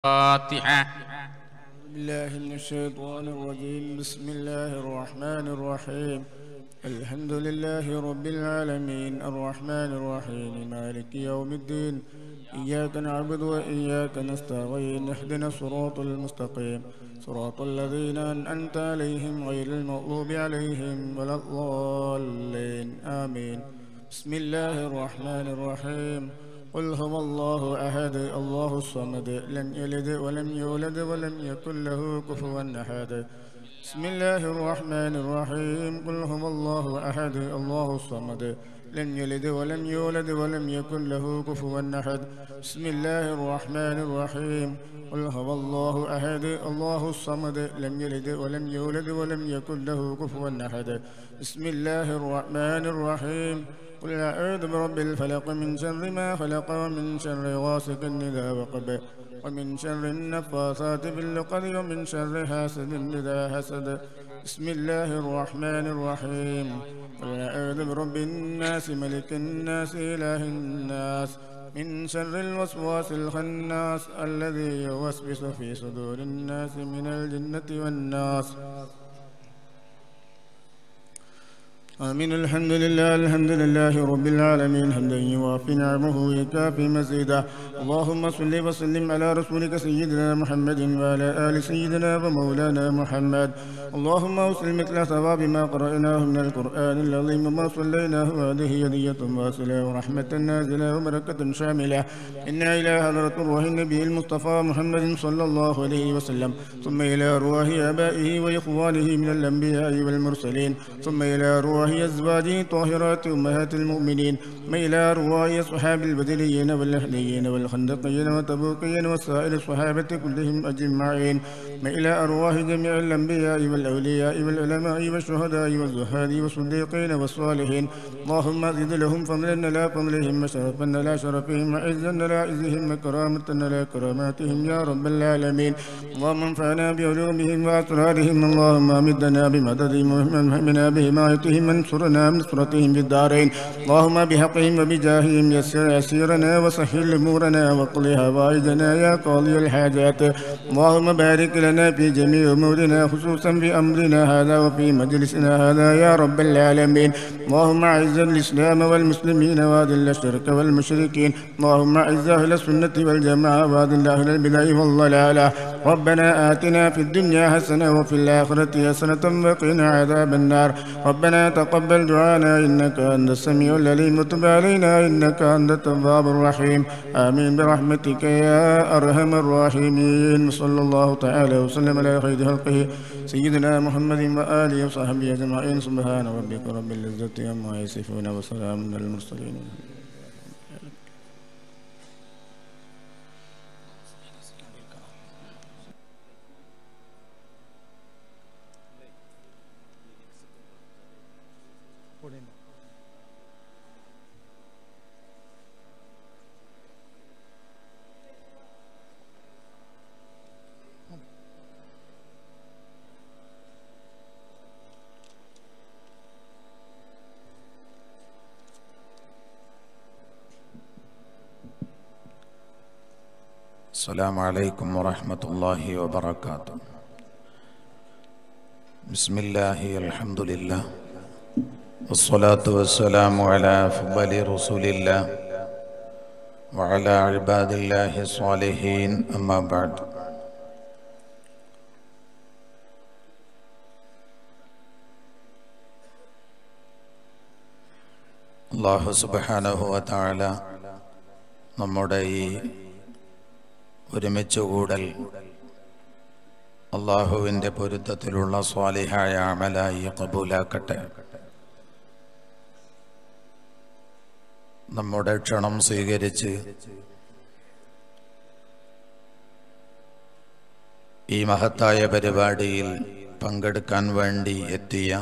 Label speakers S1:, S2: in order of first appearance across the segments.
S1: الفاتحة
S2: بالله من الشيطان الرجيم بسم الله الرحمن الرحيم الحمد لله رب العالمين الرحمن الرحيم مالك يوم الدين إياك نعبد وإياك نستعين اهدنا الصراط المستقيم صراط الذين أنعمت عليهم غير المغضوب عليهم ولا الضالين آمين بسم الله الرحمن الرحيم قل هو الله أحد الله الصمد لم يلد ولم يولد ولم يكن له كفوا أحد بسم الله الرحمن الرحيم قل هو الله أحد الله الصمد لم يلد ولم يولد ولم يكن له كفوا أحد بسم الله الرحمن الرحيم قل هو الله أحد الله الصمد لم يلد ولم يولد ولم يكن له كفوا أحد بسم الله الرحمن الرحيم قل أعوذ برب الفلق من شر ما خلق ومن شر غاسق إذا وقب ومن شر النفاثات في العقد ومن شر حاسد إذا حسد بسم الله الرحمن الرحيم قل أعوذ برب الناس ملك الناس إله الناس من شر الوسواس الخناس الذي يوسوس في صدور الناس من الجنة والناس آمين الحمد لله الحمد لله رب العالمين حمدا يوافي نعمه ويكافي مزيدا اللهم صل وسلم على رسولك سيدنا محمد وعلى آل سيدنا ومولانا محمد اللهم أوصل مثل ثواب ما قرأناه من القرآن العظيم وما صليناه هذه هدية واصلة ورحمة نازلة وبركة شاملة إنا إلى حضرة روح النبي المصطفى محمد صلى الله عليه وسلم ثم إلى أرواح آبائه وإخوانه من الأنبياء والمرسلين ثم إلى أرواح أزواجه طاهرات أمهات المؤمنين ثم إلى أرواح أصحاب البدريين والأهليين والخندقيين والتبوكيين وسائر الصحابة كلهم أجمعين ثم إلى أرواح جميع الأنبياء والأولياء والعلماء والشهداء والزهاد والصديقين والصالحين اللهم زد لهم فضلا لا فضلهم وشرفا لا شرفهم وعزا لا عزهم وكرامة لا كراماتهم يا رب العالمين اللهم انفعنا بعلومهم وأسرارهم اللهم أمدنا بمددهم ومنهمنا بحمايتهم وانصرنا من نصرتهم في الدارين اللهم بحقهم وبجاههم يسر يسيرنا وسهل أمورنا واقض حوائجنا يا قاضي الحاجات اللهم بارك لنا في جميع أمورنا خصوصا في أمرنا هذا وفي مجلسنا هذا يا رب العالمين اللهم أعز الإسلام والمسلمين وأذل الشرك والمشركين اللهم أعز أهل السنة والجماعة وأذل أهل البدع والضلالة ربنا آتنا في الدنيا حسنة وفي الآخرة حسنة وقنا عذاب النار ربنا تقبل دعانا إنك أنت السميع العليم وتب علينا إنك أنت التواب الرحيم آمين برحمتك يا أرحم الراحمين صلى الله تعالى وسلم على خير خلقه سيدنا محمد وآله وصحبه أجمعين سبحان ربك رب العزة عما يصفون وسلام على المرسلين
S3: السلام عليكم ورحمة الله وبركاته بسم الله الحمد لله والصلاة والسلام على أفضل رسول الله وعلى عباد الله الصالحين أما بعد അള്ളാഹു സുബാനഹു താല നമ്മുടെ ഈ ഒരുമിച്ച് കൂടൽ അള്ളാഹുവിൻ്റെ പൊരുത്തത്തിലുള്ള സ്വാലിഹായ അമലായി കബൂലാക്കട്ടെ നമ്മുടെ ക്ഷണം സ്വീകരിച്ച് ഈ മഹത്തായ പരിപാടിയിൽ പങ്കെടുക്കാൻ വേണ്ടി എത്തിയ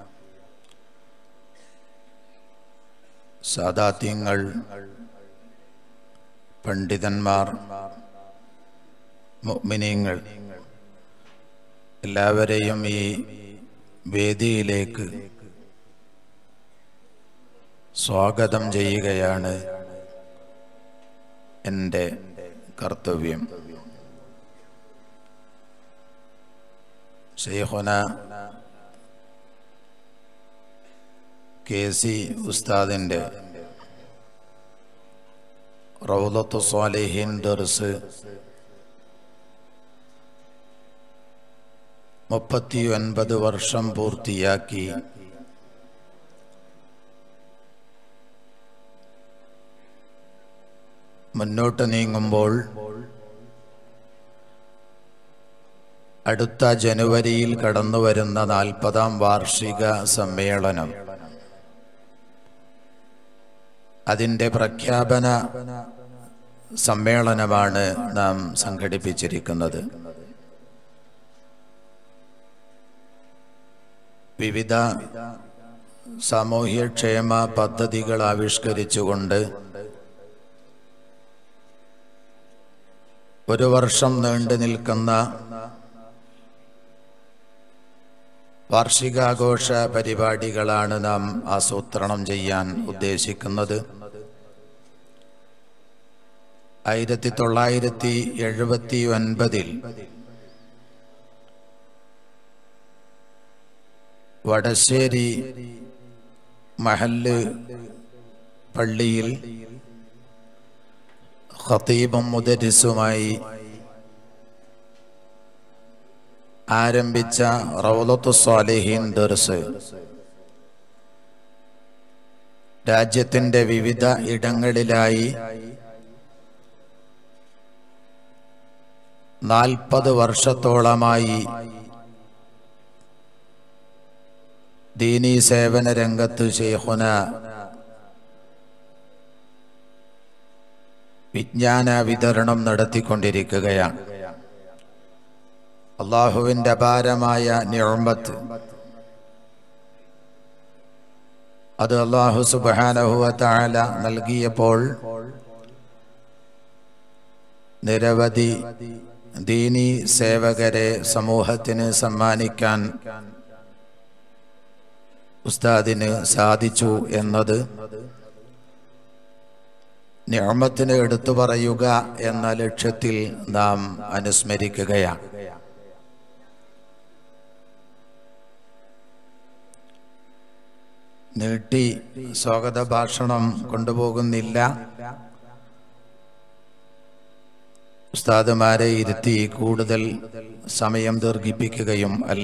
S3: സാദാത്യങ്ങൾ പണ്ഡിതന്മാർ മുഅ്മിനീങ്ങൾ എല്ലാവരെയും ഈ വേദിയിലേക്ക് സ്വാഗതം ചെയ്യുകയാണ് എൻ്റെ കർത്തവ്യം ഷെയ്ഖുന കെ സി ഉസ്താദിൻ്റെ റൗലത്തു സ്വാലിഹിൻ ദർസ് മുപ്പത്തി ഒൻപത് വർഷം പൂർത്തിയാക്കി മുന്നോട്ട് നീങ്ങുമ്പോൾ അടുത്ത ജനുവരിയിൽ കടന്നു വരുന്ന നാൽപ്പതാം വാർഷിക സമ്മേളനം അതിൻ്റെ പ്രഖ്യാപന സമ്മേളനമാണ് നാം സംഘടിപ്പിച്ചിരിക്കുന്നത് വിവിധ സാമൂഹ്യക്ഷേമ പദ്ധതികൾ ആവിഷ്കരിച്ചുകൊണ്ട് ഒരു വർഷം നീണ്ടു നിൽക്കുന്ന വാർഷികാഘോഷ പരിപാടികളാണ് നാം ആസൂത്രണം ചെയ്യാൻ ഉദ്ദേശിക്കുന്നത് ആയിരത്തി തൊള്ളായിരത്തി എഴുപത്തി ഒൻപതിൽ വടശ്ശേരി മഹല്ല് പള്ളിയിൽ ഖതീബും മുദരിസുമായി ആരംഭിച്ച റൗലത്തു സ്വാലിഹീൻ ദർസ് രാജ്യത്തിന്റെ വിവിധ ഇടങ്ങളിലായി നാൽപ്പത് വർഷത്തോളമായി ദീനീ സേവന രംഗത്ത് ഷെയ്ഖുന വിജ്ഞാന വിതരണം നടത്തിക്കൊണ്ടിരിക്കുകയാണ് അള്ളാഹുവിൻ്റെ അപാരമായ നിഴമ്പത്ത് അത് അള്ളാഹു സുബാനഹുവ താല നൽകിയപ്പോൾ നിരവധി ദീനി സേവകരെ സമൂഹത്തിന് സമ്മാനിക്കാൻ ഉസ്താദിന് സാധിച്ചു എന്നത് നിയമത്തിന് എടുത്തു പറയുക എന്ന ലക്ഷ്യത്തിൽ നാം അനുസ്മരിക്കുകയാണ് നീട്ടി സ്വാഗത ഭാഷണം കൊണ്ടുപോകുന്നില്ല ഉസ്താദുമാരെ ഇരുത്തി കൂടുതൽ സമയം ദീർഘിപ്പിക്കുകയും അല്ല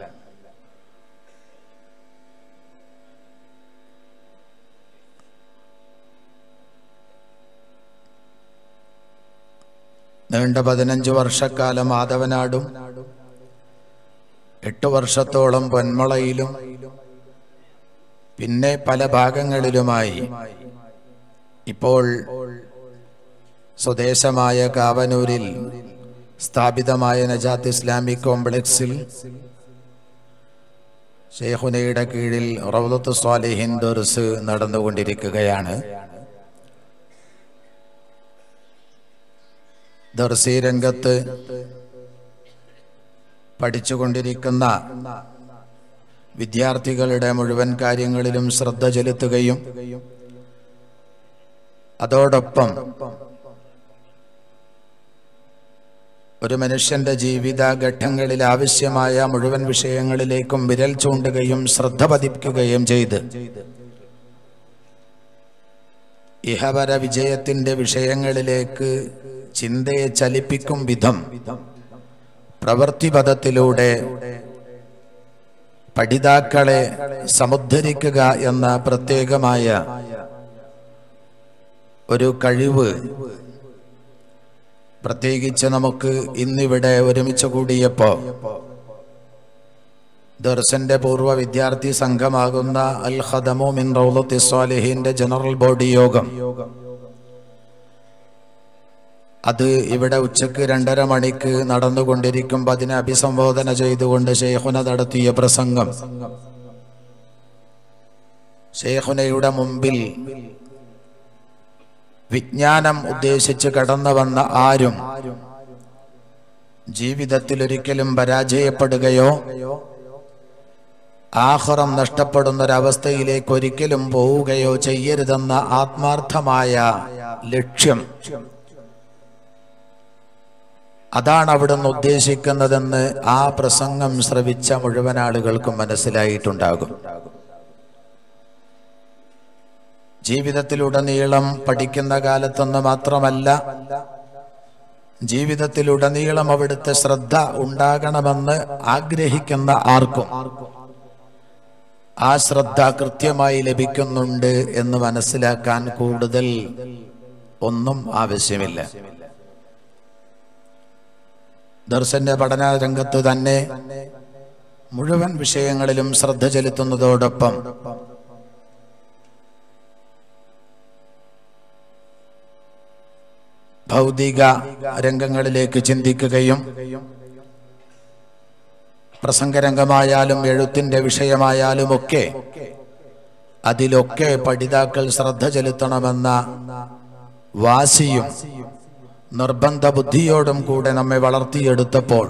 S3: നീണ്ട പതിനഞ്ച് വർഷക്കാലം മാധവനാടും എട്ട് വർഷത്തോളം പൊന്മളയിലും പിന്നെ പല ഭാഗങ്ങളിലുമായി ഇപ്പോൾ സ്വദേശമായ കാവനൂരിൽ സ്ഥാപിതമായ നജാത്ത് ഇസ്ലാമിക് കോംപ്ലക്സിൽ ഷെയ്ഖുനയുടെ കീഴിൽ റൗലത്ത് സ്വാലിഹിൻ ദർസ് നടന്നുകൊണ്ടിരിക്കുകയാണ് ദർസി രംഗത്ത് പഠിച്ചുകൊണ്ടിരിക്കുന്ന വിദ്യാർത്ഥികളുടെ മുഴുവൻ കാര്യങ്ങളിലും ശ്രദ്ധ ചെലുത്തുകയും അതോടൊപ്പം ഒരു മനുഷ്യന്റെ ജീവിത ഘട്ടങ്ങളിൽ ആവശ്യമായ മുഴുവൻ വിഷയങ്ങളിലേക്കും വിരൽ ചൂണ്ടുകയും ശ്രദ്ധ പതിപ്പിക്കുകയും ചെയ്ത് ഇഹപര വിജയത്തിന്റെ വിഷയങ്ങളിലേക്ക് ചിന്തയെ ചലിപ്പിക്കും വിധം പ്രവൃത്തിപഥത്തിലൂടെ പഠിതാക്കളെ സമുദ്ധരിക്കുക എന്ന പ്രത്യേകമായ ഒരു കഴിവ് പ്രത്യേകിച്ച് നമുക്ക് ഇന്നിവിടെ ഒരുമിച്ച് കൂടിയപ്പോ ദർശന്റെ പൂർവ്വ വിദ്യാർത്ഥി സംഘമാകുന്ന അൽ ഖദമു മിൻ റൗലത്തി സ്വാലിഹിന്റെ ജനറൽ ബോഡി യോഗം അത് ഇവിടെ ഉച്ചക്ക് രണ്ടര മണിക്ക് നടന്നുകൊണ്ടിരിക്കുമ്പോൾ അതിനെ അഭിസംബോധന ചെയ്തുകൊണ്ട് ഷെയ്ഖുന നടത്തിയ പ്രസംഗം ഷെയ്ഖുനയുടെ മുമ്പിൽ വിജ്ഞാനം ഉദ്ദേശിച്ച് കടന്നു വന്ന ആരും ജീവിതത്തിൽ ഒരിക്കലും പരാജയപ്പെടുകയോ ആഹ്റം നഷ്ടപ്പെടുന്നൊരവസ്ഥയിലേക്ക് ഒരിക്കലും പോവുകയോ ചെയ്യരുതെന്ന ആത്മാർത്ഥമായ ലക്ഷ്യം അതാണ് അവിടുന്ന് ഉദ്ദേശിക്കുന്നതെന്ന് ആ പ്രസംഗം ശ്രവിച്ച മുഴുവൻ ആളുകൾക്കും മനസ്സിലായിട്ടുണ്ടാകും ജീവിതത്തിലുടനീളം പഠിക്കുന്ന കാലത്തൊന്ന് മാത്രമല്ല ജീവിതത്തിലുടനീളം അവിടുത്തെ ശ്രദ്ധ ഉണ്ടാകണമെന്ന് ആഗ്രഹിക്കുന്ന ആർക്കും ആ ശ്രദ്ധ കൃത്യമായി ലഭിക്കുന്നുണ്ട് എന്ന് മനസ്സിലാക്കാൻ കൂടുതൽ ഒന്നും ആവശ്യമില്ല ദർശന്റെ പഠന രംഗത്ത് തന്നെ മുഴുവൻ വിഷയങ്ങളിലും ശ്രദ്ധ ചെലുത്തുന്നതോടൊപ്പം ഭൗതിക രംഗങ്ങളിലേക്ക് ചിന്തിക്കുകയും പ്രസംഗരംഗമായാലും എഴുത്തിന്റെ വിഷയമായാലും ഒക്കെ അതിലൊക്കെ പഠിതാക്കൾ ശ്രദ്ധ ചെലുത്തണമെന്ന വാശിയും നിർബന്ധ ബുദ്ധിയോടും കൂടെ നമ്മെ വളർത്തിയെടുത്തപ്പോൾ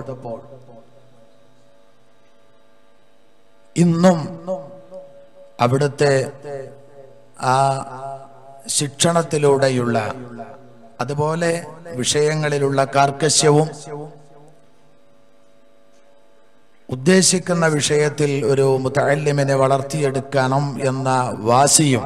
S3: ഇന്നും അവിടുത്തെ ആ ശിക്ഷണത്തിലൂടെയുള്ള അതുപോലെ വിഷയങ്ങളിലുള്ള കാർക്കശ്യവും ഉദ്ദേശിക്കുന്ന വിഷയത്തിൽ ഒരു മുത്തല്ലിമിനെ വളർത്തിയെടുക്കണം എന്ന വാശിയും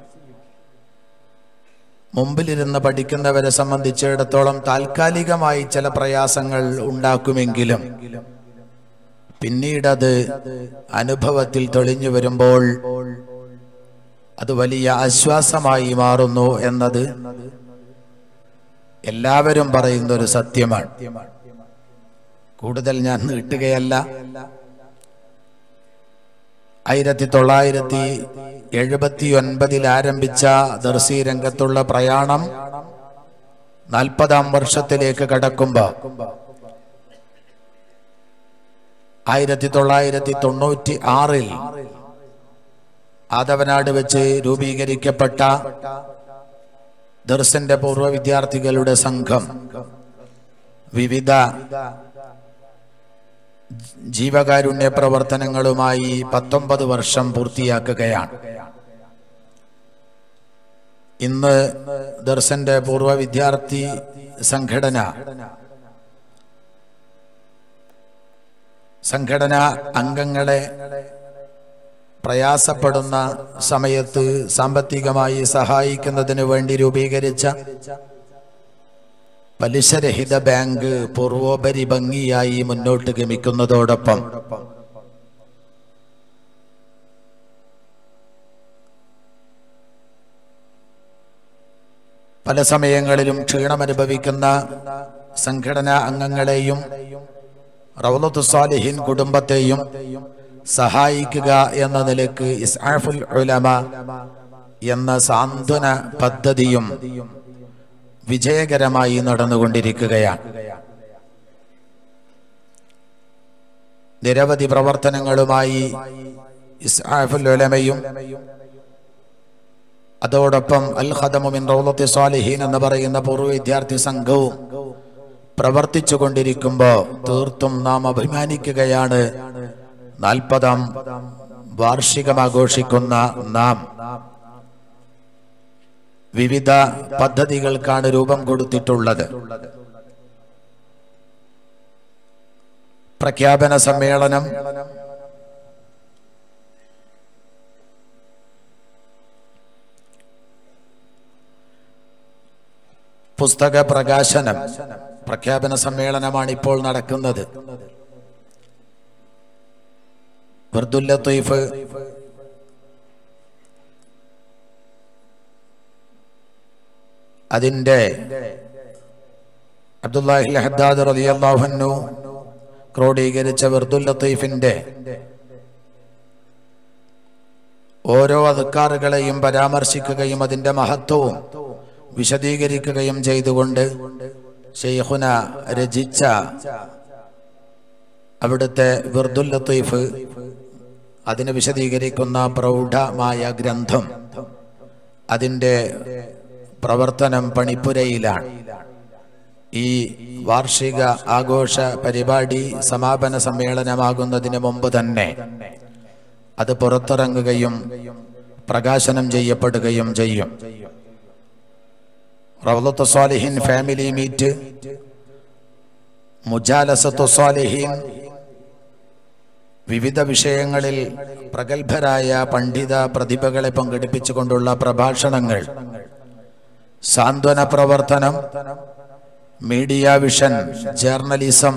S3: മുമ്പിലിരുന്ന് പഠിക്കുന്നവരെ സംബന്ധിച്ചിടത്തോളം താൽക്കാലികമായി ചില പ്രയാസങ്ങൾ ഉണ്ടാക്കുമെങ്കിലും പിന്നീടത് അനുഭവത്തിൽ തെളിഞ്ഞു വരുമ്പോൾ അത് വലിയ ആശ്വാസമായി മാറുന്നു എന്നത് എല്ലാവരും പറയുന്ന ഒരു സത്യമാണ് കൂടുതൽ ഞാൻ നീട്ടുകയല്ല ആയിരത്തി തൊള്ളായിരത്തി എഴുപത്തി ഒൻപതിൽ ആരംഭിച്ച ദർശി രംഗത്തുള്ള പ്രയാണം നാൽപ്പതാം വർഷത്തിലേക്ക് കടക്കുമ്പോ ആയിരത്തി തൊള്ളായിരത്തി തൊണ്ണൂറ്റി ആറിൽ ആദവനാട് വെച്ച് രൂപീകരിക്കപ്പെട്ട ദർശന്റെ പൂർവ്വ വിദ്യാർത്ഥികളുടെ സംഘം വിവിധ ജീവകാരുണ്യ പ്രവർത്തനങ്ങളുമായി പത്തൊമ്പത് വർഷം പൂർത്തിയാക്കുകയാണ് ഇന്ന് ദർശന്റെ പൂർവ്വ വിദ്യാർത്ഥി സംഘടന സംഘടന അംഗങ്ങളെ പ്രയാസപ്പെടുന്ന സമയത്ത് സാമ്പത്തികമായി സഹായിക്കുന്നതിന് വേണ്ടി രൂപീകരിച്ച പലിശരഹിത ബാങ്ക് പൂർവോപരി ഭംഗിയായി മുന്നോട്ട് ഗമിക്കുന്നതോടൊപ്പം പല സമയങ്ങളിലും ക്ഷീണമനുഭവിക്കുന്ന സംഘടനാ അംഗങ്ങളെയും റൗലത്തു സാലിഹിൻ കുടുംബത്തെയും സഹായിക്കുക എന്ന നിലക്ക് ഇസ്ആഫുൽ ഉലമ എന്ന സാന്ത്വന പദ്ധതിയും വിജയകരമായി നടന്നുകൊണ്ടിരിക്കുകയാണ് നിരവധി പ്രവർത്തനങ്ങളുമായി ഇസ്ആഫുൽ ഉലമയും അതോടൊപ്പം അൽ ഖദമുമിൻ റൗലത്തി സ്വാലിഹീൻ എന്ന് പറയുന്ന പൂർവ്വ വിദ്യാർത്ഥി സംഘവും പ്രവർത്തിച്ചു കൊണ്ടിരിക്കുമ്പോൾ തീർത്തും നാം അഭിമാനിക്കുകയാണ് നാൽപ്പതാം വാർഷികം ആഘോഷിക്കുന്ന നാം വിവിധ പദ്ധതികൾക്കാണ് രൂപം കൊടുത്തിട്ടുള്ളത് പ്രഖ്യാപന സമ്മേളനം പുസ്തക പ്രകാശനം പ്രഖ്യാപന സമ്മേളനമാണ് ഇപ്പോൾ നടക്കുന്നത് വർദുൽ ലത്തീഫ് അതിന്റെ അബ്ദുല്ലാഹി ഹദ്ദാദ് റളിയല്ലാഹു ക്രോഡീകരിച്ച വർദുൽ ലത്തീഫിന്റെ ഓരോ അധികാറുകളെയും പരാമർശിക്കുകയും അതിന്റെ മഹത്വവും വിശദീകരിക്കുകയും ചെയ്തുകൊണ്ട് ഷെയ്ഖുന രചിച്ച അവിടുത്തെ വിർദുൽ ലത്തീഫ് അതിനെ വിശദീകരിക്കുന്ന പ്രൗഢമായ ഗ്രന്ഥം അതിൻ്റെ പ്രവർത്തനം പണിപ്പുരയിലാണ് ഈ വാർഷിക ആഘോഷ പരിപാടി സമാപന സമ്മേളനമാകുന്നതിന് മുമ്പ് തന്നെ അത് പുറത്തിറങ്ങുകയും പ്രകാശനം ചെയ്യപ്പെടുകയും ചെയ്യും റൗലത്ത് സ്വാലിഹിൻ ഫാമിലി മീറ്റ് മുജാലസത്തു സ്വാലിഹീൻ വിവിധ വിഷയങ്ങളിൽ പ്രഗത്ഭരായ പണ്ഡിത പ്രതിഭകളെ പങ്കെടുപ്പിച്ചുകൊണ്ടുള്ള പ്രഭാഷണങ്ങൾ സാന്ത്വന പ്രവർത്തനം മീഡിയ വിഷൻ ജേർണലിസം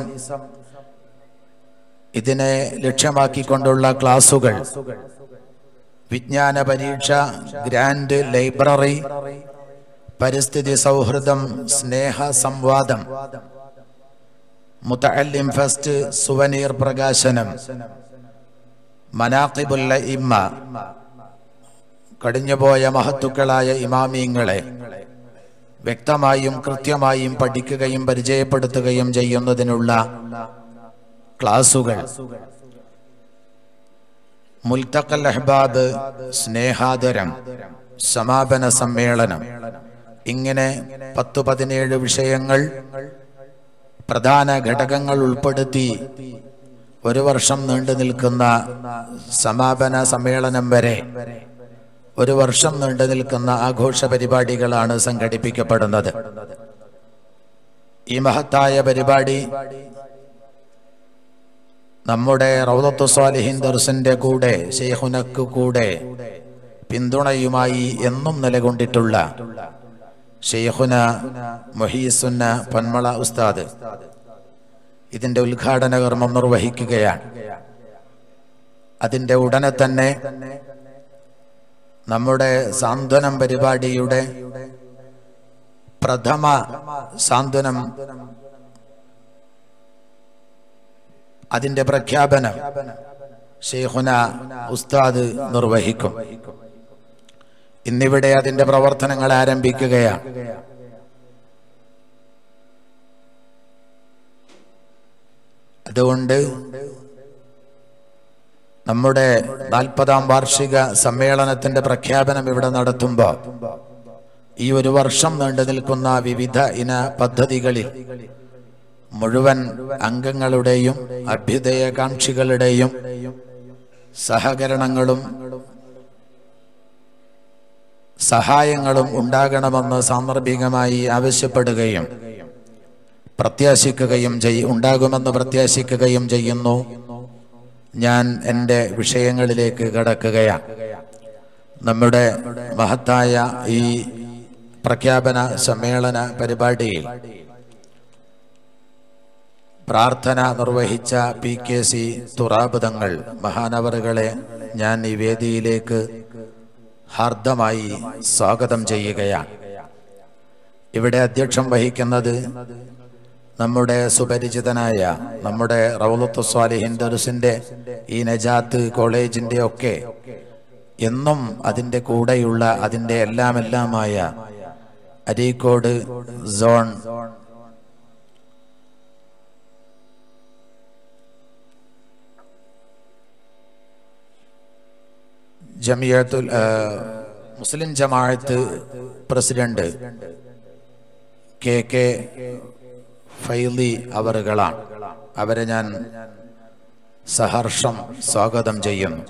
S3: ഇതിനെ ലക്ഷ്യമാക്കിക്കൊണ്ടുള്ള ക്ലാസുകൾ വിജ്ഞാന പരീക്ഷ ഗ്രാൻഡ് ലൈബ്രറി പരിസ്ഥിതി സൗഹൃദം സ്നേഹ സംവാദം മുത്തല്ലിം ഫസ്റ്റ് സുവനീർ പ്രകാശനം മനാഖിബുല്ല ഇമ്മ കടിഞ്ഞുപോയ മഹത്തുക്കളായ ഇമാമിയങ്ങളെ വ്യക്തമായും കൃത്യമായും പഠിക്കുകയും പരിചയപ്പെടുത്തുകയും ചെയ്യുന്നതിനുള്ള ക്ലാസുകൾ മുൽത്തക്കൽ അഹ്ബാബ് സ്നേഹാദരം സമാപന സമ്മേളനം ഇങ്ങനെ പത്തു പതിനേഴ് വിഷയങ്ങൾ പ്രധാന ഘടകങ്ങൾ ഉൾപ്പെടുത്തി ഒരു വർഷം നീണ്ടു നിൽക്കുന്ന സമാപന സമ്മേളനം വരെ ഒരു വർഷം നീണ്ടു നിൽക്കുന്ന ആഘോഷ പരിപാടികളാണ് സംഘടിപ്പിക്കപ്പെടുന്നത് ഈ മഹത്തായ പരിപാടി നമ്മുടെ റൗദത്തു സ്വാലിഹിൻ ദർസിന്റെ കൂടെ ഷെയ്ഖുനക്ക് കൂടെ പിന്തുണയുമായി എന്നും നിലകൊണ്ടിട്ടുള്ള ഷെയ്ഖുന മൊഹീസുന്ന പൊന്മള ഉസ്താദ് ഇതിന്റെ ഉദ്ഘാടന കർമ്മം നിർവഹിക്കുകയാണ് അതിന്റെ ഉടനെ തന്നെ നമ്മുടെ സാന്ത്വനം പരിപാടിയുടെ പ്രഥമ സാന്ത്വനം അതിന്റെ പ്രഖ്യാപനം ഷെയ്ഖുന ഉസ്താദ് നിർവഹിക്കും ഇന്നിവിടെ അതിന്റെ പ്രവർത്തനങ്ങൾ ആരംഭിക്കുകയാണ് അതുകൊണ്ട് നമ്മുടെ നാൽപ്പതാം വാർഷിക സമ്മേളനത്തിന്റെ പ്രഖ്യാപനം ഇവിടെ നടത്തുമ്പോൾ ഈ ഒരു വർഷം നീണ്ടു നിൽക്കുന്ന വിവിധ ഇന പദ്ധതികളിൽ മുഴുവൻ അംഗങ്ങളുടെയും അഭ്യുദയകാംക്ഷികളുടെയും സഹകരണങ്ങളും സഹായങ്ങളും ഉണ്ടാകണമെന്ന് സാന്ദർഭികമായി ആവശ്യപ്പെടുകയും പ്രത്യാശിക്കുകയും ചെയ് ഉണ്ടാകുമെന്ന് പ്രത്യാശിക്കുകയും ചെയ്യുന്നു ഞാൻ എൻ്റെ വിഷയങ്ങളിലേക്ക് കടക്കുകയാണ് നമ്മുടെ മഹത്തായ ഈ പ്രഖ്യാപന സമ്മേളന പരിപാടിയിൽ പ്രാർത്ഥന നിർവഹിച്ച പി കെ സി തുറാബുദങ്ങൾ മഹാനവറുകളെ ഞാൻ ഈ വേദിയിലേക്ക് ഹാർദമായി സ്വാഗതം ചെയ്യുകയാണ് ഇവിടെ അധ്യക്ഷം വഹിക്കുന്നത് നമ്മുടെ സുപരിചിതനായ നമ്മുടെ റൗലത്ത് സ്വാലിഹിൻ ദർസിന്റെ ഈ നജാത്ത് കോളേജിന്റെ ഒക്കെ എന്നും അതിന്റെ കൂടെയുള്ള അതിന്റെ എല്ലാം എല്ലാമായ അരീക്കോട് സോൺ ജമിയത്തുൽ ആ, Muslim Jamaath president K K ഫൈലി അവറുകളാണ് അവരെ ഞാൻ സഹർഷം സ്വാഗതം ചെയ്യുന്നു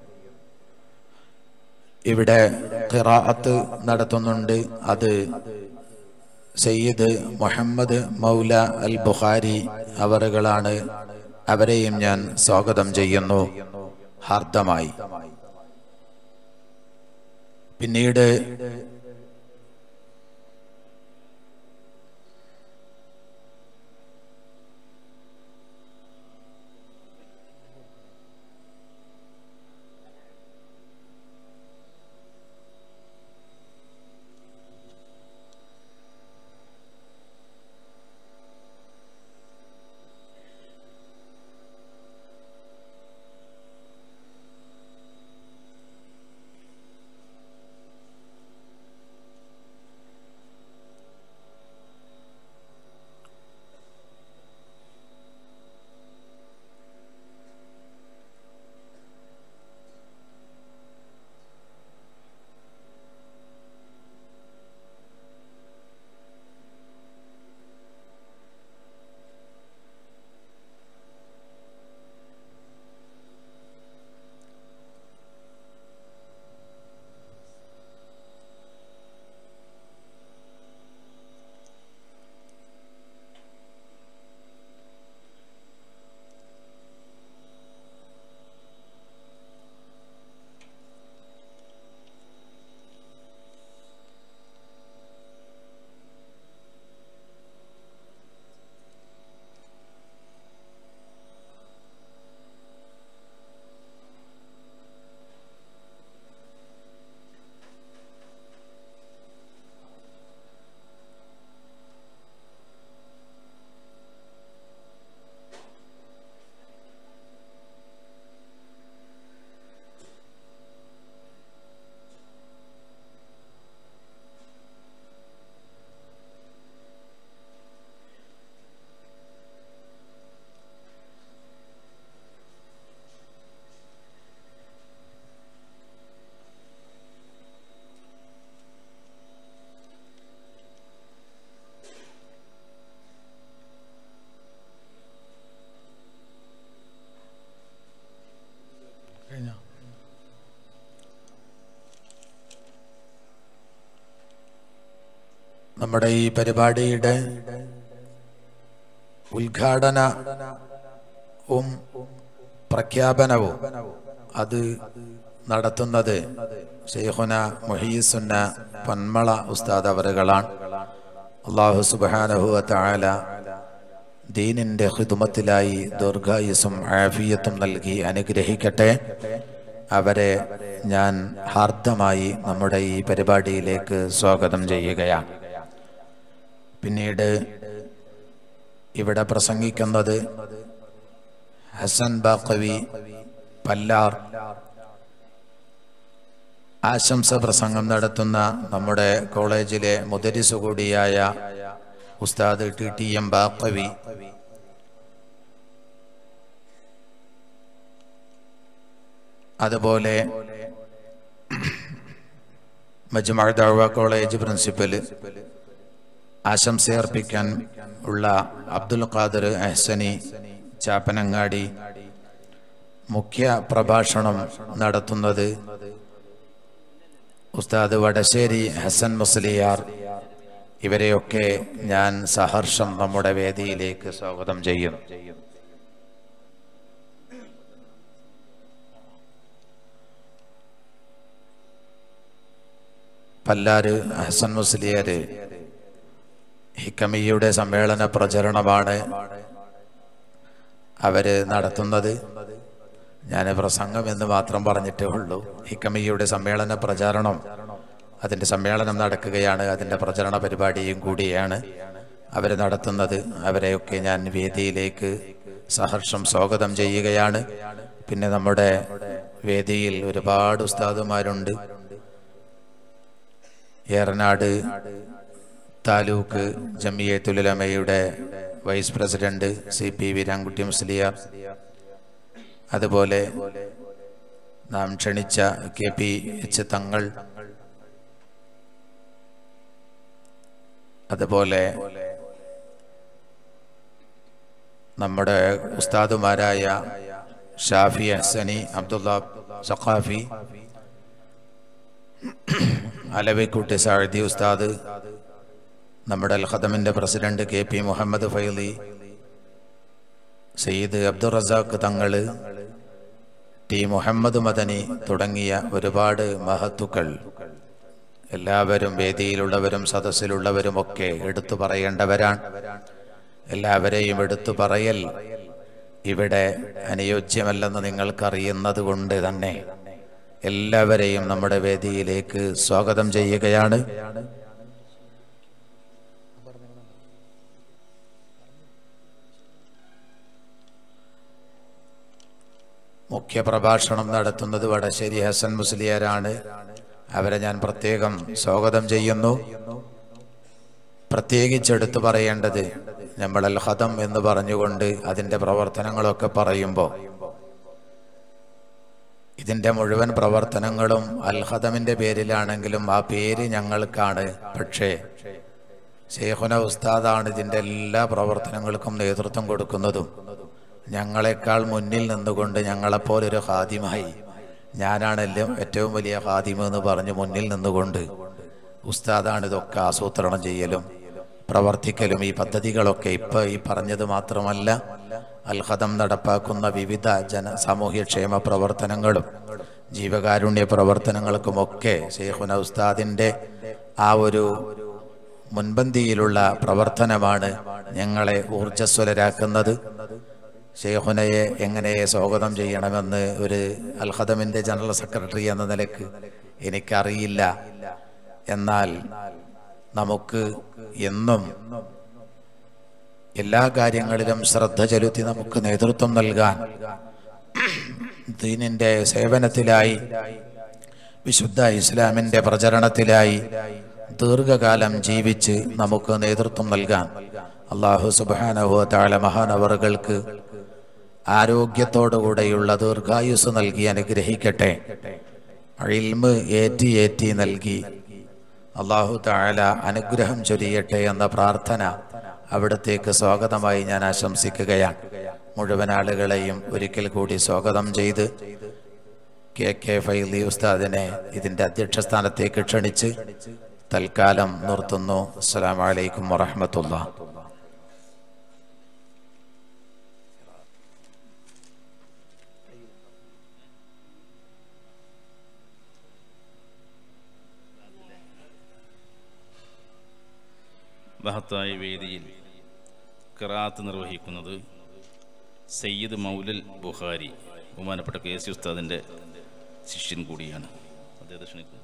S3: ഇവിടെ ഖിറാഅത്ത് നടത്തുന്നുണ്ട് അത് സയ്യിദ് മുഹമ്മദ് മൗല അൽ ബുഖാരി അവറുകളാണ് അവരെയും ഞാൻ സ്വാഗതം ചെയ്യുന്നു ഹാർദമായി പിന്നീട് നമ്മുടെ ഈ പരിപാടിയുടെ ഉദ്ഘാടനവും പ്രഖ്യാപനവും അത് നടത്തുന്നത് ഷെയ്ഖുന മുഹീസുന്ന പൊന്മള ഉസ്താദ് അവറുകളാണ് അള്ളാഹു സുബാനഹു താല ദീനിന്റെ ഹിതുമത്തിലായി ദീർഘായുസും ആഫിയത്തും നൽകി അനുഗ്രഹിക്കട്ടെ അവരെ ഞാൻ ഹാർദമായി നമ്മുടെ ഈ പരിപാടിയിലേക്ക് സ്വാഗതം ചെയ്യുകയാണ് പിന്നീട് ഇവിടെ പ്രസംഗിക്കുന്നത് ഹസൻ ബാക്കവി പല്ലാർ ആശംസ പ്രസംഗം നടത്തുന്ന നമ്മുടെ കോളേജിലെ മുദരിസ് കൂടിയായ ഉസ്താദ് ടി ടി എം ബാക്കവി അതുപോലെ മജ്മഅ ദഅവ കോളേജ് പ്രിൻസിപ്പൽ ആശംസയർപ്പിക്കാൻ ഉള്ള അബ്ദുൽ ഖാദർ അഹ്സനി ചാപ്പനങ്ങാടി മുഖ്യ പ്രഭാഷണം നടത്തുന്നത് ഉസ്താദ് വടശ്ശേരി ഹസൻ മുസ്ലിയാർ ഇവരെയൊക്കെ ഞാൻ സഹർഷം നമ്മുടെ വേദിയിലേക്ക് സ്വാഗതം ചെയ്യും പല്ലാര് ഹസൻ മുസ്ലിയാര് ഹിക്കമിയുടെ സമ്മേളന പ്രചരണമാണ് അവര് നടത്തുന്നത് ഞാൻ പ്രസംഗം എന്ന് മാത്രം പറഞ്ഞിട്ടേ ഉള്ളൂ ഹിക്കമിയുടെ സമ്മേളന പ്രചാരണം അതിന്റെ സമ്മേളനം നടക്കുകയാണ് അതിന്റെ പ്രചരണ പരിപാടിയും കൂടിയാണ് അവർ നടത്തുന്നത് അവരെയൊക്കെ ഞാൻ വേദിയിലേക്ക് സഹർഷം സ്വാഗതം ചെയ്യുകയാണ് പിന്നെ നമ്മുടെ വേദിയിൽ ഒരുപാട് ഉസ്താദുമാരുണ്ട് ഏറനാട് താലൂക്ക് ജമിയത്തുലമയുടെ vice president C P Veerankutty Musliyar അതുപോലെ നാം ക്ഷണിച്ച കെ പി എച്ച് തങ്ങൾ അതുപോലെ നമ്മുടെ ഉസ്താദുമാരായ ഷാഫി ഹസനി അബ്ദുള്ള സഖാഫി അലവിക്കുട്ടി സാഴദി ഉസ്താദ് നമ്മുടെ അൽ ഖദമിന്റെ പ്രസിഡന്റ് കെ പി മുഹമ്മദ് ഫൈലി സയ്യിദ് അബ്ദുൾ റസാഖ് തങ്ങള് ടി മുഹമ്മദ് മദനി തുടങ്ങിയ ഒരുപാട് മഹത്തുക്കൾ എല്ലാവരും വേദിയിലുള്ളവരും സദസ്സിലുള്ളവരും ഒക്കെ എടുത്തു പറയേണ്ടവരാണ് എല്ലാവരെയും എടുത്തു പറയൽ ഇവിടെ അനുയോജ്യമല്ലെന്ന് നിങ്ങൾക്കറിയുന്നത് കൊണ്ട് തന്നെ എല്ലാവരെയും നമ്മുടെ വേദിയിലേക്ക് സ്വാഗതം ചെയ്യുകയാണ് മുഖ്യ പ്രഭാഷണം നടത്തുന്നത് വടശ്ശേരി ഹസൻ മുസ്ലിയാരാണ് അവരെ ഞാൻ പ്രത്യേകം സ്വാഗതം ചെയ്യുന്നു പ്രത്യേകിച്ച് എടുത്തു പറയേണ്ടത് നമ്മൾ അൽ ഹദം എന്ന് പറഞ്ഞുകൊണ്ട് അതിന്റെ പ്രവർത്തനങ്ങളൊക്കെ പറയുമ്പോൾ ഇതിന്റെ മുഴുവൻ പ്രവർത്തനങ്ങളും അൽ ഹദമിന്റെ പേരിലാണെങ്കിലും ആ പേര് ഞങ്ങൾക്കാണ് പക്ഷേ ഷേഖുന ഉസ്താദാണ് ഇതിന്റെ എല്ലാ പ്രവർത്തനങ്ങൾക്കും നേതൃത്വം കൊടുക്കുന്നതും ഞങ്ങളെക്കാൾ മുന്നിൽ നിന്നുകൊണ്ട് ഞങ്ങളെപ്പോലൊരു ഹാദിമായി ഞാനാണല്ലോ ഏറ്റവും വലിയ ഹാദിമ എന്ന് പറഞ്ഞ് മുന്നിൽ നിന്നുകൊണ്ട് ഉസ്താദാണ് ഇതൊക്കെ ആസൂത്രണം ചെയ്യലും പ്രവർത്തിക്കലും ഈ പദ്ധതികളൊക്കെ ഇപ്പൊ ഈ പറഞ്ഞത് മാത്രമല്ല അൽഹദം നടപ്പാക്കുന്ന വിവിധ ജന സാമൂഹ്യക്ഷേമ പ്രവർത്തനങ്ങളും ജീവകാരുണ്യ പ്രവർത്തനങ്ങൾക്കുമൊക്കെ ഷെയ്ഖുന ഉസ്താദിന്റെ ആ ഒരു മുൻപന്തിയിലുള്ള പ്രവർത്തനമാണ് ഞങ്ങളെ ഊർജസ്വലരാക്കുന്നത് ഷെയ്ഖുനയെ എങ്ങനെ സ്വാഗതം ചെയ്യണമെന്ന് ഒരു അൽഹദമിന്റെ ജനറൽ സെക്രട്ടറി എന്ന നിലക്ക് എനിക്കറിയില്ല എന്നാൽ നമുക്ക് എന്നും എല്ലാ കാര്യങ്ങളിലും ശ്രദ്ധ ചെലുത്തി നമുക്ക് നേതൃത്വം നൽകാൻ ദീനിന്റെ സേവനത്തിലായി വിശുദ്ധ ഇസ്ലാമിന്റെ പ്രചരണത്തിലായി ദീർഘകാലം ജീവിച്ച് നമുക്ക് നേതൃത്വം നൽകാൻ അള്ളാഹു സുബാനഹോ താഴ മഹാനവറുകൾക്ക് ആരോഗ്യത്തോടുകൂടെയുള്ള ദീർഘായുസ് നൽകി അനുഗ്രഹിക്കട്ടെ ഇൽമ് ഏറ്റി ഏറ്റി നൽകി അള്ളാഹു താഴല അനുഗ്രഹം ചൊരിയട്ടെ എന്ന പ്രാർത്ഥന അവിടത്തേക്ക് സ്വാഗതമായി ഞാൻ ആശംസിക്കുകയാണ് മുഴുവൻ ആളുകളെയും ഒരിക്കൽ കൂടി സ്വാഗതം ചെയ്ത് കെ കെ ഫൈലി ഉസ്താദിനെ ഇതിന്റെ അധ്യക്ഷ സ്ഥാനത്തേക്ക് ക്ഷണിച്ച് തൽക്കാലം നിർത്തുന്നു അസ്സലാമു അലൈക്കും വറഹ്മത്തുള്ള
S1: മഹത്തായ വേദിയിൽ ഖിറാത്ത് നിർവഹിക്കുന്നത് സയ്യിദ് മൗലൽ ബുഖാരി ബഹുമാനപ്പെട്ട കെ സി ഉസ്താദിൻ്റെ ശിഷ്യൻ കൂടിയാണ് അദ്ദേഹത്തെ ക്ഷണിക്കുന്നു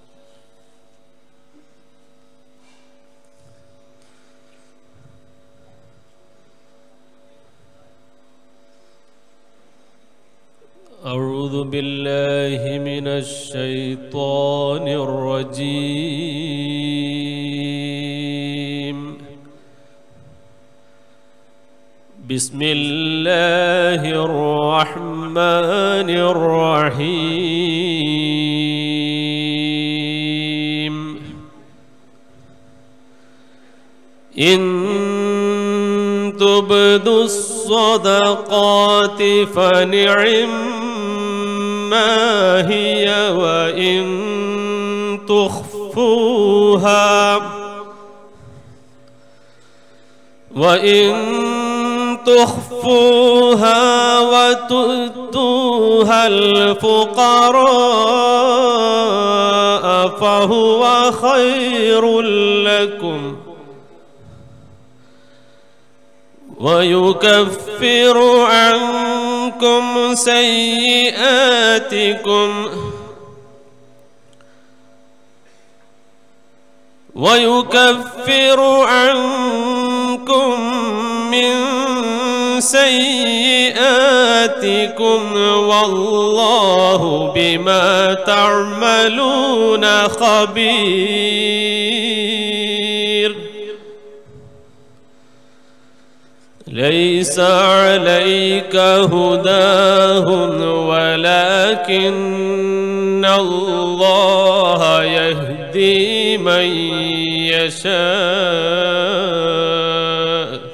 S4: أعوذ بالله من الشيطان الرجيم بسم الله الرحمن الرحيم إن تبدوا الصدقات فنعم ما هي وإن تخفوها وإن تخفوها وتؤتوها الفقراء فهو خير لكم ويكفر عنكم سيئاتكم ويكفر عنكم من سيئاتكم والله بما تعملون خبير ليس عليك هداهم ولكن الله يهدي من يشاء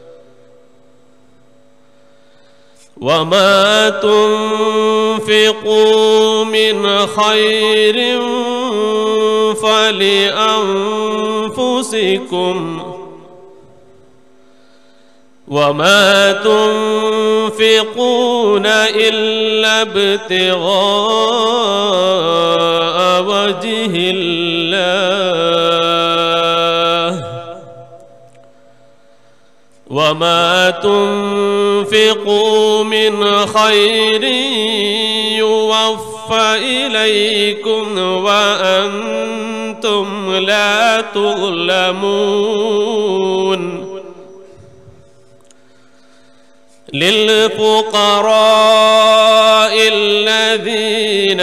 S4: وما تنفقوا من خير فلأنفسكم وما تنفقون إلا ابتغاء وجه الله وما تنفقوا من خير يوفى إليكم وأنتم لا تظلمون للفقراء الذين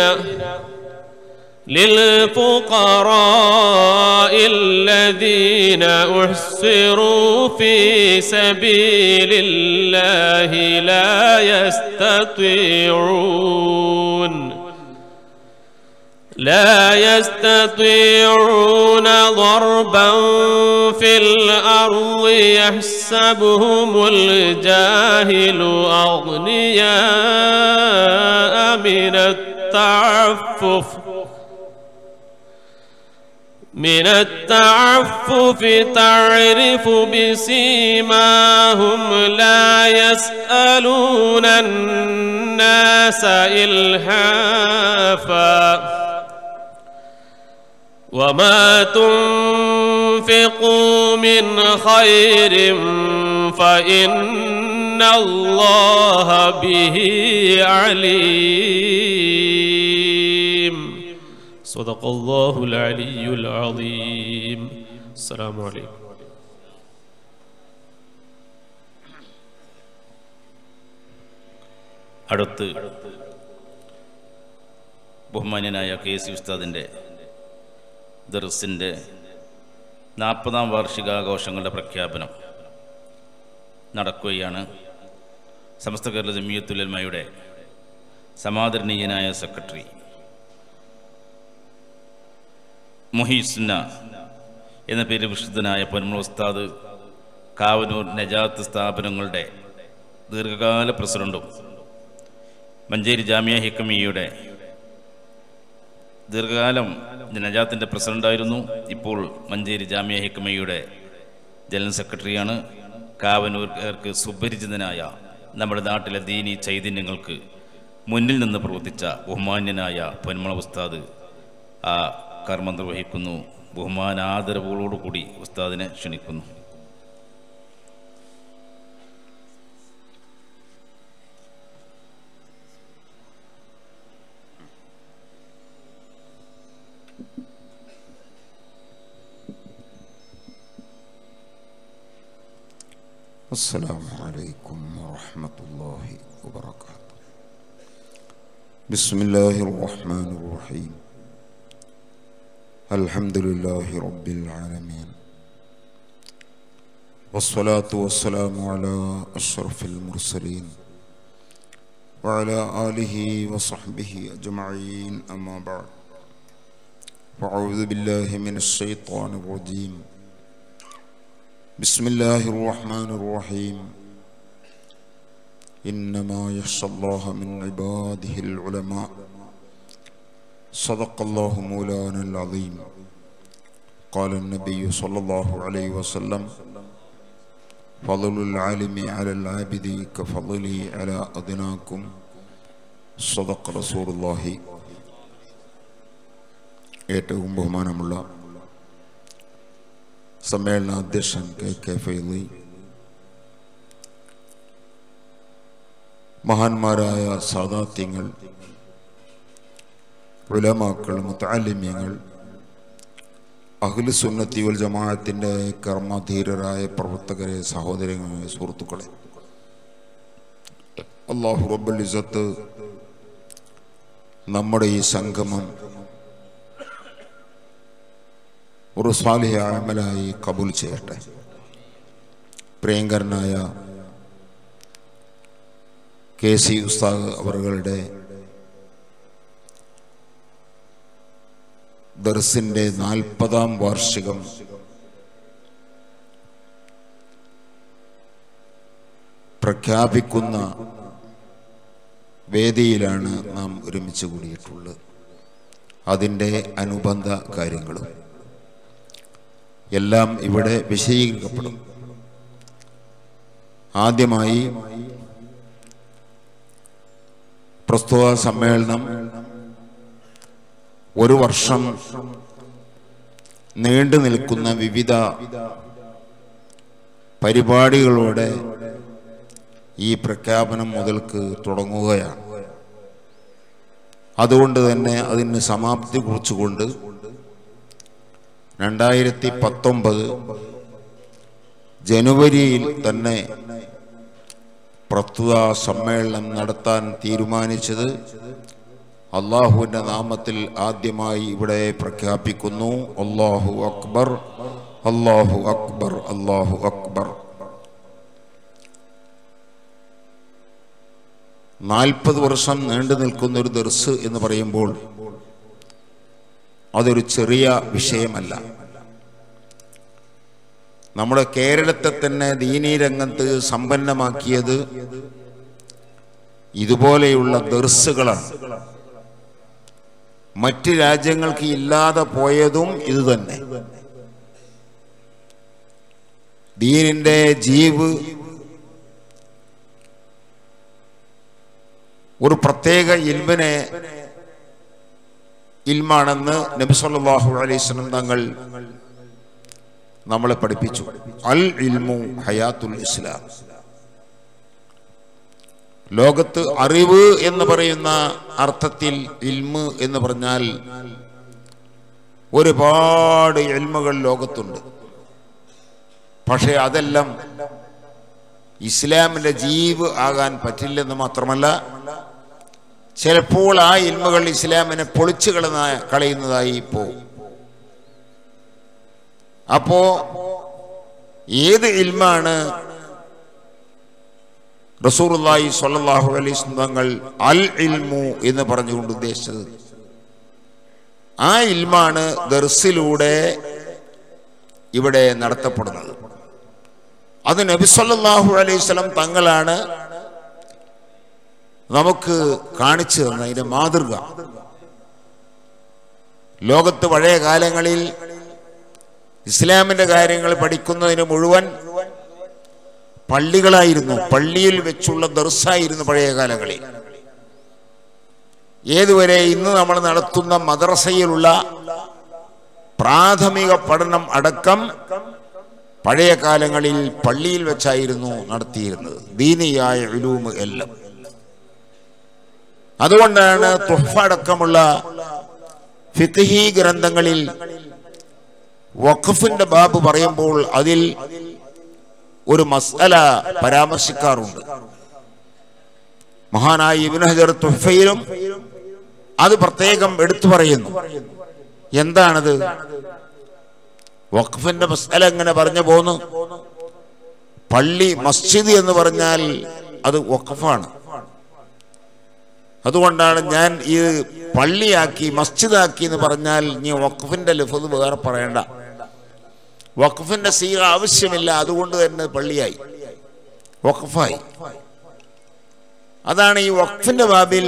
S4: للفقراء الذين احصروا في سبيل الله لا يستطيعون لا يستطيعون ضربا في الأرض يحسبهم الجاهل أغنياء من التعفف من التعفف تعرف بسيماهم لا يسألون الناس إلحافا وما تنفقوا من خير فإن الله به عليم صدق الله العلي العظيم السلام عليكم
S1: അടുത്ത് ബഹുമാന്യനായ കെ സി ഉസ്താദിൻ്റെ ദർസിൻ്റെ നാൽപ്പതാം വാർഷികാഘോഷങ്ങളുടെ പ്രഖ്യാപനം നടക്കുകയാണ് സമസ്ത കേരള ജമിയത്തുലന്മയുടെ സമാദരണീയനായ സെക്രട്ടറി മുഹീസുന്ന എന്ന പേര് വിശുദ്ധനായ പൊന്മ ഉസ്താദ് കാവനൂർ നജാത്ത് സ്ഥാപനങ്ങളുടെ ദീർഘകാല പ്രസിഡന്റും മഞ്ചേരി ജാമ്യ ഹിക്കമിയുടെ ദീർഘകാലം നജാത്തിൻ്റെ പ്രസിഡൻ്റായിരുന്നു ഇപ്പോൾ മഞ്ചേരി ജാമ്യ ഹിക്കമയുടെ ജനറൽ സെക്രട്ടറിയാണ് കാവനൂർക്കാർക്ക് സുപരിചിതനായ നമ്മുടെ നാട്ടിലെ ദീനി ചൈതന്യങ്ങൾക്ക് മുന്നിൽ നിന്ന് പ്രവർത്തിച്ച ബഹുമാന്യനായ പൊന്മള ഉസ്താദ് ആ കർമ്മം നിർവഹിക്കുന്നു ബഹുമാനാദരവുകളോടുകൂടി ഉസ്താദിനെ ക്ഷണിക്കുന്നു
S5: السلام عليكم ورحمة الله وبركاته بسم الله الرحمن الرحيم الحمد لله رب العالمين والصلاة والسلام على أشرف المرسلين وعلى آله وصحبه أجمعين أما بعد فأعوذ بالله من الشيطان الرجيم بسم الله الرحمن الرحيم إنما يخشى الله من عباده العلماء صدق الله مولانا العظيم قال النبي صلى الله عليه وسلم فضل العالم على العابد كفضلي على أدناكم صدق رسول الله ഏറ്റവും ബഹുമാനമുള്ള സമ്മേളനാധ്യക്ഷൻ കെ കെ ഫൈലി മഹാന്മാരായ സാദാത്യങ്ങൾ ഉലമാക്കൾ മുത്താലിമ്യങ്ങൾ അഖിൽ സുന്നത്തി വൽ ജമാഅത്തിൻ്റെ കർമ്മധീരരായ പ്രവർത്തകരെ സഹോദരങ്ങളെ സുഹൃത്തുക്കളെ അള്ളാഹു റബ്ബുൽ ഇസത്ത് നമ്മുടെ ഈ സംഗമം ഒരു സ്വാലിഹ അമലായി കബൂൽ ചെയ്യട്ടെ പ്രിയങ്കരനായ കെ സി ഉസ്താദ് അവറുകളുടെ ദർസിൻ്റെ നാൽപ്പതാം വാർഷികം പ്രഖ്യാപിക്കുന്ന വേദിയിലാണ് നാം ഒരുമിച്ച് കൂടിയിട്ടുള്ളത് അതിൻ്റെ അനുബന്ധ കാര്യങ്ങളും എല്ലാം ഇവിടെ വിശദീകരിക്കപ്പെടും ആദ്യമായി പ്രസ്തുത സമ്മേളനം ഒരു വർഷം നീണ്ടു നിൽക്കുന്ന വിവിധ പരിപാടികളോടെ ഈ പ്രഖ്യാപനം മുതൽക്ക് തുടങ്ങുകയാണ് അതുകൊണ്ട് തന്നെ അതിന് സമാപ്തി കുറിച്ചുകൊണ്ട് രണ്ടായിരത്തി പത്തൊമ്പത് ജനുവരിയിൽ തന്നെ പ്രസ്തുത സമ്മേളനം നടത്താൻ തീരുമാനിച്ചത് അള്ളാഹുവിൻ്റെ നാമത്തിൽ ആദ്യമായി ഇവിടെ പ്രഖ്യാപിക്കുന്നു അള്ളാഹു അക്ബർ അള്ളാഹു അക്ബർ അള്ളാഹു അക്ബർ നാൽപ്പത് വർഷം നീണ്ടു നിൽക്കുന്ന ഒരു ദർസ് എന്ന് പറയുമ്പോൾ അതൊരു ചെറിയ വിഷയമല്ല നമ്മുടെ കേരളത്തെ തന്നെ ദീനീ രംഗത്ത് സമ്പന്നമാക്കിയത് ഇതുപോലെയുള്ള ദർസുകളാണ് മറ്റ് രാജ്യങ്ങൾക്ക് ഇല്ലാതെ പോയതും ഇത് തന്നെ ദീനിന്റെ ജീവ് ഒരു പ്രത്യേക ഇൽമിനെ ഇൽമാണെന്ന് നബി സല്ലല്ലാഹു അലൈഹി വസല്ലം തങ്ങൾ നമ്മളെ പഠിപ്പിച്ചു അൽ ഇൽമു ഹയാത്തുൽ ഇസ്ലാം ലോകത്ത് അറിവ് എന്ന് പറയുന്ന അർത്ഥത്തിൽ ഇൽമ് എന്ന് പറഞ്ഞാൽ ഒരുപാട് എൽമുകൾ ലോകത്തുണ്ട് പക്ഷേ അതെല്ലാം ഇസ്ലാമിന്റെ ജീവ് ആകാൻ പറ്റില്ലെന്ന് മാത്രമല്ല ചിലപ്പോൾ ആ ഇൽമുകൾ ഇസ്ലാമിനെ പൊളിച്ചു കളന്ന കളയുന്നതായി പോകും അപ്പോ ഏത് ഇൽമാണ് റസൂറുല്ലാഹി സ്വല്ലല്ലാഹു അലൈഹി തങ്ങൾ അൽ ഇൽമു എന്ന് പറഞ്ഞുകൊണ്ട് ഉദ്ദേശിച്ചത് ആ ഇൽമാണ് ദർസിലൂടെ ഇവിടെ നടത്തപ്പെടുന്നത് അത് നബി സല്ലല്ലാഹു അലൈഹി വസല്ലം തങ്ങളാണ് നമുക്ക് കാണിച്ചു തന്ന അതിന്റെ മാതൃക ലോകത്ത് പഴയ കാലങ്ങളിൽ ഇസ്ലാമിന്റെ കാര്യങ്ങൾ പഠിക്കുന്നതിന് മുഴുവൻ പള്ളികളായിരുന്നു പള്ളിയിൽ വെച്ചുള്ള ദർസായിരുന്നു പഴയ കാലങ്ങളിൽ ഏതുവരെ ഇന്ന് നമ്മൾ നടത്തുന്ന മദ്രസയിലുള്ള പ്രാഥമിക പഠനം അടക്കം പഴയ കാലങ്ങളിൽ പള്ളിയിൽ വെച്ചായിരുന്നു നടത്തിയിരുന്നത് ദീനിയായ ഇലൂമ് എല്ലാം അതുകൊണ്ടാണ് തുഹഫ അടക്കമുള്ള ഫിഖ്ഹി ഗ്രന്ഥങ്ങളിൽ വഖഫിന്റെ ബാബ് പറയുമ്പോൾ അതിൽ ഒരു മസ്അല പരാമർശിക്കാറുണ്ട് മഹാനായ ഇബ്നു ഹജർ തുഹഫയിലും അത് പ്രത്യേകം എടുത്തു പറയുന്നു എന്താണത് വഖഫിന്റെ മസ്അല എങ്ങനെ പറഞ്ഞു പോന്നു പള്ളി മസ്ജിദ് എന്ന് പറഞ്ഞാൽ അത് വഖഫാണ് അതുകൊണ്ടാണ് ഞാൻ ഈ പള്ളിയാക്കി മസ്ജിദാക്കി എന്ന് പറഞ്ഞാൽ നീ വഖഫിന്റെ ലഫത് വേറെ പറയണ്ട വഖഫിന്റെ സീറ ആവശ്യമില്ല അതുകൊണ്ട് തന്നെ പള്ളിയായി വഖഫായി അതാണ് ഈ വഖഫിന്റെ ബാബിൽ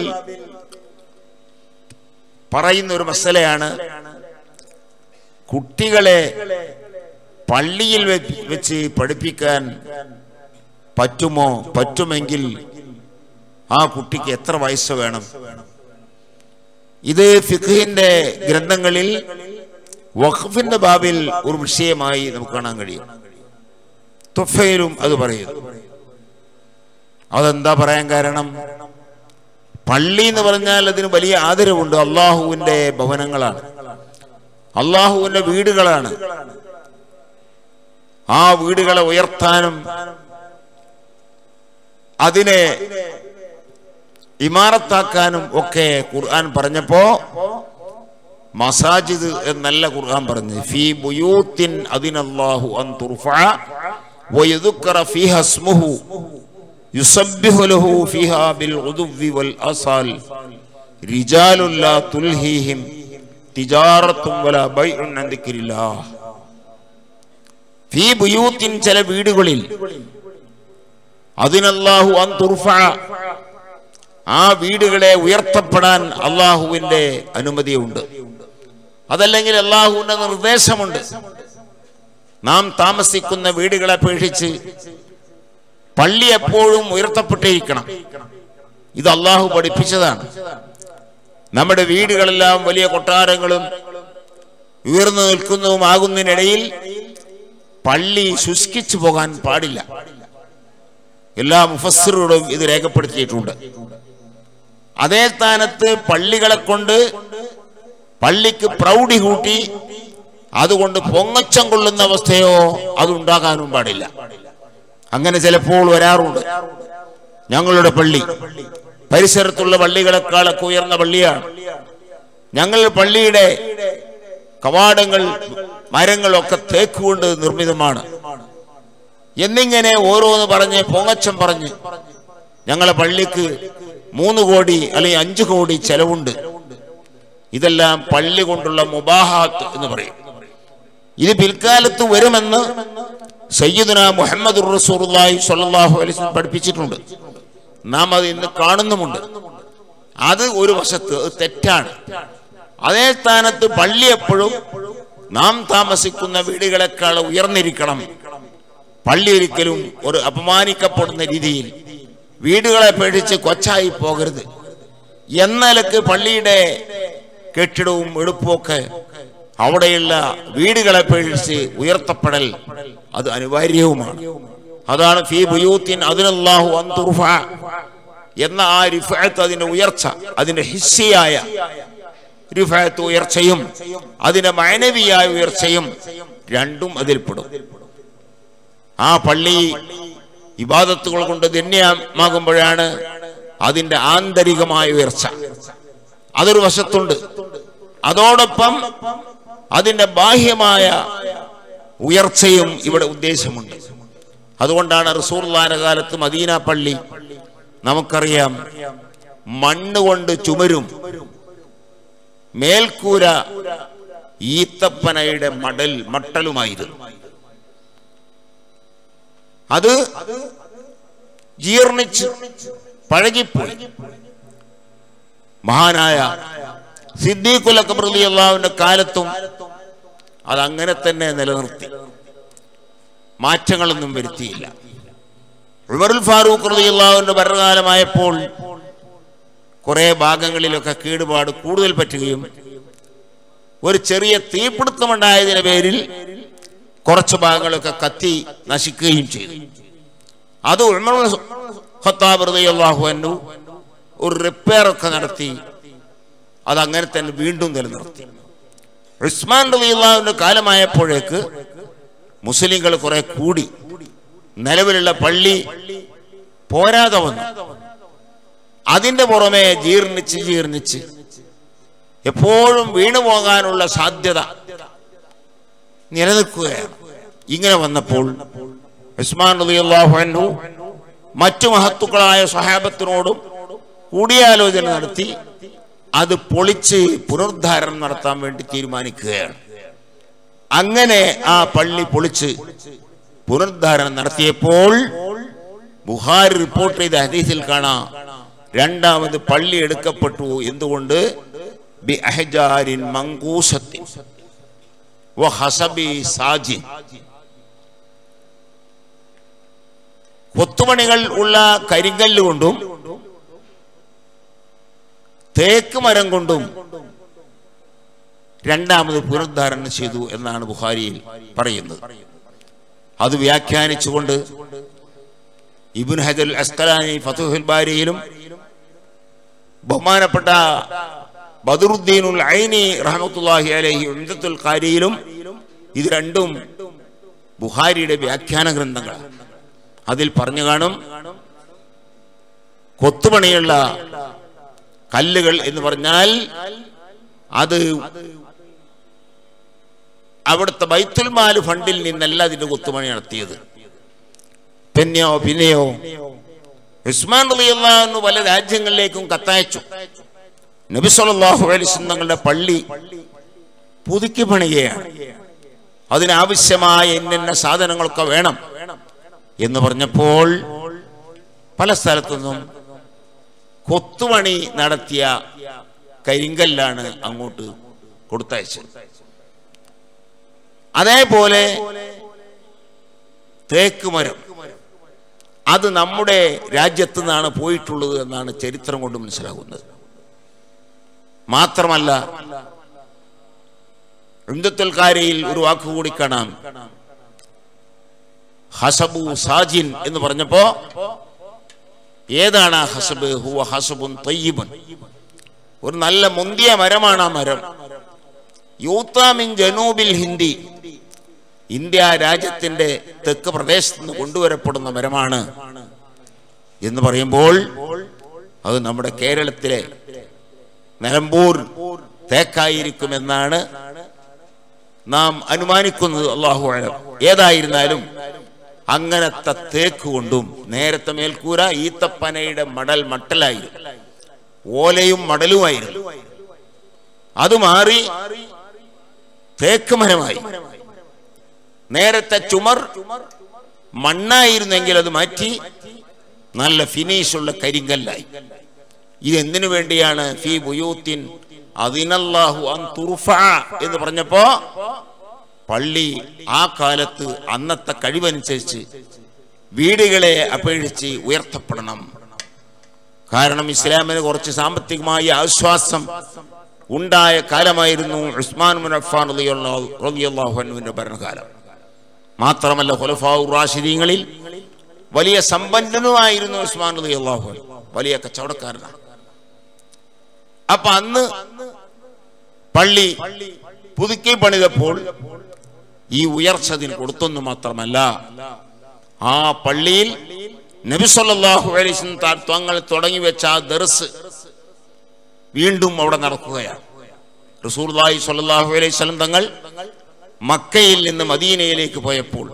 S5: പറയുന്ന ഒരു മസലയാണ് കുട്ടികളെ പള്ളിയിൽ വെ- വെച്ച് പഠിപ്പിക്കാൻ പറ്റുമോ പറ്റുമെങ്കിൽ ആ കുട്ടിക്ക് എത്ര വയസ്സ് വേണം ഇത് ഫിഖിന്റെ ഗ്രന്ഥങ്ങളിൽ വഖഫിന്റെ ബാബിൽ ഒരു വിഷയമായി നമുക്ക് കാണാൻ കഴിയും തുഫയിലും അത് പറയുന്നു അതെന്താ പറയാൻ കാരണം പള്ളി എന്ന് പറഞ്ഞാൽ അതിന് വലിയ ആദരവുണ്ട് അള്ളാഹുവിന്റെ ഭവനങ്ങളാണ് അള്ളാഹുവിന്റെ വീടുകളാണ് ആ വീടുകളെ ഉയർത്താനും അതിനെ ഇമാറത്താക്കാനും ഒക്കെ ഖുർആൻ പറഞ്ഞപ്പോ മസാജിദ് എന്നല്ല ഖുർആൻ പറഞ്ഞു ഫീ ബുയൂത്തിൻ അതിനല്ലാഹു അൻ തുർഫഅ വയദുക്കറ ഫീഹ ഇസ്മുഹു യുസബ്ബിഹു ലഹു ഫീഹാ ബിൽ ഗുദുവ്വി വൽ അസാൽ റിജാലുൻ ലാ തുൽഹീഹിം തിജാറത്തും വലാ ബൈഉൻ അൻ ദിക്രില്ലാഹ് ഫീ ബുയൂത്തിൻ ചില വീടുകളിൽ അതിനല്ലാഹു അൻ തുർഫഅ ആ വീടുകളെ ഉയർത്തപ്പെടാൻ അള്ളാഹുവിന്റെ അനുമതിയുണ്ട് അതല്ലെങ്കിൽ അള്ളാഹുവിന്റെ നിർദ്ദേശമുണ്ട് നാം താമസിക്കുന്ന വീടുകളെ അപേക്ഷിച്ച് പള്ളി എപ്പോഴും ഉയർത്തപ്പെട്ടിരിക്കണം ഇത് അള്ളാഹു പഠിപ്പിച്ചതാണ് നമ്മുടെ വീടുകളെല്ലാം വലിയ കൊട്ടാരങ്ങളും ഉയർന്നു നിൽക്കുന്നതുമാകുന്നതിനിടയിൽ പള്ളി ശുഷ്കിച്ചു പോകാൻ പാടില്ല എല്ലാ മുഫസ്സിറുകളും ഇത് രേഖപ്പെടുത്തിയിട്ടുണ്ട് അതേ സ്ഥാനത്ത് പള്ളികളെ കൊണ്ട് പള്ളിക്ക് പ്രൗഢി കൂട്ടി അതുകൊണ്ട് പൊങ്ങച്ചം കൊള്ളുന്ന അവസ്ഥയോ അതുണ്ടാകാനും പാടില്ല അങ്ങനെ ചിലപ്പോൾ വരാറുണ്ട് ഞങ്ങളുടെ പള്ളി പരിസരത്തുള്ള പള്ളികളെക്കാളൊക്കെ ഉയർന്ന പള്ളിയാണ് ഞങ്ങൾ പള്ളിയുടെ കവാടങ്ങൾ മരങ്ങളൊക്കെ തേക്ക് കൊണ്ട് നിർമ്മിതമാണ് എന്നിങ്ങനെ ഓരോന്ന് പറഞ്ഞ് പൊങ്ങച്ചം പറഞ്ഞ് ഞങ്ങളെ പള്ളിക്ക് മൂന്ന് കോടി അല്ലെങ്കിൽ അഞ്ചു കോടി ചെലവുണ്ട് ഇതെല്ലാം പള്ളി കൊണ്ടുള്ള മുബാഹാത്ത് എന്ന് പറയും ഇത് പിൽക്കാലത്ത് വരുമെന്ന് സയ്യിദുന മുഹമ്മദ് റസൂറുല്ലാഹി സ്വല്ലല്ലാഹു അലൈഹി വസല്ലം പഠിപ്പിച്ചിട്ടുണ്ട് നാം അത് ഇന്ന് കാണുന്നുമുണ്ട് അത് ഒരു വശത്ത് അത് തെറ്റാണ് അതേ സ്ഥാനത്ത് പള്ളി എപ്പോഴും നാം താമസിക്കുന്ന വീടുകളെക്കാൾ ഉയർന്നിരിക്കണം പള്ളി ഒരിക്കലും ഒരു അപമാനിക്കപ്പെടുന്ന രീതിയിൽ വീടുകളെ പേടിച്ച് കൊച്ചായി പോകരുത് എന്നലക്ക് പള്ളിയുടെ കെട്ടിടവും എടുപ്പുമൊക്കെ അവിടെയുള്ള വീടുകളെ പേടിച്ച് ഉയർത്തപ്പെടൽ അത് അനിവാര്യവുമാണ് അതാണ് ഫീ ബുയൂത്തിൻ അതിനല്ലാഹു അന്തുർഫ എന്ന ആ റിഫഅത്ത് അതിന്റെ ഉയർച്ച അതിന്റെ ഹിസ്സിയായ റിഫഅത്ത് ഉയർച്ചയും അതിന്റെ മാനവിയായ ഉയർച്ചയും രണ്ടും അതിൽപ്പെടും ആ പള്ളി ഇബാദത്തുകൾ കൊണ്ട് ധന്യമാകുമ്പോഴാണ് അതിന്റെ ആന്തരികമായ ഉയർച്ച അതൊരു വശത്തുണ്ട് അതോടൊപ്പം അതിന്റെ ബാഹ്യമായ ഉയർച്ചയും ഇവിടെ ഉദ്ദേശമുണ്ട് അതുകൊണ്ടാണ് റസൂർലാന കാലത്ത് മദീന പള്ളി നമുക്കറിയാം മണ്ണ് കൊണ്ട് ചുമരും മേൽക്കൂര ഈത്തപ്പനയുടെ മടൽ മട്ടലുമായിരുന്നു അത് ജീർണിച്ച് പഴകിപ്പോയി മഹാനായ
S6: സിദ്ദീഖുലൊക്കെ പ്രതി അള്ളാഹുവിന്റെ കാലത്തും അതങ്ങനെ തന്നെ നിലനിർത്തി മാറ്റങ്ങളൊന്നും വരുത്തിയില്ല ഉമറുൽ ഫാറൂഖ് റതി അള്ളാഹുവിന്റെ ഭരണകാലമായപ്പോൾ കുറെ ഭാഗങ്ങളിലൊക്കെ കേടുപാട് കൂടുതൽ പറ്റുകയും ഒരു ചെറിയ തീപിടുത്തമുണ്ടായതിന്റെ പേരിൽ കുറച്ച് ഭാഗങ്ങളൊക്കെ കത്തി നശിക്കുകയും ചെയ്തു അത് ഉമർ ഖത്താബ് റളിയല്ലാഹു അൻഹു ഒരു റിപ്പയർ ഒക്കെ നടത്തി അത് അങ്ങനെ തന്നെ വീണ്ടും നിലനിർത്തി ഉസ്മാൻ റളിയല്ലാഹുവിന്റെ കാലമായപ്പോഴേക്ക് മുസ്ലിങ്ങൾ കുറെ കൂടി നിലവിലുള്ള പള്ളി പോരാതെ വന്നു അതിന്റെ പുറമെ ജീർണിച്ച് ജീർണിച്ച് എപ്പോഴും വീണു പോകാനുള്ള സാധ്യത നിലനിൽക്കുകയാണ് ഇങ്ങനെ വന്നപ്പോൾ ഉസ്മാൻ റളിയല്ലാഹു അൻഹു മറ്റു മഹത്തുക്കളായ സഹാബത്തിനോടും കൂടിയാലോചന നടത്തി അത് പൊളിച്ച് പുനരുദ്ധാരണം നടത്താൻ വേണ്ടി തീരുമാനിക്കുകയാണ് അങ്ങനെ ആ പള്ളി പൊളിച്ച് പുനരുദ്ധാരണം നടത്തിയപ്പോൾ ബുഹാരി റിപ്പോർട്ട് ചെയ്ത ഹദീസിൽ കാണാം രണ്ടാമത് പള്ളി എടുക്കപ്പെട്ടു എന്തുകൊണ്ട് ബി അഹ്ജാരിൻ മങ്കൂസത്തിൻ വഹസബി സാജിൻ കൊത്തുപണികൾ ഉള്ള കരിങ്കല്ല് കൊണ്ടും തേക്ക് മരം കൊണ്ടും രണ്ടാമത് പുനരുദ്ധാരണം ചെയ്തു എന്നാണ് ബുഹാരിയിൽ പറയുന്നത് അത് വ്യാഖ്യാനിച്ചുകൊണ്ട് ഇബുൻ ഹജൽ അസ്കലാനി ഫതുഹുൽ ബാരിയിലും ബഹുമാനപ്പെട്ട ബദറുദ്ദീനുൽ ഐനി റഹമത്തുല്ലാഹി അലൈഹി ഉംദത്തുൽ ഖാരിയിലും ഇത് രണ്ടും ബുഹാരിയുടെ വ്യാഖ്യാന ഗ്രന്ഥങ്ങളാണ് അതിൽ പറഞ്ഞു കാണും കൊത്തുപണിയുള്ള കല്ലുകൾ എന്ന് പറഞ്ഞാൽ അത് അവിടുത്തെ ബൈത്തുൽ മാൽ ഫണ്ടിൽ നിന്നല്ല അതിന്റെ കൊത്തുപണി നടത്തിയത് പിന്നെയോ പിന്നെയോ ഉസ്മാൻ റളിയല്ലാഹു പല രാജ്യങ്ങളിലേക്കും കത്തയച്ചു നബി സല്ലല്ലാഹു അലൈഹി വസല്ലം തങ്ങളുടെ പള്ളി പുതുക്കി പണിയുകയാണ് അതിനാവശ്യമായ ഇന്ന സാധനങ്ങളൊക്കെ വേണം എന്ന് പറഞ്ഞപ്പോൾ പല സ്ഥലത്തുനിന്നും കൊത്തുപണി നടത്തിയ കരിങ്കല്ലാണ് അങ്ങോട്ട് കൊടുത്തയച്ചത് അതേപോലെ തേക്ക് മരം അത് നമ്മുടെ രാജ്യത്തു നിന്നാണ് പോയിട്ടുള്ളത് എന്നാണ് ചരിത്രം കൊണ്ട് മനസ്സിലാകുന്നത് മാത്രമല്ല ഉന്തത്തുൽക്കാരയിൽ ഒരു വാക്ക് കൂടി കാണാം ഹസബു സാജിൻ എന്ന് പറഞ്ഞപ്പോ ഏതാണ് ആ ഹസബ് ഹുവ ഹസബുൻ തയ്യിബുൻ ഒരു നല്ല മുന്തിയ മരമാണ് ആ മരം യൂത്താമിൻ ജനൂബിൽ ഹിന്ദി ഇന്ത്യ രാജ്യത്തിന്റെ തെക്ക് പ്രദേശത്ത് നിന്ന് കൊണ്ടുവരപ്പെടുന്ന മരമാണ് എന്ന് പറയുമ്പോൾ അത് നമ്മുടെ കേരളത്തിലെ നിലമ്പൂർ തേക്കായിരിക്കുമെന്നാണ് നാം അനുമാനിക്കുന്നത് അള്ളാഹു അലം ഏതായിരുന്നാലും അങ്ങനത്തെ തേക്ക് കൊണ്ടും നേരത്തെ മേൽക്കൂര ഈത്തപ്പനയുടെ മടൽ മട്ടലായിരുന്നു ഓലയും മടലുമായിരുന്നു അത് മാറി തേക്ക് മരമായി നേരത്തെ ചുമർ മണ്ണായിരുന്നെങ്കിൽ അത് മാറ്റി നല്ല ഫിനിഷുള്ള കരിങ്കല്ലായി ഇതെന്തിനു വേണ്ടിയാണ് ഫി ബുയൂത്തിൻ അതിനല്ലാഹു അൻ തുർഫ എന്ന് പറഞ്ഞപ്പോ പള്ളി ആ കാലത്ത് അന്നത്തെ കഴിവനുസരിച്ച് വീടുകളെ അപേക്ഷിച്ച് ഉയർത്തപ്പെടണം കാരണം ഇസ്ലാമിന് കുറച്ച് സാമ്പത്തികമായ ആശ്വാസം ഉണ്ടായ കാലമായിരുന്നു ഉസ്മാൻ മുൻ അഫ്ഫാൻ റളിയല്ലാഹുവിന്റെ ഭരണകാലം മാത്രമല്ല ഹുലഫാഉ റാഷിദീങ്ങളിൽ വലിയ സമ്പന്നനുമായിരുന്നു ഉസ്മാൻ റളിയല്ലാഹു വലിയ കച്ചവടക്കാരനാണ് അപ്പൊ അന്ന് പള്ളി പുതുക്കി പണിതപ്പോൾ ഈ ഉയർച്ച അതിന് കൊടുത്തെന്ന് മാത്രമല്ല ആ പള്ളിയിൽ നബിസൊല്ലാഹു അലൈസ് തങ്ങൾ തുടങ്ങി വെച്ച ആ ദർസ് വീണ്ടും അവിടെ നടക്കുകയാണ് റസൂർലായി സല്ലാഹു അലൈഹി സ്വലം തങ്ങൾ മക്കയിൽ നിന്ന് മദീനയിലേക്ക് പോയപ്പോൾ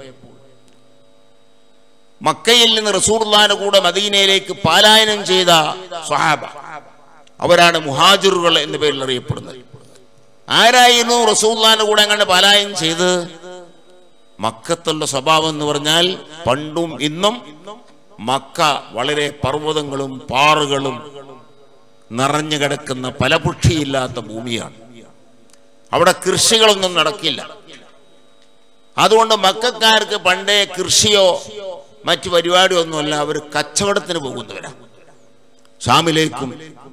S6: മക്കയിൽ നിന്ന് റസൂർലാന്റെ കൂടെ മദീനയിലേക്ക് പാലായനം ചെയ്ത സ്വഹാബ അവരാണ് മുഹാജിറുകൾ എന്ന പേരിൽ അറിയപ്പെടുന്നത് ആരായിരുന്നു റസൂല്ലാന്റെ കൂടെ എങ്ങനെ പാലായനം ചെയ്ത് മക്കത്തുള്ള സ്വഭാവം എന്ന് പറഞ്ഞാൽ പണ്ടും ഇന്നും മക്ക വളരെ പർവ്വതങ്ങളും പാറുകളും നിറഞ്ഞു കിടക്കുന്ന ഫലപുഷ്ടിയില്ലാത്ത ഭൂമിയാണ് അവിടെ കൃഷികളൊന്നും നടക്കില്ല അതുകൊണ്ട് മക്കാർക്ക് പണ്ടേ കൃഷിയോ മറ്റു പരിപാടിയൊന്നുമല്ല അവർ കച്ചവടത്തിന് പോകുന്നവരാ ഷാമിലേക്കും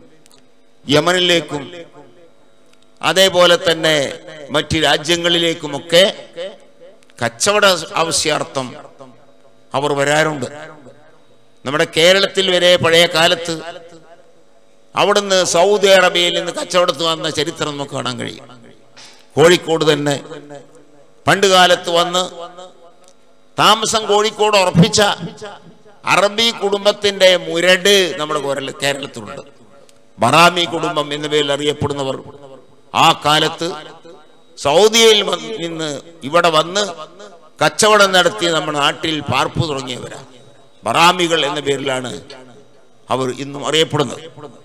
S6: യമനിലേക്കും അതേപോലെ തന്നെ മറ്റ് രാജ്യങ്ങളിലേക്കുമൊക്കെ കച്ചവട ആവശ്യാർത്ഥം അവർ വരാറുണ്ട് നമ്മുടെ കേരളത്തിൽ വരെ പഴയ കാലത്ത് അവിടുന്ന് സൗദി അറേബ്യയിൽ നിന്ന് കച്ചവടത്ത് വന്ന ചരിത്രം നമുക്ക് കാണാൻ കഴിയും കോഴിക്കോട് തന്നെ പണ്ട് കാലത്ത് വന്ന് താമസം കോഴിക്കോട് ഉറപ്പിച്ച അറബി കുടുംബത്തിന്റെ മുരട് നമ്മുടെ കോരള- കേരളത്തിലുണ്ട് ബറാമി കുടുംബം എന്ന പേരിൽ അറിയപ്പെടുന്നവർ ആ കാലത്ത് സൗദിയിൽ വന്ന് നിന്ന് ഇവിടെ വന്ന് കച്ചവടം നടത്തി നമ്മുടെ നാട്ടിൽ പാർപ്പ് തുടങ്ങിയവരാ ബറാമികൾ എന്ന പേരിലാണ് അവർ ഇന്നും അറിയപ്പെടുന്നത്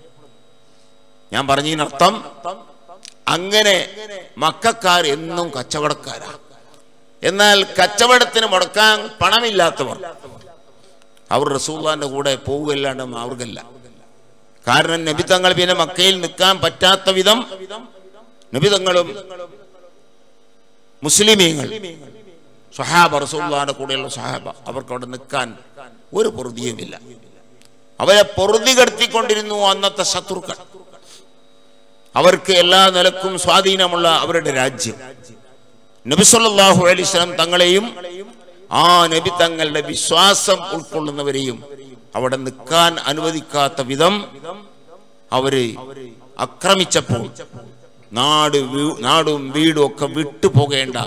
S6: ഞാൻ പറഞ്ഞതിനർത്ഥം അങ്ങനെ മക്കാർ എന്നും കച്ചവടക്കാരാ എന്നാൽ കച്ചവടത്തിന് മുടക്കാൻ പണമില്ലാത്തവർ അവർ റസൂള്ളാന്റെ കൂടെ പോവുകയല്ലാണ്ട് മാർഗല്ല കാരണം നബിതങ്ങൾ പിന്നെ മക്കയിൽ നിൽക്കാൻ പറ്റാത്ത വിധം നബിതങ്ങളും മുസ്ലിമീങ്ങൾ സഹാബ റസൂള്ളാന്റെ കൂടെയുള്ള സഹാബ അവർക്ക് അവിടെ നിൽക്കാൻ ഒരു പൊറുതിയുമില്ല അവരെ പൊറുതി കടത്തിക്കൊണ്ടിരുന്നു അന്നത്തെ ശത്രുക്കൾ അവർക്ക് എല്ലാ നിലക്കും സ്വാധീനമുള്ള അവരുടെ രാജ്യം നബിസല്ലാഹു അലൈസ്ലാം തങ്ങളെയും ആ നബി തങ്ങളുടെ വിശ്വാസം ഉൾക്കൊള്ളുന്നവരെയും അവിടെ നിൽക്കാൻ അനുവദിക്കാത്ത വിധം അവര് ആക്രമിച്ചപ്പോൾ നാട് വീ- നാടും വീടും ഒക്കെ വിട്ടു പോകേണ്ട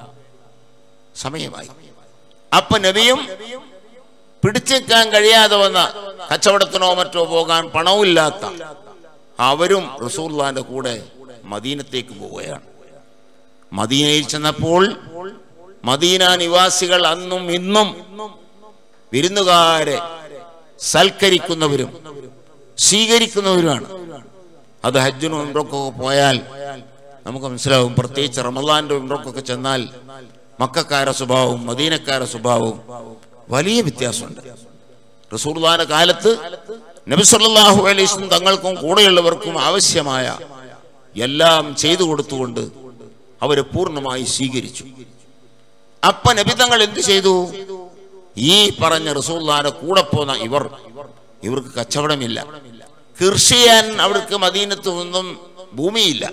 S6: സമയമായി അപ്പൊ നബിയും പിടിച്ചേക്കാൻ കഴിയാതെ വന്ന കച്ചവടത്തിനോ മറ്റോ പോകാൻ പണവുമില്ലാത്ത അവരും റസൂർലാന്റെ കൂടെ മദീനത്തേക്ക് പോവുകയാണ് മദീനയിൽ ചെന്നപ്പോൾ മദീന നിവാസികൾ അന്നും ഇന്നും വിരുന്നുകാരെ സൽക്കരിക്കുന്നവരും സ്വീകരിക്കുന്നവരുമാണ് അത് ഹജ്ജിനും ഉംറക്കൊക്കെ പോയാൽ നമുക്ക് മനസ്സിലാവും പ്രത്യേകിച്ച് റമദാന്റെ ഉംറക്കൊക്കെ ചെന്നാൽ മക്കാര സ്വഭാവവും മദീനക്കാര സ്വഭാവവും വലിയ വ്യത്യാസമുണ്ട് റസൂർദാന കാലത്ത് നബിസല്ലാഹു അലൈസും തങ്ങൾക്കും കൂടെയുള്ളവർക്കും ആവശ്യമായ എല്ലാം ചെയ്തു കൊടുത്തുകൊണ്ട് അവരെ പൂർണ്ണമായി സ്വീകരിച്ചു അപ്പ നബിതങ്ങൾ എന്ത് ചെയ്തു ഈ പറഞ്ഞ റസൂല്ലാന്റെ കൂടെ പോന്ന ഇവർ ഇവർക്ക് കച്ചവടമില്ല കൃഷി ചെയ്യാൻ അവർക്ക് മദീനത്ത് ഒന്നും ഭൂമിയില്ല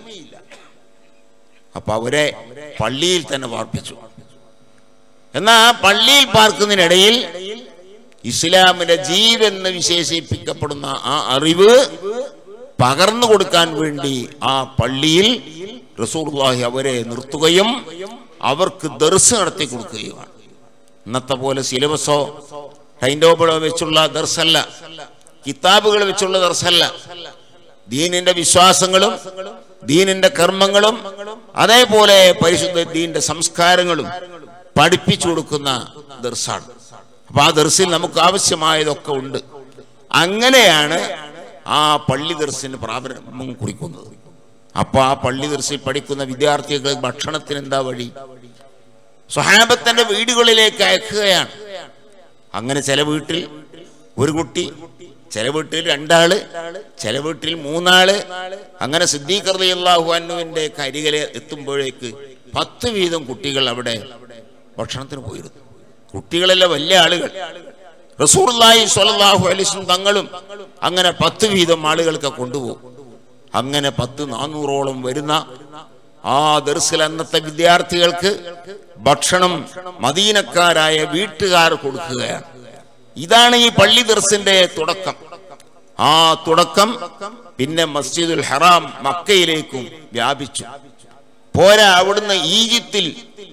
S6: അപ്പൊ അവരെ പള്ളിയിൽ തന്നെ പാർപ്പിച്ചു എന്നാ ആ പള്ളിയിൽ പാർക്കുന്നതിനിടയിൽ ഇസ്ലാമിന്റെ ജീവെന്ന് വിശേഷിപ്പിക്കപ്പെടുന്ന ആ അറിവ് പകർന്നു കൊടുക്കാൻ വേണ്ടി ആ പള്ളിയിൽ റസൂർലാഹി അവരെ നിർത്തുകയും അവർക്ക് ദർസ് നടത്തി കൊടുക്കുകയുമാണ് ഇന്നത്തെ പോലെ സിലബസോ ടൈം ടേബിളോ വെച്ചുള്ള ദർസല്ല കിതാബുകൾ വെച്ചുള്ള ദർസല്ല ദീനിന്റെ വിശ്വാസങ്ങളും ദീനിന്റെ കർമ്മങ്ങളും അതേപോലെ പരിശുദ്ധ ദീനിന്റെ സംസ്കാരങ്ങളും പഠിപ്പിച്ചു കൊടുക്കുന്ന ദർസാണ് അപ്പൊ ആ ദർസിൽ നമുക്ക് ആവശ്യമായതൊക്കെ ഉണ്ട് അങ്ങനെയാണ് ആ പള്ളി ദർസിന് പ്രാബല്യം കുറിക്കുന്നത് അപ്പൊ ആ പള്ളി ദർസിൽ പഠിക്കുന്ന വിദ്യാർത്ഥികൾ ഭക്ഷണത്തിന് എന്താ വഴി സ്വഹാബത്തിന്റെ വീടുകളിലേക്ക് അയക്കുകയാണ് അങ്ങനെ ചില വീട്ടിൽ ഒരു കുട്ടി ചില വീട്ടിൽ രണ്ടാള് ചില വീട്ടിൽ മൂന്നാള് അങ്ങനെ സിദ്ദീഖർദിയല്ലാഹു അന്നുവിന്റെ കരികലെ എത്തുമ്പോഴേക്ക് പത്ത് വീതം കുട്ടികൾ അവിടെ ഭക്ഷണത്തിന് പോയിരുന്നു കുട്ടികളല്ല വലിയ ആളുകൾ റസൂർലായി സ്വലല്ലാഹു അലിസും തങ്ങളും അങ്ങനെ പത്ത് വീതം ആളുകൾക്ക് കൊണ്ടുപോകും അങ്ങനെ പത്ത് നാനൂറോളം വരുന്ന ആ ദർസിൽ അന്നത്തെ വിദ്യാർത്ഥികൾക്ക് ഭക്ഷണം മദീനക്കാരായ വീട്ടുകാർ കൊടുക്കുകയാണ് ഇതാണ് ഈ പള്ളി ദർസിന്റെ തുടക്കം ആ തുടക്കം പിന്നെ മസ്ജിദുൽ ഹറാം മക്കയിലേക്കും വ്യാപിച്ചു പോരാ അവിടുന്ന് ഈജിപ്തിൽ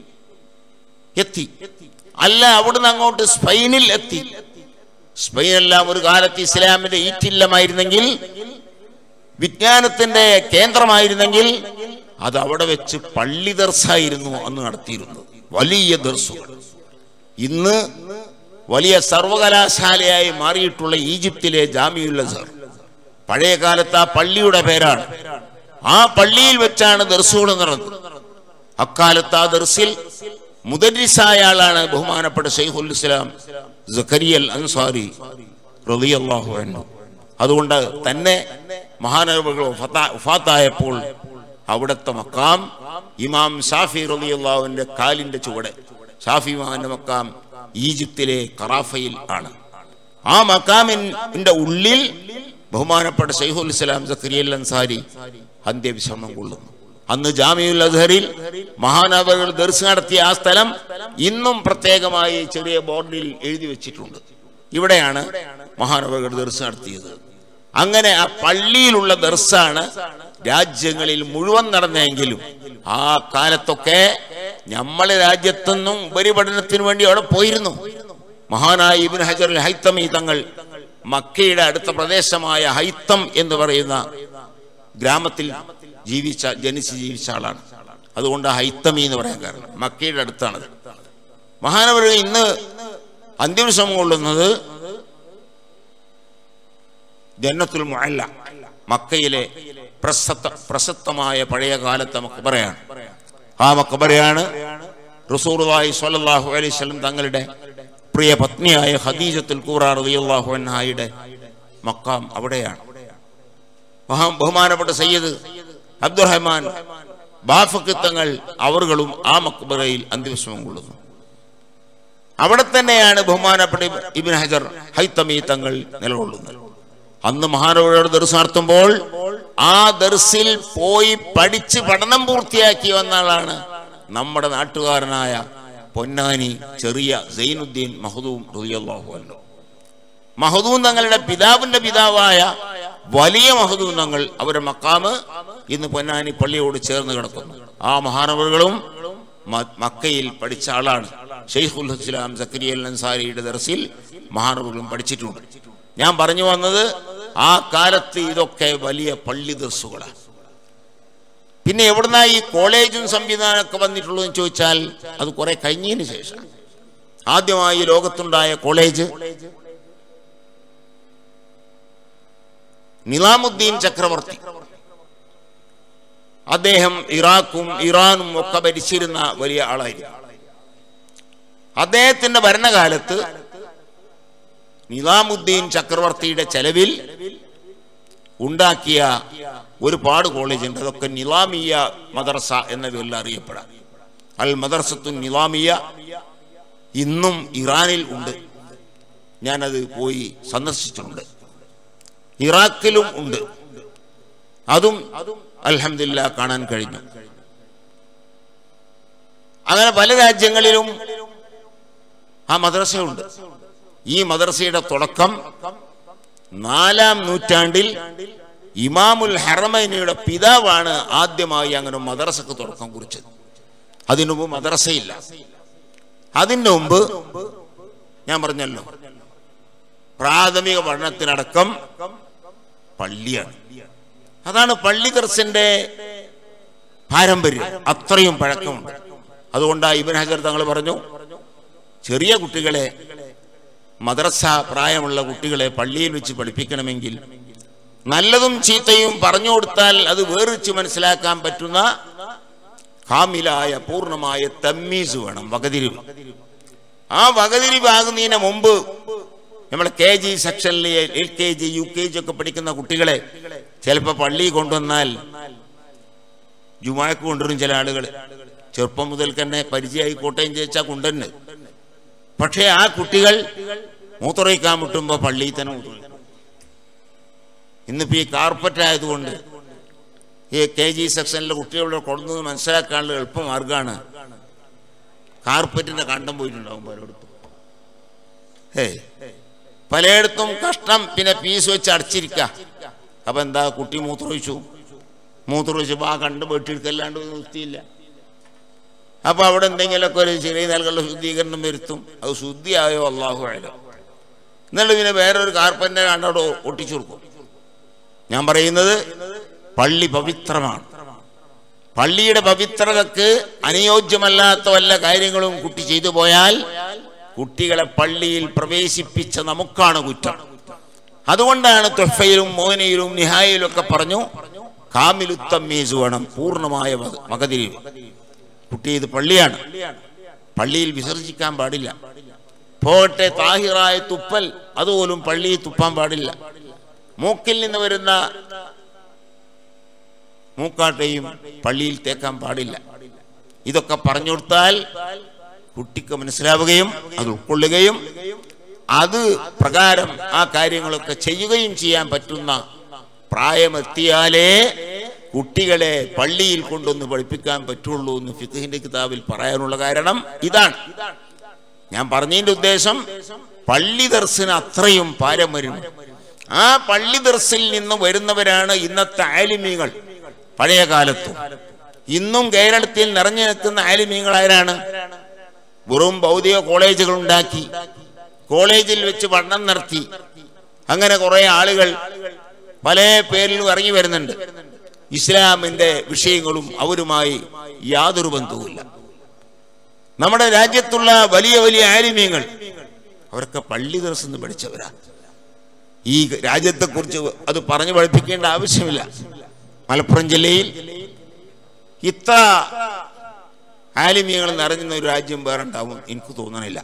S6: എത്തി അല്ല അവിടുന്ന് അങ്ങോട്ട് സ്പെയിനിൽ എത്തി സ്പെയിനെല്ലാം ഒരു കാലത്ത് ഇസ്ലാമിന്റെ ഈറ്റില്ലമായിരുന്നെങ്കിൽ വിജ്ഞാനത്തിന്റെ കേന്ദ്രമായിരുന്നെങ്കിൽ അത് അവിടെ വെച്ച് പള്ളി ദർസായിരുന്നു അന്ന് നടത്തിയിരുന്നത് വലിയ ദർസുകൾ ഇന്ന് വലിയ സർവകലാശാലയായി മാറിയിട്ടുള്ള ഈജിപ്തിലെ ജാമിയുൽ അസർ പഴയ കാലത്ത് ആ പള്ളിയുടെ പേരാണ് ആ പള്ളിയിൽ വെച്ചാണ് ദർസുകൾ നടന്നത് അക്കാലത്ത് ആ ദർസിൽ മുദരിസായ ആളാണ് ബഹുമാനപ്പെട്ട ഷെയ്ഖുൽ ഇസ്ലാം സക്കരിയൽ അൻസാരി റളിയല്ലാഹു അൻഹു അതുകൊണ്ട് തന്നെ മഹാനവകൾ ഉഫാത്തായപ്പോൾ അവിടുത്തെ മക്കാം ഇമാം ഷാഫി റളിയല്ലാഹുവിന്റെ കാലിന്റെ ചുവടെ ഷാഫി ഇമാമിന്റെ മക്കാം ഈജിപ്തിലെ കറാഫയിൽ ആണ് ആ മക്കാമിന്റെ ഉള്ളിൽ ബഹുമാനപ്പെട്ട ഷെയ്ഖുൽ ഇസ്ലാം സക്രിയൽ അൻസാരി അന്ത്യവിശ്രമം കൊള്ളുന്നു അന്ന് ജാമിയുൽ അസ്ഹറിൽ മഹാനവകൾ ദർശനം നടത്തിയ ആ സ്ഥലം ഇന്നും പ്രത്യേകമായി ചെറിയ ബോർഡിൽ എഴുതി വെച്ചിട്ടുണ്ട് ഇവിടെയാണ് മഹാനവകൾ ദർശനം നടത്തിയത് അങ്ങനെ ആ പള്ളിയിലുള്ള ദർസാണ് രാജ്യങ്ങളിൽ മുഴുവൻ നടന്നെങ്കിലും ആ കാലത്തൊക്കെ നമ്മളെ രാജ്യത്തുനിന്നും ഉപരിപഠനത്തിന് വേണ്ടി അവിടെ പോയിരുന്നു മഹാനായ ഇബിൻ ഹജർ ഹൈത്തമി തങ്ങൾ മക്കയുടെ അടുത്ത പ്രദേശമായ ഹൈത്തം എന്ന് പറയുന്ന ഗ്രാമത്തിൽ ജീവിച്ച ജനിച്ച് ജീവിച്ച ആളാണ് അതുകൊണ്ട് ഹൈത്തമി എന്ന് പറയാൻ കാരണം മക്കയുടെ അടുത്താണത് മഹാനവർ ഇന്ന് അന്ത്യവിശ്രമം കൊള്ളുന്നത് ജന്നത്തുൽ മുഅല്ല മക്കയിലെ പ്രസക്ത പ്രസക്തമായ പഴയ കാലത്തെ മക്ബറയാണ് ആ മക്ബറയാണ് റസൂറുല്ലാഹി സ്വല്ലല്ലാഹു അലൈഹി വസല്ലം തങ്ങളുടെ പ്രിയ പത്നിയായ ഖദീജത്തുൽ കൂറ റളിയല്ലാഹു അൻഹായുടെ മക്കാം അവിടെയാണ് മഹാ ബഹുമാനപ്പെട്ട സയ്യിദ് അബ്ദുറഹ്മാൻ ബാഫക്ക് തങ്ങൾ അവറുകളും ആ മക്ബറയിൽ അന്ത്യവിശ്രമം കൊള്ളുന്നു അവിടെ തന്നെയാണ് ബഹുമാനപ്പെട്ട ഇബിൻ ഹജർ ഹൈത്തമി തങ്ങൾ നിലകൊള്ളുന്നത് അന്ന് മഹാനവരോട് ദർസ് നടത്തുമ്പോൾ ആ ദർസിൽ പോയി പഠിച്ച് പഠനം പൂർത്തിയാക്കി വന്ന ആളാണ് നമ്മുടെ നാട്ടുകാരനായ പൊന്നാനി ചെറിയ സൈനുദ്ദീൻ മഹദൂം റളിയല്ലാഹു അൻഹു മഹദൂം തങ്ങളുടെ പിതാവിന്റെ പിതാവായ വലിയ മഹദൂം തങ്ങൾ അവരുടെ മക്കാമ് ഇന്ന് പൊന്നാനി പള്ളിയോട് ചേർന്ന് കിടക്കുന്നു ആ മഹാനവറുകളും മ- മക്കയിൽ പഠിച്ച ആളാണ് ഷെയ്ഖുൽ ഇസ്ലാം സക്കരിയൽ അൻസാരിയുടെ ദർസിൽ മഹാനവറുകളും പഠിച്ചിട്ടുണ്ട് ഞാൻ പറഞ്ഞു വന്നത് ആ കാലത്ത് ഇതൊക്കെ വലിയ പള്ളി ദർസുകളാണ് പിന്നെ എവിടുന്നാ ഈ കോളേജും സംവിധാനമൊക്കെ വന്നിട്ടുള്ളൂ എന്ന് ചോദിച്ചാൽ അത് കുറെ കഴിഞ്ഞതിന് ശേഷം ആദ്യമായി ലോകത്തുണ്ടായ കോളേജ് നിലാമുദ്ദീൻ ചക്രവർത്തി അദ്ദേഹം ഇറാഖും ഇറാനും ഒക്കെ ഭരിച്ചിരുന്ന വലിയ ആളായിരുന്നു അദ്ദേഹത്തിന്റെ ഭരണകാലത്ത് നിലാമുദ്ദീൻ ചക്രവർത്തിയുടെ ചെലവിൽ ഉണ്ടാക്കിയ ഒരുപാട് കോളേജ് ഉണ്ട് അതൊക്കെ നിലാമിയ മദർസ എന്ന പേരിൽ അറിയപ്പെടാം അൽ മദർസത്തു നിലാമിയ ഇന്നും ഇറാനിൽ ഉണ്ട് ഞാനത് പോയി സന്ദർശിച്ചിട്ടുണ്ട് ഇറാഖിലും ഉണ്ട് അതും അൽഹംദുലില്ലാ കാണാൻ കഴിഞ്ഞു അങ്ങനെ പല രാജ്യങ്ങളിലും ആ മദ്രസയുണ്ട് ഈ മദ്രസയുടെ തുടക്കം നാലാം നൂറ്റാണ്ടിൽ ഇമാമുൽ ഹറമൈനയുടെ പിതാവാണ് ആദ്യമായി അങ്ങനെ മദ്രസക്ക് തുടക്കം കുറിച്ചത് അതിനു മുമ്പ് മദ്രസയില്ല അതിന് മുമ്പ് ഞാൻ പറഞ്ഞല്ലോ പ്രാഥമിക പഠനത്തിനടക്കം പള്ളിയാണ് അതാണ് പള്ളി ദർശന്റെ പാരമ്പര്യം അത്രയും പഴക്കമുണ്ട് അതുകൊണ്ടാണ് ഇബൻ ഹജർ തങ്ങൾ പറഞ്ഞു ചെറിയ കുട്ടികളെ മദ്രസ പ്രായമുള്ള കുട്ടികളെ പള്ളിയിൽ വെച്ച് പഠിപ്പിക്കണമെങ്കിൽ നല്ലതും ചീത്തയും പറഞ്ഞു കൊടുത്താൽ അത് വേറിച്ച് മനസ്സിലാക്കാൻ പറ്റുന്ന കാമിലായ പൂർണ്ണമായ തമ്മീസ് വേണം വകതിരിവ് ആ വകതിരിവാകുന്നതിന് മുമ്പ് നമ്മൾ കെ ജി സെക്ഷനിൽ L K G U K G ഒക്കെ പഠിക്കുന്ന കുട്ടികളെ ചിലപ്പോൾ പള്ളി കൊണ്ടുവന്നാൽ ജുമാക്ക് കൊണ്ടുവരും ചില ആളുകൾ ചെറുപ്പം മുതൽ തന്നെ പരിചയമായി കോട്ടയം ജയിച്ചാൽ കൊണ്ടുവരുന്നത് പക്ഷേ ആ കുട്ടികൾ മൂത്രയിക്കാൻ മുട്ടുമ്പോൾ പള്ളിയിൽ തന്നെ മൂത്രയിക്കും ഇന്നിപ്പോൾ ഈ കാർപ്പറ്റ് ആയതുകൊണ്ട് ഈ കെ ജി സെക്ഷനിലെ കുട്ടികളുടെ കൊടുന്നത് മനസ്സിലാക്കാനുള്ള എളുപ്പമാർഗമാണ് കാർപ്പറ്റിന്റെ കണ്ടം പോയിട്ടുണ്ടാവും പലയിടത്തും ഏ പലയിടത്തും കഷ്ടം പിന്നെ പീസ് വെച്ച് അടച്ചിരിക്ക അപ്പൊ എന്താ കുട്ടി മൂത്രമൊഴിച്ചു മൂത്രമൊഴിച്ചപ്പോ ആ കണ്ട് വെട്ടിയെടുക്കല്ലാണ്ട് നിർത്തിയില്ല അപ്പൊ അവിടെ എന്തെങ്കിലുമൊക്കെ ഒരു ചെറിയ നൽകുള്ള ശുദ്ധീകരണം വരുത്തും അത് ശുദ്ധിയായോ അള്ളാഹു ആയാലോ എന്നിട്ട് പിന്നെ വേറൊരു കാർപ്പന്റെ കണ്ടവിടെ ഒട്ടിച്ചു കൊടുക്കും ഞാൻ പറയുന്നത് പള്ളി പവിത്രമാണ് പള്ളിയുടെ പവിത്രതക്ക് അനുയോജ്യമല്ലാത്ത വല്ല കാര്യങ്ങളും കുട്ടി ചെയ്തു പോയാൽ കുട്ടികളെ പള്ളിയിൽ പ്രവേശിപ്പിച്ച നമുക്കാണ് കുറ്റം അതുകൊണ്ടാണ് തൊഫയിലും മോനയിലും നിഹായിലും ഒക്കെ പറഞ്ഞു കാമിലുത്തമ്മീസ് വേണം പൂർണ്ണമായ വക- വകതിരിവ് കുട്ടി ഇത് പള്ളിയാണ് പള്ളിയിൽ വിസർജിക്കാൻ പാടില്ല പോകട്ടെ താഹിറായ തുപ്പൽ അതുപോലും പള്ളിയിൽ തുപ്പാൻ പാടില്ല മൂക്കിൽ നിന്ന് വരുന്ന മൂക്കാട്ടയും പള്ളിയിൽ തേക്കാൻ പാടില്ല ഇതൊക്കെ പറഞ്ഞു കൊടുത്താൽ കുട്ടിക്ക് മനസ്സിലാവുകയും അത് ഉൾക്കൊള്ളുകയും അത് പ്രകാരം ആ കാര്യങ്ങളൊക്കെ ചെയ്യുകയും ചെയ്യാൻ പറ്റുന്ന പ്രായമെത്തിയാലേ കുട്ടികളെ പള്ളിയിൽ കൊണ്ടൊന്ന് പഠിപ്പിക്കാൻ പറ്റുള്ളൂ എന്ന് ഫിഖിന്റെ കിതാബിൽ പറയാനുള്ള കാരണം ഇതാണ് ഞാൻ പറഞ്ഞതിന്റെ ഉദ്ദേശം പള്ളി ദർശന അത്രയും പാരമ്പര്യം ആ പള്ളി ദർസിൽ നിന്ന് വരുന്നവരാണ് ഇന്നത്തെ ആലിമീങ്ങൾ പഴയ കാലത്തും ഇന്നും കേരളത്തിൽ നിറഞ്ഞു നിൽക്കുന്ന ആലിമീങ്ങൾ ആരാണ് വെറും ഭൗതിക കോളേജുകൾ ഉണ്ടാക്കി കോളേജിൽ വെച്ച് പഠനം നടത്തി അങ്ങനെ കുറെ ആളുകൾ പല പേരിലും ഇറങ്ങി വരുന്നുണ്ട് ഇസ്ലാമിന്റെ വിഷയങ്ങളും അവരുമായി യാതൊരു ബന്ധവുമില്ല നമ്മുടെ രാജ്യത്തുള്ള വലിയ വലിയ ആലിമ്യങ്ങൾ അവരൊക്കെ പള്ളി ദിവസം പഠിച്ചവരാ ഈ രാജ്യത്തെക്കുറിച്ച് അത് പറഞ്ഞു പഠിപ്പിക്കേണ്ട ആവശ്യമില്ല മലപ്പുറം ജില്ലയിൽ ഇത്ര ആലിമ്യങ്ങൾ നിറഞ്ഞുന്ന ഒരു രാജ്യം വേറെ ഉണ്ടാവും എനിക്ക് തോന്നണില്ല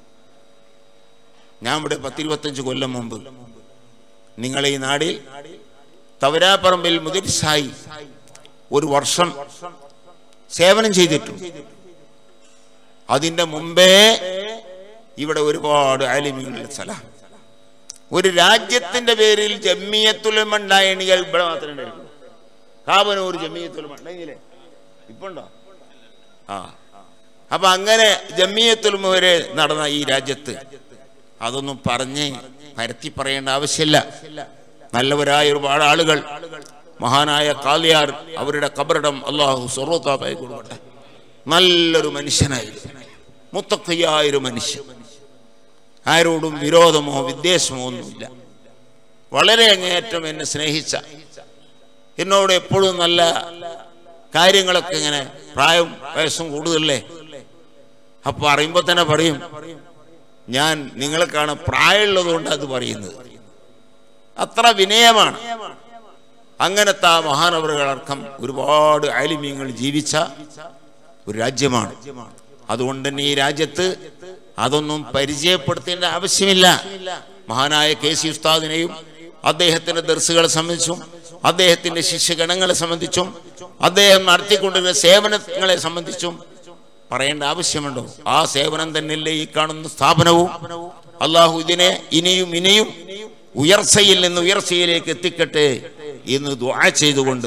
S6: ഞാൻ ഇവിടെ പത്തിരുപത്തഞ്ച് കൊല്ലം മുമ്പ് നിങ്ങളെ ഈ നാടിൽ തവരാപ്പറമ്പിൽ മുതിർസായി ഒരു വർഷം സേവനം ചെയ്തിട്ടുണ്ട് അതിന്റെ മുമ്പേ ഇവിടെ ഒരുപാട് ആലിമ്യങ്ങളുടെ സ്ഥലം ഒരു രാജ്യത്തിന്റെ പേരിൽ ജമ്മിയത്തുലമ ഉണ്ടായണികൾ ഇവിടെ മാത്രമേ ഉണ്ടായിട്ടുള്ളൂ കാബനൂർ ജമ്മിയത്തുലമ ഉണ്ടെങ്കിലേ ഇപ്പൊ ഉണ്ടോ ആ അപ്പൊ അങ്ങനെ ജമ്മിയത്തുലമ വരെ നടന്ന ഈ രാജ്യത്ത് അതൊന്നും പറഞ്ഞ് പരത്തി പറയേണ്ട ആവശ്യമില്ല നല്ലവരായ ഒരുപാട് ആളുകൾ മഹാനായ കാളിയാർ അവരുടെ കബറിടം അള്ളാഹു സ്വർവത്താപ്പായി കൊടുക്കട്ടെ നല്ലൊരു മനുഷ്യനായിരുന്നു മുത്തക്കയ്യായൊരു മനുഷ്യൻ ആരോടും വിരോധമോ വിദ്വേഷമോ ഒന്നുമില്ല വളരെ അങ്ങേയറ്റം എന്നെ സ്നേഹിച്ച എന്നോട് എപ്പോഴും നല്ല കാര്യങ്ങളൊക്കെ ഇങ്ങനെ പ്രായം വയസ്സും കൂടുതലല്ലേ അപ്പൊ അറിയുമ്പോ തന്നെ പറയും ഞാൻ നിങ്ങളെ കാണാൻ പ്രായമുള്ളത് കൊണ്ട് അത് പറയുന്നത് അത്ര വിനയമാണ് അങ്ങനത്തെ ആ മഹാനവറുകളടക്കം ഒരുപാട് ആലിമ്യങ്ങൾ ജീവിച്ച ഒരു രാജ്യമാണ് അതുകൊണ്ട് തന്നെ ഈ രാജ്യത്ത് അതൊന്നും പരിചയപ്പെടുത്തേണ്ട ആവശ്യമില്ല മഹാനായ കെ സി ഉസ്താദിനെയും അദ്ദേഹത്തിന്റെ ദർസുകളെ സംബന്ധിച്ചും അദ്ദേഹത്തിന്റെ ശിഷ്യഗണങ്ങളെ സംബന്ധിച്ചും അദ്ദേഹം നടത്തിക്കൊണ്ടിരുന്ന സേവനങ്ങളെ സംബന്ധിച്ചും പറയേണ്ട ആവശ്യമുണ്ടോ ആ സേവനം തന്നെയല്ലേ ഈ കാണുന്ന സ്ഥാപനവും അള്ളാഹു ഇതിനെ ഇനിയും ഇനിയും ഉയർച്ചയിൽ നിന്ന് ഉയർച്ചയിലേക്ക് എത്തിക്കട്ടെ എന്ന് ദുആ ചെയ്തുകൊണ്ട്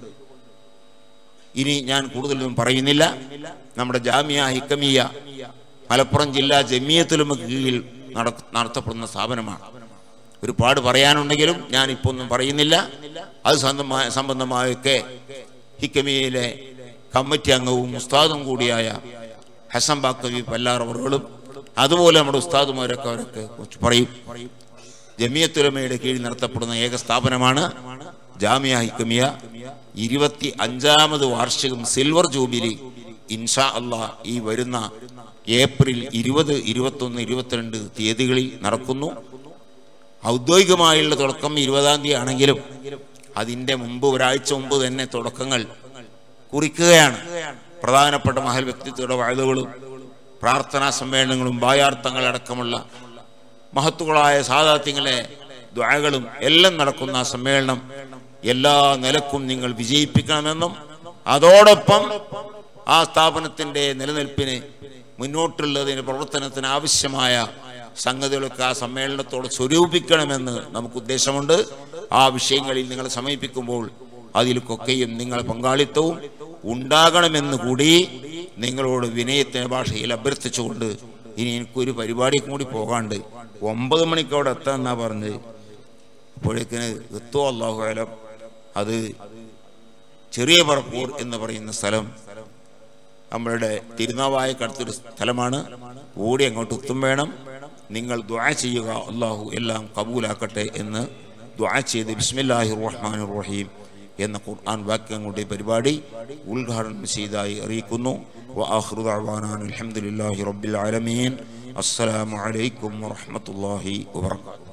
S6: ഇനി ഞാൻ കൂടുതലൊന്നും പറയുന്നില്ല നമ്മുടെ ജാമിയ ഹിക്കമിയ മലപ്പുറം ജില്ലാ ജമിയത്തിലും കീഴിൽ നട- നടത്തപ്പെടുന്ന സ്ഥാപനമാണ് ഒരുപാട് പറയാനുണ്ടെങ്കിലും ഞാൻ ഇപ്പോൾ ഒന്നും പറയുന്നില്ല അത് സംബന്ധമായ സംബന്ധമായൊക്കെ ഹിക്കമിയയിലെ കമ്മിറ്റി അംഗവും ഉസ്താദും കൂടിയായ ഹസൻ ബാക്കവി പല്ലാറവറുകളും അതുപോലെ നമ്മുടെ ഉസ്താദുമാരൊക്കെ അവരൊക്കെ കുറിച്ച് പറയും ജമിയത്തുലമയുടെ കീഴിൽ നടത്തപ്പെടുന്ന ഏക സ്ഥാപനമാണ് ജാമിയ ഹിക്കമിയ ഇരുപത്തി അഞ്ചാമത് വാർഷികം സിൽവർ ജൂബിലി ഇൻഷാ അള്ളാ ഈ വരുന്ന ഏപ്രിൽ ഇരുപത് ഇരുപത്തൊന്ന് ഇരുപത്തിരണ്ട് തീയതികളിൽ നടക്കുന്നു ഔദ്യോഗികമായുള്ള തുടക്കം ഇരുപതാം തീയതി ആണെങ്കിലും അതിന്റെ മുമ്പ് ഒരാഴ്ച മുമ്പ് തന്നെ തുടക്കങ്ങൾ കുറിക്കുകയാണ് പ്രധാനപ്പെട്ട മഹൽ വ്യക്തിത്വയുടെ വാഴുതകളും പ്രാർത്ഥനാ സമ്മേളനങ്ങളും ബായാർത്ഥങ്ങളടക്കമുള്ള മഹത്തുക്കളായ സാധാത്യങ്ങളെ ദ്വാകളും എല്ലാം നടക്കുന്ന ആ സമ്മേളനം എല്ലാ നിലക്കും നിങ്ങൾ വിജയിപ്പിക്കണമെന്നും അതോടൊപ്പം ആ സ്ഥാപനത്തിന്റെ നിലനിൽപ്പിന് മുന്നോട്ടുള്ളതിന് പ്രവർത്തനത്തിന് ആവശ്യമായ സംഗതികളൊക്കെ ആ സമ്മേളനത്തോട് സ്വരൂപിക്കണമെന്ന് നമുക്ക് ഉദ്ദേശമുണ്ട് ആ വിഷയങ്ങളിൽ നിങ്ങളെ സമീപിക്കുമ്പോൾ അതിലൊക്കെയും നിങ്ങൾ പങ്കാളിത്തവും ഉണ്ടാകണമെന്ന് കൂടി നിങ്ങളോട് വിനയത്തിന്റെ ഭാഷയിൽ അഭ്യർത്ഥിച്ചുകൊണ്ട് ഇനി എനിക്കൊരു പരിപാടിക്കും കൂടി പോകാണ്ട് ഒമ്പത് മണിക്ക് അവിടെ എത്താന്നാ പറഞ്ഞത് അപ്പോഴേക്കിന് എത്തോ അള്ളാഹു ആലം അത് ചെറിയ പറപ്പൂർ എന്ന് പറയുന്ന സ്ഥലം നമ്മളുടെ തിരുനാവായക്കടുത്തൊരു സ്ഥലമാണ് ഓടി അങ്ങോട്ട് എത്തും വേണം നിങ്ങൾ ദ്വാ ചെയ്യുക അള്ളാഹു എല്ലാം കബൂലാക്കട്ടെ എന്ന് ദ്വാ ചെയ്ത് ബിസ്മില്ലാഹി റഹ്മാൻ റഹീം എന്ന ഖുർആൻ വാക്യം കൊണ്ട് ഈ പരിപാടി ഉദ്ഘാടനം ചെയ്തതായി അറിയിക്കുന്നു وآخر دعوانا أن الحمد لله رب العالمين السلام عليكم ورحمة الله وبركاته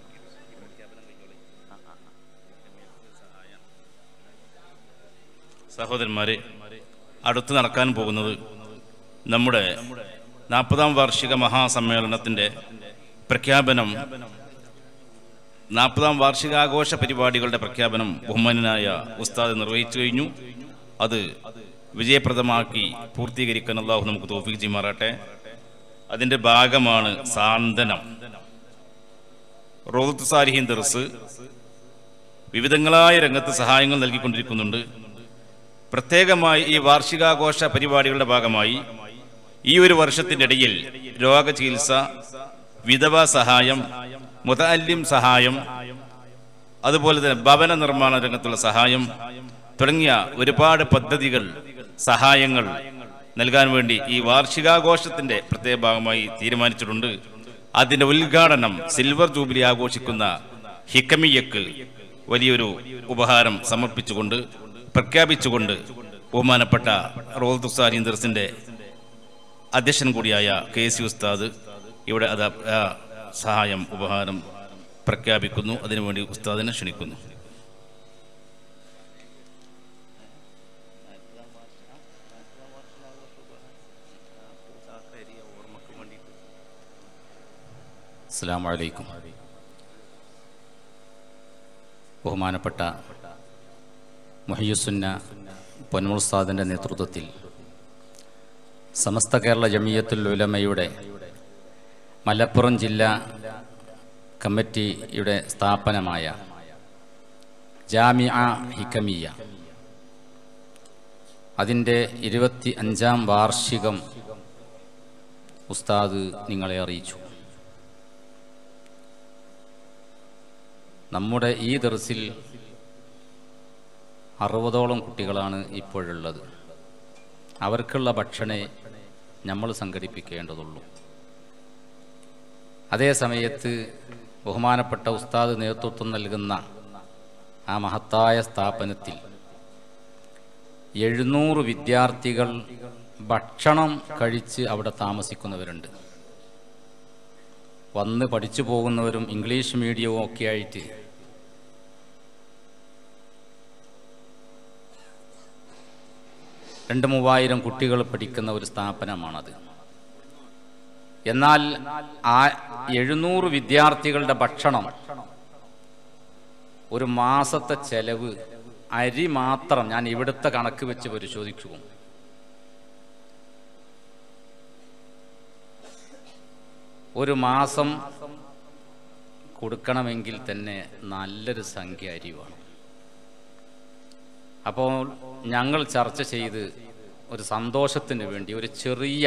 S1: സഹോദരന്മാരെ അടുത്ത് നടക്കാൻ പോകുന്നത് നമ്മുടെ നാൽപ്പതാം വാർഷിക മഹാസമ്മേളനത്തിൻ്റെ പ്രഖ്യാപനം നാൽപ്പതാം വാർഷികാഘോഷ പരിപാടികളുടെ പ്രഖ്യാപനം ബഹുമാനായ ഉസ്താദ് നിർവഹിച്ചു കഴിഞ്ഞു അത് വിജയപ്രദമാക്കി പൂർത്തീകരിക്കാൻ അള്ളാഹു നമുക്ക് തോഫിക്ക് ചെയ്യുമാറാട്ടെ അതിൻ്റെ ഭാഗമാണ് സാന്ത്വനം റോദത്ത് സാരിഹിൻ ദർസ് വിവിധങ്ങളായ രംഗത്ത് സഹായങ്ങൾ നൽകിക്കൊണ്ടിരിക്കുന്നുണ്ട് പ്രത്യേകമായി ഈ വാർഷികാഘോഷ പരിപാടികളുടെ ഭാഗമായി ഈ ഒരു വർഷത്തിൻ്റെ ഇടയിൽ രോഗചികിത്സ വിധവ സഹായം മുതല്യം സഹായം അതുപോലെ തന്നെ ഭവന നിർമ്മാണ രംഗത്തുള്ള സഹായം തുടങ്ങിയ ഒരുപാട് പദ്ധതികൾ സഹായങ്ങൾ നൽകാൻ വേണ്ടി ഈ വാർഷികാഘോഷത്തിന്റെ പ്രത്യേക ഭാഗമായി തീരുമാനിച്ചിട്ടുണ്ട് അതിന്റെ ഉദ്ഘാടനം സിൽവർ ജൂബിലി ആഘോഷിക്കുന്ന ഹിക്കമിയക്ക് വലിയൊരു ഉപഹാരം സമർപ്പിച്ചുകൊണ്ട് പ്രഖ്യാപിച്ചുകൊണ്ട് ബഹുമാനപ്പെട്ട റോൾ തുസാരീന്ദ്രസിന്റെ അധ്യക്ഷൻ കൂടിയായ കെ സി ഉസ്താദ് ഇവിടെ അത് ആ സഹായം ഉപഹാരം പ്രഖ്യാപിക്കുന്നു അതിനുവേണ്ടി ഉസ്താദിനെ ക്ഷണിക്കുന്നു
S7: അസ്സാം വലൈക്കും ബഹുമാനപ്പെട്ട മുഹിയുസുന്ന പൊന്മുസ്താദിൻ്റെ നേതൃത്വത്തിൽ സമസ്ത കേരള ജമിയത്തുൽ ഉലമയുടെ മലപ്പുറം ജില്ലാ കമ്മിറ്റിയുടെ സ്ഥാപനമായ ജാമിഅ ഹിക്കമിയ അതിൻ്റെ ഇരുപത്തി അഞ്ചാം വാർഷികം ഉസ്താദ് നിങ്ങളെ അറിയിച്ചു നമ്മുടെ ഈ ദർസിൽ അറുപതോളം കുട്ടികളാണ് ഇപ്പോഴുള്ളത് അവർക്കുള്ള ഭക്ഷണേ നമ്മൾ സംഘടിപ്പിക്കേണ്ടതുള്ളൂ അതേ സമയത്ത് ബഹുമാനപ്പെട്ട ഉസ്താദ് നേതൃത്വം നൽകുന്ന ആ മഹത്തായ സ്ഥാപനത്തിൽ എഴുന്നൂറ് വിദ്യാർത്ഥികൾ ഭക്ഷണം കഴിച്ച് അവിടെ താമസിക്കുന്നവരുണ്ട് വന്ന് പഠിച്ചു പോകുന്നവരും ഇംഗ്ലീഷ് മീഡിയവും ഒക്കെ ആയിട്ട് രണ്ട് മൂവായിരം കുട്ടികൾ പഠിക്കുന്ന ഒരു സ്ഥാപനമാണത് എന്നാൽ ആ എഴുന്നൂറ് വിദ്യാർത്ഥികളുടെ ഭക്ഷണം ഒരു മാസത്തെ ചെലവ് അരി മാത്രം ഞാൻ ഇവിടുത്തെ കണക്ക് വെച്ച് പരിശോധിച്ചു ഒരു മാസം കൊടുക്കണമെങ്കിൽ തന്നെ നല്ലൊരു സംഖ്യ അരി വേണം അപ്പോൾ ഞങ്ങൾ ചർച്ച ചെയ്ത് ഒരു സന്തോഷത്തിന് വേണ്ടി ഒരു ചെറിയ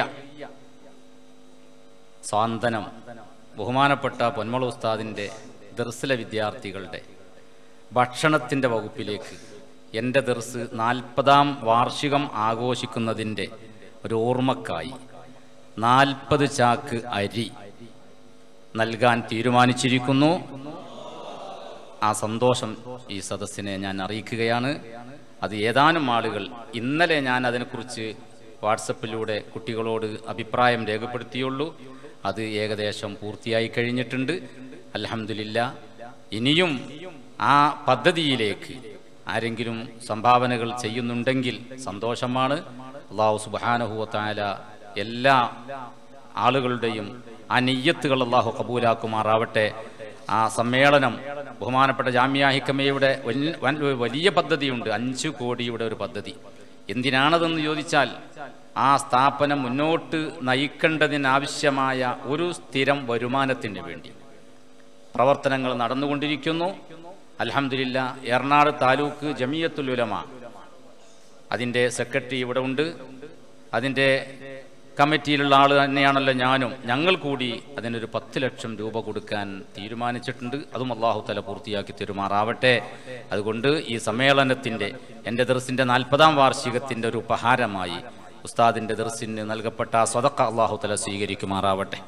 S7: സ്വാന്തനം ബഹുമാനപ്പെട്ട പൊന്മള ഉസ്താദിൻ്റെ ദർസിലെ വിദ്യാർത്ഥികളുടെ ഭക്ഷണത്തിൻ്റെ വകുപ്പിലേക്ക് എൻ്റെ ദർസ് നാൽപ്പതാം വാർഷികം ആഘോഷിക്കുന്നതിൻ്റെ ഒരു ഓർമ്മക്കായി നാൽപ്പത് ചാക്ക് അരി നൽകാൻ തീരുമാനിച്ചിരിക്കുന്നു ആ സന്തോഷം ഈ സദസ്സിനെ ഞാൻ അറിയിക്കുകയാണ് അത് ഏതാനും ആളുകൾ ഇന്നലെ ഞാൻ അതിനെക്കുറിച്ച് വാട്സപ്പിലൂടെ കുട്ടികളോട് അഭിപ്രായം രേഖപ്പെടുത്തിയുള്ളൂ അത് ഏകദേശം പൂർത്തിയായി കഴിഞ്ഞിട്ടുണ്ട് അലഹമില്ല ഇനിയും ആ പദ്ധതിയിലേക്ക് ആരെങ്കിലും സംഭാവനകൾ ചെയ്യുന്നുണ്ടെങ്കിൽ സന്തോഷമാണ് അള്ളാഹു സുബാനഹുവത്തായ എല്ലാ ആളുകളുടെയും ആ നെയ്യത്തുകൾ അള്ളാഹു കബൂലാക്കുമാറാവട്ടെ ആ സമ്മേളനം ബഹുമാനപ്പെട്ട ജാമ്യ ഹിക്കമയുടെ വൻ- വൻ- വലിയ പദ്ധതിയുണ്ട് അഞ്ചു കോടിയുടെ ഒരു പദ്ധതി എന്തിനാണതെന്ന് ചോദിച്ചാൽ ആ സ്ഥാപനം മുന്നോട്ട് നയിക്കേണ്ടതിനാവശ്യമായ ഒരു സ്ഥിരം വരുമാനത്തിന് വേണ്ടി പ്രവർത്തനങ്ങൾ നടന്നുകൊണ്ടിരിക്കുന്നു അൽഹംദുലില്ല എറണാട് താലൂക്ക് ജമിയത്തുൽ ഉലമ അതിൻ്റെ സെക്രട്ടറി ഇവിടെ ഉണ്ട് അതിൻ്റെ കമ്മിറ്റിയിലുള്ള ആൾ തന്നെയാണല്ലോ ഞാനും ഞങ്ങൾ കൂടി അതിനൊരു പത്ത് ലക്ഷം രൂപ കൊടുക്കാൻ തീരുമാനിച്ചിട്ടുണ്ട് അതും അള്ളാഹു തല പൂർത്തിയാക്കി തരുമാറാവട്ടെ അതുകൊണ്ട് ഈ സമ്മേളനത്തിൻ്റെ എൻ്റെ ദർസിൻ്റെ നാൽപ്പതാം വാർഷികത്തിൻ്റെ ഒരു ഉപഹാരമായി ഉസ്താദിൻ്റെ ദർസിന് നൽകപ്പെട്ട സ്വതക്ക അള്ളാഹു തല സ്വീകരിക്കുമാറാവട്ടെ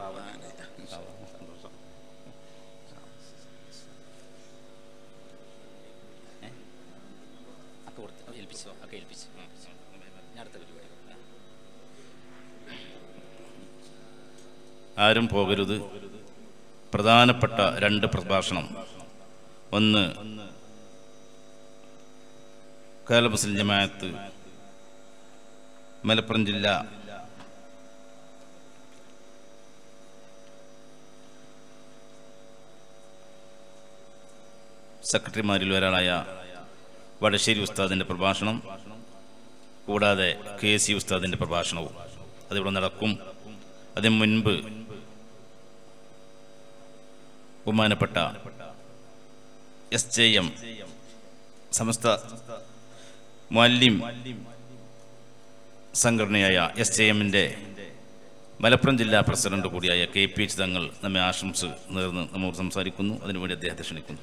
S7: ഏൽപ്പിച്ചോ ഒക്കെ ഏൽപ്പിച്ചു ഞാൻ അടുത്ത പരിപാടി
S1: ആരും പോകരുത് പ്രധാനപ്പെട്ട രണ്ട് പ്രഭാഷണം ഒന്ന് കേരള മുസ്ലിം ജമാഅത്ത് മലപ്പുറം ജില്ല സെക്രട്ടറിമാരിൽ ഒരാളായ വടശ്ശേരി ഉസ്താദിൻ്റെ പ്രഭാഷണം കൂടാതെ കെ സി ഉസ്താദിൻ്റെ പ്രഭാഷണവും അതിവിടെ നടക്കും അതിന് മുൻപ് ബഹുമാനപ്പെട്ട എസ് ജെ എം സമസ്ത മുല്ലിം സംഘടനയായ എസ് ജെ എമ്മിൻ്റെ മലപ്പുറം ജില്ലാ പ്രസിഡന്റ് കൂടിയായ കെ പി എച്ച് തങ്ങൾ നമ്മെ ആശംസ നേർന്ന് നമ്മോട് സംസാരിക്കുന്നു അതിനുവേണ്ടി അദ്ദേഹത്തെ ക്ഷണിക്കുന്നു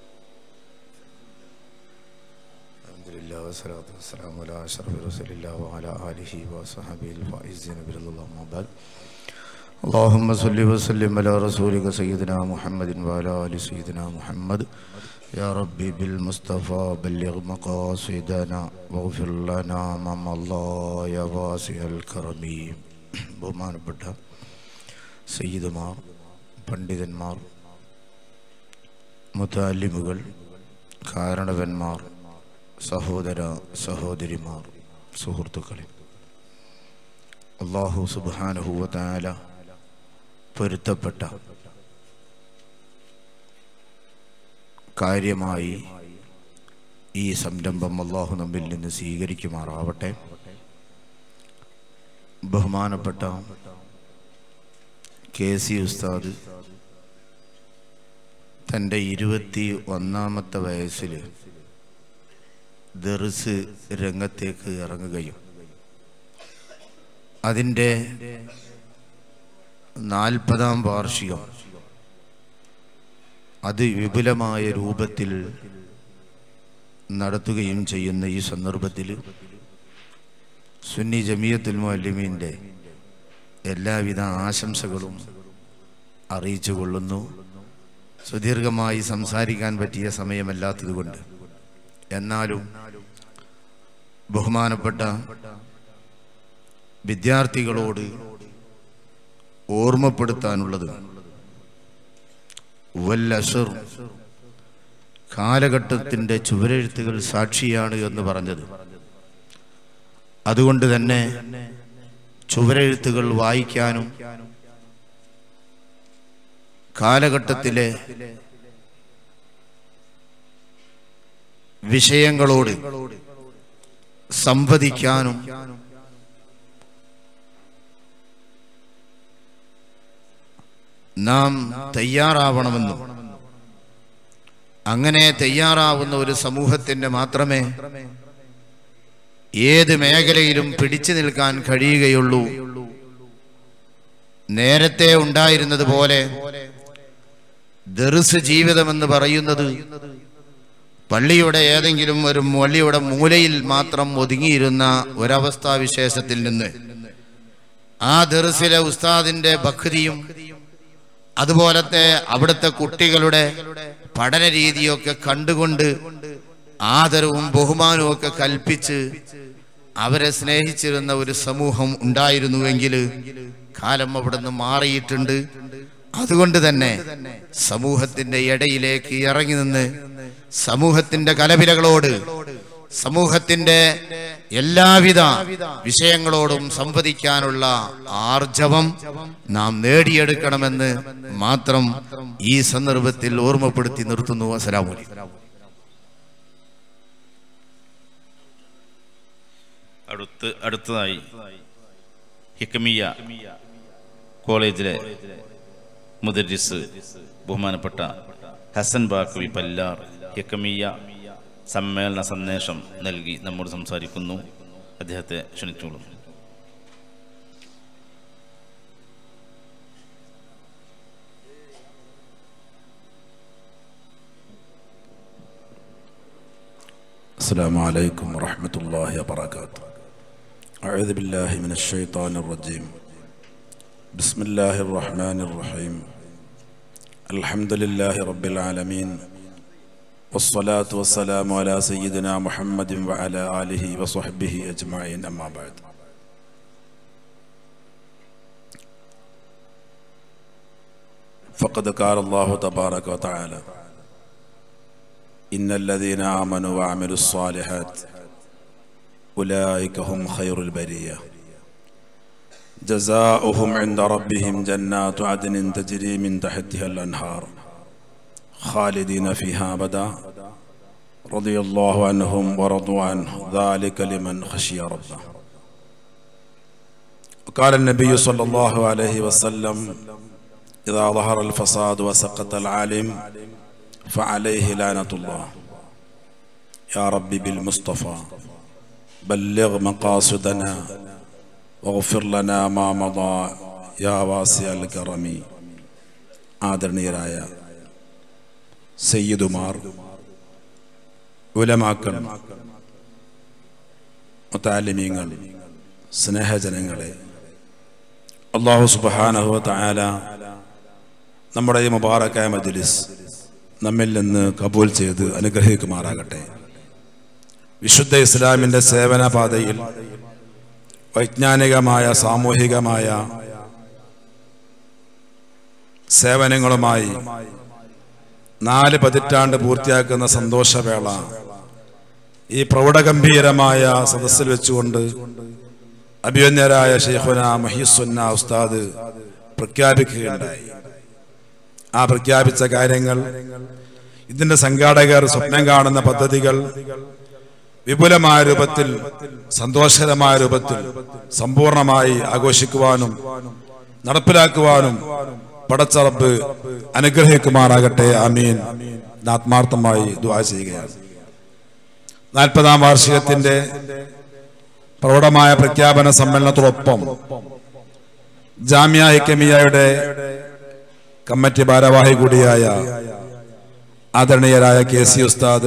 S8: الحمد لله والصلاة والسلام على أشرف رسول الله وعلى آله وصحبه الفائزين برضا الله ما بعد اللهم صل وسلم على رسولك سيدنا محمد وعلى آل سيدنا محمد يا ربي بالمصطفى بلغ مقاصدنا واغفر لنا ما مضى يا واسع الكرم ബഹുമാനപ്പെട്ട സയ്യിദുമാർ പണ്ഡിതന്മാർ മുതാലിമുകൾ കാരണവന്മാർ സഹോദര സഹോദരിമാർ സുഹൃത്തുക്കളെ അള്ളാഹു സുബാനുഹൂവത്താല പൊരുത്തപ്പെട്ട കാര്യമായി ഈ സംരംഭം അള്ളാഹു നമ്മിൽ നിന്ന് സ്വീകരിക്കുമാറാവട്ടെ ബഹുമാനപ്പെട്ട കെ സി ഉസ്താദ് തൻ്റെ ഇരുപത്തി ഒന്നാമത്തെ വയസ്സിൽ ദർസ് രംഗത്തേക്ക് ഇറങ്ങുകയും അതിൻ്റെ നാൽപ്പതാം വാർഷികം അത് വിപുലമായ രൂപത്തിൽ നടത്തുകയും ചെയ്യുന്ന ഈ സന്ദർഭത്തിൽ സുന്നി ജമിയത്തുൽ മുഅല്ലിമീൻ്റെ എല്ലാവിധ ആശംസകളും അറിയിച്ചു കൊള്ളുന്നു സുദീർഘമായി സംസാരിക്കാൻ പറ്റിയ സമയമല്ലാത്തതുകൊണ്ട് എന്നാലും ബഹുമാനപ്പെട്ട വിദ്യാർത്ഥികളോട് ഓർമ്മപ്പെടുത്താനുള്ളത് വല്ലഷർ കാലഘട്ടത്തിൻ്റെ ചുവരെഴുത്തുകൾ സാക്ഷിയാണ് എന്ന് പറഞ്ഞത് അതുകൊണ്ട് തന്നെ ചുവരെഴുത്തുകൾ വായിക്കാനും കാലഘട്ടത്തിലെ വിഷയങ്ങളോട് സംവദിക്കാനും നാം തയ്യാറാവണമെന്നും അങ്ങനെ തയ്യാറാവുന്ന ഒരു സമൂഹത്തിന് മാത്രമേ ഏത് മേഖലയിലും പിടിച്ചു നിൽക്കാൻ കഴിയുകയുള്ളൂ നേരത്തെ ഉണ്ടായിരുന്നത് പോലെ ദർസ് ജീവിതമെന്ന് പറയുന്നത് പള്ളിയുടെ ഏതെങ്കിലും ഒരു പള്ളിയുടെ മൂലയിൽ മാത്രം ഒതുങ്ങിയിരുന്ന ഒരവസ്ഥാവിശേഷത്തിൽ നിന്ന് ആ ദർസിലെ ഉസ്താദിന്റെ ഭക്തിയും അതുപോലത്തെ അവിടുത്തെ കുട്ടികളുടെ പഠന രീതിയൊക്കെ കണ്ടുകൊണ്ട് ആദരവും ബഹുമാനവും ഒക്കെ കൽപ്പിച്ച് അവരെ സ്നേഹിച്ചിരുന്ന ഒരു സമൂഹം ഉണ്ടായിരുന്നുവെങ്കിൽ കാലം അവിടുന്ന് മാറിയിട്ടുണ്ട് അതുകൊണ്ട് തന്നെ സമൂഹത്തിന്റെ ഇടയിലേക്ക് ഇറങ്ങി നിന്ന് സമൂഹത്തിന്റെ കലപിലകളോട് സമൂഹത്തിന്റെ എല്ലാവിധ വിഷയങ്ങളോടും സംവദിക്കാനുള്ള ആർജവം നാം നേടിയെടുക്കണമെന്ന് മാത്രം ഈ സന്ദർഭത്തിൽ ഓർമ്മപ്പെടുത്തി നിർത്തുന്നു അസലാമലി
S1: അടുത്ത് അടുത്തതായി ഹിക്കമിയ കോളേജിലെ മുദരിസ് ബഹുമാനപ്പെട്ട ഹസൻ ബാക്കവി പല്ലാർ ഹിക്കമിയ സമ്മേളന സന്ദേശം നൽകി നമ്മോട് സംസാരിക്കുന്നു അദ്ദേഹത്തെ ക്ഷണിച്ചോളൂ
S9: السلام عليكم ورحمة الله وبركاته أعوذ بالله من الشيطان الرجيم بسم الله الرحمن الرحيم الحمد لله رب العالمين والصلاة والسلام على سيدنا محمد وعلى آله وصحبه أجمعين أما بعد فقد قال الله تبارك وتعالى إن الذين آمنوا وعملوا الصالحات أولئك هم خير البرية جزاؤهم عند ربهم جنات عدن تجري من تحتها الأنهار خالدين فيها أبدا رضي الله عنهم ورضوا عنه ذلك لمن خشي ربه وقال النبي صلى الله عليه وسلم إذا ظهر الفساد وسقط العالم فعليه لعنة الله يا ربي بالمصطفى بلغ مقاصدنا واغفر لنا ما مضى يا واسع الكرم ആദരണീയരായ സയ്യിദുമാർ ഉലമാക്കൾ മുത്താലിമീങ്ങൾ സ്നേഹജനങ്ങളെ അള്ളാഹു സുബാനഹുവ തായാല നമ്മുടെ ഈ മുബാറക്കായ മജ്ലിസ് നമ്മിൽ നിന്ന് കബൂൽ ചെയ്ത് അനുഗ്രഹിക്കുമാറാകട്ടെ വിശുദ്ധ ഇസ്ലാമിൻ്റെ സേവന പാതയിൽ വൈജ്ഞാനികമായ സാമൂഹികമായ സേവനങ്ങളുമായി നാല് പതിറ്റാണ്ട് പൂർത്തിയാക്കുന്ന സന്തോഷവേള ഈ പ്രൗഢഗംഭീരമായ സദസ്സിൽ വെച്ചുകൊണ്ട് അഭിമന്യരായ ഷെയ്ഖുന മഹീസുന്ന ഉസ്താദ് പ്രഖ്യാപിക്കുകയുണ്ടായി ആ പ്രഖ്യാപിച്ച കാര്യങ്ങൾ ഇതിന്റെ സംഘാടകർ സ്വപ്നം കാണുന്ന പദ്ധതികൾ വിപുലമായ രൂപത്തിൽ സന്തോഷകരമായ രൂപത്തിൽ സമ്പൂർണമായി ആഘോഷിക്കുവാനും നടപ്പിലാക്കുവാനും പടച്ചറപ്പ് അനുഗ്രഹിക്കുമാറാകട്ടെ അമീൻ ആത്മാർത്ഥമായി ദുആ ചെയ്യുകയാണ് നാൽപ്പതാം വാർഷികത്തിന്റെ പ്രൗഢമായ പ്രഖ്യാപന സമ്മേളനത്തോടൊപ്പം ജാമ്യ ഐക്കമിയയുടെ കമ്മിറ്റി ഭാരവാഹി കൂടിയായ ആദരണീയരായ കെ സി ഉസ്താദ്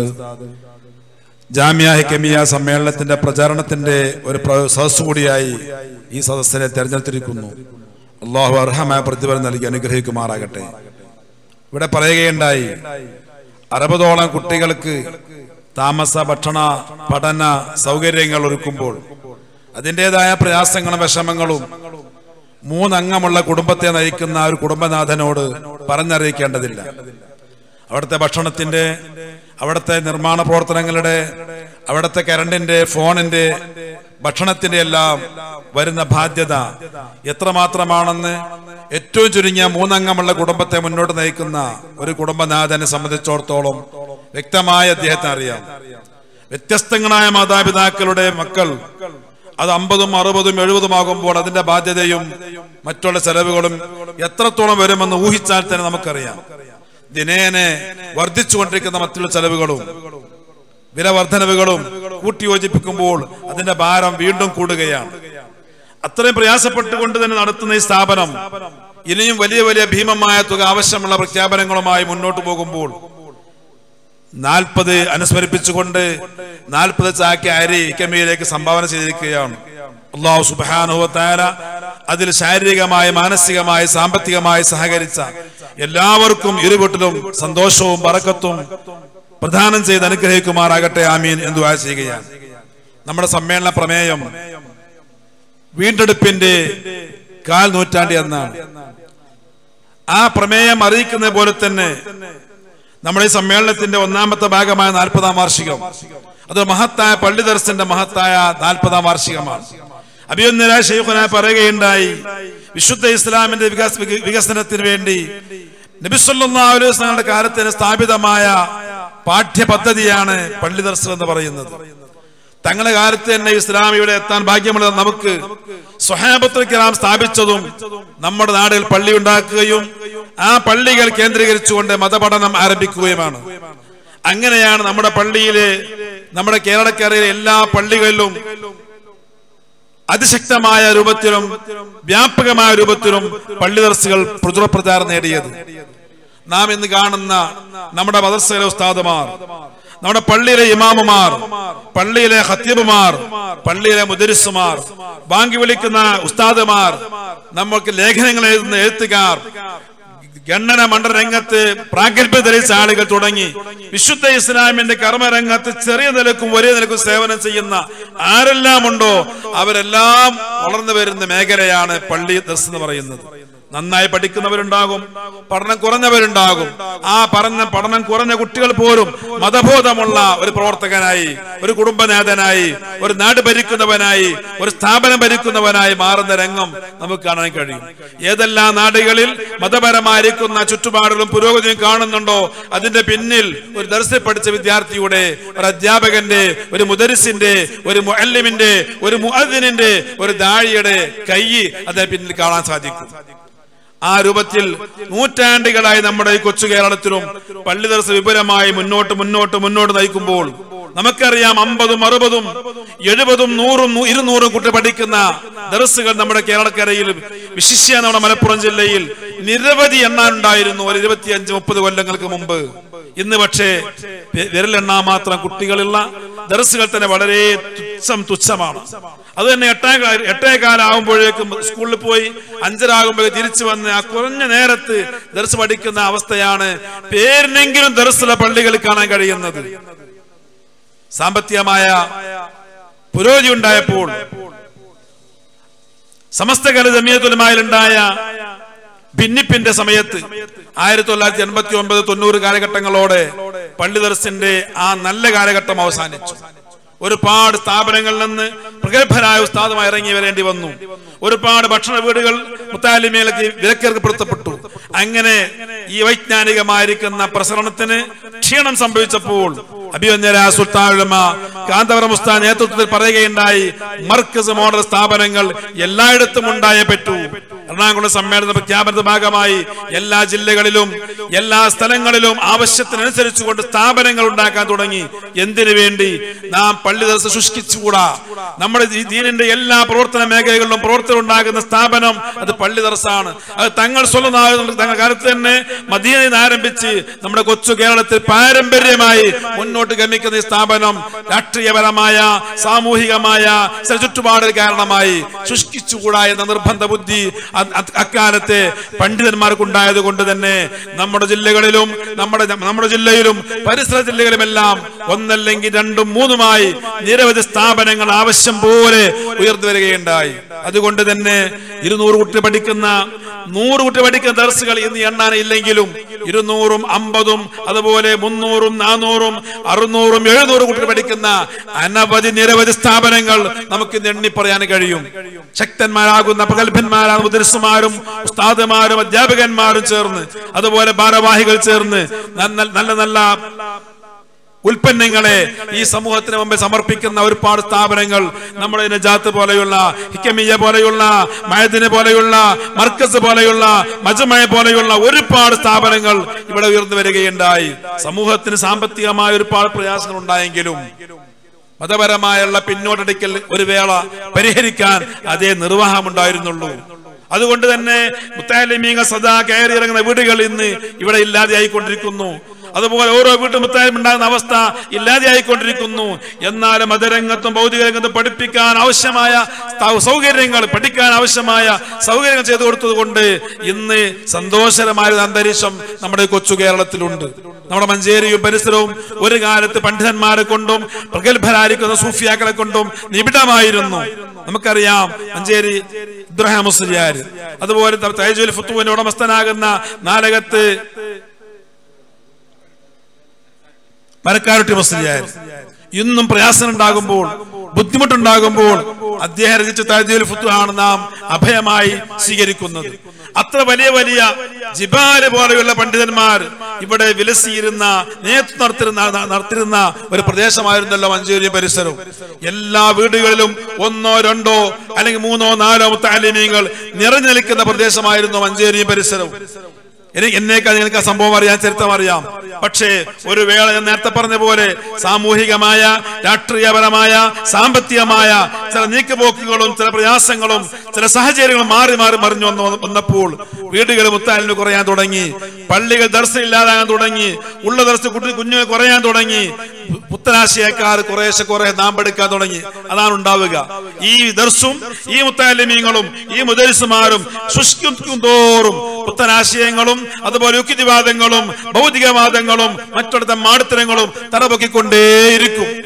S9: ജാമ്യ ഹിക്കമിയ സമ്മേളനത്തിന്റെ പ്രചാരണത്തിന്റെ ഒരു പ്ര- സദസ്സ് കൂടിയായി ഈ സദസ്സിനെ തെരഞ്ഞെടുത്തിരിക്കുന്നു അള്ളാഹു അർഹമായ പ്രതിഫലം നൽകി അനുഗ്രഹിക്കുമാറാകട്ടെ ഇവിടെ പറയുകയുണ്ടായി അറുപതോളം കുട്ടികൾക്ക് താമസ ഭക്ഷണ പഠന സൗകര്യങ്ങൾ ഒരുക്കുമ്പോൾ അതിൻ്റെതായ പ്രയാസങ്ങളും വിഷമങ്ങളും മൂന്നംഗമുള്ള കുടുംബത്തെ നയിക്കുന്ന ഒരു കുടുംബനാഥനോട് പറഞ്ഞറിയിക്കേണ്ടതില്ല അവിടുത്തെ ഭക്ഷണത്തിന്റെ അവിടുത്തെ നിർമ്മാണ പ്രവർത്തനങ്ങളുടെ അവിടുത്തെ കരണ്ടിന്റെ ഫോണിന്റെ ഭക്ഷണത്തിന്റെ എല്ലാം വരുന്ന ബാധ്യത എത്രമാത്രമാണെന്ന് ഏറ്റവും ചുരുങ്ങിയ മൂന്നംഗമുള്ള കുടുംബത്തെ മുന്നോട്ട് നയിക്കുന്ന ഒരു കുടുംബനാഥനെ സംബന്ധിച്ചിടത്തോളം വ്യക്തമായ അദ്ദേഹത്തിന് അറിയാം വ്യത്യസ്തങ്ങളായ മാതാപിതാക്കളുടെ മക്കൾ അത് അമ്പതും അറുപതും എഴുപതും ആകുമ്പോൾ അതിന്റെ ബാധ്യതയും മറ്റുള്ള ചെലവുകളും എത്രത്തോളം വരുമെന്ന് ഊഹിച്ചാൽ തന്നെ നമുക്കറിയാം ദിനേനെ വർദ്ധിച്ചുകൊണ്ടിരിക്കുന്ന മറ്റുള്ള ചെലവുകളും വില വർധനവുകളും കൂട്ടിയോജിപ്പിക്കുമ്പോൾ അതിന്റെ ഭാരം വീണ്ടും കൂടുകയാണ് അത്രയും പ്രയാസപ്പെട്ടുകൊണ്ട് തന്നെ നടത്തുന്ന ഈ സ്ഥാപനം ഇനിയും വലിയ വലിയ ഭീമമായ തുക ആവശ്യമുള്ള പ്രഖ്യാപനങ്ങളുമായി മുന്നോട്ട് പോകുമ്പോൾ നാൽപ്പത് അനുസ്മരിപ്പിച്ചുകൊണ്ട് നാൽപ്പത് ചാക്കി അരി കെമിയിലേക്ക് സംഭാവന ചെയ്തിരിക്കുകയാണ് അള്ളാഹു സുബാനുഭവത്താര അതിൽ ശാരീരികമായി മാനസികമായി സാമ്പത്തികമായി സഹകരിച്ച എല്ലാവർക്കും ഇരുവീട്ടിലും സന്തോഷവും പറക്കത്തും പ്രദാനം ചെയ്ത് അനുഗ്രഹിക്കുമാറാകട്ടെ ആമീൻ എന്ന് ദുആ ചെയ്യുകയാണ് നമ്മുടെ സമ്മേളന പ്രമേയം വീണ്ടെടുപ്പിന്റെ കാൽ നൂറ്റാണ്ടി എന്നാണ് ആ പ്രമേയം അറിയിക്കുന്ന പോലെ തന്നെ നമ്മുടെ ഈ സമ്മേളനത്തിന്റെ ഒന്നാമത്തെ ഭാഗമായ നാൽപ്പതാം വാർഷികം അത് മഹത്തായ പള്ളി ദർശന്റെ മഹത്തായ നാൽപ്പതാം വാർഷികമാണ് അഭിയൊന്നരായ ഷെയ്ഖുന പറയുകയുണ്ടായി വിശുദ്ധ ഇസ്ലാമിന്റെ വികാസ വിക- വികസനത്തിന് വേണ്ടി നബിസ്വല്ലാസ്ലാങ്ങളുടെ കാലത്തിന് സ്ഥാപിതമായ പാഠ്യപദ്ധതിയാണ് പള്ളി ദർശനം എന്ന് പറയുന്നത് തങ്ങളുടെ കാലത്ത് തന്നെ ഇസ്ലാം ഇവിടെ എത്താൻ ഭാഗ്യമുള്ള നമുക്ക് സ്വഹാബത്തുൽ കിറാം സ്ഥാപിച്ചതും നമ്മുടെ നാടിൽ പള്ളി ഉണ്ടാക്കുകയും ആ പള്ളികൾ കേന്ദ്രീകരിച്ചുകൊണ്ട് മതപഠനം ആരംഭിക്കുകയുമാണ് അങ്ങനെയാണ് നമ്മുടെ പള്ളിയിലെ നമ്മുടെ കേരളക്കരയിലെ എല്ലാ പള്ളികളിലും അതിശക്തമായ രൂപത്തിലും വ്യാപകമായ രൂപത്തിലും പള്ളി ദർസുകൾ പ്രചുരപ്രചാരം നേടിയത് നാം ഇന്ന് കാണുന്ന നമ്മുടെ മദർസയിലെ ഉസ്താദുമാർ നമ്മുടെ പള്ളിയിലെ ഇമാമുമാർ പള്ളിയിലെ ഹത്തീബുമാർ പള്ളിയിലെ മുദരിസുമാർ ബാങ്കി വിളിക്കുന്ന ഉസ്താദുമാർ നമ്മൾക്ക് ലേഖനങ്ങൾ എഴുതുന്ന എഴുത്തുകാർ ഗണ്ണന മണ്ഡലരംഗത്ത് പ്രാഗൽഭ്യം തെളിയിച്ച ആളുകൾ തുടങ്ങി വിശുദ്ധ ഇസ്ലാമിന്റെ കർമ്മരംഗത്ത് ചെറിയ നിലക്കും വലിയ നിലക്കും സേവനം ചെയ്യുന്ന ആരെല്ലാം ഉണ്ടോ അവരെല്ലാം വളർന്നു വരുന്ന മേഖലയാണ് പള്ളി ദർസ് എന്ന് പറയുന്നത് നന്നായി പഠിക്കുന്നവരുണ്ടാകും പഠനം കുറഞ്ഞവരുണ്ടാകും ആ പറഞ്ഞ പഠനം കുറഞ്ഞ കുട്ടികൾ പോലും മതബോധമുള്ള ഒരു പ്രവർത്തകനായി ഒരു കുടുംബ നേതനായി ഒരു നാട് ഭരിക്കുന്നവനായി ഒരു സ്ഥാപനം ഭരിക്കുന്നവനായി മാറുന്ന രംഗം നമുക്ക് കാണാൻ കഴിയും ഏതെല്ലാം നാടുകളിൽ മതപരമായിരിക്കുന്ന ചുറ്റുപാടുകളും പുരോഗതിയും കാണുന്നുണ്ടോ അതിന്റെ പിന്നിൽ ഒരു ദർശനം പഠിച്ച വിദ്യാർത്ഥിയുടെ ഒരു അധ്യാപകന്റെ ഒരു മുദരിസിന്റെ ഒരു മുഅല്ലിമിന്റെ ഒരു മുഅദ്ദിനിന്റെ ഒരു ദാഴിയുടെ കൈ അതിന് പിന്നിൽ കാണാൻ സാധിക്കും ആ രൂപത്തിൽ നൂറ്റാണ്ടുകളായി നമ്മുടെ ഈ കൊച്ചു കേരളത്തിലും പള്ളി ദർശ വിപുലമായി മുന്നോട്ട് മുന്നോട്ട് മുന്നോട്ട് നയിക്കുമ്പോൾ നമുക്കറിയാം അമ്പതും അറുപതും എഴുപതും നൂറും നൂ- ഇരുന്നൂറും കുട്ടി പഠിക്കുന്ന ദർസുകൾ നമ്മുടെ കേരളക്കരയിൽ വിശിഷ്യ നമ്മുടെ മലപ്പുറം ജില്ലയിൽ നിരവധി എണ്ണാനുണ്ടായിരുന്നു ഒരു ഇരുപത്തിയഞ്ച് മുപ്പത് കൊല്ലങ്ങൾക്ക് മുമ്പ് ഇന്ന് പക്ഷേ വെ- വിരലെണ്ണാൻ മാത്രം കുട്ടികളുള്ള ദർസുകൾ തന്നെ വളരെ തുച്ഛം തുച്ഛമാണ് അത് തന്നെ എട്ടേ കാ- എട്ടേ കാലാകുമ്പോഴേക്കും സ്കൂളിൽ പോയി അഞ്ചരാകുമ്പോഴേ തിരിച്ചു വന്ന് ആ കുറഞ്ഞ നേരത്ത് ദർസ് പഠിക്കുന്ന അവസ്ഥയാണ് പേരിനെങ്കിലും ദർസിലെ പള്ളികളിൽ കാണാൻ കഴിയുന്നത് സാമ്പത്തികമായ പുരോഗതി ഉണ്ടായപ്പോൾ സമസ്ത കല ജമിയത്തുലമായിലുണ്ടായ ഭിന്നിപ്പിന്റെ സമയത്ത് ആയിരത്തി തൊള്ളായിരത്തി എൺപത്തി ഒമ്പത് തൊണ്ണൂറ് കാലഘട്ടങ്ങളോടെ പള്ളി ദർസിന്റെ ആ നല്ല കാലഘട്ടം അവസാനിച്ചു ഒരുപാട് സ്ഥാപനങ്ങളിൽ നിന്ന് പ്രഗത്ഭരായ ഉസ്താദുമായി ഇറങ്ങി വരേണ്ടി വന്നു ഒരുപാട് ഭക്ഷണ വീടുകൾ മുത്താലിമയിലേക്ക് വിലക്കേർപ്പെടുത്തപ്പെട്ടു അങ്ങനെ ഈ വൈജ്ഞാനികമായിരിക്കുന്ന പ്രസരണത്തിന് ക്ഷീണം സംഭവിച്ചപ്പോൾ അഭിവന്യര സുൽത്താൻ ഉലമ കാന്തപുരം ഉസ്താദ് നേതൃത്വത്തിൽ പറയുകയുണ്ടായി മർക്കസ് മോഡൽ സ്ഥാപനങ്ങൾ എല്ലായിടത്തും ഉണ്ടായേ പറ്റൂ എറണാകുളം സമ്മേളന പ്രഖ്യാപനത്തിന്റെ ഭാഗമായി എല്ലാ ജില്ലകളിലും എല്ലാ സ്ഥലങ്ങളിലും ആവശ്യത്തിനനുസരിച്ചുകൊണ്ട് സ്ഥാപനങ്ങൾ ഉണ്ടാക്കാൻ തുടങ്ങി എന്തിനു വേണ്ടി നാം പള്ളി ദിവസം ശുഷ്കിച്ചുകൂടാ നമ്മുടെ ഈ ദീനിന്റെ എല്ലാ പ്രവർത്തന മേഖലകളിലും പ്രവർത്തനം ഉണ്ടാകുന്ന സ്ഥാപനം അത് പള്ളി ദർസാണ് അത് തങ്ങൾ സ്വന്തം തങ്ങൾ കാലത്ത് തന്നെ മദീനയിൽ നിന്ന് ആരംഭിച്ച് നമ്മുടെ കൊച്ചു കേരളത്തിൽ പാരമ്പര്യമായി മുന്നോട്ട് ഗമിക്കുന്ന ഈ സ്ഥാപനം രാഷ്ട്രീയപരമായ സാമൂഹികമായ ചില ചുറ്റുപാടുകൾ കാരണമായി ശുഷ്കിച്ചുകൂടാ എന്ന നിർബന്ധ ബുദ്ധി അ- അ- അക്കാലത്തെ പണ്ഡിതന്മാർക്കുണ്ടായത് കൊണ്ട് തന്നെ നമ്മുടെ ജില്ലകളിലും നമ്മുടെ നമ്മുടെ ജില്ലയിലും പരിസര ജില്ലകളിലുമെല്ലാം ഒന്നല്ലെങ്കിൽ രണ്ടും മൂന്നുമായി നിരവധി സ്ഥാപനങ്ങൾ ആവശ്യം പോലെ ഉയർന്നു വരികയുണ്ടായി അതുകൊണ്ട് തന്നെ ഇരുന്നൂറ് കുട്ടി പഠിക്കുന്ന നൂറ് കുട്ടി പഠിക്കുന്ന ദർസുകൾ ഇന്ന് എണ്ണാനില്ലെങ്കിലും ഇരുന്നൂറും അമ്പതും അതുപോലെ മുന്നൂറും നാനൂറും അറുന്നൂറും എഴുന്നൂറും കുട്ടി പഠിക്കുന്ന അനവധി നിരവധി സ്ഥാപനങ്ങൾ നമുക്ക് ഇന്ന് എണ്ണി പറയാൻ കഴിയും ശക്തന്മാരാകുന്ന പ്രഗത്ഭന്മാരാണ് മുദർസുമാരും ഉസ്താദുമാരും അധ്യാപകന്മാരും ചേർന്ന് അതുപോലെ ഭാരവാഹികൾ ചേർന്ന് നല്ല നല്ല നല്ല ഉൽപ്പന്നങ്ങളെ ഈ സമൂഹത്തിന് മുമ്പിൽ സമർപ്പിക്കുന്ന ഒരുപാട് സ്ഥാപനങ്ങൾ നമ്മുടെ നജാത്ത് പോലെയുള്ള ഹിക്കമിയ പോലെയുള്ള മയദിന് പോലെയുള്ള മർക്കസ് പോലെയുള്ള മജമയ പോലെയുള്ള ഒരുപാട് സ്ഥാപനങ്ങൾ ഇവിടെ ഉയർന്നു വരികയുണ്ടായി സമൂഹത്തിന് സാമ്പത്തികമായ ഒരുപാട് പ്രയാസങ്ങൾ ഉണ്ടായെങ്കിലും മതപരമായുള്ള പിന്നോട്ടടിക്കൽ ഒരു വേള പരിഹരിക്കാൻ അതേ നിർവാഹമുണ്ടായിരുന്നുള്ളൂ അതുകൊണ്ട് തന്നെ മുത്താലിമീങ്ങൾ സദാ കയറി ഇറങ്ങുന്ന വീടുകൾ ഇന്ന് ഇവിടെ ഇല്ലാതെയായിക്കൊണ്ടിരിക്കുന്നു അതുപോലെ ഓരോ വീട്ടും മുത്താലും ഉണ്ടാകുന്ന അവസ്ഥ ഇല്ലാതെയായിക്കൊണ്ടിരിക്കുന്നു എന്നാലും മതരംഗത്തും ഭൗതിക രംഗത്തും പഠിപ്പിക്കാൻ ആവശ്യമായ സ്ഥാ- സൗകര്യങ്ങൾ പഠിക്കാൻ ആവശ്യമായ സൗകര്യങ്ങൾ ചെയ്തു കൊടുത്തത് കൊണ്ട് ഇന്ന് സന്തോഷകരമായ ഒരു അന്തരീക്ഷം നമ്മുടെ കൊച്ചു കേരളത്തിലുണ്ട് നമ്മുടെ മഞ്ചേരിയും പരിസരവും ഒരു കാലത്ത് പണ്ഡിതന്മാരെ കൊണ്ടും പ്രഗത്ഭരായിരിക്കുന്ന സൂഫിയാക്കളെ കൊണ്ടും നിബിഡമായിരുന്നു നമുക്കറിയാം മഞ്ചേരി ഇബ്രാഹിം മുസ്ലിയാർ അതുപോലെ തൈജുൽ ഫുത്തുവിന്റെ ഉടമസ്ഥനാകുന്ന നാലകത്ത് മരക്കാരുട്ടി മുസ്ലിയാർ ഇന്നും പ്രയാസം ഉണ്ടാകുമ്പോൾ ബുദ്ധിമുട്ടുണ്ടാകുമ്പോൾ അദ്ദേഹം രചിച്ച താജുൽ ഫുത്തു ആണ് നാം അഭയമായി സ്വീകരിക്കുന്നത് അത്ര വലിയ വലിയ ജിബാല് പോലെയുള്ള പണ്ഡിതന്മാർ ഇവിടെ വിലസിയിരുന്ന നേതൃത്വം നടത്തിരുന്ന നടത്തിരുന്ന ഒരു പ്രദേശമായിരുന്നല്ലോ മഞ്ചേരി പരിസരവും എല്ലാ വീടുകളിലും ഒന്നോ രണ്ടോ അല്ലെങ്കിൽ മൂന്നോ നാലോ മുത്താലിമീങ്ങൾ നിറഞ്ഞു നിൽക്കുന്ന പ്രദേശമായിരുന്നു മഞ്ചേരി പരിസരവും എനിക്ക് എന്നേക്കാൾ എനിക്ക് ആ സംഭവം അറിയാം ചരിത്രം അറിയാം പക്ഷേ ഒരു വേള ഞാൻ നേരത്തെ പറഞ്ഞ പോലെ സാമൂഹികമായ രാഷ്ട്രീയപരമായ സാമ്പത്തികമായ ചില നീക്കുപോക്കുകളും ചില പ്രയാസങ്ങളും ചില സാഹചര്യങ്ങളും മാറി മാറി മറിഞ്ഞു വന്നു വന്നപ്പോൾ വീടുകൾ മുത്താലിന് കുറയാൻ തുടങ്ങി പള്ളികൾ ദർശനം ഇല്ലാതാകാൻ തുടങ്ങി ഉള്ള ദർശനം കുട്ടി കുഞ്ഞുങ്ങൾ കുറയാൻ തുടങ്ങി പുത്തനാശയക്കാർ കുറേശ്ശെ കുറെ നാമ്പെടുക്കാൻ തുടങ്ങി അതാണ് ഉണ്ടാവുക ഈ ദർസും ഈ മുത്താലിമീങ്ങളും ഈ മുദരിസുമാരും ശുഷ്കിക്കും തോറും പുത്തനാശയങ്ങളും അതുപോലെ യുക്തിവാദങ്ങളും ഭൗതികവാദങ്ങളും മറ്റടുത്ത മാടത്തരങ്ങളും തലപൊക്കിക്കൊണ്ടേയിരിക്കും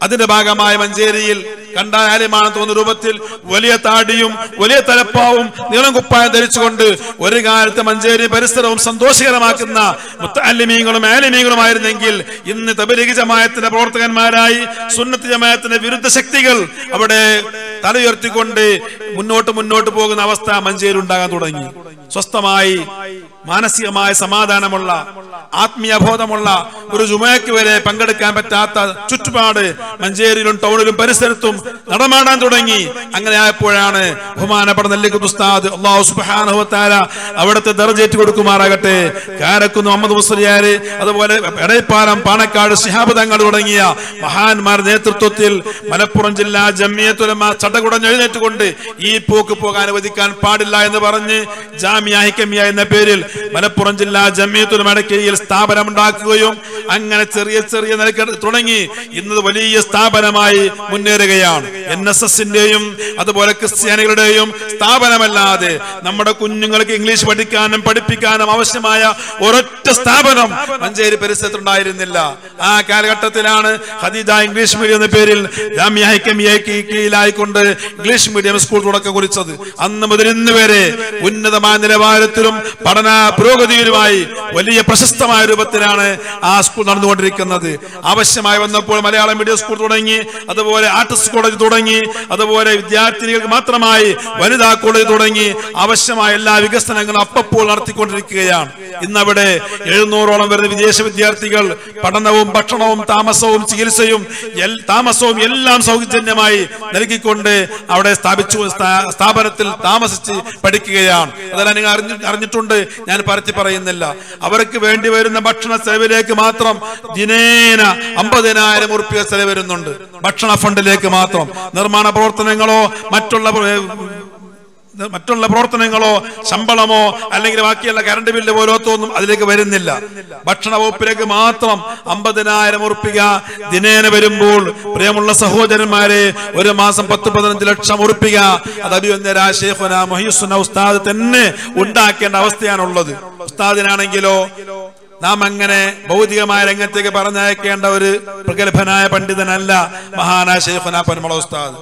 S9: അതിന്റെ ഭാഗമായ മഞ്ചേരിയിൽ കണ്ടാൽ ആലിമാണ് തോന്നുന്ന രൂപത്തിൽ വലിയ താടിയും വലിയ തലപ്പാവും നീളം കുപ്പായം ധരിച്ചുകൊണ്ട് ഒരു കാലത്ത് മഞ്ചേരി പരിസരവും സന്തോഷകരമാക്കുന്ന മുത്തല്ലിമീങ്ങളും ആലിമീങ്ങളുമായിരുന്നെങ്കിൽ ഇന്ന് തബലീഗ് ജമായത്തിന്റെ പ്രവർത്തകന്മാരായി സുന്നത്ത് ജമായത്തിന്റെ വിരുദ്ധ ശക്തികൾ അവിടെ തലയുയർത്തിക്കൊണ്ട് മുന്നോട്ട് മുന്നോട്ട് പോകുന്ന അവസ്ഥ മഞ്ചേരി ഉണ്ടാകാൻ തുടങ്ങി സ്വസ്ഥമായി മാനസികമായ സമാധാനമുള്ള ആത്മീയബോധമുള്ള ഒരു ജുമയ്ക്ക് വരെ പങ്കെടുക്കാൻ പറ്റാത്ത ചുറ്റുപാട് മഞ്ചേരിയിലും ടൗണിലും പരിസരത്തും നടമാടാൻ തുടങ്ങി അങ്ങനെ ആയപ്പോഴാണ് ബഹുമാനപ്പെട്ട നെല്ലിക്കുത്ത് ഉസ്താദ് അള്ളാഹു സുബ്ഹാനഹു വതആല അവിടുത്തെ ദർജേറ്റ് കൊടുക്കുമാറാകട്ടെ കാരക്കുന്ന് മുഹമ്മദ് മുസ്ലിയാര് അതുപോലെ എടയപ്പാലം പാണക്കാട് ശിഹാബ് തങ്ങൾ തുടങ്ങിയ മഹാന്മാർ നേതൃത്വത്തിൽ മലപ്പുറം ജില്ലാ ജമ്മിയത്തുലമ ചടകുടഞ്ഞ് എഴുന്നേറ്റുകൊണ്ട് ഈ പോക്ക് പോകാൻ അനുവദിക്കാൻ പാടില്ല എന്ന് പറഞ്ഞ് ജാമിയ ഹിക്കമിയ എന്ന പേരിൽ മലപ്പുറം ജില്ലാ ജമ്മിയത്തുലമയുടെ കീഴിൽ സ്ഥാപനം ഉണ്ടാക്കുകയും അങ്ങനെ ചെറിയ ചെറിയ നിലക്ക് തുടങ്ങി ഇന്നത് വലിയ സ്ഥാപനമായി മുന്നേറുകയാണ് എൻ എസ് എസിന്റെയും അതുപോലെ ക്രിസ്ത്യാനികളുടെയും സ്ഥാപനമല്ലാതെ നമ്മുടെ കുഞ്ഞുങ്ങൾക്ക് ഇംഗ്ലീഷ് പഠിക്കാനും പഠിപ്പിക്കാനും ആവശ്യമായ ഒരൊറ്റ സ്ഥാപനം മഞ്ചേരി പരിസരത്തുണ്ടായിരുന്നില്ല ആ കാലഘട്ടത്തിലാണ് ഖദീജ ഇംഗ്ലീഷ് മീഡിയം എന്ന പേരിൽ ജാമ്യ ഹൈക്കമിയക്ക് കീഴിലായിക്കൊണ്ട് ഇംഗ്ലീഷ് മീഡിയം സ്കൂൾ തുടക്കം കുറിച്ചത് അന്ന് മുതൽ ഇന്ന് വരെ ഉന്നതമായ നിലവാരത്തിലും പഠന പുരോഗതിയിലുമായി വലിയ പ്രശസ്തമായ രൂപത്തിലാണ് ആ സ്കൂൾ നടന്നുകൊണ്ടിരിക്കുന്നത് ആവശ്യമായി വന്നപ്പോൾ മലയാളം മീഡിയം സ്കൂൾ തുടങ്ങി അതുപോലെ ആർട്ടിസ്റ്റ് കോളേജ് തുടങ്ങി അതുപോലെ വിദ്യാർത്ഥിനികൾക്ക് മാത്രമായി വനിതാ കോളേജ് തുടങ്ങി ആവശ്യമായ എല്ലാ വികസനങ്ങളും അപ്പപ്പോൾ നടത്തിക്കൊണ്ടിരിക്കുകയാണ് ഇന്നവിടെ എഴുന്നൂറോളം വരുന്ന വിദേശ വിദ്യാർത്ഥികൾ പഠനവും ഭക്ഷണവും താമസവും ചികിത്സയും എൽ- താമസവും എല്ലാം സൗജന്യമായി നൽകിക്കൊണ്ട് അവിടെ സ്ഥാപിച്ചു സ്ഥാ- സ്ഥാപനത്തിൽ താമസിച്ച് പഠിക്കുകയാണ് അതെല്ലാം നിങ്ങൾ അറിഞ്ഞു അറിഞ്ഞിട്ടുണ്ട് ഞാൻ പരത്തി പറയുന്നില്ല അവർക്ക് വേണ്ടി വരുന്ന ഭക്ഷണ ചെലവിലേക്ക് മാത്രം ദിനേന അമ്പതിനായിരം ഉറുപ്പിക ചെലവ് വരുന്നുണ്ട് ഭക്ഷണ ഫണ്ടിലേക്ക് മാത്രം നിർമ്മാണ പ്രവർത്തനങ്ങളോ മറ്റുള്ള പ്ര- മറ്റുള്ള പ്രവർത്തനങ്ങളോ ശമ്പളമോ അല്ലെങ്കിൽ ബാക്കിയുള്ള കറണ്ട് ബില്ല് പോലത്തൊന്നും അതിലേക്ക് വരുന്നില്ല ഭക്ഷണ വകുപ്പിലേക്ക് മാത്രം അമ്പതിനായിരം ഉറുപ്പിക ദിനേന വരുമ്പോൾ പ്രിയമുള്ള സഹോദരന്മാരെ ഒരു മാസം പത്ത് പതിനഞ്ച് ലക്ഷം ഉറുപ്പിക അത് അഭിവന്ദര ഷേഖുന മൊഹീസുന ഉസ്താദ് തന്നെ ഉണ്ടാക്കേണ്ട അവസ്ഥയാണുള്ളത് ഉസ്താദിനാണെങ്കിലോ നാം അങ്ങനെ ഭൗതികമായ രംഗത്തേക്ക് പറഞ്ഞയക്കേണ്ട ഒരു പ്രഗത്ഭനായ പണ്ഡിതനല്ല മഹാനായ ഷെയ്ഖുന പന്മള ഉസ്താദ്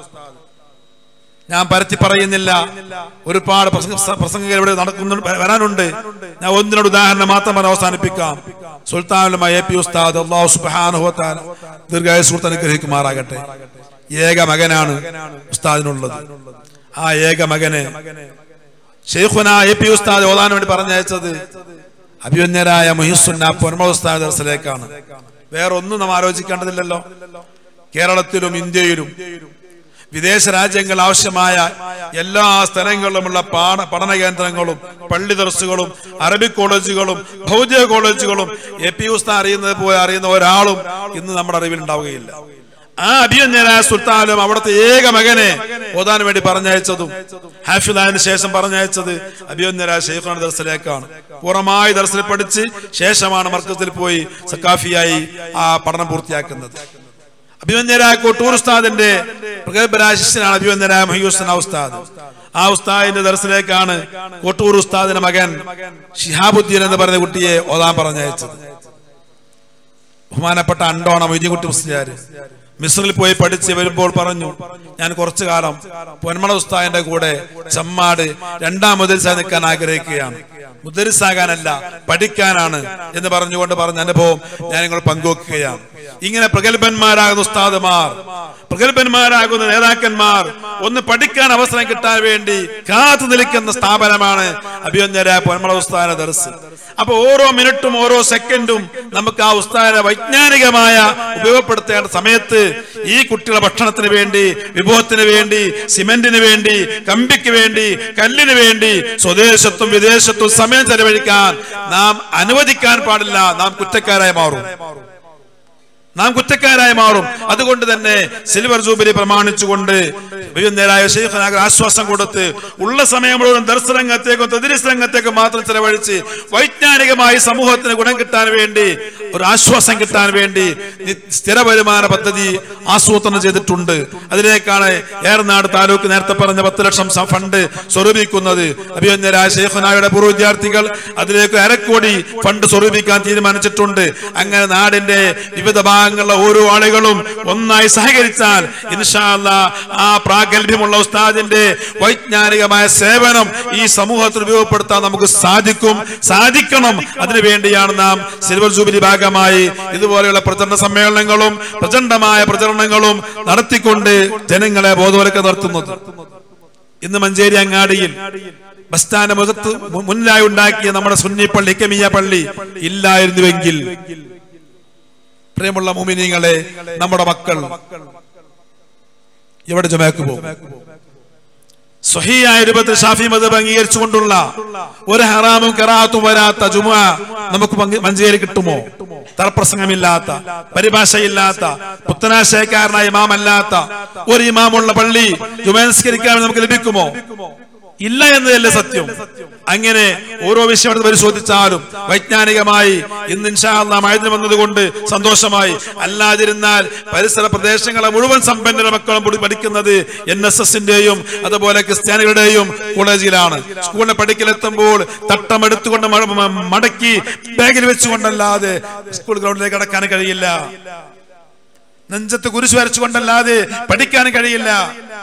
S9: ഞാൻ പരത്തി പറയുന്നില്ല ഒരുപാട് പ്രസംഗ- പ്രസംഗകർ ഇവിടെ നടക്കുന്നു വരാനുണ്ട് ഞാൻ ഒന്നിനോട് ഉദാഹരണം മാത്രം പറഞ്ഞ് അവസാനിപ്പിക്കാം സുൽത്താനുലമായ എ പി ഉസ്താദ് അള്ളാഹു സുബ്ഹാനഹു വ തആല ദീർഘായ സുഹൃത്ത് അനുഗ്രഹിക്കുമാറാകട്ടെ ഏക മകനാണ് ഉസ്താദിനുള്ളത് ആ ഏക മകനെ ഷെയ്ഖുന എ പി ഉസ്താദ് ഓതാൻ വേണ്ടി പറഞ്ഞയച്ചത് അഭിമന്യരായ മുഹിസുന്ന പൊന്മ ഉസ്താദ് ദർസിലേക്കാണ് വേറെ ഒന്നും നാം ആലോചിക്കേണ്ടതില്ലല്ലോ കേരളത്തിലും ഇന്ത്യയിലും വിദേശ രാജ്യങ്ങൾ ആവശ്യമായ എല്ലാ സ്ഥലങ്ങളിലുമുള്ള പാഠ പഠന കേന്ദ്രങ്ങളും പള്ളി ദർസുകളും അറബിക് കോളേജുകളും ഭൗതിക കോളേജുകളും എ പി ഉസ്താൻ അറിയുന്നത് പോലെ അറിയുന്ന ഒരാളും ഇന്ന് നമ്മുടെ അറിവിൽ ഉണ്ടാവുകയില്ല ആ അഭിയന്യനായ സുൽത്താനും അവിടുത്തെ ഏക മകനെ ഓതാൻ വേണ്ടി പറഞ്ഞയച്ചതും ഹാഫിദാന് ശേഷം പറഞ്ഞയച്ചത് അഭിയന്യരായ ഷെയ്ഖാൻ ദർസിലേക്കാണ് പൂർണ്ണമായി ദർസിൽ പഠിച്ച് ശേഷമാണ് മർക്കത്തിൽ പോയി സക്കാഫിയായി ആ പഠനം പൂർത്തിയാക്കുന്നത് അഭിമന്യരായ കോട്ടൂർ ഉസ്താദിന്റെ പ്രഗത്ഭരായ ശിഷ്യനാണ് അഭിമന്യരായ മഹിയുസ്തന ഉസ്താദ് ആ ഉസ്താദിന്റെ ദർശനത്തിലേക്കാണ് കോട്ടൂർ ഉസ്താദിന്റെ മകൻ ഷിഹാബുദ്ദീൻ എന്ന് പറയുന്ന കുട്ടിയെ ഓതാൻ പറഞ്ഞയച്ചത് ബഹുമാനപ്പെട്ട അണ്ടോണ മൊയ്തീൻകുട്ടി മുസ്ലിയാര് മിസ്രിൽ പോയി പഠിച്ച് വരുമ്പോൾ പറഞ്ഞു ഞാൻ കുറച്ചു കാലം പൊന്മള ഉസ്താദിന്റെ കൂടെ ചമ്മാട് രണ്ടാം മുതൽസായി നിൽക്കാൻ ആഗ്രഹിക്കുകയാണ് മുദരിസാകാനല്ല പഠിക്കാനാണ് എന്ന് പറഞ്ഞുകൊണ്ട് പറഞ്ഞ അനുഭവം ഞാൻ നിങ്ങൾ പങ്കുവെക്കുകയാണ് ഇങ്ങനെ പ്രഗത്ഭന്മാരാകുന്ന ഉസ്താദുമാർ പ്രഗത്ഭന്മാരാകുന്ന നേതാക്കന്മാർ ഒന്ന് പഠിക്കാൻ അവസരം കിട്ടാൻ വേണ്ടി കാത്തു നിൽക്കുന്ന സ്ഥാപനമാണ് അഭിയന്യര പൊന്മള ഉസ്താന ദർസ് അപ്പൊ ഓരോ മിനിറ്റും ഓരോ സെക്കൻഡും നമുക്ക് ആ ഉസ്താനെ വൈജ്ഞാനികമായ ഉപയോഗപ്പെടുത്തേണ്ട സമയത്ത് ഈ കുട്ടികളുടെ ഭക്ഷണത്തിന് വേണ്ടി വിഭവത്തിന് വേണ്ടി സിമെന്റിന് വേണ്ടി കമ്പിക്ക് വേണ്ടി കല്ലിന് വേണ്ടി സ്വദേശത്തും വിദേശത്തും സമയം ചെലവഴിക്കാൻ നാം അനുവദിക്കാൻ പാടില്ല നാം കുറ്റക്കാരായി മാറും നാം കുറ്റക്കാരായി മാറും അതുകൊണ്ട് തന്നെ സിൽവർ ജൂബിലി പ്രമാണിച്ചുകൊണ്ട് നേരായ ഷെയ്ഖനാകർ ആശ്വാസം കൊടുത്ത് ഉള്ള സമയം മുഴുവൻ ദർശനരംഗത്തേക്കും തദ്രിസ് രംഗത്തേക്കും മാത്രം ചെലവഴിച്ച് വൈജ്ഞാനികമായി സമൂഹത്തിന് ഗുണം കിട്ടാൻ വേണ്ടി ഒരു ആശ്വാസം കിട്ടാൻ വേണ്ടി നി- സ്ഥിര വരുമാന പദ്ധതി ആസൂത്രണം ചെയ്തിട്ടുണ്ട് അതിലേക്കാണ് ഏറനാട് താലൂക്ക് നേരത്തെ പറഞ്ഞ പത്ത് ലക്ഷം സ- ഫണ്ട് സ്വരൂപിക്കുന്നത് അഭിമന്യരായ ഷെയ്ഖനായുടെ പൂർവ്വ വിദ്യാർത്ഥികൾ അതിലേക്ക് അരക്കോടി ഫണ്ട് സ്വരൂപിക്കാൻ തീരുമാനിച്ചിട്ടുണ്ട് അങ്ങനെ നാടിന്റെ വിവിധ ഭാഗങ്ങൾ ഭാഗങ്ങളിലെ ഓരോ ആളുകളും ഒന്നായി സഹകരിച്ചാൽ ഇൻഷാ അല്ലാ ആ പ്രാഗൽഭ്യമുള്ള ഉസ്താദിന്റെ വൈജ്ഞാനികമായ സേവനം ഈ സമൂഹത്തിൽ ഉപയോഗപ്പെടുത്താൻ നമുക്ക് സാധിക്കും സാധിക്കണം അതിനു വേണ്ടിയാണ് നാം സിൽവർ ജൂബിലി ഭാഗമായി ഇതുപോലെയുള്ള പ്രചരണ സമ്മേളനങ്ങളും പ്രചണ്ഡമായ പ്രചരണങ്ങളും നടത്തിക്കൊണ്ട് ജനങ്ങളെ ബോധവൽക്കരണം നടത്തുന്നത് ഇന്ന് മഞ്ചേരി അങ്ങാടിയിൽ ബസ് സ്റ്റാൻഡ് മുഖത്ത് മു- മുന്നിലായി ഉണ്ടാക്കിയ നമ്മുടെ സുന്നി പള്ളി കെമിയ പള്ളി ഇല്ലായിരുന്നുവെങ്കിൽ പ്രിയമുള്ള മുമിനിങ്ങളെ നമ്മുടെ മക്കൾ എവിടെ ജുമയ്ക്ക് പോകും സ്വഹിയായ രൂപത്തിൽ ഷാഫി മതം അംഗീകരിച്ചുകൊണ്ടുള്ള ഒരു ഹറാമും കറാത്തും വരാത്ത ജുമ നമുക്ക് പങ്ക് മഞ്ചേരി കിട്ടുമോ തറപ്രസംഗമില്ലാത്ത പരിഭാഷയില്ലാത്ത പുത്തനാശയക്കാരനായ ഇമാമല്ലാത്ത ഒരു ഇമാമുള്ള പള്ളി ജുമസ്കരിക്കാൻ നമുക്ക് ലഭിക്കുമോ ഇല്ല എന്നതല്ലേ സത്യം അങ്ങനെ ഓരോ വിഷയം എടുത്ത് പരിശോധിച്ചാലും വൈജ്ഞാനികമായി ഇന്ന് ഇൻഷാല്ല മഴഞ്ഞു വന്നതുകൊണ്ട് സന്തോഷമായി അല്ലാതിരുന്നാൽ പരിസര പ്രദേശങ്ങളെ മുഴുവൻ സമ്പന്ന മക്കളും കൂടി പഠിക്കുന്നത് എൻ എസ് എസിന്റെയും അതുപോലെ ക്രിസ്ത്യാനികളുടെയും കോളേജിലാണ് സ്കൂളിൽ പഠിക്കലെത്തുമ്പോൾ തട്ടമെടുത്തുകൊണ്ട് മ- മ- മടക്കി ബാഗിൽ വെച്ചുകൊണ്ടല്ലാതെ സ്കൂൾ ഗ്രൗണ്ടിലേക്ക് കടക്കാൻ കഴിയില്ല നെഞ്ചത്ത് കുരിശ് വരച്ചുകൊണ്ടല്ലാതെ പഠിക്കാൻ കഴിയില്ല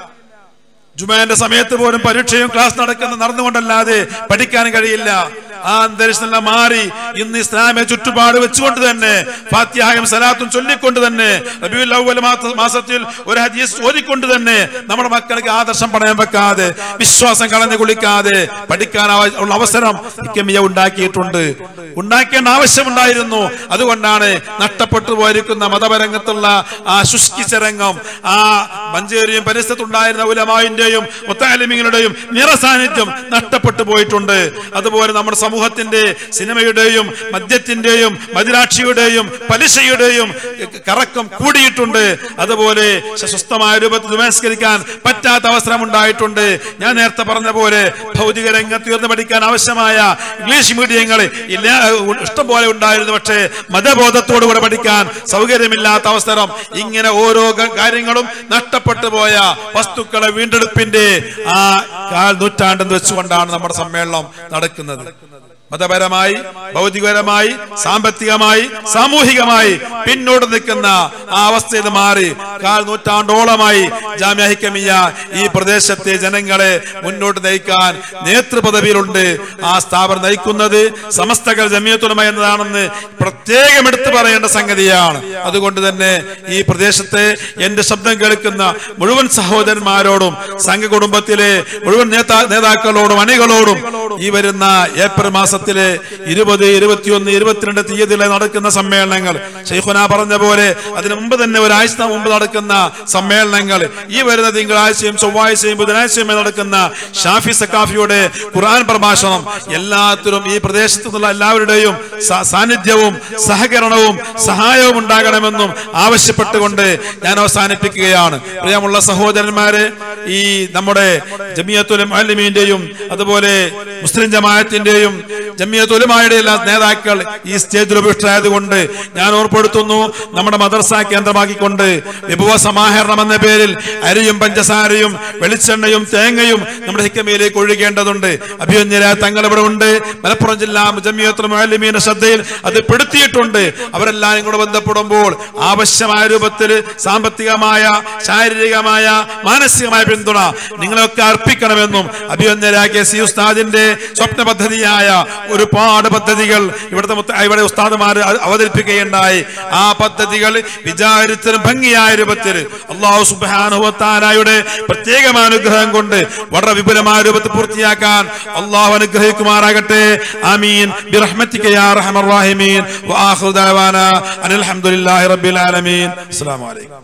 S9: ജുമാന്റെ സമയത്ത് പോലും പരീക്ഷയും ക്ലാസ് നടക്കുന്ന നടന്നുകൊണ്ടല്ലാതെ പഠിക്കാൻ കഴിയില്ല ആ അന്തരീക്ഷമെല്ലാം മാറി ഇന്ന് ഇസ്ലാമിക ചുറ്റുപാട് വെച്ചുകൊണ്ട് തന്നെ ഫാത്യാഹയും സലാത്തും ചൊല്ലിക്കൊണ്ട് തന്നെ റബിയുൽ അവ്വൽ മാസ- മാസത്തിൽ ഒരു ഹദീസ് ഓതിക്കൊണ്ട് തന്നെ നമ്മുടെ മക്കൾക്ക് ആദർശം പണയം വെക്കാതെ വിശ്വാസം കളഞ്ഞു കുളിക്കാതെ പഠിക്കാൻ ആവ- ഉള്ള അവസരം ഇക്കമിയ ഉണ്ടാക്കിയിട്ടുണ്ട് ഉണ്ടാക്കേണ്ട ആവശ്യമുണ്ടായിരുന്നു അതുകൊണ്ടാണ് നഷ്ടപ്പെട്ടു പോയിരിക്കുന്ന മതപരംഗത്തുള്ള ആ ശുഷ്കിച്ചരംഗം ആ മഞ്ചേരിയും പരിസരത്തുണ്ടായിരുന്ന ഉലമാവിന്റെയും മുത്താലിമിങ്ങളുടെയും നിറസാന്നിധ്യം നഷ്ടപ്പെട്ടു പോയിട്ടുണ്ട് അതുപോലെ നമ്മുടെ സമൂഹത്തിന്റെ സിനിമയുടെയും മദ്യത്തിന്റെയും മദിരാക്ഷിയുടെയും പലിശയുടെയും കറക്കം കൂടിയിട്ടുണ്ട് അതുപോലെ സ്വസ്ഥമായ രൂപത്തിൽ നമസ്കരിക്കാൻ പറ്റാത്ത അവസരം ഉണ്ടായിട്ടുണ്ട് ഞാൻ നേരത്തെ പറഞ്ഞ പോലെ ഭൗതിക രംഗത്ത് ഉയർന്നു പഠിക്കാൻ ആവശ്യമായ ഇംഗ്ലീഷ് മീഡിയങ്ങൾ ഇല്ല ഇഷ്ടംപോലെ ഉണ്ടായിരുന്നു പക്ഷേ മതബോധത്തോടുകൂടെ പഠിക്കാൻ സൗകര്യമില്ലാത്ത അവസരം ഇങ്ങനെ ഓരോ ക- കാര്യങ്ങളും നഷ്ടപ്പെട്ടു പോയ വസ്തുക്കളെ വീണ്ടെടുപ്പിന്റെ ആ കാൽ നൂറ്റാണ്ടെന്ന് വെച്ചുകൊണ്ടാണ് നമ്മുടെ സമ്മേളനം നടക്കുന്നത് മതപരമായി ഭൗതികപരമായി സാമ്പത്തികമായി സാമൂഹികമായി പിന്നോട്ട് നിൽക്കുന്ന ആ അവസ്ഥയിൽ നിന്ന് മാറി കാൽ നൂറ്റാണ്ടോളമായി ജാമ്യ ഹിക്കമിയ ഈ പ്രദേശത്തെ ജനങ്ങളെ മുന്നോട്ട് നയിക്കാൻ നേതൃപദവിയിലുണ്ട് ആ സ്ഥാപനം നയിക്കുന്നത് സമസ്തകൾ ജമിയത്തുലമ എന്നതാണെന്ന് പ്രത്യേകം എടുത്തു പറയേണ്ട സംഗതിയാണ് അതുകൊണ്ട് തന്നെ ഈ പ്രദേശത്തെ എന്റെ ശബ്ദം കേൾക്കുന്ന മുഴുവൻ സഹോദരന്മാരോടും സംഘ കുടുംബത്തിലെ മുഴുവൻ നേതാ നേതാക്കളോടും അണികളോടും ഈ വരുന്ന ഏപ്രിൽ മാസത്തിലെ ഇരുപത് ഇരുപത്തിയൊന്ന് ഇരുപത്തിരണ്ട് തീയതിയിലെ നടക്കുന്ന സമ്മേളനങ്ങൾ ഷെയ്ഖുന പറഞ്ഞ പോലെ അതിനു മുമ്പ് തന്നെ ഒരാഴ്ച മുമ്പ് നടക്കുന്ന സമ്മേളനങ്ങൾ ഈ വരുന്ന തിങ്കളാഴ്ചയും ചൊവ്വാഴ്ചയും ബുധനാഴ്ചയും നടക്കുന്ന ഷാഫി സക്കാഫിയുടെ ഖുർആൻ പ്രഭാഷണം എല്ലാത്തിലും ഈ പ്രദേശത്തു നിന്നുള്ള എല്ലാവരുടെയും സ- സാന്നിധ്യവും സഹകരണവും സഹായവും ഉണ്ടാകണമെന്നും ആവശ്യപ്പെട്ടുകൊണ്ട് ഞാൻ അവസാനിപ്പിക്കുകയാണ് പ്രിയമുള്ള സഹോദരന്മാരെ ഈ നമ്മുടെ ജമിയത്തുൽ അലിമീന്റെയും അതുപോലെ മുസ്ലിം ജമാഅത്തിന്റെയും ജമിയത്തുലമായുടെ എല്ലാ നേതാക്കൾ ഈ സ്റ്റേജിൽ ഉപേക്ഷയായതുകൊണ്ട് ഞാൻ ഓർപ്പെടുത്തുന്നു നമ്മുടെ മദർസ കേന്ദ്രമാക്കിക്കൊണ്ട് വിഭവ സമാഹരണം എന്ന പേരിൽ അരിയും പഞ്ചസാരയും വെളിച്ചെണ്ണയും തേങ്ങയും നമ്മുടെ ഹിക്കമയിലേക്ക് ഒഴുകേണ്ടതുണ്ട് അഭിയഞ്ജര തങ്ങൾ ഇവിടെ ഉണ്ട് മലപ്പുറം ജില്ലാ ജമിയത്തുൽ മുഅല്ലിമീന്റെ ശ്രദ്ധയിൽ അത് പെടുത്തിയിട്ടുണ്ട് അവരെല്ലാം കൂടെ ബന്ധപ്പെടുമ്പോൾ ആവശ്യമായ രൂപത്തിൽ സാമ്പത്തികമായ ശാരീരികമായ മാനസികമായ പിന്തുണ നിങ്ങളൊക്കെ അർപ്പിക്കണമെന്നും അഭിയഞ്ജര കെ സി ഉസ്താദിന്റെ സ്വപ്ന പദ്ധതിയായ ഒരുപാട് പദ്ധതികൾ ഇവിടുത്തെ മുത്ത- ഇവിടെ ഉസ്താദുമാർ അവതരിപ്പിക്കുകയുണ്ടായി ആ പദ്ധതികൾ വിചാരിച്ചതിനും ഭംഗിയായ രൂപത്തിൽ അള്ളാഹു സുബാനുഹത്താനായുടെ പ്രത്യേകമായ അനുഗ്രഹം കൊണ്ട് വളരെ വിപുലമായ രൂപത്തിൽ പൂർത്തിയാക്കാൻ അള്ളാഹു അനുഗ്രഹിക്കുമാറാകട്ടെ ആമീൻ ബിറഹ്മത്തിക യാ അർഹമർ റഹീമീൻ വആഖിറു ദഅവാന അനിൽ ഹംദുലില്ലാഹി റബ്ബിൽ ആലമീൻ അസ്സലാമു അലൈക്കും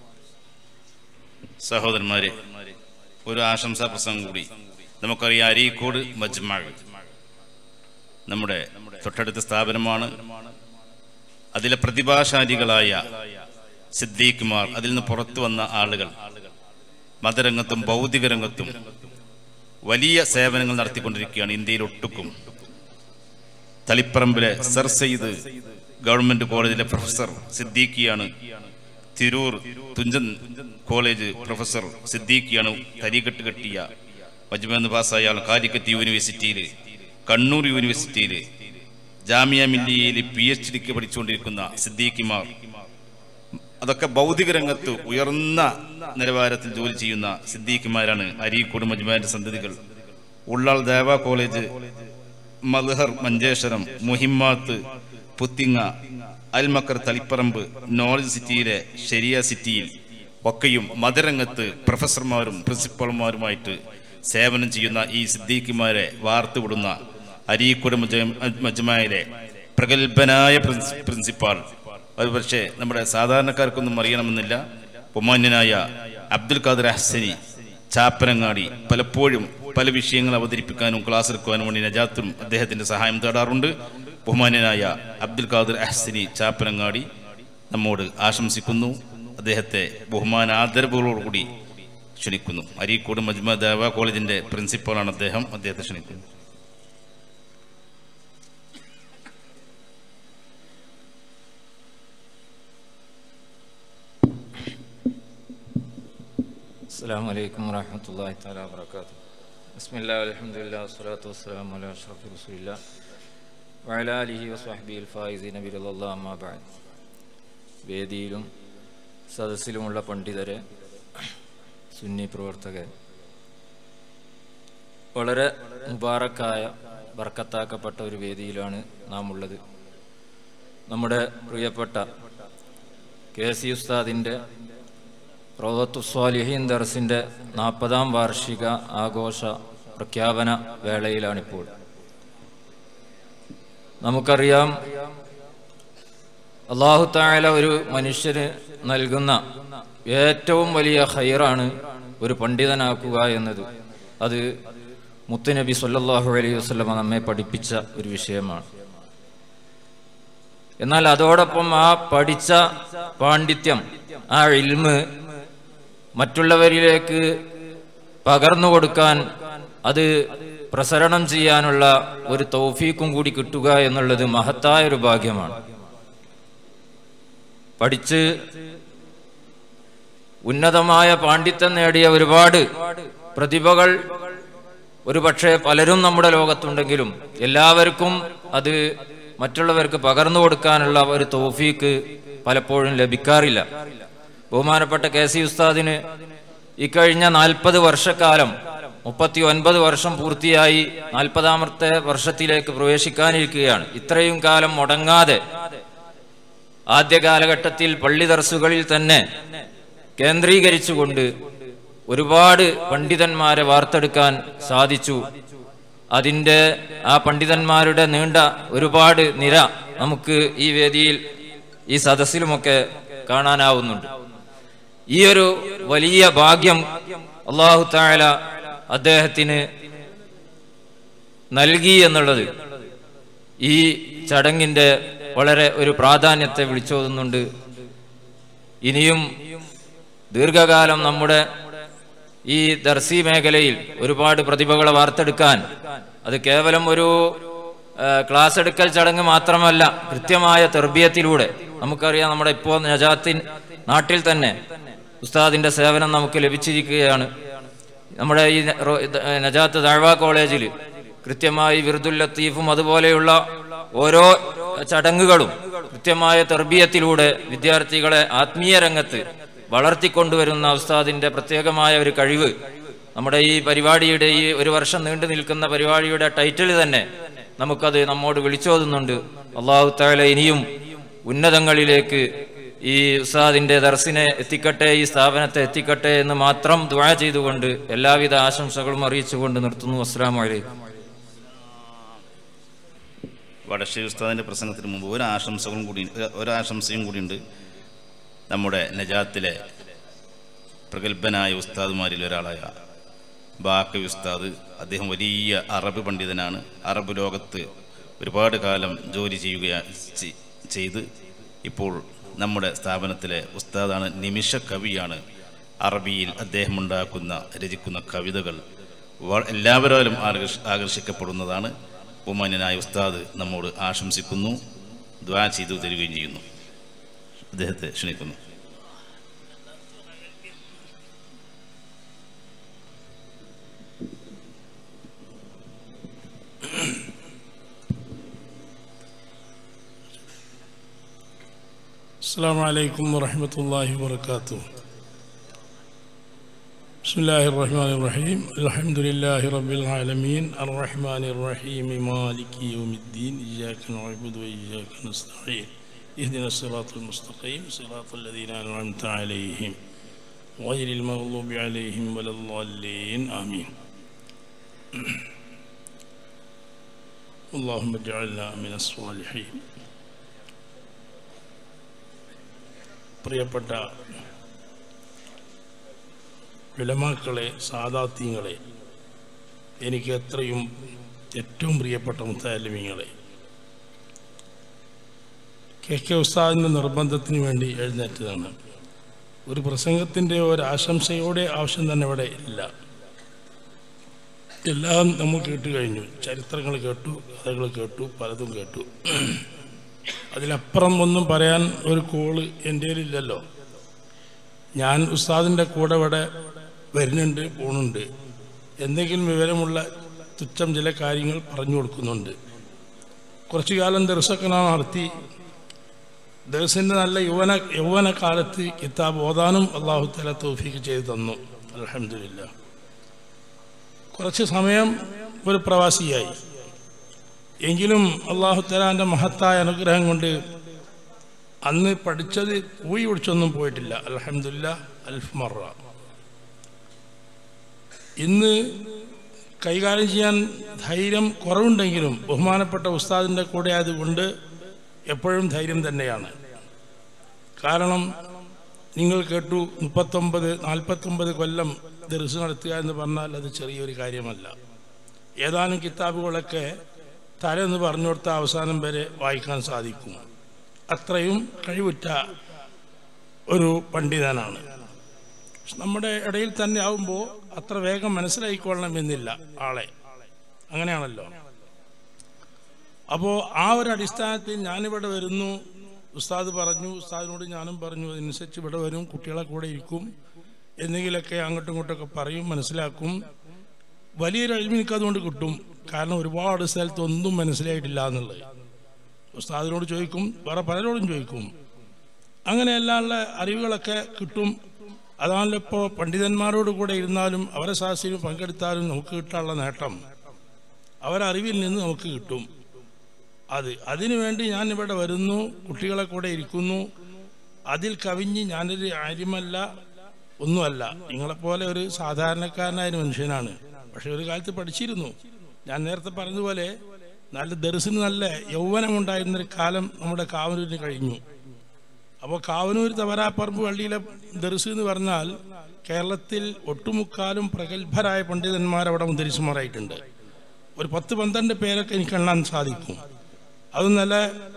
S1: സഹോദരന്മാരെ ഒരു ആശംസാ പ്രസംഗം കൂടി നമുക്കറിയാം അരീക്കോട് മജ്മഅ് നമ്മുടെ തൊട്ടടുത്ത സ്ഥാപനമാണ് അതിലെ പ്രതിഭാശാലികളായ സിദ്ദീഖ്മാർ അതിൽ നിന്ന് പുറത്തു വന്ന ആളുകൾ മതരംഗത്തും ഭൗതിക രംഗത്തും വലിയ സേവനങ്ങൾ നടത്തിക്കൊണ്ടിരിക്കുകയാണ് ഇന്ത്യയിൽ ഒട്ടുക്കും തളിപ്പറമ്പിലെ സർ സയ്യിദ് ഗവൺമെന്റ് കോളേജിലെ പ്രൊഫസർ സിദ്ദീഖിയാണ് തിരൂർ തുഞ്ചൻ കോളേജ് പ്രൊഫസർ സിദ്ദീഖിയാണ് തരികെട്ട് കെട്ടിയ മജ്മെന്ന് പാസ്സായ ആൾ കാലിക്കറ്റ് യൂണിവേഴ്സിറ്റിയിൽ കണ്ണൂർ യൂണിവേഴ്സിറ്റിയിൽ ജാമിയ മില്ലിയയിൽ പി എച്ച് ഡിക്ക് പഠിച്ചുകൊണ്ടിരിക്കുന്ന സിദ്ദീഖിമാർ അതൊക്കെ ഭൗതിക രംഗത്ത് ഉയർന്ന നിലവാരത്തിൽ ജോലി ചെയ്യുന്ന സിദ്ദീഖുമാരാണ് അരീക്കോട് മജ്മാന്റെ സന്തതികൾ ഉള്ളാൾ ദേവ കോളേജ് മൽഹർ മഞ്ചേശ്വരം മുഹിമ്മാത്ത് പുത്തിങ്ങ അൽമക്കർ തളിപ്പറമ്പ് നോളജ് സിറ്റിയിലെ ഷെരിയ സിറ്റിയിൽ ഒക്കെയും മതരംഗത്ത് പ്രൊഫസർമാരും പ്രിൻസിപ്പൽമാരുമായിട്ട് സേവനം ചെയ്യുന്ന ഈ സിദ്ദീഖിമാരെ വാർത്തുവിടുന്ന അരീക്കുട മജ്മായിലെ പ്രഗത്ഭനായ പ്രിൻസ് പ്രിൻസിപ്പാൾ അത് പക്ഷേ നമ്മുടെ സാധാരണക്കാർക്കൊന്നും അറിയണമെന്നില്ല ബഹുമാന്യനായ അബ്ദുൽ ഖാദർ അഹ്സനി ചാപ്പനങ്ങാടി പലപ്പോഴും പല വിഷയങ്ങൾ അവതരിപ്പിക്കാനും ക്ലാസ് എടുക്കുവാനും വേണ്ടി നജാത്തും അദ്ദേഹത്തിന്റെ സഹായം തേടാറുണ്ട് ബഹുമാന്യനായ അബ്ദുൽ ഖാദർ അഹ്സനി ചാപ്പനങ്ങാടി നമ്മോട് ആശംസിക്കുന്നു അദ്ദേഹത്തെ ബഹുമാന ആദരവുകളോടുകൂടി ക്ഷണിക്കുന്നു അരീക്കോട് മജ്മ ദേവ കോളേജിന്റെ പ്രിൻസിപ്പളാണ് അദ്ദേഹം അദ്ദേഹത്തെ ക്ഷണിക്കുന്നു
S10: السلام عليكم ورحمة الله تعالى وبركاته بسم الله والحمد لله والصلاة والسلام على أشرف رسول الله وعلى آله وصحبه الفائزين برضا الله أما بعد വേദിയിലും സദസ്സിലുമുള്ള പണ്ഡിതരെ സുന്നി പ്രവർത്തകർ വളരെ മുബാറക്കായ ബർക്കത്താക്കപ്പെട്ട ഒരു വേദിയിലാണ് നാം ഉള്ളത് നമ്മുടെ പ്രിയപ്പെട്ട കെ സി ഉസ്താദിൻ്റെ റോദത്തുസ്വാലിഹീൻ ദർസിൻ്റെ നാൽപ്പതാം വാർഷിക ആഘോഷ പ്രഖ്യാപന വേളയിലാണിപ്പോൾ നമുക്കറിയാം അള്ളാഹു തായാല ഒരു മനുഷ്യന് നൽകുന്ന ഏറ്റവും വലിയ ഹൈറാണ് ഒരു പണ്ഡിതനാക്കുക എന്നത് അത് മുത്തുനബി സല്ലല്ലാഹു അലൈഹി വസല്ലമ നമ്മെ പഠിപ്പിച്ച ഒരു വിഷയമാണ് എന്നാൽ അതോടൊപ്പം ആ പഠിച്ച പാണ്ഡിത്യം ആ ഇൽമ് മറ്റുള്ളവരിലേക്ക് പകർന്നു കൊടുക്കാൻ അത് പ്രസരണം ചെയ്യാനുള്ള ഒരു തൗഫീക്കും കൂടി കിട്ടുക എന്നുള്ളത് മഹത്തായ ഒരു ഭാഗ്യമാണ് പഠിച്ച് ഉന്നതമായ പാണ്ഡിത്യം നേടിയ ഒരുപാട് പ്രതിഭകൾ ഒരുപക്ഷെ പലരും നമ്മുടെ ലോകത്തുണ്ടെങ്കിലും എല്ലാവർക്കും അത് മറ്റുള്ളവർക്ക് പകർന്നു കൊടുക്കാനുള്ള ഒരു തോഫീക്ക് പലപ്പോഴും ലഭിക്കാറില്ല ബഹുമാനപ്പെട്ട കെ സി ഉസ്താദിന് ഇക്കഴിഞ്ഞ നാൽപ്പത് വർഷക്കാലം മുപ്പത്തി ഒൻപത് വർഷം പൂർത്തിയായി നാൽപ്പതാമത്തെ വർഷത്തിലേക്ക് പ്രവേശിക്കാനിരിക്കുകയാണ് ഇത്രയും കാലം മുടങ്ങാതെ ആദ്യ കാലഘട്ടത്തിൽ പള്ളി ദർസുകളിൽ തന്നെ കേന്ദ്രീകരിച്ചുകൊണ്ട് ഒരുപാട് പണ്ഡിതന്മാരെ വാർത്തെടുക്കാൻ സാധിച്ചു അതിൻ്റെ ആ പണ്ഡിതന്മാരുടെ നീണ്ട ഒരുപാട് നിര നമുക്ക് ഈ വേദിയിൽ ഈ സദസ്സിലുമൊക്കെ കാണാനാവുന്നുണ്ട് ഈ ഒരു വലിയ ഭാഗ്യം അള്ളാഹു താല അദ്ദേഹത്തിന് നൽകി എന്നുള്ളത് ഈ ചടങ്ങിൻ്റെ വളരെ ഒരു പ്രാധാന്യത്തെ വിളിച്ചോതുന്നുണ്ട് ഇനിയും ദീർഘകാലം നമ്മുടെ ഈ ദർസി മേഖലയിൽ ഒരുപാട് പ്രതിഭകളെ വാർത്തെടുക്കാൻ അത് കേവലം ഒരു ആ, ക്ലാസ് എടുക്കൽ ചടങ്ങ് മാത്രമല്ല കൃത്യമായ തെർബിയത്തിലൂടെ നമുക്കറിയാം നമ്മുടെ ഇപ്പോൾ നജാത്തിൻ നാട്ടിൽ തന്നെ ഉസ്താദിന്റെ സേവനം നമുക്ക് ലഭിച്ചിരിക്കുകയാണ് നമ്മുടെ ഈ ന- റോ- ഇത്, ഏ, നജാത്ത് ദാഴ്വ കോളേജിൽ കൃത്യമായി വിറുദുൽ ലത്തീഫും അതുപോലെയുള്ള ഓരോ ചടങ്ങുകളും കൃത്യമായ തെർബിയത്തിലൂടെ വിദ്യാർത്ഥികളെ ആത്മീയ രംഗത്ത് വളർത്തിക്കൊണ്ടുവരുന്ന ഉസ്താദിന്റെ പ്രത്യേകമായ ഒരു കഴിവ് നമ്മുടെ ഈ പരിപാടിയുടെ ഈ ഒരു വർഷം നീണ്ടു നിൽക്കുന്ന പരിപാടിയുടെ ടൈറ്റിൽ തന്നെ നമുക്കത് നമ്മോട് വിളിച്ചോതുന്നുണ്ട് അള്ളാഹു താല ഇനിയും ഉന്നതങ്ങളിലേക്ക് ഈ ഉസ്താദിന്റെ ദർസിനെ എത്തിക്കട്ടെ ഈ സ്ഥാപനത്തെ എത്തിക്കട്ടെ എന്ന് മാത്രം ദുആ ചെയ്തുകൊണ്ട് എല്ലാവിധ ആശംസകളും അറിയിച്ചുകൊണ്ട് നിർത്തുന്നു അസ്സാം വലൈക്കും
S1: വടശ്ശേരി ഉസ്താദിൻ്റെ പ്രസംഗത്തിന് മുമ്പ് ഒരു ആശംസകളും കൂടി ഒരാശംസയും കൂടിയുണ്ട് നമ്മുടെ നജാത്തിലെ പ്രഗത്ഭനായ ഉസ്താദുമാരിൽ ഒരാളായ ബാക്കി ഉസ്താദ് അദ്ദേഹം വലിയ അറബ് പണ്ഡിതനാണ് അറബ് ലോകത്ത് ഒരുപാട് കാലം ജോലി ചെയ്യുക ചെ- ചെയ്ത് ഇപ്പോൾ നമ്മുടെ സ്ഥാപനത്തിലെ ഉസ്താദാണ് നിമിഷ കവിയാണ് അറബിയിൽ അദ്ദേഹം ഉണ്ടാക്കുന്ന രചിക്കുന്ന കവിതകൾ വ- എല്ലാവരാലും ആകർഷ- ആകർഷിക്കപ്പെടുന്നതാണ് ബഹുമാന്യനായ ഉസ്താദ് നമ്മോട് ആശംസിക്കുന്നു ദ്വാ ചെയ്തു തരികയും ചെയ്യുന്നു അദ്ദേഹത്തെ ക്ഷണിക്കുന്നു
S11: السلام عليكم ورحمة الله وبركاته بسم الله الرحمن الرحيم الحمد لله رب العالمين الرحمن الرحيم مالك يوم الدين إياك نعبد وإياك نستعين اهدنا الصراط المستقيم صراط الذين أنعمت عليهم غير المغضوب عليهم ولا الضالين آمين اللهم اجعلنا من الصالحين പ്രിയപ്പെട്ട വിലമാക്കളെ സാദാത്യങ്ങളെ എനിക്ക് എത്രയും ഏറ്റവും പ്രിയപ്പെട്ട മുത്താലിമിങ്ങളെ കെ കെ ഉസ്താദിൻ്റെ നിർബന്ധത്തിന് വേണ്ടി എഴുന്നേറ്റതാണ് ഒരു പ്രസംഗത്തിൻ്റെ ഒരു ആശംസയോടെ ആവശ്യം തന്നെ ഇവിടെ ഇല്ല എല്ലാം നമ്മൾ കേട്ട് കഴിഞ്ഞു ചരിത്രങ്ങൾ കേട്ടു കഥകൾ കേട്ടു പലതും കേട്ടു അതിലപ്പുറം ഒന്നും പറയാൻ ഒരു കോള് എൻ്റെ ഇല്ലല്ലോ ഞാൻ ഉസ്താദിൻ്റെ കൂടെ ഇവിടെ വരുന്നുണ്ട് പോണുണ്ട് എന്തെങ്കിലും വിവരമുള്ള തുച്ഛം ചില കാര്യങ്ങൾ പറഞ്ഞു കൊടുക്കുന്നുണ്ട് കുറച്ചു കാലം ദർശക്കെ നാം നടത്തി ദർശൻ്റെ നല്ല യൗവന യൗവന കാലത്ത് കിതാബ് ഓതാനും അള്ളാഹു തല തോഫിക്ക് ചെയ്തു തന്നു അലഹമില്ല കുറച്ച് സമയം ഒരു പ്രവാസിയായി എങ്കിലും അള്ളാഹു തലാൻ്റെ മഹത്തായ അനുഗ്രഹം കൊണ്ട് അന്ന് പഠിച്ചത് പോയി പിടിച്ചൊന്നും പോയിട്ടില്ല അലഹമില്ല അൽഫ്മറ ഇന്ന് കൈകാര്യം ചെയ്യാൻ ധൈര്യം കുറവുണ്ടെങ്കിലും ബഹുമാനപ്പെട്ട ഉസ്താദിൻ്റെ കൂടെ ആയതുകൊണ്ട് എപ്പോഴും ധൈര്യം തന്നെയാണ് കാരണം നിങ്ങൾ കേട്ടു മുപ്പത്തൊമ്പത് നാൽപ്പത്തൊമ്പത് കൊല്ലം ദർസ് നടത്തുക എന്ന് പറഞ്ഞാൽ അത് ചെറിയൊരു കാര്യമല്ല ഏതാനും കിതാബുകളൊക്കെ തലെന്ന് പറഞ്ഞു കൊടുത്ത അവസാനം വരെ വായിക്കാൻ സാധിക്കും അത്രയും കഴിവുറ്റ ഒരു പണ്ഡിതനാണ് നമ്മുടെ ഇടയിൽ തന്നെ ആവുമ്പോൾ അത്ര വേഗം മനസ്സിലായിക്കൊള്ളണം എന്നില്ല ആളെ അങ്ങനെയാണല്ലോ അപ്പോൾ ആ ഒരു അടിസ്ഥാനത്തിൽ ഞാനിവിടെ വരുന്നു ഉസ്താദ് പറഞ്ഞു ഉസ്താദിനോട് ഞാനും പറഞ്ഞു അതനുസരിച്ച് ഇവിടെ വരും കുട്ടികളെ കൂടെ ഇരിക്കും എന്തെങ്കിലുമൊക്കെ അങ്ങോട്ടും ഇങ്ങോട്ടൊക്കെ പറയും മനസ്സിലാക്കും വലിയൊരു അഴിവ് എനിക്കതുകൊണ്ട് കിട്ടും കാരണം ഒരുപാട് സ്ഥലത്ത് ഒന്നും മനസ്സിലായിട്ടില്ല എന്നുള്ളത് ഉസ്താദിനോട് ചോദിക്കും വേറെ പലരോടും ചോദിക്കും അങ്ങനെയല്ലാനുള്ള അറിവുകളൊക്കെ കിട്ടും അതാണല്ലോ ഇപ്പോൾ പണ്ഡിതന്മാരോട് കൂടെ ഇരുന്നാലും അവരെ സാഹസ്യം പങ്കെടുത്താലും നമുക്ക് കിട്ടാനുള്ള നേട്ടം അവരറിവിൽ നിന്ന് നമുക്ക് കിട്ടും അത് അതിനുവേണ്ടി ഞാൻ ഇവിടെ വരുന്നു കുട്ടികളെ കൂടെ ഇരിക്കുന്നു അതിൽ കവിഞ്ഞ് ഞാനൊരു ആര്യമല്ല ഒന്നുമല്ല നിങ്ങളെപ്പോലെ ഒരു സാധാരണക്കാരനായ ഒരു മനുഷ്യനാണ് പക്ഷെ ഒരു കാലത്ത് പഠിച്ചിരുന്നു ഞാൻ നേരത്തെ പറഞ്ഞതുപോലെ നല്ല ദർശന് നല്ല യൗവനമുണ്ടായിരുന്നൊരു കാലം നമ്മുടെ കാവനൂരിന് കഴിഞ്ഞു അപ്പോൾ കാവനൂർ തവരാപ്പറമ്പ് പള്ളിയിലെ ദർസ് എന്ന് പറഞ്ഞാൽ കേരളത്തിൽ ഒട്ടുമുക്കാലും പ്രഗത്ഭരായ പണ്ഡിതന്മാർ അവിടെ മുദ്രിച്ചുമാറായിട്ടുണ്ട് ഒരു പത്ത് പന്ത്രണ്ട് പേരൊക്കെ എനിക്ക് എണ്ണാൻ സാധിക്കും അത് നല്ല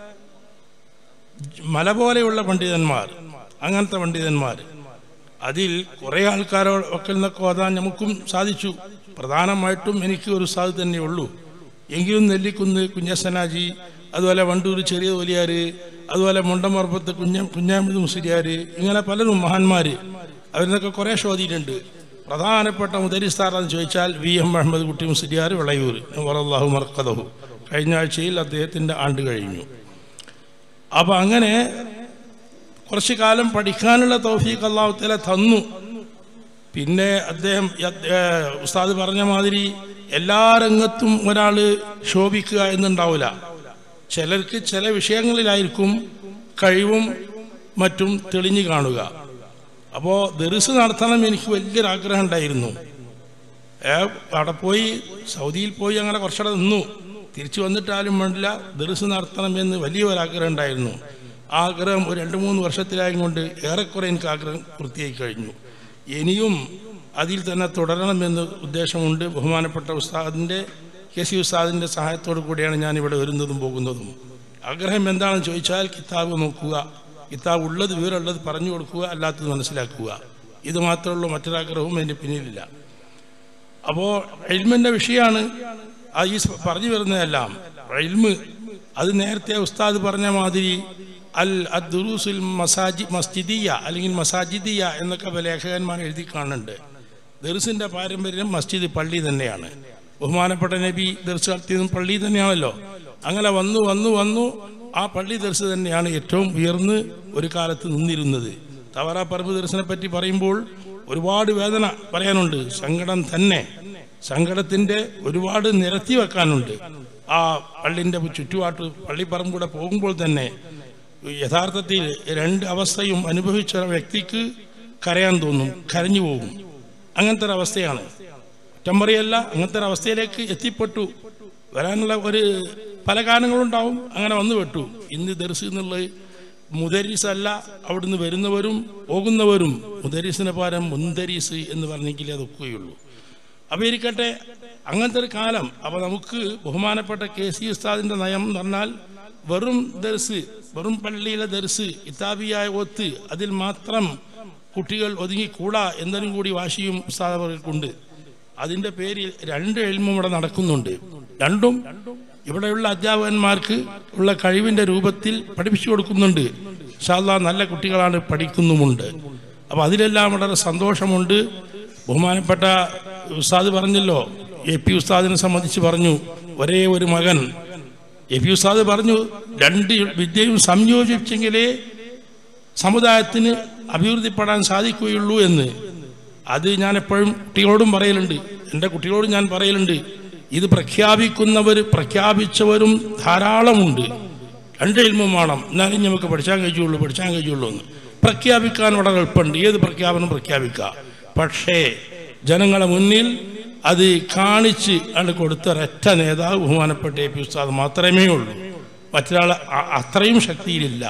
S11: മല പോലെയുള്ള പണ്ഡിതന്മാർ അങ്ങനത്തെ പണ്ഡിതന്മാർ അതിൽ കുറേ ആൾക്കാരോ ഒക്കെ നിന്നൊക്കെ ഓതാൻ നമുക്കും സാധിച്ചു പ്രധാനമായിട്ടും എനിക്ക് ഒരു സാധു തന്നെയുള്ളൂ എങ്കിലും നെല്ലിക്കുന്ന് കുഞ്ഞസനാജി അതുപോലെ വണ്ടൂർ ചെറിയ വലിയാർ അതുപോലെ മുണ്ടമർപ്പത്ത് കുഞ്ഞ കുഞ്ഞാമിത് മുസ്ലിയാർ ഇങ്ങനെ പലരും മഹാന്മാർ അവരിന്നൊക്കെ കുറേ ശോധിയിട്ടുണ്ട് പ്രധാനപ്പെട്ട മുദരിസ്ഥാറെന്ന് ചോദിച്ചാൽ വി എം മുഹമ്മദ് കുട്ടി മുസ്ലിയാർ വിളയൂർ വറല്ലാഹു മർക്കദഹു കഴിഞ്ഞ ആഴ്ചയിൽ അദ്ദേഹത്തിൻ്റെ ആണ്ട് കഴിഞ്ഞു അപ്പം അങ്ങനെ കുറച്ചു കാലം പഠിക്കാനുള്ള തൗഫീഖ് അള്ളാഹുത്തല തന്നു പിന്നെ അദ്ദേഹം ഉസ്താദ് പറഞ്ഞ മാതിരി എല്ലാ രംഗത്തും ഒരാൾ ശോഭിക്കുക എന്നുണ്ടാവില്ല ചിലർക്ക് ചില വിഷയങ്ങളിലായിരിക്കും കഴിവും മറ്റും തെളിഞ്ഞു കാണുക അപ്പോൾ ദർസ് നടത്തണം എനിക്ക് വലിയൊരു ആഗ്രഹം ഉണ്ടായിരുന്നു അവിടെ പോയി സൗദിയിൽ പോയി അങ്ങനെ കുറച്ചുകൂടെ നിന്നു തിരിച്ചു വന്നിട്ടാലും വേണ്ടില്ല ദർസ് നടത്തണം എന്ന് വലിയ ഒരു ആഗ്രഹം ഉണ്ടായിരുന്നു ആ ആഗ്രഹം ഒരു രണ്ട് മൂന്ന് വർഷത്തിലായും കൊണ്ട് ഏറെക്കുറെ എനിക്ക് ആഗ്രഹം പൂർത്തിയായി കഴിഞ്ഞു ഇനിയും അതിൽ തന്നെ തുടരണമെന്ന് ഉദ്ദേശമുണ്ട് ബഹുമാനപ്പെട്ട ഉസ്താദിൻ്റെ കെ സി ഉസ്താദിൻ്റെ സഹായത്തോടു കൂടിയാണ് ഞാൻ ഇവിടെ വരുന്നതും പോകുന്നതും ആഗ്രഹം എന്താണെന്ന് ചോദിച്ചാൽ കിതാബ് നോക്കുക കിതാബ് ഉള്ളത് വിവരമുള്ളത് പറഞ്ഞു കൊടുക്കുക അല്ലാത്തത് മനസ്സിലാക്കുക ഇത് മാത്രമുള്ള മറ്റൊരാഗ്രഹവും എൻ്റെ പിന്നിലില്ല അപ്പോൾ എൽമിൻ്റെ വിഷയമാണ് ആ ഈ പറഞ്ഞു വരുന്നതെല്ലാം എൽമ് അത് നേരത്തെ ഉസ്താദ് പറഞ്ഞ മാതിരി അൽ അദ്ദുറൂസുൽ മസാജി മസ്ജിദിയ അല്ലെങ്കിൽ മസാജിദിയ എന്നൊക്കെ ലേഖകന്മാർ എഴുതി കാണുന്നുണ്ട് ദർസിന്റെ പാരമ്പര്യം മസ്ജിദ് പള്ളി തന്നെയാണ് ബഹുമാനപ്പെട്ട നബി ദർസ് നടത്തിയതും പള്ളി തന്നെയാണല്ലോ അങ്ങനെ വന്നു വന്നു വന്നു ആ പള്ളി ദർശനം തന്നെയാണ് ഏറ്റവും ഉയർന്ന് ഒരു കാലത്ത് നിന്നിരുന്നത് തവറ പറമ്പ് ദർശനെ പറ്റി പറയുമ്പോൾ ഒരുപാട് വേദന പറയാനുണ്ട് സങ്കടം തന്നെ സങ്കടത്തിന്റെ ഒരുപാട് നിരത്തി വെക്കാനുണ്ട് ആ പള്ളിന്റെ ചുറ്റുപാട്ട് പള്ളിപ്പറമ്പൂടെ പോകുമ്പോൾ തന്നെ യഥാർത്ഥത്തിൽ രണ്ട് അവസ്ഥയും അനുഭവിച്ച വ്യക്തിക്ക് കരയാൻ തോന്നും കരഞ്ഞു പോകും അങ്ങനത്തെ ഒരു അവസ്ഥയാണ് ടെമ്പറിയല്ല അങ്ങനത്തെ ഒരു അവസ്ഥയിലേക്ക് എത്തിപ്പെട്ടു വരാനുള്ള ഒരു പല കാരണങ്ങളുണ്ടാവും അങ്ങനെ വന്നു പെട്ടു ഇന്ന് ദർസ് എന്നുള്ളത് മുദരീസ് അല്ല അവിടുന്ന് വരുന്നവരും പോകുന്നവരും മുദരീസിന് പകരം മുന്തരീസ് എന്ന് പറഞ്ഞെങ്കിലേ അത് ഒക്കുകയുള്ളൂ അപ്പോൾ ഇരിക്കട്ടെ അങ്ങനത്തെ ഒരു കാലം അപ്പോൾ നമുക്ക് ബഹുമാനപ്പെട്ട കെ സി ഉസ്താദിൻ്റെ നയം എന്ന് പറഞ്ഞാൽ വെറും ദർസ് വെറും പള്ളിയിലെ ദർസ് ഇത്താബിയായ ഒത്ത് അതിൽ മാത്രം കുട്ടികൾ ഒതുങ്ങിക്കൂടാ എന്നതിനും കൂടി വാശിയും ഉസ്താദവർക്കുണ്ട് അതിൻ്റെ പേരിൽ രണ്ട് എൽമും ഇവിടെ നടക്കുന്നുണ്ട് രണ്ടും ഇവിടെയുള്ള അധ്യാപകന്മാർക്ക് ഉള്ള കഴിവിൻ്റെ രൂപത്തിൽ പഠിപ്പിച്ചു കൊടുക്കുന്നുണ്ട് ഷാല്ല നല്ല കുട്ടികളാണ് പഠിക്കുന്നുമുണ്ട് അപ്പോൾ അതിലെല്ലാം വളരെ സന്തോഷമുണ്ട് ബഹുമാനപ്പെട്ട ഉസ്താദ് പറഞ്ഞല്ലോ എ പി ഉസ്താദിനെ സംബന്ധിച്ച് പറഞ്ഞു ഒരേ ഒരു മകൻ എ പി ഉസ്താദ് പറഞ്ഞു രണ്ട് വിദ്യയും സംയോജിച്ചെങ്കിലേ സമുദായത്തിന് അഭിവൃദ്ധിപ്പെടാൻ സാധിക്കുകയുള്ളൂ എന്ന് അത് ഞാൻ എപ്പോഴും കുട്ടികളോടും പറയലുണ്ട് എൻ്റെ കുട്ടികളോടും ഞാൻ പറയലുണ്ട് ഇത് പ്രഖ്യാപിക്കുന്നവർ പ്രഖ്യാപിച്ചവരും ധാരാളമുണ്ട് രണ്ട് ഇൽമും വേണം എന്നാലും നമുക്ക് പഠിച്ചാൻ കഴിയുള്ളൂ പഠിച്ചാൻ കഴിയുള്ളൂ എന്ന് പ്രഖ്യാപിക്കാൻ വളരെ എളുപ്പമുണ്ട് ഏത് പ്രഖ്യാപനം പ്രഖ്യാപിക്കുക പക്ഷേ ജനങ്ങളെ മുന്നിൽ അത് കാണിച്ച് അത് കൊടുത്ത ഒരൊറ്റ നേതാവ് ബഹുമാനപ്പെട്ട എ പി ഉസ്താദ് മാത്രമേ ഉള്ളൂ മറ്റൊരാൾ അ- അത്രയും ശക്തിയിലില്ല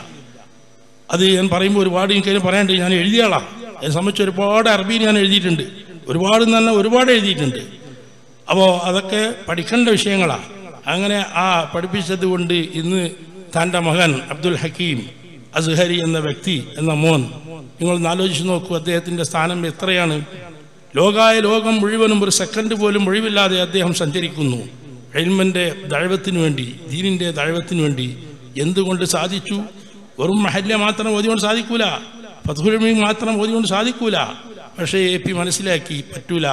S11: അത് ഞാൻ പറയുമ്പോൾ ഒരുപാട് എനിക്ക് പറയാണ്ട് ഞാൻ എഴുതിയ ആളാ അതിനെ സംബന്ധിച്ച് ഒരുപാട് അറബി ഞാൻ എഴുതിയിട്ടുണ്ട് ഒരുപാട് എന്ന് പറഞ്ഞാൽ ഒരുപാട് എഴുതിയിട്ടുണ്ട് അപ്പോൾ അതൊക്കെ പഠിക്കേണ്ട വിഷയങ്ങളാണ് അങ്ങനെ ആ പഠിപ്പിച്ചത് കൊണ്ട് ഇന്ന് തൻ്റെ മകൻ അബ്ദുൽ ഹക്കീം അസ്ഹരി എന്ന വ്യക്തി എന്ന മോൻ നിങ്ങളൊന്ന് ആലോചിച്ച് നോക്കൂ അദ്ദേഹത്തിൻ്റെ സ്ഥാനം എത്രയാണ് ലോകായ ലോകം മുഴുവനും ഒരു സെക്കൻഡ് പോലും ഒഴിവില്ലാതെ അദ്ദേഹം സഞ്ചരിക്കുന്നു എൽമൻ്റെ ദഴവത്തിനു വേണ്ടി ദീനിൻ്റെ ദഴവത്തിനു വേണ്ടി എന്തുകൊണ്ട് സാധിച്ചു വെറും മഹല്യ മാത്രം ഓതിക്കൊണ്ട് സാധിക്കൂല ഫതുഹുലമി മാത്രം ഓതിക്കൊണ്ട് സാധിക്കൂല പക്ഷേ എ പി മനസ്സിലാക്കി പറ്റൂല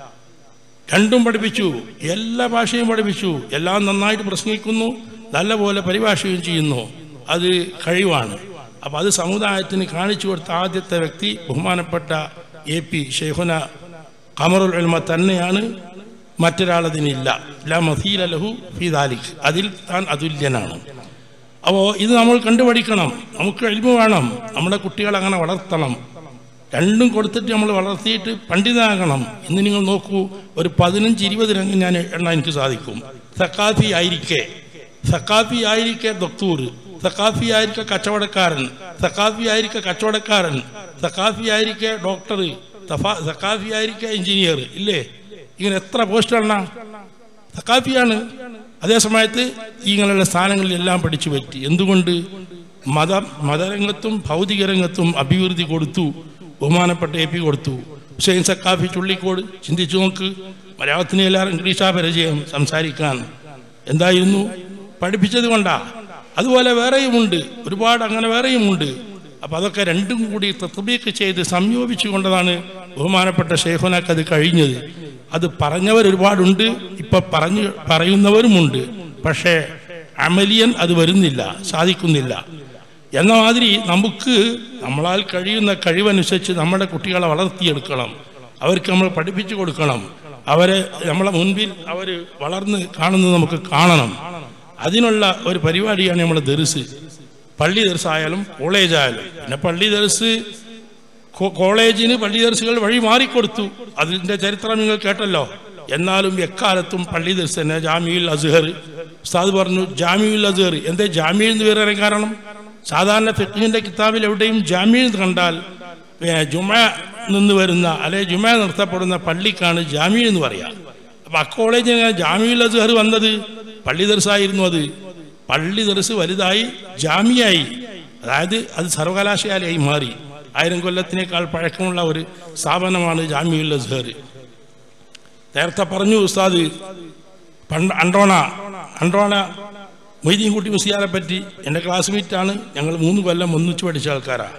S11: രണ്ടും പഠിപ്പിച്ചു എല്ലാ ഭാഷയും പഠിപ്പിച്ചു എല്ലാം നന്നായിട്ട് പ്രസംഗിക്കുന്നു നല്ലപോലെ പരിഭാഷയും ചെയ്യുന്നു അത് കഴിവാണ് അപ്പം അത് സമുദായത്തിന് കാണിച്ചു കൊടുത്ത ആദ്യത്തെ വ്യക്തി ബഹുമാനപ്പെട്ട എ പി ഷെയ്ഖുന ഖമറുൽ ഉൽമ തന്നെയാണ് മറ്റൊരാളതിനില്ല ലാ മസീല ലഹു ഫി ദാലിക് അതിൽ താൻ അതുല്യനാണ് അപ്പോൾ ഇത് നമ്മൾ കണ്ടുപഠിക്കണം നമുക്ക് എൽമ വേണം നമ്മുടെ കുട്ടികളെ അങ്ങനെ വളർത്തണം രണ്ടും കൊടുത്തിട്ട് നമ്മൾ വളർത്തിയിട്ട് പണ്ഡിതനാകണം ഇന്ന് നിങ്ങൾ നോക്കൂ ഒരു പതിനഞ്ച് ഇരുപത് രംഗം ഞാൻ എണ്ണ എനിക്ക് സാധിക്കും സക്കാഫി ആയിരിക്കെ സക്കാഫി ആയിരിക്കെ ദക്തൂർ സക്കാഫി ആയിരിക്കെ കച്ചവടക്കാരൻ സക്കാഫി ആയിരിക്കെ കച്ചവടക്കാരൻ സക്കാഫി ആയിരിക്കെ ഡോക്ടർ സക്കാഫി ആയിരിക്കെ എഞ്ചിനീയർ ഇല്ലേ ഇങ്ങനെ എത്ര പോസ്റ്റാണ് സക്കാഫിയാണ് അതേ സമയത്ത് ഇങ്ങനെയുള്ള സ്ഥാനങ്ങളിലെല്ലാം പഠിച്ചു പറ്റി എന്തുകൊണ്ട് മത മതരംഗത്തും ഭൗതിക രംഗത്തും അഭിവൃദ്ധി കൊടുത്തു ബഹുമാനപ്പെട്ട എ പി കൊടുത്തു ഹുസൈൻ സക്കാഫി ചുള്ളിക്കോട് ചിന്തിച്ചു നോക്ക് മലയാളത്തിന് എല്ലാവരും ഇംഗ്ലീഷാ പരിചയം സംസാരിക്കാൻ എന്തായിരുന്നു പഠിപ്പിച്ചത് കൊണ്ടാ അതുപോലെ വേറെയുമുണ്ട് ഒരുപാട് അങ്ങനെ വേറെയുമുണ്ട് അപ്പം അതൊക്കെ രണ്ടും കൂടി തത്ബീക്ക് ചെയ്ത് സംയോജിച്ചു കൊണ്ടതാണ് ബഹുമാനപ്പെട്ട ഷെയ്ഖുനക്ക് അത് കഴിഞ്ഞത് അത് പറഞ്ഞവർ ഒരുപാടുണ്ട് ഇപ്പൊ പറഞ്ഞു പറയുന്നവരുമുണ്ട് പക്ഷേ അമലിയൻ അത് വരുന്നില്ല സാധിക്കുന്നില്ല എന്ന മാതിരി നമുക്ക് നമ്മളാൽ കഴിയുന്ന കഴിവനുസരിച്ച് നമ്മുടെ കുട്ടികളെ വളർത്തിയെടുക്കണം അവർക്ക് നമ്മൾ പഠിപ്പിച്ചു കൊടുക്കണം അവരെ നമ്മളെ മുൻപിൽ അവർ വളർന്ന് കാണുന്നത് നമുക്ക് കാണണം അതിനുള്ള ഒരു പരിപാടിയാണ് നമ്മൾ ദർസ് പള്ളി ദർസായാലും കോളേജ് ആയാലും പിന്നെ പള്ളി ദർസ് കോ- കോളേജിന് പള്ളി ദർസുകൾ വഴി മാറിക്കൊടുത്തു അതിന്റെ ചരിത്രം നിങ്ങൾ കേട്ടല്ലോ എന്നാലും എക്കാലത്തും പള്ളി ദർസ് തന്നെ ജാമിയുൽ അസ്ഹർ ഉസ്താദ് പറഞ്ഞു ജാമിയുൽ അസ്ഹർ എന്തേ ജാമ്യ എന്ന് പേര് പറയാൻ കാരണം സാധാരണ ഫിഖിന്റെ കിതാബിൽ എവിടെയും ജാമ്യ എന്ന് കണ്ടാൽ ഏ, ജുമ നിന്ന് വരുന്ന അല്ലെ ജുമ നിർത്തപ്പെടുന്ന പള്ളിക്കാണ് ജാമ്യ എന്ന് പറയാ അപ്പൊ ആ കോളേജിന് ജാമ്യുൽ അസ്ഹർ വന്നത് പള്ളി ദർസായിരുന്നു അത് പള്ളി ദർസ് വലുതായി ജാമിയായി അതായത് അത് സർവകലാശാലയായി മാറി ആയിരം കൊല്ലത്തിനേക്കാൾ പഴക്കമുള്ള ഒരു സ്ഥാപനമാണ് ജാമിയുൽ അസ്ഹർ നേരത്തെ പറഞ്ഞു ഉസ്താദ് പണ്ട് അണ്ടോണ അണ്ടോണ മൊയ്തീൻകുട്ടി മുസിയാരെ പറ്റി എൻ്റെ ക്ലാസ്മേറ്റ് ആണ് ഞങ്ങൾ മൂന്ന് കൊല്ലം ഒന്നിച്ച് പഠിച്ച ആൾക്കാരാണ്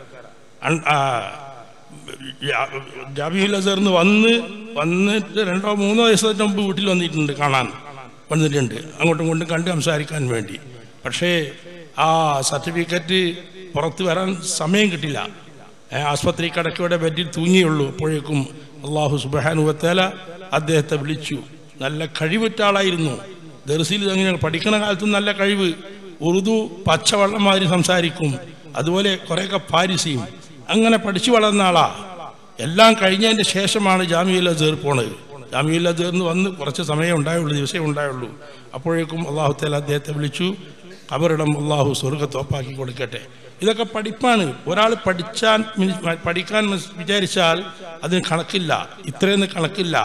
S11: ജാബിയുൽ അസറിന്ന് വന്ന് വന്നിട്ട് രണ്ടോ മൂന്നോ ദിവസത്തിന് മുമ്പ് വീട്ടിൽ വന്നിട്ടുണ്ട് കാണാൻ വന്നിട്ടുണ്ട് അങ്ങോട്ടും ഇങ്ങോട്ടും കണ്ട് സംസാരിക്കാൻ വേണ്ടി പക്ഷേ ആ സർട്ടിഫിക്കറ്റ് പുറത്ത് വരാൻ സമയം കിട്ടില്ല ഏ, ആസ്പത്രി കടക്കയുടെ ബെഡിൽ തൂങ്ങിയുള്ളൂ അപ്പോഴേക്കും അള്ളാഹു സുബാനുവത്തേല അദ്ദേഹത്തെ വിളിച്ചു നല്ല കഴിവുറ്റ ആളായിരുന്നു ദർസിൽ അങ്ങനെ പഠിക്കണ കാലത്തും നല്ല കഴിവ് ഉറുദു പച്ചവെള്ളമാതിരി സംസാരിക്കും അതുപോലെ കുറേയൊക്കെ പാരിസിയും അങ്ങനെ പഠിച്ചു വളർന്ന ആളാ എല്ലാം കഴിഞ്ഞതിൻ്റെ ശേഷമാണ് ജാമ്യയിൽ അസേർ പോണത് ജാമ്യയിൽ അസേറിന് വന്ന് കുറച്ച് സമയം ഉണ്ടായുള്ളൂ ദിവസമേ ഉണ്ടായുള്ളൂ അപ്പോഴേക്കും അള്ളാഹു തല അദ്ദേഹത്തെ വിളിച്ചു അവരിടം അള്ളാഹു സ്വർഗത്തോപ്പാക്കി കൊടുക്കട്ടെ ഇതൊക്കെ പഠിപ്പാണ് ഒരാൾ പഠിച്ചാൻ മിനി- പഠിക്കാൻ മനസ് വിചാരിച്ചാൽ അതിന് കണക്കില്ല ഇത്രയൊന്നും കണക്കില്ല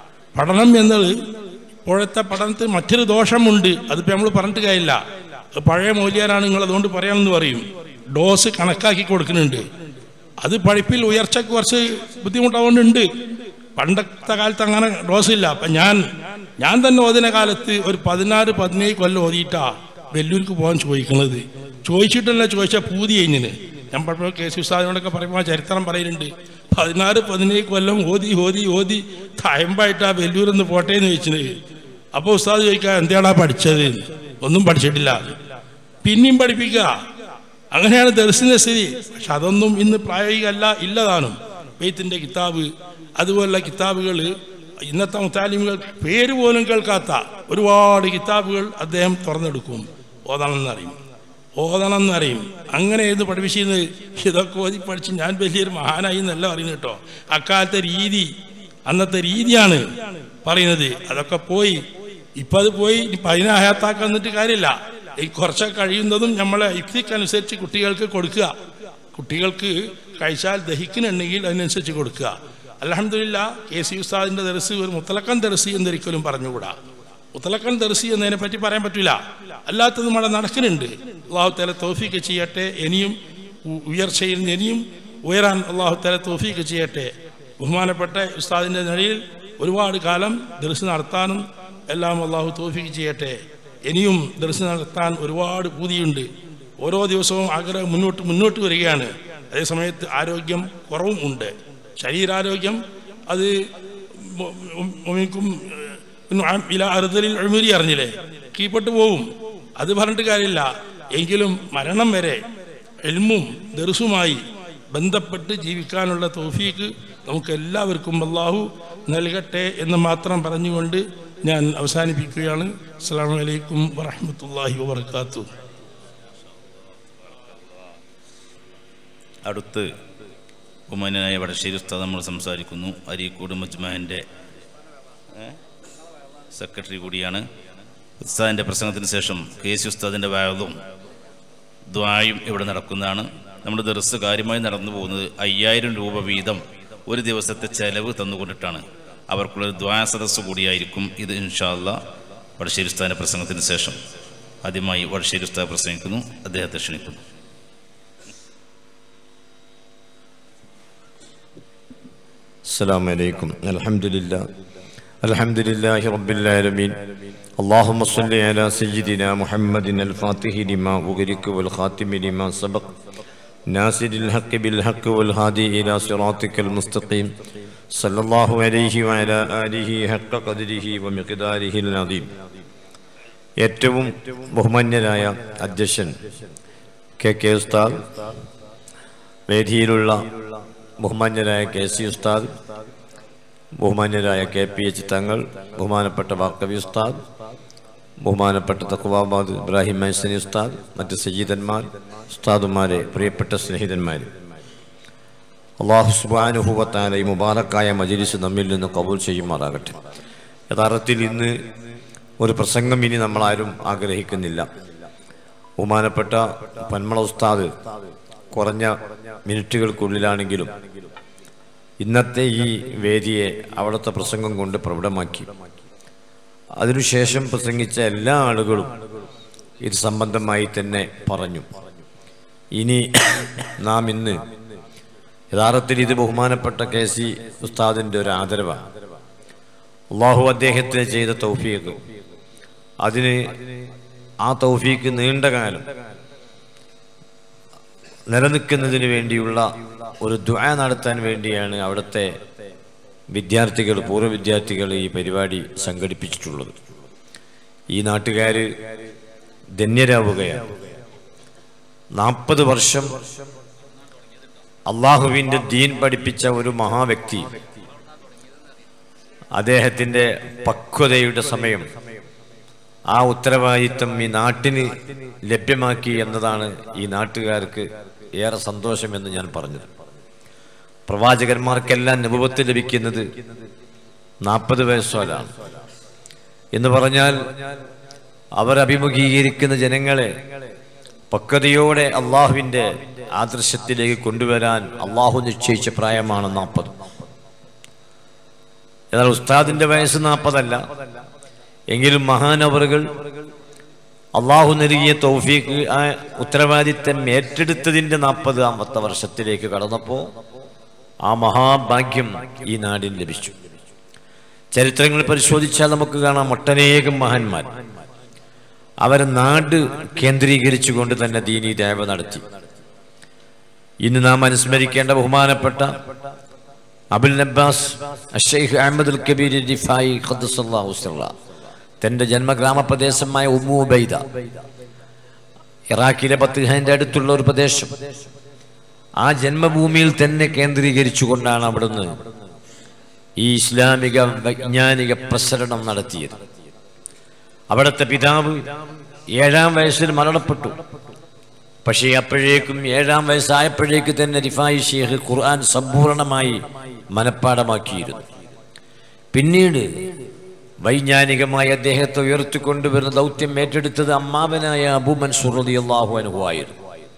S11: പഠനം എന്നത് ഇപ്പോഴത്തെ പഠനത്തിൽ മറ്റൊരു ദോഷമുണ്ട് അതിപ്പോൾ നമ്മൾ പറഞ്ഞിട്ട് കാര്യമില്ല അത് പഴയ മൂല്യാരാണ് നിങ്ങൾ അതുകൊണ്ട് പറയാമെന്ന് പറയും ഡോസ് കണക്കാക്കി കൊടുക്കുന്നുണ്ട് അത് പഠിപ്പിൽ ഉയർച്ചയ്ക്ക് കുറച്ച് ബുദ്ധിമുട്ടാവുന്നുണ്ട് പണ്ടത്തെ കാലത്ത് അങ്ങനെ ഡോസ് ഇല്ല അപ്പം ഞാൻ ഞാൻ തന്നെ ഓതിന കാലത്ത് ഒരു പതിനാറ് പതിനേഴ് കൊല്ലം ഓതിയിട്ടാ വെല്ലൂർക്ക് പോകാൻ ചോദിക്കുന്നത് ചോദിച്ചിട്ടല്ല ചോദിച്ചാൽ പൂതി കഴിഞ്ഞിന് ഞാൻ പലപ്പോഴും കെ സി ഉസ്താദിനോടൊക്കെ പറയുമ്പോൾ ആ ചരിത്രം പറയുന്നുണ്ട് പതിനാറ് പതിനേഴ് കൊല്ലം ഓതി ഓതി ഓതി തയമ്പായിട്ട് ആ വെല്ലൂരൊന്ന് പോട്ടെ എന്ന് ചോദിച്ചത് അപ്പോൾ ഉസ്താദ് ചോദിക്കുക എന്തിനാടാ പഠിച്ചത് ഒന്നും പഠിച്ചിട്ടില്ല പിന്നെയും പഠിപ്പിക്കുക അങ്ങനെയാണ് ദർശന സ്ഥിതി പക്ഷെ അതൊന്നും ഇന്ന് പ്രായോഗികമല്ല ഇല്ലതാനും ബെയ്ത്തിന്റെ കിതാബ് അതുപോലുള്ള കിതാബുകൾ ഇന്നത്തെ മുത്താലിമുകൾ പേര് പോലും കേൾക്കാത്ത ഒരുപാട് കിതാബുകൾ അദ്ദേഹം തുറന്നെടുക്കും ഓതണം എന്നറിയും ഓതണം എന്നറിയും അങ്ങനെ ഏത് പഠിപ്പിച്ചിരുന്നത് ഇതൊക്കെ ഓതി പഠിച്ച് ഞാൻ വലിയൊരു മഹാനായി എന്നല്ല പറയുന്നത് കേട്ടോ അക്കാലത്തെ രീതി അന്നത്തെ രീതിയാണ് പറയുന്നത് അതൊക്കെ പോയി ഇപ്പൊ അത് പോയി ഇപ്പൊ അതിനെ ഹയാത്താക്കാൻ എന്നിട്ട് കാര്യമില്ല ഈ കുറച്ചൊക്കെ കഴിയുന്നതും നമ്മളെ യുക്തിക്കനുസരിച്ച് കുട്ടികൾക്ക് കൊടുക്കുക കുട്ടികൾക്ക് കഴിച്ചാൽ ദഹിക്കുന്നുണ്ടെങ്കിൽ അതിനനുസരിച്ച് കൊടുക്കുക അലഹമില്ല കെ സി ഉസ്താദിന്റെ ദർസ് ഒരു മുത്തലക്കൻ ദർസി എന്നൊരിക്കലും പറഞ്ഞുകൂടാ മുത്തലക്കൻ ദർസി എന്നതിനെ പറ്റി പറയാൻ പറ്റില്ല അല്ലാത്തതും അവിടെ നടക്കുന്നുണ്ട് അള്ളാഹു തല തോഫിക്ക് ചെയ്യട്ടെ ഇനിയും ഉ- ഉയർച്ചയിൽ നിന്ന് ഇനിയും ഉയരാൻ അള്ളാഹു തല തോഫിക്ക് ചെയ്യട്ടെ ബഹുമാനപ്പെട്ട ഉസ്താദിന്റെ നിലയിൽ ഒരുപാട് കാലം ദർസ് നടത്താനും എല്ലാം അള്ളാഹു തോഫിക്ക് ചെയ്യട്ടെ ഇനിയും ദർസ് നടത്താൻ ഒരുപാട് പൂതിയുണ്ട് ഓരോ ദിവസവും ആഗ്രഹം മുന്നോട്ട് മുന്നോട്ട് വരികയാണ് അതേസമയത്ത് ആരോഗ്യം കുറവും ഉണ്ട് ശരീരാരോഗ്യം അത് മൊ- മൊ- മൊമിക്കും ഇല അറുതലിൽ അഴിമതി അറിഞ്ഞില്ലേ കീഴ്പ്പെട്ട് പോവും അത് പറഞ്ഞിട്ട് കാര്യമില്ല എങ്കിലും മരണം വരെ എൽമും ദർസുമായി ബന്ധപ്പെട്ട് ജീവിക്കാനുള്ള തോഫീക്ക് നമുക്ക് എല്ലാവർക്കും അള്ളാഹു നൽകട്ടെ എന്ന് മാത്രം പറഞ്ഞുകൊണ്ട് ഞാൻ അവസാനിപ്പിക്കുകയാണ് അസ്സാം വലൈക്കും വറഹമത്തല്ലാഹി വാത്തു
S1: അടുത്ത് ഉമ്മനായ വടശ്ശേരി ഉസ്താദ് നമ്മൾ സംസാരിക്കുന്നു അരീക്കോട് മജ്മഹൻ്റെ സെക്രട്ടറി കൂടിയാണ് ഉസ്താദിൻ്റെ പ്രസംഗത്തിന് ശേഷം കെ സി ഉസ്താദിൻ്റെ വായതും ദ്വായും ഇവിടെ നടക്കുന്നതാണ് നമ്മുടെ ദർസ് കാര്യമായി നടന്നു പോകുന്നത് അയ്യായിരം രൂപ വീതം ഒരു ദിവസത്തെ ചെലവ് തന്നുകൊണ്ടിട്ടാണ് അവർക്കുള്ളൊരു ദ്വായ സദസ്സ് കൂടിയായിരിക്കും ഇത് ഇൻഷാല്ല വടശ്ശേരി ഉസ്താദിൻ്റെ പ്രസംഗത്തിന് ശേഷം ആദ്യമായി വടശ്ശേരി ഉസ്താദ് പ്രസംഗിക്കുന്നു അദ്ദേഹത്തെ ക്ഷണിക്കുന്നു
S12: السلام عليكم الحمد لله الحمد لله رب العالمين اللهم صل على سيدنا محمد الفاتح لما أغلق والخاتم لما سبق ناصر الحق بالحق والهادي إلى صراطك المستقيم صلى الله عليه وعلى آله حق قدره ومقداره العظيم ഏറ്റവും ബഹുമാന്യനായ അധ്യക്ഷൻ കെ കെ ഉസ്താദ് വേദിയിലുള്ള ബഹുമാന്യരായ കെ സി ഉസ്താദ് ബഹുമാന്യരായ കെ പി എച്ച് തങ്ങൾ ബഹുമാനപ്പെട്ട വാക്കവി ഉസ്താദ് ബഹുമാനപ്പെട്ട തക്കുവാബാദ് ഇബ്രാഹിം മൈസനി ഉസ്താദ് മറ്റ് സയ്യിദന്മാർ ഉസ്താദുമാരെ പ്രിയപ്പെട്ട സ്നേഹിതന്മാർ അള്ളാഹു സുബാനുഭവത്താല ഈ മുബാറക്കായ മജിലിസ് നമ്മിൽ നിന്ന് കബൂൽ ചെയ്യുമാറാകട്ടെ യഥാർത്ഥത്തിൽ ഇന്ന് ഒരു പ്രസംഗം ഇനി നമ്മളാരും ആഗ്രഹിക്കുന്നില്ല ബഹുമാനപ്പെട്ട പന്മള ഉസ്താദ് കുറഞ്ഞ മിനിറ്റുകൾക്കുള്ളിലാണെങ്കിലും ഇന്നത്തെ ഈ വേദിയെ അവിടുത്തെ പ്രസംഗം കൊണ്ട് പ്രകടമാക്കി അതിനുശേഷം പ്രസംഗിച്ച എല്ലാ ആളുകളും ഇത് സംബന്ധമായി തന്നെ പറഞ്ഞു ഇനി നാം ഇന്ന് യഥാർത്ഥത്തിൽ ഇത് ബഹുമാനപ്പെട്ട കെ സി ഉസ്താദിൻ്റെ ഒരു ആദരവാണ് അള്ളാഹു അദ്ദേഹത്തിന് ചെയ്ത തൗഫീഖ് അതിന് ആ തൗഫീഖ് നീണ്ട കാലം നിലനിൽക്കുന്നതിന് വേണ്ടിയുള്ള ഒരു ദ്വാ നടത്താൻ വേണ്ടിയാണ് അവിടുത്തെ വിദ്യാർത്ഥികൾ പൂർവ്വ വിദ്യാർത്ഥികൾ ഈ പരിപാടി സംഘടിപ്പിച്ചിട്ടുള്ളത് ഈ നാട്ടുകാർ ധന്യരാവുകയാണ് നാൽപ്പത് വർഷം അള്ളാഹുവിൻ്റെ ദീൻ പഠിപ്പിച്ച ഒരു മഹാവ്യക്തി അദ്ദേഹത്തിൻ്റെ പക്വതയുടെ സമയം ആ ഉത്തരവാദിത്വം ഈ നാട്ടിന് ലഭ്യമാക്കി എന്നതാണ് ഈ നാട്ടുകാർക്ക് ഏറെ സന്തോഷമെന്ന് ഞാൻ പറഞ്ഞത് പ്രവാചകന്മാർക്കെല്ലാം അനുഭവത്തിൽ ലഭിക്കുന്നത് നാൽപ്പത് വയസ്സോലാണ് എന്ന് പറഞ്ഞാൽ അവർ അഭിമുഖീകരിക്കുന്ന ജനങ്ങളെ പക്വതയോടെ അള്ളാഹുവിൻ്റെ ആദർശത്തിലേക്ക് കൊണ്ടുവരാൻ അള്ളാഹു നിശ്ചയിച്ച പ്രായമാണ് നാൽപ്പത് എന്നാൽ ഉസ്താദിന്റെ വയസ്സ് നാൽപ്പതല്ല എങ്കിലും മഹാനവറുകൾ അള്ളാഹു നൽകിയ തൗഫീഖ് ആ ഉത്തരവാദിത്തം ഏറ്റെടുത്തതിൻ്റെ നാൽപ്പതാമത്തെ വർഷത്തിലേക്ക് കടന്നപ്പോൾ ആ മഹാഭാഗ്യം ഈ നാടിന് ലഭിച്ചു ചരിത്രങ്ങൾ പരിശോധിച്ചാൽ നമുക്ക് കാണാം ഒട്ടനേകം മഹാന്മാർ അവരെ നാട് കേന്ദ്രീകരിച്ചുകൊണ്ട് തന്നെ ദീനി ദേവ നടത്തി ഇന്ന് നാം അനുസ്മരിക്കേണ്ട ബഹുമാനപ്പെട്ട അബുൽ അബ്ബാസ് അഷൈഖ് അഹമ്മദുൽ കബീർ റിഫായി ഖദ്ദസല്ലാഹു സിറ തന്റെ ജന്മഗ്രാമപ്രദേശമായ ഉമ്മു ഉബൈദ ഇറാഖിലെ ബത്തുഹാന്റെ അടുത്തുള്ള ഒരു പ്രദേശം ആ ജന്മഭൂമിയിൽ തന്നെ കേന്ദ്രീകരിച്ചുകൊണ്ടാണ് അവിടുന്ന് ഈ ഇസ്ലാമിക വൈജ്ഞാനിക പ്രസരണം നടത്തിയത് അവിടുത്തെ പിതാവ് ഏഴാം വയസ്സിൽ മരണപ്പെട്ടു പക്ഷേ അപ്പോഴേക്കും ഏഴാം വയസ്സായപ്പോഴേക്ക് തന്നെ റിഫായി ഷേഖ് ഖുർആൻ സമ്പൂർണമായി മനഃപ്പാടമാക്കിയിരുന്നു പിന്നീട് വൈജ്ഞാനികമായി അദ്ദേഹത്തെ ഉയർത്തിക്കൊണ്ടുവരുന്ന ദൗത്യം ഏറ്റെടുത്തത് അമ്മാവനായ അബു മൻസൂർ റളിയല്ലാഹു അൻഹു ആയിരുന്നു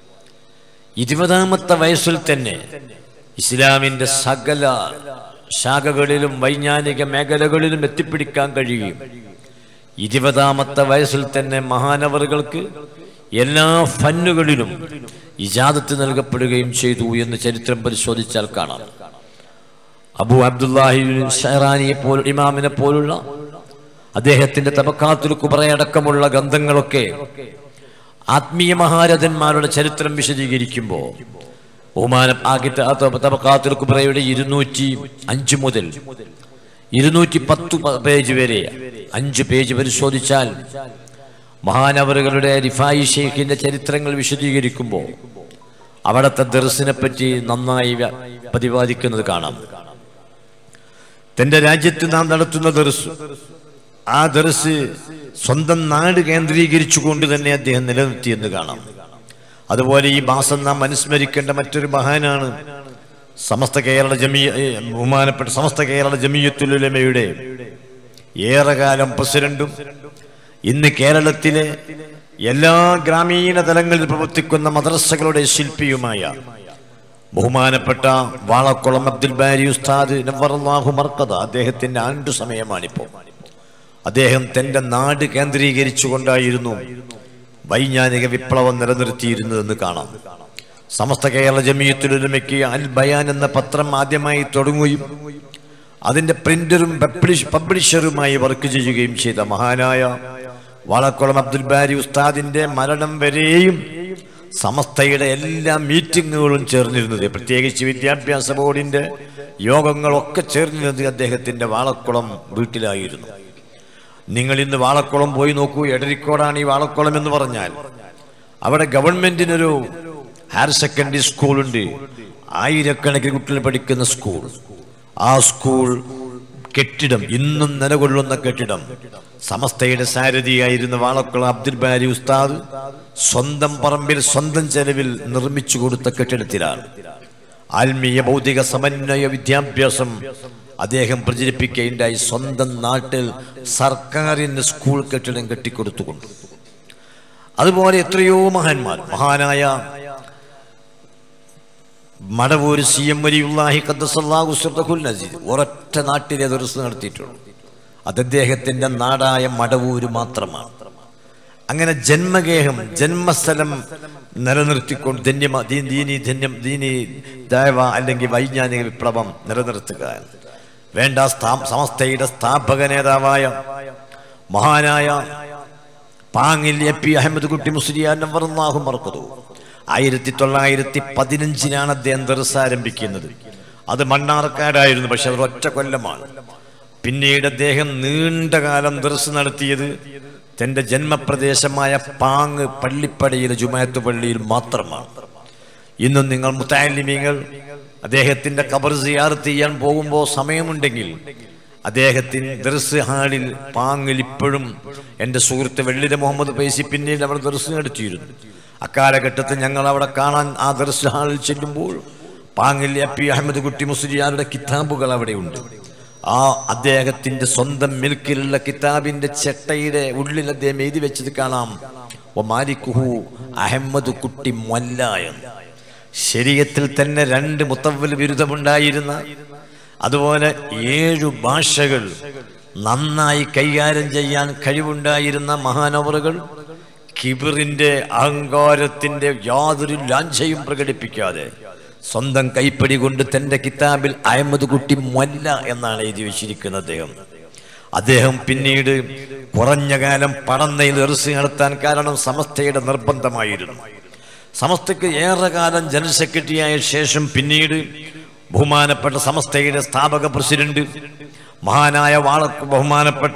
S12: ഇരുപതാമത്തെ വയസ്സിൽ തന്നെ ഇസ്ലാമിന്റെ സകല ശാഖകളിലും വൈജ്ഞാനിക മേഖലകളിലും എത്തിപ്പിടിക്കാൻ കഴിയും ഇരുപതാമത്തെ വയസ്സിൽ തന്നെ മഹാനവറുകൾക്ക് എല്ലാ ഫന്നുകളിലും ഇജാദത്ത് നൽകപ്പെടുകയും ചെയ്തു എന്ന് ചരിത്രം പരിശോധിച്ചാൽ കാണാം അബു അബ്ദുല്ലാഹി ഷഹറാനിയെ പോൽ ഇമാമിനെ പോലുള്ള അദ്ദേഹത്തിന്റെ തബക്കാത്തുൽ കുബറയടക്കമുള്ള ഗ്രന്ഥങ്ങളൊക്കെ ആത്മീയ മഹാരഥന്മാരുടെ ചരിത്രം വിശദീകരിക്കുമ്പോൾ ബഹുമാന ആകിത്ത തബക്കാത്തുൽ കുബറയുടെ ഇരുന്നൂറ്റി അഞ്ച് മുതൽ ഇരുന്നൂറ്റി പത്ത് പേജ് വരെ അഞ്ച് പേജ് പരിശോധിച്ചാൽ മഹാനവറുകളുടെ റിഫായി ഷെയ്ഖിന്റെ ചരിത്രങ്ങൾ വിശദീകരിക്കുമ്പോൾ അവിടുത്തെ ദർസിനെ പറ്റി നന്നായി വ്യ- പ്രതിപാദിക്കുന്നത് കാണാം തന്റെ രാജ്യത്ത് നാം നടത്തുന്ന ദർസ് ആ ദർസ് സ്വന്തം നാട് കേന്ദ്രീകരിച്ചുകൊണ്ട് തന്നെ അദ്ദേഹം നിലനിർത്തിയെന്ന് കാണാം അതുപോലെ ഈ മാസം നാം അനുസ്മരിക്കേണ്ട മറ്റൊരു മഹാനാണ് സമസ്ത കേരള ജമീ ഏ, ബഹുമാനപ്പെട്ട സമസ്ത കേരള ജമീയത്തുലമയുടെ ഏറെകാലം പ്രസിഡന്റും ഇന്ന് കേരളത്തിലെ എല്ലാ ഗ്രാമീണ തലങ്ങളിൽ പ്രവർത്തിക്കുന്ന മദ്രസകളുടെ ശില്പിയുമായ ബഹുമാനപ്പെട്ട വാളക്കുളം അബ്ദുൽ ബാരി ഉസ്താദ് നവറല്ലാഹു മർക്കത അദ്ദേഹത്തിന്റെ ആണ്ടു സമയമാണിപ്പോൾ അദ്ദേഹം തന്റെ നാട് കേന്ദ്രീകരിച്ചുകൊണ്ടായിരുന്നു വൈജ്ഞാനിക വിപ്ലവം നിലനിർത്തിയിരുന്നതെന്ന് കാണാം സമസ്ത കേരള ജമീയത്തിലൊരുമയ്ക്ക് അൽ ബയാൻ എന്ന പത്രം ആദ്യമായി തുടങ്ങുകയും അതിന്റെ പ്രിന്ററും പബ്ലിഷ് പബ്ലിഷറുമായി വർക്ക് ചെയ്യുകയും ചെയ്ത മഹാനായ വാളക്കുളം അബ്ദുൽ ബാരി ഉസ്താദിന്റെ മരണം വരെയും സമസ്തയുടെ എല്ലാ മീറ്റിങ്ങുകളും ചേർന്നിരുന്നത് പ്രത്യേകിച്ച് വിദ്യാഭ്യാസ ബോർഡിന്റെ യോഗങ്ങളൊക്കെ ചേർന്നിരുന്നത് അദ്ദേഹത്തിന്റെ വാളക്കുളം വീട്ടിലായിരുന്നു നിങ്ങൾ ഇന്ന് വാളക്കുളം പോയി നോക്കൂ എടരിക്കോടാണ് ഈ വാളക്കുളം എന്ന് പറഞ്ഞാൽ അവിടെ ഗവൺമെന്റിനൊരു ഹയർ സെക്കൻഡറി സ്കൂളുണ്ട് ആയിരക്കണക്കിന് കുട്ടികൾ പഠിക്കുന്ന സ്കൂൾ ആ സ്കൂൾ കെട്ടിടം ഇന്നും നിലകൊള്ളുന്ന കെട്ടിടം സമസ്തയുടെ സാരഥിയായിരുന്ന വാളക്കുളം അബ്ദുൽ ബാരി ഉസ്താദ് സ്വന്തം പറമ്പിൽ സ്വന്തം ചെലവിൽ നിർമ്മിച്ചു കൊടുത്ത കെട്ടിടത്തിലാണ് ആത്മീയ ഭൗതിക സമന്വയ വിദ്യാഭ്യാസം അദ്ദേഹം പ്രചരിപ്പിക്കുകയുണ്ടായി സ്വന്തം നാട്ടിൽ സർക്കാരിന് സ്കൂൾ കെട്ടിടം കെട്ടിക്കൊടുത്തുകൊണ്ട് അതുപോലെ എത്രയോ മഹാന്മാർ മഹാനായ മടവൂര് സി എം വലിയുല്ലാഹി ഖദ്ദസല്ലാഹു സിർദഹുൽ നസീർ ഒരൊറ്റ നാട്ടിലെ ദർസ് നടത്തിയിട്ടുള്ളൂ അത് അദ്ദേഹത്തിന്റെ നാടായ മടവൂര് മാത്രമാണ് അങ്ങനെ ജന്മഗേഹം ജന്മസ്ഥലം നിലനിർത്തിക്കൊണ്ട് ധന്യമ ദീ- ദീനി ധന്യം ദീനി ദൈവ അല്ലെങ്കിൽ വൈജ്ഞാനിക വിപ്ലവം നിലനിർത്തുക വേണ്ട സ്ഥാ- സമസ്തയുടെ സ്ഥാപക നേതാവായ മഹാനായ പാങ്ങിൽ എ പി അഹമ്മദ് കുട്ടി മുസ്ലിയാൻ നവറന്നാഹു മറക്കതു ആയിരത്തി തൊള്ളായിരത്തി പതിനഞ്ചിനാണ് അദ്ദേഹം ദർസ് ആരംഭിക്കുന്നത് അത് മണ്ണാർക്കാടായിരുന്നു പക്ഷെ അത് ഒറ്റ കൊല്ലമാണ് പിന്നീട് അദ്ദേഹം നീണ്ട കാലം ദർസ് നടത്തിയത് തൻ്റെ ജന്മപ്രദേശമായ പാങ് പള്ളിപ്പടിയിലെ ജുമായത്ത് പള്ളിയിൽ മാത്രമാണ് ഇന്നും നിങ്ങൾ മുത്താലിമീങ്ങൾ അദ്ദേഹത്തിൻ്റെ കബർ സിയാർത്ത് ചെയ്യാൻ പോകുമ്പോൾ സമയമുണ്ടെങ്കിൽ അദ്ദേഹത്തിന് ദർസ് ഹാളിൽ പാങ്ങിൽ ഇപ്പോഴും എൻ്റെ സുഹൃത്ത് വെള്ളിര മുഹമ്മദ് പൈസി പിന്നീട് അവിടെ ദർസ് നടത്തിയിരുന്നു അക്കാലഘട്ടത്തിൽ ഞങ്ങൾ അവിടെ കാണാൻ ആ ദർസ് ഹാളിൽ ചെല്ലുമ്പോൾ പാങ്ങിൽ എ പി അഹമ്മദ് കുട്ടി മുസ്ലിയാരുടെ കിതാബുകൾ അവിടെയുണ്ട് ആ അദ്ദേഹത്തിന്റെ സ്വന്തം മിൽക്കിലുള്ള കിതാബിന്റെ ചെട്ടയുടെ ഉള്ളിൽ അദ്ദേഹം എഴുതി വെച്ചത് കാണാം "വ മാലിക്കുഹു അഹമ്മദ് കുട്ടി മൊല്ല എന്ന് ശരീരത്തിൽ തന്നെ രണ്ട് മുത്തവൽ ബിരുദമുണ്ടായിരുന്ന അതുപോലെ ഏഴു ഭാഷകൾ നന്നായി കൈകാര്യം ചെയ്യാൻ കഴിവുണ്ടായിരുന്ന മഹാനവറുകൾ കിബിറിന്റെ അഹങ്കാരത്തിന്റെ യാതൊരു ലാഞ്ചയും പ്രകടിപ്പിക്കാതെ സ്വന്തം കൈപ്പടി കൊണ്ട് തന്റെ കിതാബിൽ അഹമ്മദ് കുട്ടി മൊല്ല എന്നാണ് എഴുതി വെച്ചിരിക്കുന്നത് അദ്ദേഹം അദ്ദേഹം പിന്നീട് കുറഞ്ഞ കാലം പടന്നയിൽ എറിസ് നടത്താൻ കാരണം സമസ്തയുടെ നിർബന്ധമായിരുന്നു സമസ്തയ്ക്ക് ഏറെ കാലം ജനറൽ സെക്രട്ടറിയായ ശേഷം പിന്നീട് ബഹുമാനപ്പെട്ട സമസ്തയുടെ സ്ഥാപക പ്രസിഡന്റ് മഹാനായ വാള ബഹുമാനപ്പെട്ട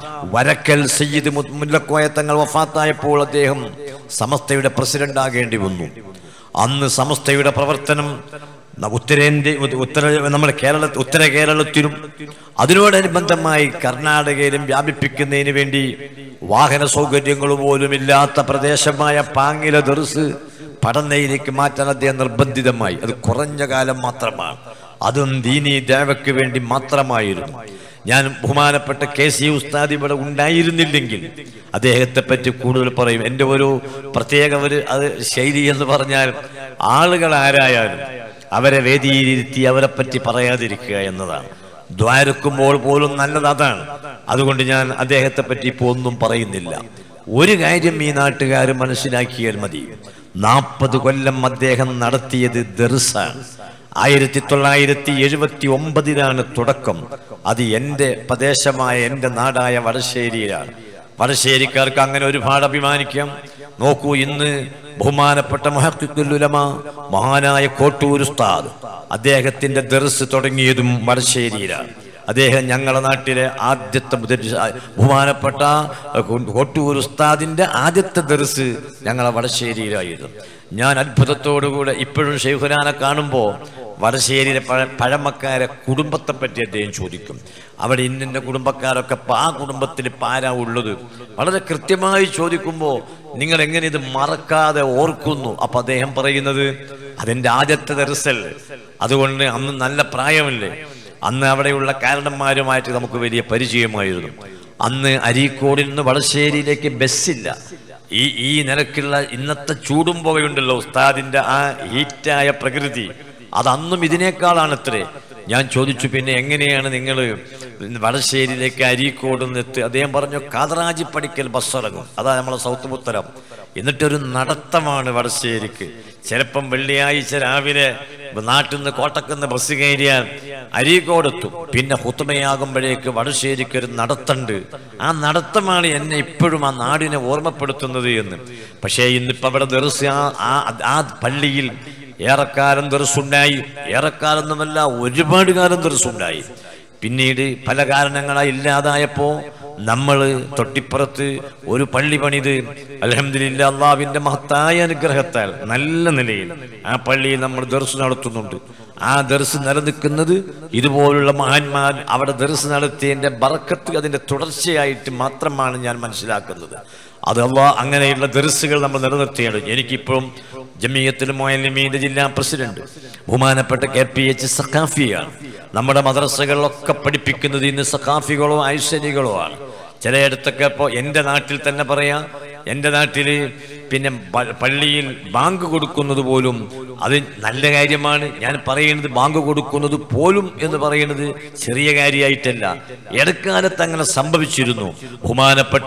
S12: വരക്കൽ സയ്യിദ് മു- മുല്ലക്കോയ തങ്ങൾ വഫാത്തായപ്പോൾ അദ്ദേഹം സമസ്തയുടെ പ്രസിഡന്റ് ആകേണ്ടി വന്നു അന്ന് സമസ്തയുടെ പ്രവർത്തനം ന- ഉത്തരേന്ത്യ ഉ- ഉത്തര നമ്മുടെ കേരള ഉത്തര കേരളത്തിലും അതിനോടനുബന്ധമായി കർണാടകയിലും വ്യാപിപ്പിക്കുന്നതിന് വേണ്ടി വാഹന സൗകര്യങ്ങൾ പോലും ഇല്ലാത്ത പ്രദേശമായ പാങ്ങില ദർസ് പഠനയിലേക്ക് മാറ്റാൻ അദ്ദേഹം നിർബന്ധിതമായി അത് കുറഞ്ഞ കാലം മാത്രമാണ് അതും ദീനി ദേവയ്ക്ക് വേണ്ടി മാത്രമായിരുന്നു ഞാൻ ബഹുമാനപ്പെട്ട കെ സി ഉസ്താദ് ഇവിടെ ഉണ്ടായിരുന്നില്ലെങ്കിൽ അദ്ദേഹത്തെ പറ്റി കൂടുതൽ പറയും എൻ്റെ ഒരു പ്രത്യേക ഒരു അത് ശൈലി എന്ന് പറഞ്ഞാൽ ആളുകൾ ആരായാലും അവരെ വേദിയിലിരുത്തി അവരെ പറ്റി പറയാതിരിക്കുക എന്നതാണ് ദ്വാരക്കുമ്പോൾ പോലും നല്ലത് അതാണ് അതുകൊണ്ട് ഞാൻ അദ്ദേഹത്തെ പറ്റി ഇപ്പോൾ ഒന്നും പറയുന്നില്ല ഒരു കാര്യം ഈ നാട്ടുകാർ മനസ്സിലാക്കിയാൽ മതി നാൽപ്പത് കൊല്ലം അദ്ദേഹം നടത്തിയത് ദർസാണ് ആയിരത്തി തൊള്ളായിരത്തി എഴുപത്തി ഒമ്പതിലാണ് തുടക്കം അത് എൻ്റെ പ്രദേശമായ എൻ്റെ നാടായ വടശ്ശേരിയിലാണ് വടശ്ശേരിക്കാർക്ക് അങ്ങനെ ഒരുപാട് അഭിമാനിക്കാം നോക്കൂ ഇന്ന് ബഹുമാനപ്പെട്ട മഹത്തുലമ മഹാനായ കോട്ടൂർ ഉസ്താദ് അദ്ദേഹത്തിന്റെ ദർസ് തുടങ്ങിയതും വടശ്ശേരിയിലാണ് അദ്ദേഹം ഞങ്ങളുടെ നാട്ടിലെ ആദ്യത്തെ മുദരിസ് ആ, ബഹുമാനപ്പെട്ട കോട്ടൂർ ഉസ്താദിന്റെ ആദ്യത്തെ ദർസ് ഞങ്ങളെ വടശ്ശേരിയിലായിരുന്നു ഞാൻ അത്ഭുതത്തോടുകൂടെ ഇപ്പോഴും ഷെയ്ഖുനാനെ കാണുമ്പോൾ വടശ്ശേരിയിലെ പഴ പഴമക്കാരെ കുടുംബത്തെ പറ്റി അദ്ദേഹം ചോദിക്കും അവിടെ ഇന്നിന്ന കുടുംബക്കാരൊക്കെ ഇപ്പൊ ആ കുടുംബത്തിൽ പാരാ ഉള്ളത് വളരെ കൃത്യമായി ചോദിക്കുമ്പോൾ നിങ്ങൾ എങ്ങനെ ഇത് മറക്കാതെ ഓർക്കുന്നു അപ്പൊ അദ്ദേഹം പറയുന്നത് അതെന്റെ ആദ്യത്തെ ദർസല്ലേ അതുകൊണ്ട് അന്ന് നല്ല പ്രായമല്ലേ അന്ന് അവിടെയുള്ള കാരണന്മാരുമായിട്ട് നമുക്ക് വലിയ പരിചയമായിരുന്നു അന്ന് അരീക്കോടിൽ നിന്ന് വളശ്ശേരിയിലേക്ക് ബസ്സില്ല ഈ ഈ നിലക്കുള്ള ഇന്നത്തെ ചൂടും പുകയുണ്ടല്ലോ ഉസ്താദിന്റെ ആ ഹീറ്റായ പ്രകൃതി അത് അന്നും ഇതിനേക്കാളാണ് അത്രേ ഞാൻ ചോദിച്ചു പിന്നെ എങ്ങനെയാണ് നിങ്ങൾ വടശ്ശേരിയിലേക്ക് അരീക്കോട് നിന്ന് എത്തി അദ്ദേഹം പറഞ്ഞു കാതറാജി പഠിക്കൽ ബസ് ഇറങ്ങും അതാ നമ്മളെ സൗത്ത് ഉത്തരം എന്നിട്ടൊരു നടത്തമാണ് വടശ്ശേരിക്ക് ചിലപ്പം വെള്ളിയാഴ്ച രാവിലെ നാട്ടിൽ നിന്ന് കോട്ടക്കുന്ന് ബസ് കയറിയാൽ അരീക്കോടെത്തും പിന്നെ ഹുത്തുമയാകുമ്പോഴേക്ക് വടശ്ശേരിക്ക് ഒരു നടത്തുണ്ട് ആ നടത്തമാണ് എന്നെ ഇപ്പോഴും ആ നാടിനെ ഓർമ്മപ്പെടുത്തുന്നത് എന്ന് പക്ഷേ ഇന്നിപ്പോ അവിടെ ദർസ് ആ- ആ ആ പള്ളിയിൽ ഏറെക്കാലം ദർസുണ്ടായി ഏറെക്കാലൊന്നുമല്ല ഒരുപാട് കാലം ദർസുണ്ടായി പിന്നീട് പല കാരണങ്ങളായി ഇല്ലാതായപ്പോ നമ്മൾ തൊട്ടിപ്പുറത്ത് ഒരു പള്ളി പണിത് അലഹമില്ല അള്ളാവിന്റെ മഹത്തായ അനുഗ്രഹത്താൽ നല്ല നിലയിൽ ആ പള്ളിയിൽ നമ്മൾ ദർസ് നടത്തുന്നുണ്ട് ആ ദർസ് നിലനിൽക്കുന്നത് ഇതുപോലുള്ള മഹാന്മാർ അവിടെ ദർസ് നടത്തിയതിന്റെ ബറക്കത്ത് അതിന്റെ തുടർച്ചയായിട്ട് മാത്രമാണ് ഞാൻ മനസ്സിലാക്കുന്നത് അത് അള്ളാ അങ്ങനെയുള്ള ദർസുകൾ നമ്മൾ നിലനിർത്തിയാണ് എനിക്കിപ്പോഴും ജമിയത്തിൽ മോയലിമീന്റെ ജില്ലാ പ്രസിഡന്റ് ബഹുമാനപ്പെട്ട കെ പി എച്ച് സഖാഫിയാണ് നമ്മുടെ മദ്രസകളിലൊക്കെ പഠിപ്പിക്കുന്നത് ഇന്ന് സഖാഫികളോ ഐശ്വര്യകളോ ആണ് ചിലയിടത്തൊക്കെ ഇപ്പോൾ എൻ്റെ നാട്ടിൽ തന്നെ പറയാം എൻ്റെ നാട്ടിൽ പിന്നെ പ- പള്ളിയിൽ ബാങ്ക് കൊടുക്കുന്നത് പോലും അത് നല്ല കാര്യമാണ് ഞാൻ പറയുന്നത് ബാങ്ക് കൊടുക്കുന്നത് പോലും എന്ന് പറയുന്നത് ചെറിയ കാര്യമായിട്ടല്ല ഇടക്കാലത്ത് അങ്ങനെ സംഭവിച്ചിരുന്നു ബഹുമാനപ്പെട്ട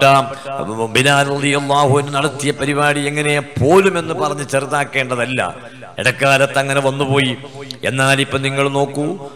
S12: ബിലാൽ റളിയല്ലാഹു അൻഹു നടത്തിയ പരിപാടി എങ്ങനെ പോലും എന്ന് പറഞ്ഞ് ചെറുതാക്കേണ്ടതല്ല ഇടക്കാലത്ത് അങ്ങനെ വന്നുപോയി എന്നാൽ ഇപ്പൊ നിങ്ങൾ നോക്കൂ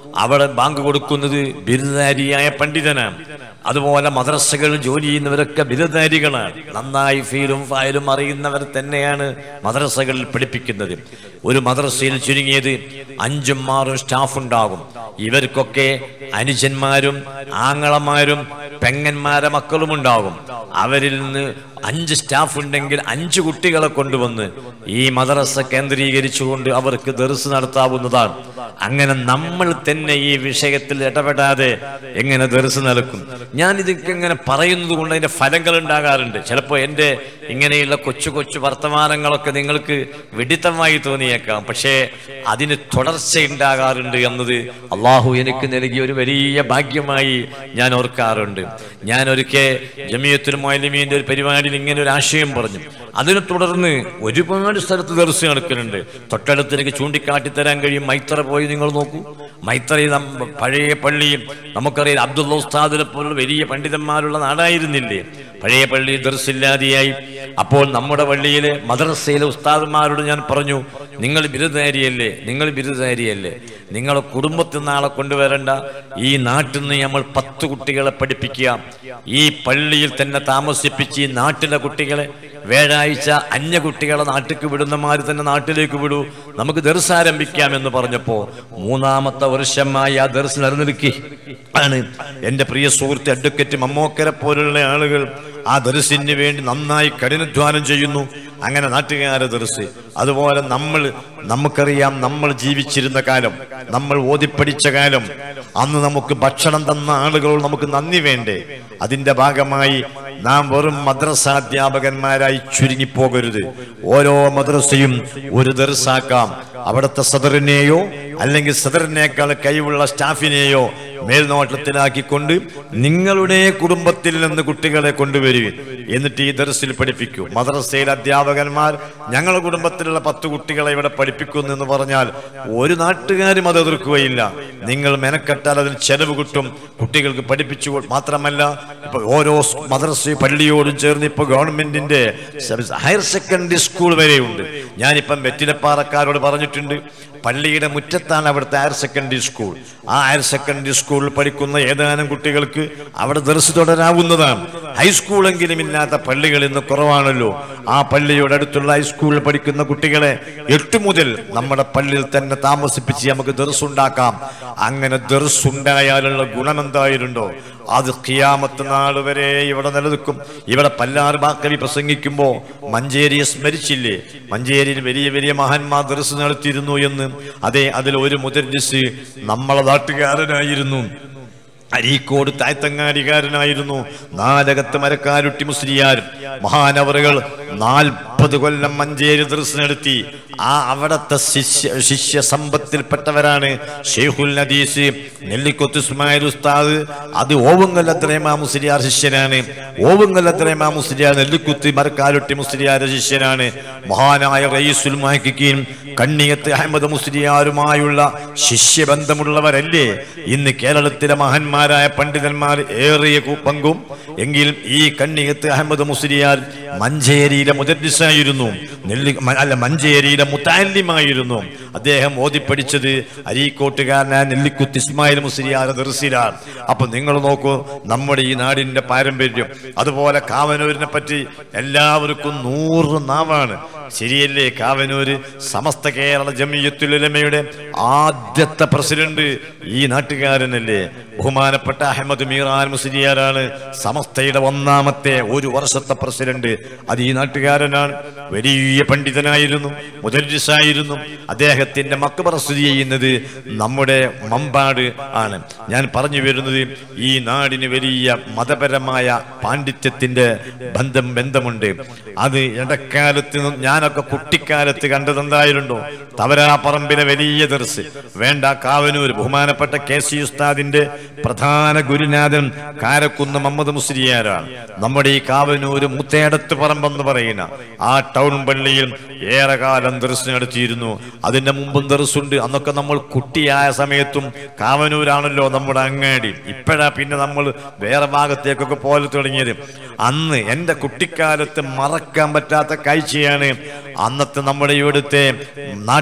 S12: അവിടെ ബാങ്ക് കൊടുക്കുന്നത് ബിരുദധാരിയായ പണ്ഡിതനാണ് അതുപോലെ മദ്രസകൾ ജോലി ചെയ്യുന്നവരൊക്കെ ബിരുദധാരികളാണ് നന്നായി ഫീലും ഫയലും അറിയുന്നവർ തന്നെയാണ് മദ്രസകളിൽ പഠിപ്പിക്കുന്നത് ഒരു മദ്രസയിൽ ചുരുങ്ങിയത് അഞ്ചും ആറും സ്റ്റാഫ് ഉണ്ടാകും ഇവർക്കൊക്കെ അനുജന്മാരും ആങ്ങളമാരും പെങ്ങന്മാരെ മക്കളും ഉണ്ടാകും അവരിൽ നിന്ന് അഞ്ച് സ്റ്റാഫ് ഉണ്ടെങ്കിൽ അഞ്ച് കുട്ടികളെ കൊണ്ടുവന്ന് ഈ മദ്രസ കേന്ദ്രീകരിച്ചുകൊണ്ട് അവർക്ക് ദർസ് നടത്താവുന്നതാണ് അങ്ങനെ നമ്മൾ തന്നെ ഈ വിഷയത്തിൽ ഇടപെടാതെ എങ്ങനെ ദർസ് നടക്കും ഞാൻ ഇതൊക്കെ ഇങ്ങനെ പറയുന്നത് കൊണ്ട് അതിന്റെ ഫലങ്ങൾ ഉണ്ടാകാറുണ്ട് ചിലപ്പോൾ എൻ്റെ ഇങ്ങനെയുള്ള കൊച്ചു കൊച്ചു വർത്തമാനങ്ങളൊക്കെ നിങ്ങൾക്ക് വെടിത്തമായി തോന്നിയേക്കാം പക്ഷേ അതിന് തുടർച്ച ഉണ്ടാകാറുണ്ട് എന്നത് അള്ളാഹു എനിക്ക് നൽകിയ ഒരു വലിയ ഭാഗ്യമായി ഞാൻ ഓർക്കാറുണ്ട് ഞാൻ ഒരിക്കൽ ജമിയത്തുൽ മൊയ്ലിമീൻ്റെ ഒരു പരിപാടിയിൽ ഇങ്ങനെ ഒരു ആശയം പറഞ്ഞു അതിനെ തുടർന്ന് ഒരുപാട് സ്ഥലത്ത് ദർശ നടക്കുന്നുണ്ട് തൊട്ടടുത്തേക്ക് ചൂണ്ടിക്കാട്ടി തരാൻ കഴിയും മൈത്ര പോയി നിങ്ങൾ നോക്കൂ മൈത്രയിൽ നം- പഴയ പള്ളിയും നമുക്കറിയാം അബ്ദുള്ള ഉസ്താദിനെ പോലുള്ള വലിയ പണ്ഡിതന്മാരുള്ള നാടായിരുന്നില്ലേ പഴയ പള്ളി ദർശില്ലാതെയായി അപ്പോൾ നമ്മുടെ പള്ളിയിലെ മദ്രസയിലെ ഉസ്താദന്മാരോട് ഞാൻ പറഞ്ഞു നിങ്ങൾ ബിരുദധാരിയല്ലേ നിങ്ങൾ ബിരുദധാരിയല്ലേ നിങ്ങളെ കുടുംബത്തിൽ നാളെ കൊണ്ടുവരണ്ട ഈ നാട്ടിൽ നിന്ന് നമ്മൾ പത്ത് കുട്ടികളെ പഠിപ്പിക്കുക ഈ പള്ളിയിൽ തന്നെ താമസിപ്പിച്ച് ഈ നാട്ടിലെ കുട്ടികളെ വ്യാഴാഴ്ച അന്യ കുട്ടികളെ നാട്ടിലേക്ക് വിടുന്നമാര് തന്നെ നാട്ടിലേക്ക് വിടൂ നമുക്ക് ദർസ് ആരംഭിക്കാം എന്ന് പറഞ്ഞപ്പോ മൂന്നാമത്തെ വർഷമായി ആ ദർസ് നിലനിൽക്കി ആണ് എന്റെ പ്രിയ സുഹൃത്ത് അഡ്വക്കേറ്റ് മമ്മോക്കരെ പോലുള്ള ആളുകൾ ആ ദർസിന് വേണ്ടി നന്നായി കഠിനാധ്വാനം ചെയ്യുന്നു അങ്ങനെ നാട്ടുകാരെ ദർസ് അതുപോലെ നമ്മൾ നമുക്കറിയാം നമ്മൾ ജീവിച്ചിരുന്ന കാലം നമ്മൾ ഓതിപ്പടിച്ച കാലം അന്ന് നമുക്ക് ഭക്ഷണം തന്ന ആളുകളോട് നമുക്ക് നന്ദി വേണ്ടേ അതിന്റെ ഭാഗമായി നാം വെറും മദ്രസാധ്യാപകന്മാരായി ചുരുങ്ങിപ്പോകരുത് ഓരോ മദ്രസയും ഒരു ദർസാക്കാം അവിടുത്തെ സദറിനെയോ അല്ലെങ്കിൽ സദറിനേക്കാൾ കഴിവുള്ള സ്റ്റാഫിനെയോ മേൽനോട്ടത്തിലാക്കിക്കൊണ്ട് നിങ്ങളുടെ കുടുംബത്തിൽ നിന്ന് കുട്ടികളെ കൊണ്ടുവരിക എന്നിട്ട് ഈ ദർസിൽ പഠിപ്പിക്കൂ മദ്രസയിലെ അധ്യാപകന്മാർ ഞങ്ങളുടെ കുടുംബത്തിലുള്ള പത്ത് കുട്ടികളെ ഇവിടെ പഠിപ്പിക്കുന്നു എന്ന് പറഞ്ഞാൽ ഒരു നാട്ടുകാരും അത് എതിർക്കുകയില്ല നിങ്ങൾ മെനക്കെട്ടാൽ അതിന് ചെലവ് കിട്ടും കുട്ടികൾക്ക് പഠിപ്പിച്ചു കൊ- മാത്രമല്ല ഇപ്പൊ ഓരോ സ് മദ്രസ പള്ളിയോടും ചേർന്ന് ഇപ്പൊ ഗവൺമെന്റിന്റെ സ- ഹയർ സെക്കൻഡറി സ്കൂൾ വരെയുണ്ട് ഞാനിപ്പം വെറ്റിലപ്പാറക്കാരോട് പറഞ്ഞിട്ടുണ്ട് പള്ളിയുടെ മുറ്റത്താണ് അവിടുത്തെ ഹയർ സെക്കൻഡറി സ്കൂൾ ആ ഹയർ സെക്കൻഡറി സ്കൂളിൽ പഠിക്കുന്ന ഏതാനും കുട്ടികൾക്ക് അവിടെ ദർസ് തുടരാവുന്നതാണ് ഹൈസ്കൂളെങ്കിലും ഇല്ലാത്ത പള്ളികൾ ഇന്ന് കുറവാണല്ലോ ആ പള്ളിയുടെ അടുത്തുള്ള ഹൈസ്കൂളിൽ പഠിക്കുന്ന കുട്ടികളെ എട്ട് മുതൽ നമ്മുടെ പള്ളിയിൽ തന്നെ താമസിപ്പിച്ച് നമുക്ക് ദർസ് ഉണ്ടാക്കാം അങ്ങനെ ദർസ് ഉണ്ടായാലുള്ള ഗുണം എന്തായിരുണ്ടോ അത് ഖിയാമത്ത് നാൾ വരെ ഇവിടെ നിലനിൽക്കും ഇവിടെ പല്ലാർ ബാക്കവി പ്രസംഗിക്കുമ്പോ മഞ്ചേരിയെ സ്മരിച്ചില്ലേ മഞ്ചേരിയിൽ വലിയ വലിയ മഹാന്മാർ ദർസ് നടത്തിയിരുന്നു എന്ന് അതെ അതിൽ ഒരു മുദരിസ് നമ്മളെ നാട്ടുകാരനായിരുന്നു അരീക്കോട് തായ്ത്തങ്ങാടികാരനായിരുന്നു നാലകത്ത് മരക്കാരുട്ടി മുസ്ലിയാർ മഹാനവറുകൾ നാൽപ്പത് കൊല്ലം മഞ്ചേരി ദർസ് നടത്തി ആ അവിടത്തെ ശിഷ്യ ശിഷ്യ സമ്പത്തിൽപ്പെട്ടവരാണ് ഷെയ്ഖുൽ നദീസ് നെല്ലിക്കൊത്ത് ഇസ്മായിൽ ഉസ്താദ് അത് ഓവുങ്കല്ലത്രേമാ മുസ്ലിയാർ ശിഷ്യനാണ് ഓവുങ്കല്ലത്രേമാ മുസ്ലിയാർ നെല്ലിക്കുത്ത് മരക്കാരുട്ടി മുസ്ലിയാരുടെ ശിഷ്യനാണ് മഹാനായ റയീസുൽ മാഹിക്കീൻ കണ്ണിയത്ത് അഹമ്മദ് മുസ്ലിയാരുമായുള്ള ശിഷ്യബന്ധമുള്ളവരല്ലേ ഇന്ന് കേരളത്തിലെ മഹാന്മാരായ പണ്ഡിതന്മാർ ഏറിയ കു- പങ്കും എങ്കിലും ഈ കണ്ണിയത്ത് അഹമ്മദ് മുസ്ലിയാർ മഞ്ചേരിയിലെ മുദരിസായിരുന്നു നെല്ലി മ- അല്ല മഞ്ചേരിയിലെ മുത്താലിമായിരുന്നു അദ്ദേഹം ഓതിപ്പടിച്ചത് അരീക്കോട്ടുകാരനായ നെല്ലിക്കുത്ത് ഇസ്മായിൽ മുസ്ലിയാർ ദർസിലാണ് അപ്പൊ നിങ്ങൾ നോക്കൂ നമ്മുടെ ഈ നാടിന്റെ പാരമ്പര്യം അതുപോലെ കാവനൂരിനെ പറ്റി എല്ലാവർക്കും നൂറ് നാവാണ് ശരിയല്ലേ കാവനൂര് സമസ്ത കേരള ജമിയത്തുലമയുടെ ആദ്യത്തെ പ്രസിഡന്റ് ഈ നാട്ടുകാരനല്ലേ ബഹുമാനപ്പെട്ട അഹമ്മദ് മീറാൻ മുസ്ലിയാരാണ് സമസ്തയുടെ ഒന്നാമത്തെ ഒരു വർഷത്തെ പ്രസിഡന്റ് അത് ഈ നാട്ടുകാരനാണ് വലിയ പണ്ഡിതനായിരുന്നു മുദരിസായിരുന്നു അദ്ദേഹത്തിന്റെ മക്കബറ സ്ഥിതി ചെയ്യുന്നത് നമ്മുടെ മമ്പാട് ആണ് ഞാൻ പറഞ്ഞു വരുന്നത് ഈ നാടിന് വലിയ മതപരമായ പാണ്ഡിത്യത്തിന്റെ ബന്ധം ബന്ധമുണ്ട് അത് ഇടക്കാലത്ത് നിന്ന് ഞാനൊക്കെ കുട്ടിക്കാലത്ത് കണ്ടതെന്തായിരുന്നോ തവരാപ്പറമ്പിലെ വലിയ ദർസ് വേണ്ട കാവനൂർ ബഹുമാനപ്പെട്ട കെ സി ഉസ്താദിന്റെ പ്രധാന ഗുരുനാഥൻ കാരക്കുന്ന് മുഹമ്മദ് മുസ്ലിയാരാണ് നമ്മുടെ ഈ കാവനൂര് മുത്തേടത്ത് പറമ്പെന്ന് പറയുന്ന ആ ടൗൺ പള്ളിയിൽ ഏറെക്കാലം ദർസ് നടത്തിയിരുന്നു അതിന്റെ മുമ്പും ദർസുണ്ട് അന്നൊക്കെ നമ്മൾ കുട്ടിയായ സമയത്തും കാവനൂരാണല്ലോ നമ്മുടെ അങ്ങാടി ഇപ്പോഴാ പിന്നെ നമ്മൾ വേറെ ഭാഗത്തേക്കൊക്കെ പോലെ തുടങ്ങിയത് അന്ന് എൻ്റെ കുട്ടിക്കാലത്ത് മറക്കാൻ പറ്റാത്ത കാഴ്ചയാണ് അന്നത്തെ നമ്മുടെ ഇവിടുത്തെ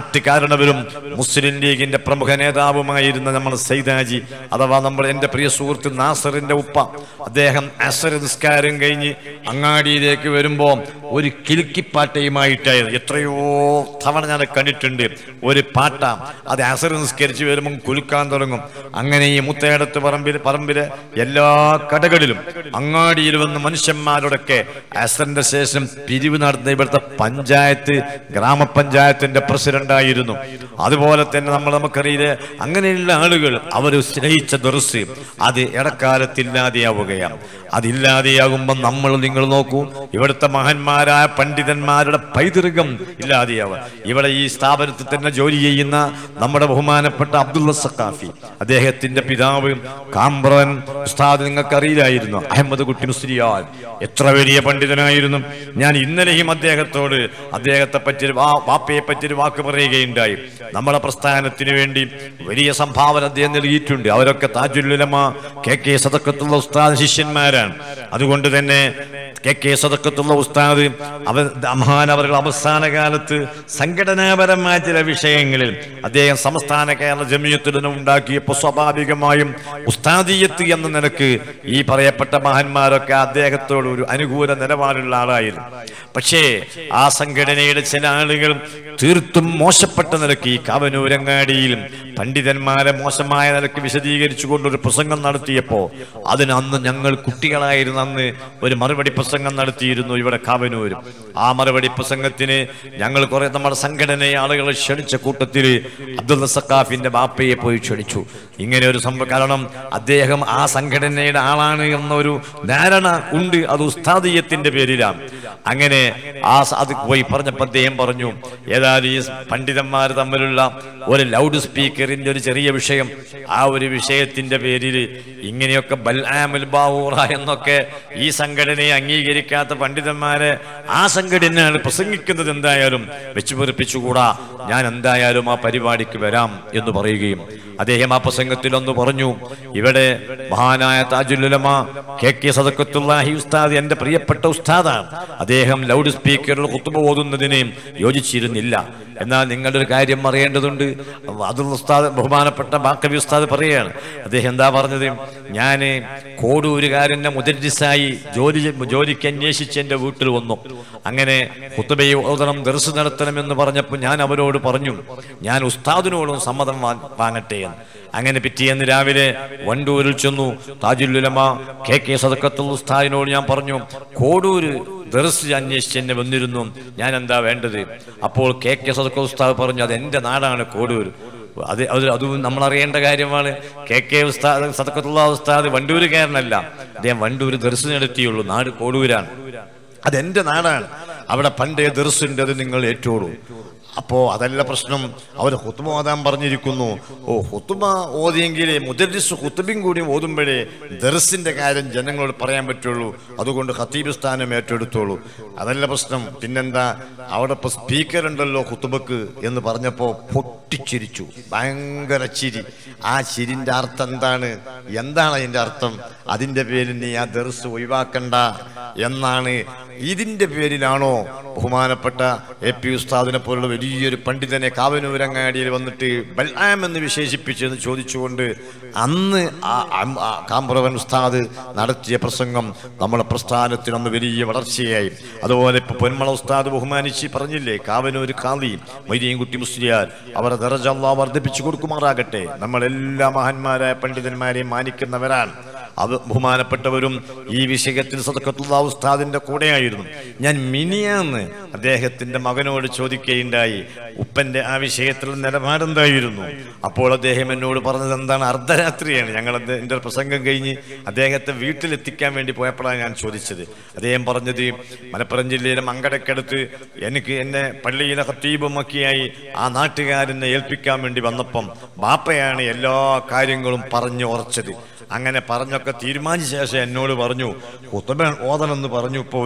S12: നാട്ടുകാരണവരും മുസ്ലിം ലീഗിന്റെ പ്രമുഖ നേതാവുമായിരുന്ന നമ്മൾ സൈദാജി അഥവാ നമ്മൾ എൻ്റെ പ്രിയ സുഹൃത്ത് നാസറിന്റെ ഉപ്പ അദ്ദേഹം അസർ നിസ്കാരം കഴിഞ്ഞ് അങ്ങാടിയിലേക്ക് വരുമ്പോൾ ഒരു കിലുക്കിപ്പാട്ടയുമായിട്ടായിരുന്നു എത്രയോ തവണ ഞാൻ കണ്ടിട്ടുണ്ട് ഒരു പാട്ട അത് അസർ നിസ്കരിച്ച് വരുമ്പം കുലുക്കാൻ തുടങ്ങും അങ്ങനെ ഈ മുത്തയടത്ത് പറമ്പിൽ പറമ്പിലെ എല്ലാ കടകളിലും അങ്ങാടിയിൽ വന്ന് മനുഷ്യന്മാരോടൊക്കെ അസറിന്റെ ശേഷം പിരിവ് നടന്ന ഇവിടുത്തെ പഞ്ചായത്ത് ഗ്രാമപഞ്ചായത്തിന്റെ പ്രസിഡന്റായിരുന്നു അതുപോലെ തന്നെ നമ്മൾ നമുക്കറിയില്ലേ അങ്ങനെയുള്ള ആളുകൾ അവർ സ്നേഹിച്ച ദർസ് അത് ഇടക്കാലത്തില്ലാതെയാവുകയാണ് അതില്ലാതെയാകുമ്പോൾ നമ്മൾ നിങ്ങൾ നോക്കൂ ഇവിടുത്തെ മഹാന്മാരായ പണ്ഡിതന്മാരുടെ പൈതൃകം ഇല്ലാതെയാവുക ഇവിടെ ഈ സ്ഥാപനത്തിൽ തന്നെ ജോലി ചെയ്യുന്ന നമ്മുടെ ബഹുമാനപ്പെട്ട അബ്ദുള്ള സക്കാഫി അദ്ദേഹത്തിന്റെ പിതാവ് കാമ്പ്രൻ ഉസ്താദ് നിങ്ങൾക്ക് അറിയില്ലായിരുന്നു അഹമ്മദ് കുട്ടി മുസ്ലിയാൽ എത്ര വലിയ പണ്ഡിതനായിരുന്നു ഞാൻ ഇന്നലെയും അദ്ദേഹത്തോട് അദ്ദേഹത്തെ പറ്റി ഒരു വാ- വാപ്പയെ പറ്റി ഒരു വാക്ക് പറയുകയുണ്ടായി നമ്മുടെ പ്രസ്ഥാനത്തിന് വേണ്ടി വലിയ സംഭാവന അദ്ദേഹം നൽകിയിട്ടുണ്ട് അവരൊക്കെ താജുലുലമ കെ കെ സദക്കത്തുള്ള ഉസ്താദ് ശിഷ്യന്മാരാണ് അതുകൊണ്ട് തന്നെ കെ കെ സദക്കത്തുള്ള ഉസ്താദ് അവ മഹാനവറുകൾ അവസാന കാലത്ത് സംഘടനാപരമായ ചില വിഷയങ്ങളിൽ അദ്ദേഹം സംസ്ഥാന കേരള ജമിയത്തിലും ഉണ്ടാക്കിയപ്പോൾ സ്വാഭാവികമായും ഉസ്താദീയത്ത് എന്ന നിലക്ക് ഈ പറയപ്പെട്ട മഹാന്മാരൊക്കെ അദ്ദേഹത്തോട് ഒരു അനുകൂല നിലപാടുള്ള ആളായിരുന്നു പക്ഷേ ആ സംഘടനയുടെ ചില ആളുകൾ തീർത്തും മോശപ്പെട്ട നിലക്ക് ഈ കാവനൂരങ്ങാടിയിലും പണ്ഡിതന്മാരെ മോശമായ നിലക്ക് വിശദീകരിച്ചുകൊണ്ട് ഒരു പ്രസംഗം നടത്തിയപ്പോൾ അതിന് അന്ന് ഞങ്ങൾ കുട്ടികളായിരുന്ന അന്ന് ഒരു മറുപടി പ്രസംഗം നടത്തിയിരുന്നു ഇവിടെ കാവനൂരും ആ മറുപടി പ്രസംഗത്തിന് ഞങ്ങൾ കുറെ നമ്മുടെ സംഘടനയെ ആളുകളെ ക്ഷണിച്ച കൂട്ടത്തിൽ അബ്ദുൽ സക്കാഫിന്റെ ബാപ്പയെ പോയി ക്ഷണിച്ചു ഇങ്ങനെ ഒരു സംഭവം കാരണം അദ്ദേഹം ആ സംഘടനയുടെ ആളാണ് എന്നൊരു ധാരണ ഉണ്ട് അത് ഉസ്താദീയത്തിന്റെ പേരിലാണ് അങ്ങനെ ആ സ- അത് പോയി പറഞ്ഞപ്പോൾ അദ്ദേഹം പറഞ്ഞു ഏതായാലും ഈ പണ്ഡിതന്മാർ തമ്മിലുള്ള ഒരു ലൗഡ് സ്പീക്കറിന്റെ ഒരു ചെറിയ വിഷയം ആ ഒരു വിഷയത്തിന്റെ പേരിൽ ഇങ്ങനെയൊക്കെ ബൽആമുൽ ബാവൂറ എന്നൊക്കെ ഈ സംഘടനയെ അംഗീകരിക്കാത്ത പണ്ഡിതന്മാരെ ആ സംഘടനയാണ് പ്രസംഗിക്കുന്നത് എന്തായാലും വെച്ചു പൊറിപ്പിച്ചുകൂടാ ഞാൻ എന്തായാലും ആ പരിപാടിക്ക് വരാം എന്ന് പറയുകയും അദ്ദേഹം ആ പ്രസംഗത്തിൽ ഒന്ന് പറഞ്ഞു ഇവിടെ മഹാനായ താജുലുലമ കെ കെ സദക്കത്തുല്ലാഹി ഉസ്താദ് എന്റെ പ്രിയപ്പെട്ട ഉസ്താദാണ് അദ്ദേഹം ലൗഡ് സ്പീക്കറിൽ കുത്തുബ ഓതുന്നതിന് യോജിച്ചിരുന്നില്ല എന്നാൽ നിങ്ങളുടെ ഒരു കാര്യം അറിയേണ്ടതുണ്ട് അതുൽ ഉസ്താദ് ബഹുമാനപ്പെട്ട ബാക്കബി ഉസ്താദ് പറയുകയാണ് അദ്ദേഹം എന്താ പറഞ്ഞത് ഞാൻ കോടൂരുകാരൻ്റെ മുദരിസായി ജോലി ജോലിക്ക് അന്വേഷിച്ച് എൻ്റെ വീട്ടിൽ വന്നു അങ്ങനെ കുത്തുബയെ ഓതണം ദർസ് നടത്തണമെന്ന് പറഞ്ഞപ്പോൾ ഞാൻ അവരോട് പറഞ്ഞു ഞാൻ ഉസ്താദിനോടും സമ്മതം വാ- വാങ്ങട്ടെ എന്ന് അങ്ങനെ പിറ്റേന്ന് രാവിലെ വണ്ടൂരിൽ ചെന്നു താജുല്ലുലമ കെ കെ സദക്കത്തുൽ ഉസ്താദിനോട് ഞാൻ പറഞ്ഞു കോടൂര് ദർസ് അന്വേഷിച്ച് എന്നെ വന്നിരുന്നു ഞാൻ എന്താ വേണ്ടത് അപ്പോൾ കെ കെ സദക്കത്തുൽ ഉസ്താദ് പറഞ്ഞു അത് എൻ്റെ നാടാണ് കോടൂർ അത് അത് അത് നമ്മൾ അറിയേണ്ട കാര്യമാണ് കെ കെ ഉസ്താദ് സദക്കത്തുള്ള ഉസ്താദ് വണ്ടൂരുകാരനല്ല അദ്ദേഹം വണ്ടൂർ ദർസ് നടത്തിയുള്ളൂ നാട് കോടൂരാണ് അതെന്റെ നാടാണ് അവിടെ പണ്ടേ ദർസുണ്ട് അത് നിങ്ങൾ ഏറ്റോളൂ അപ്പോ അതല്ല പ്രശ്നം അവർ ഹുത്തുമ ഓതാൻ പറഞ്ഞിരിക്കുന്നു ഓ ഹുത്തുമ ഓതിയെങ്കിൽ മുദരിസ് ഹുത്തുബിൻ കൂടി ഓതുമ്പോഴേ ദർസിന്റെ കാര്യം ജനങ്ങളോട് പറയാൻ പറ്റുള്ളൂ അതുകൊണ്ട് ഖത്തീബ് സ്ഥാനം ഏറ്റെടുത്തോളൂ അതല്ല പ്രശ്നം പിന്നെന്താ അവിടെ ഇപ്പൊ സ്പീക്കർ ഉണ്ടല്ലോ ഹുത്തുബക്ക് എന്ന് പറഞ്ഞപ്പോ പൊട്ടിച്ചിരിച്ചു ഭയങ്കര ചിരി ആ ചിരിന്റെ അർത്ഥം എന്താണ് എന്താണ് അതിന്റെ അർത്ഥം അതിന്റെ പേരിൽ നീ ആ ദർസ് ഒഴിവാക്കണ്ട എന്നാണ് ഇതിന്റെ പേരിലാണോ ബഹുമാനപ്പെട്ട എ പി ഉസ്താദിനെ പോലുള്ള വലിയൊരു പണ്ഡിതനെ കാവനൂരങ്ങാടിയിൽ വന്നിട്ട് ബൽആം എന്ന് വിശേഷിപ്പിച്ചെന്ന് ചോദിച്ചുകൊണ്ട് അന്ന് ആ അം- ആ കാമ്പ്രവൻ ഉസ്താദ് നടത്തിയ പ്രസംഗം നമ്മുടെ പ്രസ്ഥാനത്തിന് അന്ന് വലിയ വളർച്ചയായി അതുപോലെ ഇപ്പൊ പൊന്മള ഉസ്താദ് ബഹുമാനിച്ച് പറഞ്ഞില്ലേ കാവനൂർ കാളി മൊയ്തീൻകുട്ടി മുസ്ലിയാർ അവരുടെ ദറജ അള്ളാഹ് വർദ്ധിപ്പിച്ചു കൊടുക്കുമാറാകട്ടെ നമ്മളെല്ലാ മഹാന്മാരായ പണ്ഡിതന്മാരെയും മാനിക്കുന്നവരാണ് അത് ബഹുമാനപ്പെട്ടവരും ഈ വിഷയത്തിൽ സദക്കത്തുള്ള ഉസ്താദിന്റെ കൂടെയായിരുന്നു ഞാൻ മിനിയാന്ന് അദ്ദേഹത്തിന്റെ മകനോട് ചോദിക്കുകയുണ്ടായി ഉപ്പന്റെ ആ വിഷയത്തിൽ നിലപാടെന്തായിരുന്നു അപ്പോൾ അദ്ദേഹം എന്നോട് പറഞ്ഞത് എന്താണ് അർദ്ധരാത്രിയാണ് ഞങ്ങൾ എന്റെ പ്രസംഗം കഴിഞ്ഞ് അദ്ദേഹത്തെ വീട്ടിലെത്തിക്കാൻ വേണ്ടി പോയപ്പോഴാണ് ഞാൻ ചോദിച്ചത് അദ്ദേഹം പറഞ്ഞത് മലപ്പുറം ജില്ലയിലെ മങ്കടക്കടുത്ത് എനിക്ക് എന്നെ പള്ളിയിലെ ഹത്തീബുമൊക്കെയായി ആ നാട്ടുകാരനെ ഏൽപ്പിക്കാൻ വേണ്ടി വന്നപ്പം ബാപ്പയാണ് എല്ലാ കാര്യങ്ങളും പറഞ്ഞു ഉറച്ചത് അങ്ങനെ പറഞ്ഞൊക്കെ തീരുമാനിച്ച ശേഷം എന്നോട് പറഞ്ഞു കുത്തബ ഓതണമെന്ന് പറഞ്ഞു ഇപ്പോൾ ഒരു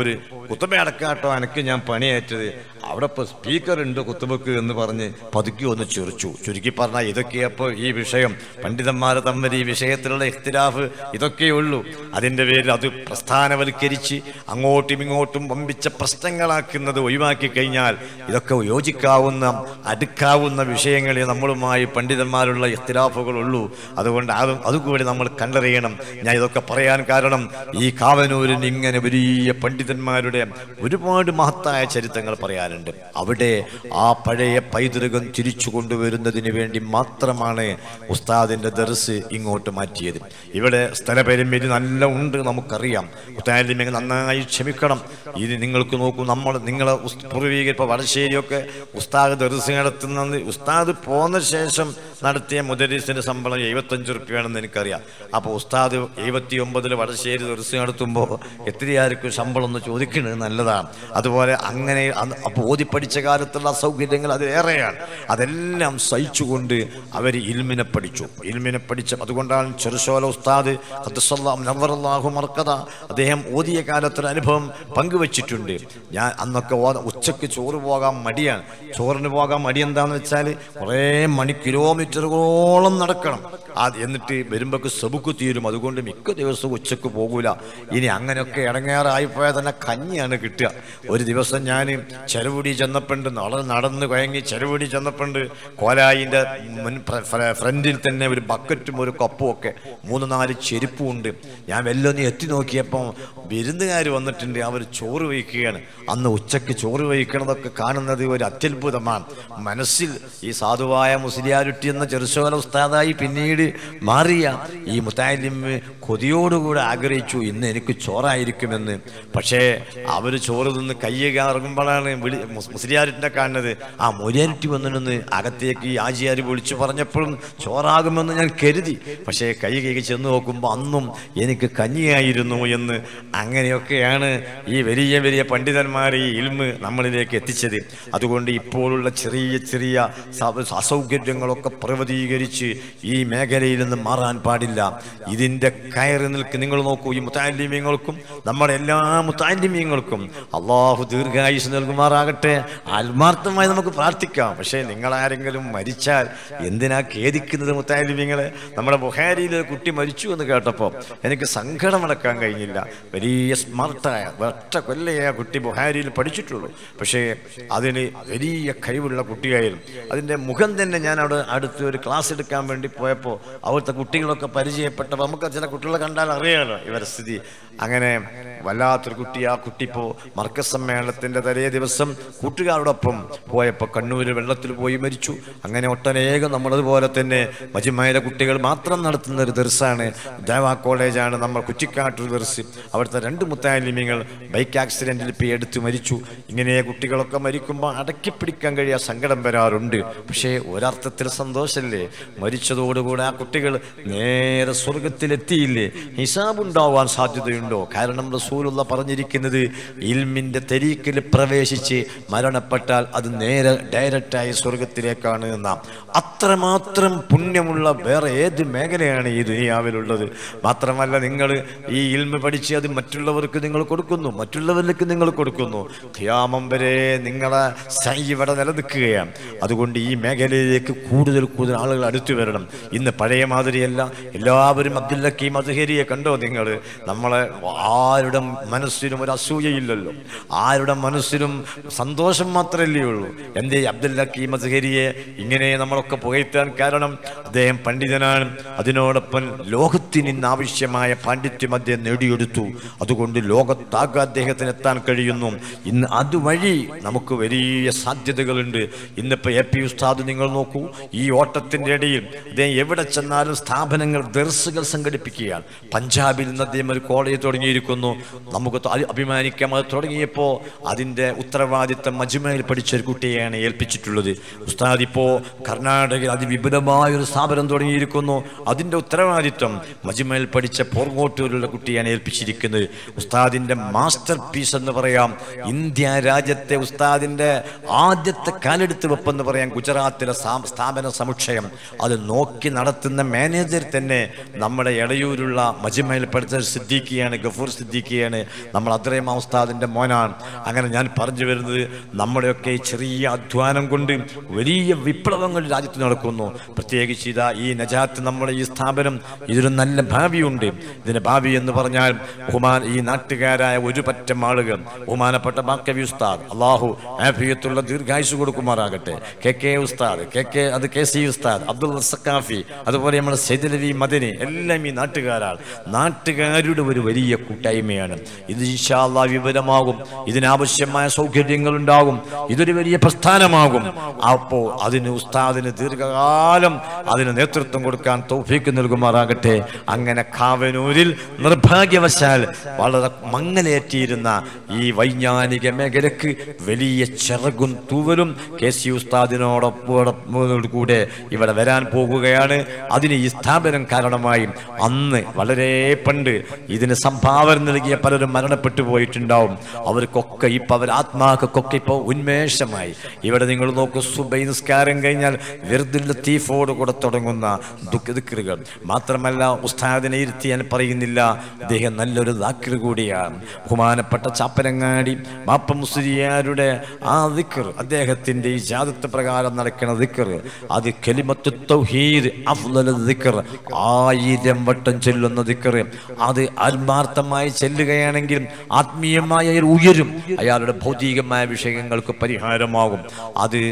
S12: കുത്തുബ അടക്കാട്ടോ എനിക്ക് ഞാൻ പണിയേറ്റത് അവിടെ ഇപ്പോൾ സ്പീക്കർ ഉണ്ട് കുത്തുബക്ക് എന്ന് പറഞ്ഞ് പതുക്കി ഒന്ന് ചിറിച്ചു ചുരുക്കി പറഞ്ഞാൽ ഇതൊക്കെയപ്പോൾ ഈ വിഷയം പണ്ഡിതന്മാർ തമ്മിൽ ഈ വിഷയത്തിലുള്ള ഇഖ്തിലാഫ് ഇതൊക്കെയുള്ളൂ അതിൻ്റെ പേരിൽ അത് പ്രസ്ഥാനവൽക്കരിച്ച് അങ്ങോട്ടും ഇങ്ങോട്ടും വമ്പിച്ച പ്രശ്നങ്ങളാക്കുന്നത് ഒഴിവാക്കി കഴിഞ്ഞാൽ ഇതൊക്കെ യോജിക്കാവുന്ന അടുക്കാവുന്ന വിഷയങ്ങളെ നമ്മളുമായി പണ്ഡിതന്മാരുള്ള ഇഖ്തിലാഫുകളുള്ളൂ അതുകൊണ്ട് അതും അതുകൂടി നമ്മൾ കണ്ടറിയണം ഞാൻ ഇതൊക്കെ പറയാൻ കാരണം ഈ കാവനൂരിന് ഇങ്ങനെ വലിയ പണ്ഡിതന്മാരുടെ ഒരുപാട് മഹത്തായ ചരിത്രങ്ങൾ പറയാനുണ്ട് അവിടെ ആ പഴയ പൈതൃകം തിരിച്ചു കൊണ്ടുവരുന്നതിന് വേണ്ടി മാത്രമാണ് ഉസ്താദിന്റെ ദർസ് ഇങ്ങോട്ട് മാറ്റിയത് ഇവിടെ സ്ഥലപരിമിതി നല്ല ഉണ്ട് നമുക്കറിയാം ഉസ്താദിനെ നന്നായി ക്ഷമിക്കണം ഇത് നിങ്ങൾക്ക് നോക്കൂ നമ്മൾ നിങ്ങളെ ഉസ്- പൂർവീകർ ഇപ്പോൾ വടശ്ശേരിയൊക്കെ ഉസ്താദ് ദർസ് നടത്തുന്നത് ഉസ്താദ് പോന്ന ശേഷം നടത്തിയ മുദരീസിന്റെ ശമ്പളം എഴുപത്തഞ്ച് റുപ്യാണെന്ന് എനിക്കറിയാം അപ്പോൾ ഉസ്താദ് എഴുപത്തി ഒമ്പതിൽ വടശ്ശേരി ദർസ് നടത്തുമ്പോൾ എത്രയായിരിക്കും ശമ്പളം എന്ന് ചോദിക്കുന്നത് നല്ലതാണ് അതുപോലെ അങ്ങനെ അന്ന് അപ്പോൾ ഓതി പഠിച്ച കാലത്തുള്ള അസൗകര്യങ്ങൾ അതിലേറെയാണ് അതെല്ലാം സഹിച്ചുകൊണ്ട് അവർ ഇൽമിനെ പഠിച്ചു ഇൽമിനെ പഠിച്ച അതുകൊണ്ടാണ് ചെറുശോല ഉസ്താദ് ഖദ്ദസല്ലാഹു നവ്വറല്ലാഹു മർക്കദ അദ്ദേഹം ഓതിയ കാലത്തൊരു അനുഭവം പങ്കുവച്ചിട്ടുണ്ട് ഞാൻ അന്നൊക്കെ ഓത- ഉച്ചയ്ക്ക് ചോറ് പോകാൻ മടിയാണ് ചോറിന് പോകാൻ മടി എന്താണെന്ന് വെച്ചാൽ കുറേ മണി കിലോമീറ്ററുകളോളം നടക്കണം ആ എന്നിട്ട് വരുമ്പോഴേക്ക് സബുക്ക് തീരും അതുകൊണ്ട് മിക്ക ദിവസവും ഉച്ചക്ക് പോകൂല ഇനി അങ്ങനെയൊക്കെ ഇടങ്ങേറായിപ്പോയാൽ തന്നെ കഞ്ഞിയാണ് കിട്ടുക ഒരു ദിവസം ഞാൻ ചെറുപുടി ചെന്നപ്പണ്ട് നട നടന്ന് കുഴങ്ങി ചെറുപുടി ചെന്നപ്പണ്ട് കോലായിൻ്റെ മുൻ ഫ്ര- ഫ്ര- ഫ്രണ്ടിൽ തന്നെ ഒരു ബക്കറ്റും ഒരു കപ്പും ഒക്കെ മൂന്ന് നാല് ചെരുപ്പും ഉണ്ട് ഞാൻ വെല്ലൊന്ന് എത്തി നോക്കിയപ്പോൾ വിരുന്നുകാർ വന്നിട്ടുണ്ട് അവർ ചോറ് വയ്ക്കുകയാണ് അന്ന് ഉച്ചയ്ക്ക് ചോറ് വയ്ക്കണതൊക്കെ കാണുന്നത് ഒരു അത്യത്ഭുതമാണ് മനസ്സിൽ ഈ സാധുവായ മുസ്ലിയാരുട്ടി എന്ന ചെറുശോല ഉസ്താദായി പിന്നീട് മാറിയ ഈ മുത്താലിമ്മ് കൊതിയോടുകൂടെ ആഗ്രഹിച്ചു ഇന്ന് എനിക്ക് ചോറായിരിക്കുമെന്ന് പക്ഷേ അവർ ചോറ് തിന്ന് കയ്യൊക്കെ ഇറങ്ങുമ്പോഴാണ് വിളി മുസ്ലിയാരിറ്റിനെ കാണുന്നത് ആ മൊലിയാരിറ്റി വന്നിരുന്ന് അകത്തേക്ക് ഈ ആജിയാർ വിളിച്ചു പറഞ്ഞപ്പോഴും ചോറാകുമെന്ന് ഞാൻ കരുതി പക്ഷേ കൈ കൈ ചെന്ന് നോക്കുമ്പോൾ അന്നും എനിക്ക് കഞ്ഞിയായിരുന്നു എന്ന് അങ്ങനെയൊക്കെയാണ് ഈ വലിയ വലിയ പണ്ഡിതന്മാർ ഈ ഇൽമ് നമ്മളിലേക്ക് എത്തിച്ചത് അതുകൊണ്ട് ഇപ്പോഴുള്ള ചെറിയ ചെറിയ സ- അസൗകര്യങ്ങളൊക്കെ പ്രവതീകരിച്ച് ഈ മേഖലയിൽ നിന്ന് മാറാൻ പാടില്ല ഇതിൻ്റെ കയറി നിൽക്ക് നിങ്ങൾ നോക്കൂ ഈ മുത്താലിമ്യങ്ങൾക്കും നമ്മുടെ എല്ലാ മുത്താലിമ്യങ്ങൾക്കും അള്ളാഹു ദീർഘായുസ് നൽകുമാറാകട്ടെ ആത്മാർത്ഥമായി നമുക്ക് പ്രാർത്ഥിക്കാം പക്ഷേ നിങ്ങളാരെങ്കിലും മരിച്ചാൽ എന്തിനാ ഖേദിക്കുന്നത് മുത്താലിമ്യങ്ങളെ നമ്മുടെ ബുഹാരിയിൽ ഒരു കുട്ടി മരിച്ചു എന്ന് കേട്ടപ്പോൾ എനിക്ക് സങ്കടമടക്കാൻ കഴിഞ്ഞില്ല വലിയ സ്മാർട്ടായ ഒറ്റ കൊല്ലയെ ആ കുട്ടി ബുഹാരിയിൽ പഠിച്ചിട്ടുള്ളൂ പക്ഷേ അതിന് വലിയ കഴിവുള്ള കുട്ടിയായിരുന്നു അതിൻ്റെ മുഖം തന്നെ ഞാൻ അവിടെ അടുത്ത് ഒരു ക്ലാസ് എടുക്കാൻ വേണ്ടി പോയപ്പോൾ അവിടുത്തെ കുട്ടികളൊക്കെ പരിചയപ്പെട്ടപ്പോൾ നമുക്ക് ചില കുട്ടികളെ കണ്ടാൽ അറിയാമല്ലോ ഇവരുടെ സ്ഥിതി അങ്ങനെ വല്ലാത്തൊരു കുട്ടി ആ കുട്ടി ഇപ്പോൾ മർക്ക സമ്മേളനത്തിൻ്റെ തലേ ദിവസം കൂട്ടുകാരോടൊപ്പം പോയപ്പോൾ കണ്ണൂർ വെള്ളത്തിൽ പോയി മരിച്ചു അങ്ങനെ ഒട്ടനേകം നമ്മളതുപോലെ തന്നെ മജിമായിലെ കുട്ടികൾ മാത്രം നടത്തുന്ന ഒരു ദർസാണ് ദേവാ കോളേജാണ് നമ്മൾ കുറ്റിക്കാട്ടൂർ ദർസ് അവിടുത്തെ രണ്ട് മുത്താലിമ്യങ്ങൾ ബൈക്ക് ആക്സിഡൻറ്റിൽ ഇപ്പോൾ എടുത്ത് മരിച്ചു ഇങ്ങനെ കുട്ടികളൊക്കെ മരിക്കുമ്പോൾ അടക്കി പിടിക്കാൻ കഴിയാ സങ്കടം വരാറുണ്ട് പക്ഷേ ഒരർത്ഥത്തിൽ സന്തോഷമല്ലേ മരിച്ചതോടുകൂടെ ആ കുട്ടികൾ നേരെ സ്വർഗത്തിലെത്തിയില്ലേ ഹിസാബ് ഉണ്ടാവാൻ സാധ്യതയുണ്ടോ കാരണം റസൂലുള്ള പറഞ്ഞിരിക്കുന്നത് ഇൽമിൻ്റെ തെരീക്കിൽ പ്രവേശിച്ച് മരണപ്പെട്ടാൽ അത് നേരെ ഡയറക്റ്റായി സ്വർഗത്തിലേക്കാണ് എന്ന അത്രമാത്രം പുണ്യമുള്ള വേറെ ഏത് മേഖലയാണ് ഈ ദുനിയാവിലുള്ളത് മാത്രമല്ല നിങ്ങൾ ഈ ഇൽമ പഠിച്ച് അത് മറ്റുള്ളവർക്ക് നിങ്ങൾ കൊടുക്കുന്നു മറ്റുള്ളവരിലേക്ക് നിങ്ങൾ കൊടുക്കുന്നു ഖിയാമം വരെ നിങ്ങളെ സൈ ഇവിടെ നിലനിൽക്കുകയാണ് അതുകൊണ്ട് ഈ മേഖലയിലേക്ക് കൂടുതൽ കൂടുതൽ ആളുകൾ അടുത്തു വരണം ഇന്ന് പഴയ മാതിരിയല്ല എല്ലാവരും അബ്ദുൽ ഹക്കീം അദ്ഹരിയെ കണ്ടോ നിങ്ങൾ നമ്മളെ ആരുടെ മനസ്സിനും ഒരു അസൂയയില്ലല്ലോ ആരുടെ മനസ്സിലും സന്തോഷം മാത്രമല്ലേ ഉള്ളൂ എന്തേ അബ്ദുൽ ഹക്കീം അദ്ഹരിയെ ഇങ്ങനെ നമ്മളൊക്കെ പുകഴ്ത്താൻ കാരണം അദ്ദേഹം പണ്ഡിതനാണ് അതിനോടൊപ്പം ലോകത്തിന് ഇന്ന് ആവശ്യമായ പാണ്ഡിത്യം അദ്ദേഹം നേടിയെടുത്തു അതുകൊണ്ട് ലോകത്താകെ അദ്ദേഹത്തിന് എത്താൻ കഴിയുന്നു ഇന്ന് അതുവഴി നമുക്ക് വലിയ സാധ്യതകളുണ്ട് ഇന്നിപ്പോൾ എ പി ഉസ്താദ് നിങ്ങൾ നോക്കൂ ഈ ഓട്ടത്തിൻ്റെ ഇടയിൽ അദ്ദേഹം എവിടെ ചെന്നാലും സ്ഥാപനങ്ങൾ ദർസുകൾ സംഘടിപ്പിക്കുകയാണ് പഞ്ചാബിൽ നിന്ന് അദ്ദേഹം ഒരു കോളേജ് തുടങ്ങിയിരിക്കുന്നു നമുക്ക് ത- അഭിമാനിക്കാം അത് തുടങ്ങിയപ്പോൾ അതിൻ്റെ ഉത്തരവാദിത്തം മജുമയിൽ പഠിച്ച ഒരു കുട്ടിയെയാണ് ഏൽപ്പിച്ചിട്ടുള്ളത് ഉസ്താദ് ഇപ്പോൾ കർണാടകയിൽ അതിവിപുലമായ ഒരു സ്ഥാപനം തുടങ്ങിയിരിക്കുന്നു അതിൻ്റെ ഉത്തരവാദിത്വം മജുമയിൽ പഠിച്ച പോർങ്ങോട്ടൂരിലുള്ള കുട്ടിയാണ് ഏൽപ്പിച്ചിരിക്കുന്നത് ചെയ്തത് ഉസ്താദിന്റെ മാസ്റ്റർ പീസ് എന്ന് പറയാം ഇന്ത്യ രാജ്യത്തെ ഉസ്താദിന്റെ ആദ്യത്തെ കാലെടുത്ത് വെപ്പെന്ന് പറയാം ഗുജറാത്തിലെ സാ- സ്ഥാപന സമുച്ചയം അത് നോക്കി നടത്തുന്ന മാനേജർ തന്നെ നമ്മുടെ എടയൂരുള്ള മജിമയിൽ പഠിച്ച സിദ്ദീഖിയാണ് ഗഫൂർ സിദ്ദീഖിയാണ് നമ്മൾ അത്രയും ആ ഉസ്താദിന്റെ മോനാണ് അങ്ങനെ ഞാൻ പറഞ്ഞു വരുന്നത് നമ്മുടെയൊക്കെ ഈ ചെറിയ അധ്വാനം കൊണ്ട് വലിയ വിപ്ലവങ്ങൾ രാജ്യത്ത് നടക്കുന്നു പ്രത്യേകിച്ച് ഇതാ ഈ നജാത്ത് നമ്മുടെ ഈ സ്ഥാപനം ഇതൊരു നല്ല ഭാവിയുണ്ട് ഇതിന്റെ ഭാവി എന്ന് പറഞ്ഞാൽ ബഹുമാൻ ഈ നാട്ടുകാരായ ഒരു പറ്റം ആളുകൾ ബഹുമാനപ്പെട്ട ബാക്കവി ഉസ്താദ് അള്ളാഹു ആഫിയത്തുള്ള ദീർഘായുസ് കൊടുക്കുമാറാകട്ടെ K K Usthad K K അത് കെ സി ഉസ്താദ് അബ്ദുൽ സക്കാഫി അതുപോലെ നമ്മുടെ സൈദലവി മദനി എല്ലാം ഈ നാട്ടുകാരാണ് നാട്ടുകാരുടെ ഒരു വലിയ കൂട്ടായ്മയാണ് ഇത് ഇൻഷാല്ലാ വിവരമാകും ഇതിനാവശ്യമായ സൗകര്യങ്ങൾ ഉണ്ടാകും ഇതൊരു വലിയ പ്രസ്ഥാനമാകും അപ്പോൾ അതിന് ഉസ്താദിന് ദീർഘകാലം അതിന് നേതൃത്വം കൊടുക്കാൻ തൗഫീക്ക് നൽകുമാറാകട്ടെ അങ്ങനെ കാവനൂരിൽ നിർഭാഗ്യവശാൽ വളരെ മങ്ങലേറ്റിയിരുന്ന ഈ വൈജ്ഞാനിക മേഖലക്ക് വലിയ ചിറകും തൂവലും കെ സി ഉസ്താദിനോടൊപ്പം കൂടെ ഇവിടെ വരാൻ പോകുകയാണ് അതിന് ഈ സ്ഥാപനം കാരണമായി അന്ന് വളരെ പണ്ട് ഇതിന് സംഭാവന നൽകിയ പലരും മരണപ്പെട്ടു പോയിട്ടുണ്ടാവും അവർക്കൊക്കെ ഇപ്പൊ അവർ ആത്മാക്കൊക്കെ ഇപ്പോൾ ഉന്മേഷമായി ഇവിടെ നിങ്ങൾ നോക്കൂ സുബൈ നിസ്കാരം കഴിഞ്ഞാൽ വെറുതെ തീഫോട് കൂടെ തുടങ്ങുന്ന ദുഃഖിതൃകൾ മാത്രമല്ല ഉസ്താദിനെ ഇരുത്തി ഞാൻ പറയുന്നില്ല അദ്ദേഹം നല്ലൊരു ദാക്കിർ കൂടിയാണ് ബഹുമാനപ്പെട്ട ചാപ്പനങ്ങാടി മാപ്പ മുസ്ലിയാരുടെ ആ ദിക്കർ അദ്ദേഹത്തിന്റെ ഈ ജാതത്വ പ്രകാരം നടക്കുന്ന ദിക്കർ അത് കലിമത്ത് തൗഹീദ് അഫ്ളൽ ദിക്കർ ആയിരം വട്ടം ചൊല്ലുന്ന ദിക്കർ അത് ആത്മാർത്ഥമായി ചെല്ലുകയാണെങ്കിൽ ആത്മീയമായ ഒരു ഉയരും അയാളുടെ ഭൗതികമായ വിഷയങ്ങൾക്ക് പരിഹാരമാകും അത്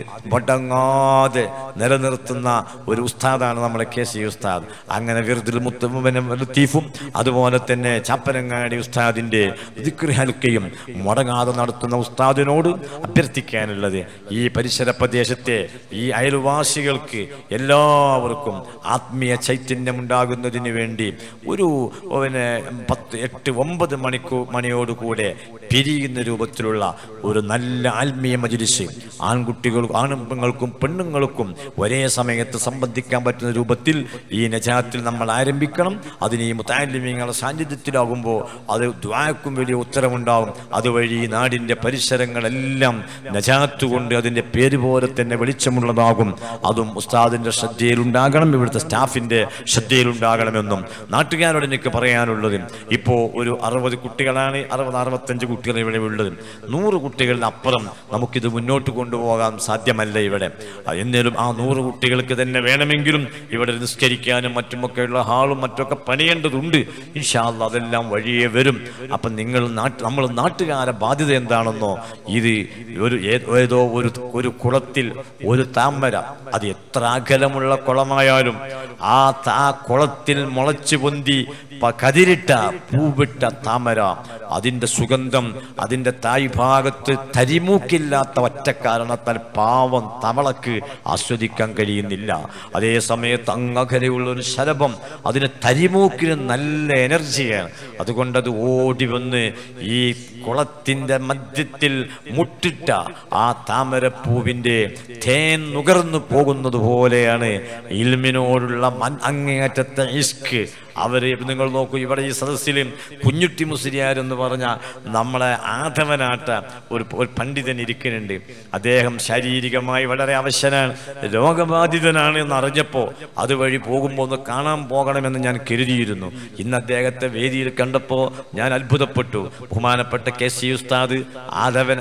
S12: വടങ്ങാതെ നിലനിർത്തുന്ന ഒരു ഉസ്താദാണ് നമ്മളെ കെ സി ഉസ്താദ് അങ്ങനെ വിറുതിൽ ലത്തീഫും അതുപോലെ തന്നെ ചാപ്പനങ്ങാടി ഉസ്താദിന്റെ ദിക്ർ ഹൽക്കയും മുടങ്ങാതെ നടത്തുന്ന ഉസ്താദിനോട് അഭ്യർത്ഥിക്കാനുള്ളത് ഈ പരിസര പ്രദേശത്തെ ഈ അയൽവാസികൾക്ക് എല്ലാവർക്കും ആത്മീയ ചൈതന്യം ഉണ്ടാകുന്നതിന് വേണ്ടി ഒരു പിന്നെ പത്ത് എട്ട് ഒമ്പത് മണിക്കൂ മണിയോടുകൂടെ പിരിയുന്ന രൂപത്തിലുള്ള ഒരു നല്ല ആത്മീയ മജിലിസ് ആൺകുട്ടികൾ ആണുങ്ങൾക്കും പെണ്ണുങ്ങൾക്കും ഒരേ സമയത്ത് സംബന്ധിക്കാൻ പറ്റുന്ന രൂപത്തിൽ ഈ നജാത്തിൽ നമ്മൾ ആരംഭിക്കണം അതിന് ഈ മുത്താലിമീങ്ങളുടെ സാന്നിധ്യത്തിലാകുമ്പോൾ അത് ദ്വാക്കും വലിയ ഉത്തരവുണ്ടാകും അതുവഴി ഈ നാടിൻ്റെ പരിസരങ്ങളെല്ലാം നജാത്ത് കൊണ്ട് അതിൻ്റെ പേര് പോലെ തന്നെ വെളിച്ചമുള്ളതാകും അതും ഉസ്താദിൻ്റെ ശ്രദ്ധയിലുണ്ടാകണം ഇവിടുത്തെ സ്റ്റാഫിൻ്റെ ശ്രദ്ധയിലുണ്ടാകണമെന്നും നാട്ടുകാരോട് എനിക്ക് പറയാനുള്ളത് ഇപ്പോൾ ഒരു അറുപത് കുട്ടികളാണ് അറുപത് അറുപത്തഞ്ച് കുട്ടികൾ ഇവിടെ ഉള്ളത് നൂറ് കുട്ടികളുടെ അപ്പുറം നമുക്കിത് മുന്നോട്ട് കൊണ്ടുപോകാൻ സാധ്യമല്ല ഇവിടെ എന്നാലും ആ നൂറ് കുട്ടികൾക്ക് തന്നെ വേണമെങ്കിലും ഇവിടെ നിസ്കരിക്കാനും മറ്റുമൊക്കെയുള്ള ഹാളും മറ്റൊക്കെ പണിയേണ്ടതുണ്ട് ഇൻഷാല്ല അതെല്ലാം വഴിയേ വരും അപ്പം നിങ്ങൾ നാട്ട് നമ്മൾ നാട്ടുകാരെ ബാധ്യത എന്താണെന്നോ ഇത് ഒരു ഏ- ഏതോ ഒരു ഒരു കുളത്തിൽ ഒരു താമര അത് എത്ര അകലമുള്ള കുളമായാലും ആ താ കുളത്തിൽ മുളച്ചു പൊന്തി പ- കതിരിട്ട പൂവിട്ട താമര അതിൻ്റെ സുഗന്ധം അതിൻ്റെ തായ് ഭാഗത്ത് തരിമൂക്കില്ലാത്ത ഒറ്റ കാരണത്താൽ പാവം തവളക്ക് ആസ്വദിക്കാൻ കഴിയുന്നില്ല അതേ സമയത്ത് അങ്ങകലെയുള്ള ഒരു ശലഭം അതിന് തരിമൂക്കിന് നല്ല എനർജിയാണ് അതുകൊണ്ട് അത് ഓടി വന്ന് ഈ കുളത്തിൻ്റെ മധ്യത്തിൽ മുട്ടിട്ട ആ താമരപ്പൂവിൻ്റെ തേൻ നുകർന്നു പോകുന്നത് പോലെയാണ് ഇൽമിനോടുള്ള മൻ അങ്ങേയറ്റത്തെ ഇഷ്ക് അവര് നിങ്ങൾ നോക്കൂ ഇവിടെ ഈ സദസ്സിൽ കുഞ്ഞുട്ടി മുസ്ലിയാർ എന്ന് പറഞ്ഞ നമ്മളെ ആധവനാട്ട ഒരു ഒരു പണ്ഡിതൻ ഇരിക്കുന്നുണ്ട് അദ്ദേഹം ശാരീരികമായി വളരെ അവശനാണ് രോഗബാധിതനാണ് എന്ന് അറിഞ്ഞപ്പോൾ അതുവഴി പോകുമ്പോൾ ഒന്ന് കാണാൻ പോകണമെന്ന് ഞാൻ കരുതിയിരുന്നു ഇന്ന് അദ്ദേഹത്തെ വേദിയിൽ കണ്ടപ്പോൾ ഞാൻ അത്ഭുതപ്പെട്ടു ബഹുമാനപ്പെട്ട കെ സി ഉസ്താദ് ആധവൻ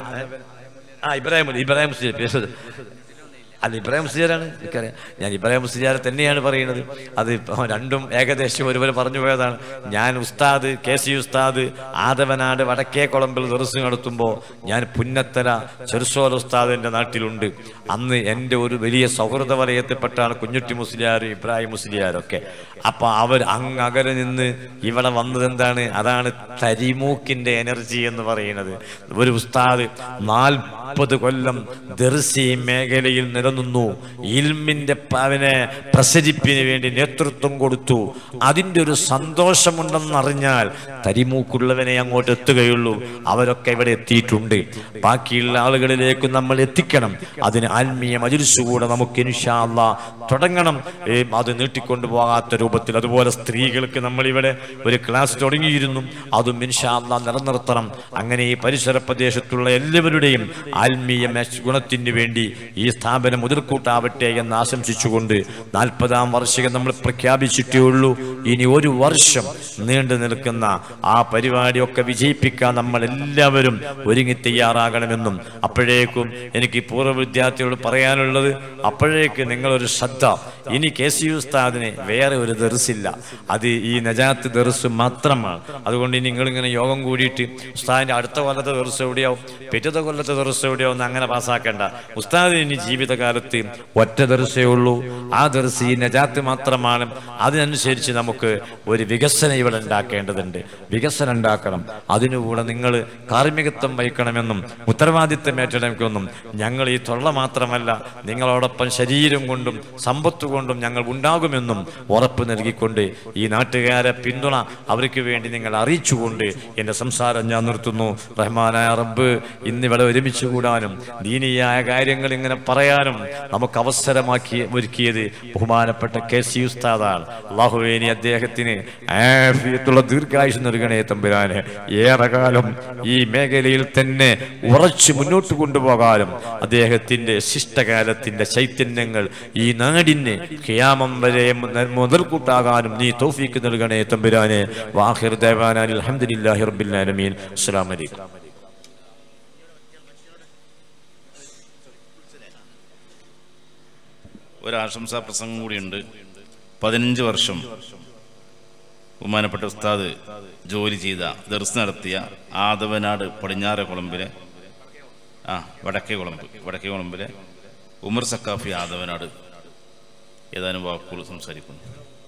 S12: ആ ഇബ്രാഹിം ഇബ്രാഹിം മുസ്ലിം പേശത് അല്ല ഇബ്രാഹിം മുസ്ലിയാരാണ് എനിക്കറിയാം ഞാൻ ഇബ്രാഹിം മുസ്ലിയാരെ തന്നെയാണ് പറയുന്നത് അത് ഇപ്പൊ രണ്ടും ഏകദേശം ഒരുപോലെ പറഞ്ഞു പോയതാണ് ഞാൻ ഉസ്താദ് കെ സി ഉസ്താദ് ആദവനാട് വടക്കേ കുളമ്പിൽ ദർസ് നടത്തുമ്പോൾ ഞാൻ പുന്നത്തല ചെറുസോല ഉസ്താദിൻ്റെ നാട്ടിലുണ്ട് അന്ന് എൻ്റെ ഒരു വലിയ സൗഹൃദ വലയത്തിൽപ്പെട്ടാണ് കുഞ്ഞുട്ടി മുസ്ലിയാർ ഇബ്രാഹിം മുസ്ലിയാരൊക്കെ അപ്പൊ അവർ അങ്ങ് അകലെ നിന്ന് ഇവിടെ വന്നത് എന്താണ് അതാണ് തരിമൂക്കിന്റെ എനർജി എന്ന് പറയുന്നത് ഒരു ഉസ്താദ് നാൽപ്പത് കൊല്ലം ദർസി മേഖലയിൽ നില നിലനിന്നു ഇൽമിന്റെ പവനെ പ്രസരിപ്പിന് വേണ്ടി നേതൃത്വം കൊടുത്തു അതിൻ്റെ ഒരു സന്തോഷമുണ്ടെന്നറിഞ്ഞാൽ തരിമൂക്കുള്ളവനെ അങ്ങോട്ട് എത്തുകയുള്ളൂ അവരൊക്കെ ഇവിടെ എത്തിയിട്ടുണ്ട് ബാക്കിയുള്ള ആളുകളിലേക്ക് നമ്മൾ എത്തിക്കണം അതിന് ആത്മീയ മജിൽസ് കൂടെ നമുക്ക് ഇൻഷാല്ല തുടങ്ങണം ഏ, അത് നീട്ടിക്കൊണ്ടു പോകാത്ത രൂപത്തിൽ അതുപോലെ സ്ത്രീകൾക്ക് നമ്മൾ ഇവിടെ ഒരു ക്ലാസ് തുടങ്ങിയിരുന്നു അതും ഇൻഷാല്ല നിലനിർത്തണം അങ്ങനെ ഈ പരിസര പ്രദേശത്തുള്ള എല്ലാവരുടെയും ആത്മീയ മെച്ച- ഗുണത്തിന് വേണ്ടി ഈ സ്ഥാപനം മുതൽക്കൂട്ടാവട്ടെ എന്ന് ആശംസിച്ചുകൊണ്ട് നാൽപ്പതാം വാർഷികം നമ്മൾ പ്രഖ്യാപിച്ചിട്ടേ ഉള്ളൂ ഇനി ഒരു വർഷം നീണ്ടു നിൽക്കുന്ന ആ പരിപാടിയൊക്കെ വിജയിപ്പിക്കാൻ നമ്മൾ എല്ലാവരും ഒരുങ്ങി തയ്യാറാകണമെന്നും അപ്പോഴേക്കും എനിക്ക് പൂർവ്വ വിദ്യാർത്ഥികളോട് പറയാനുള്ളത് അപ്പോഴേക്ക് നിങ്ങളൊരു ശ്രദ്ധ ഇനി കെ സി ഉസ്താദിന് വേറെ ഒരു ദർസില്ല അത് ഈ നജാത്ത് ദർസ് മാത്രമാണ് അതുകൊണ്ട് ഇനി നിങ്ങളിങ്ങനെ യോഗം കൂടിയിട്ട് ഉസ്താദിന്റെ അടുത്ത കൊല്ലത്തെ ദർസ് എവിടെയാവും പിറ്റത്തെ കൊല്ലത്തെ ദർസ് എവിടെയാവും എന്ന് അങ്ങനെ പാസ്സാക്കേണ്ട ഉസ്താദിന് ഇനി ജീവിതകാലത്ത് ഒറ്റ ദർസേ ഉള്ളൂ ആ ദർസ് ഈ നജാത്ത് മാത്രമാണ് അതിനനുസരിച്ച് നമുക്ക് ഒരു വികസനം ഇവിടെ ഉണ്ടാക്കേണ്ടതുണ്ട് വികസനം ഉണ്ടാക്കണം അതിനുകൂടെ നിങ്ങൾ കാർമ്മികത്വം വഹിക്കണമെന്നും ഉത്തരവാദിത്തം ഏറ്റെടുക്കുമെന്നും ഞങ്ങൾ ഈ തൊള്ള മാത്രമല്ല നിങ്ങളോടൊപ്പം ശരീരം കൊണ്ടും സമ്പത്ത് കൊണ്ടും ഞങ്ങൾ ഉണ്ടാകുമെന്നും ഉറപ്പ് നൽകിക്കൊണ്ട് ഈ നാട്ടുകാരെ പിന്തുണ അവർക്ക് വേണ്ടി നിങ്ങൾ അറിയിച്ചുകൊണ്ട് എൻ്റെ സംസാരം ഞാൻ നിർത്തുന്നു റഹ്മാനായ റബ്ബ് ഇന്നിവിടെ ഒരുമിച്ച് കൂടാനും ദീനീയായ കാര്യങ്ങൾ ഇങ്ങനെ പറയാനും നമുക്ക് അവസരമാക്കി ഒരുക്കിയത് ബഹുമാനപ്പെട്ട കെ സി ഉസ്താദാണ് അള്ളാഹുവേനി അദ്ദേഹത്തിന് ആഫിയത്തുള്ള ദീർഘായുസ് നൽകണേ തമ്പുരാന് ഏറെ കാലം ഈ മേഖലയിൽ തന്നെ ഉറച്ചു മുന്നോട്ട് കൊണ്ടുപോകാനും അദ്ദേഹത്തിന്റെ ശിഷ്ടകാലത്തിന്റെ ചൈതന്യങ്ങൾ ഈ നാടിന് ഖിയാമം വരെ മുതൽ- മുതൽക്കൂട്ടാകാനും നീ തൗഫീക്ക് നൽകണേ തമ്പുരാനെ വാഹിർ ദേവാനാൻ അൽഹംദുലില്ലാഹി റബ്ബിൽ ആലമീൻ അസ്സലാമു അലൈക്കും
S1: ഒരാശംസാ പ്രസംഗം കൂടിയുണ്ട് പതിനഞ്ച് വർഷം ബഹുമാനപ്പെട്ട ഉസ്താദ് ജോലി ചെയ്ത ദർസ് നടത്തിയ ആദവനാട് പടിഞ്ഞാറെ കുളമ്പിലെ ആ വടക്കേ കുളമ്പ് വടക്കേ കുളമ്പിലെ ഉമർ സക്കാഫി ആദവനാട് ഏതാനും വാക്കുകൾ സംസാരിക്കുന്നു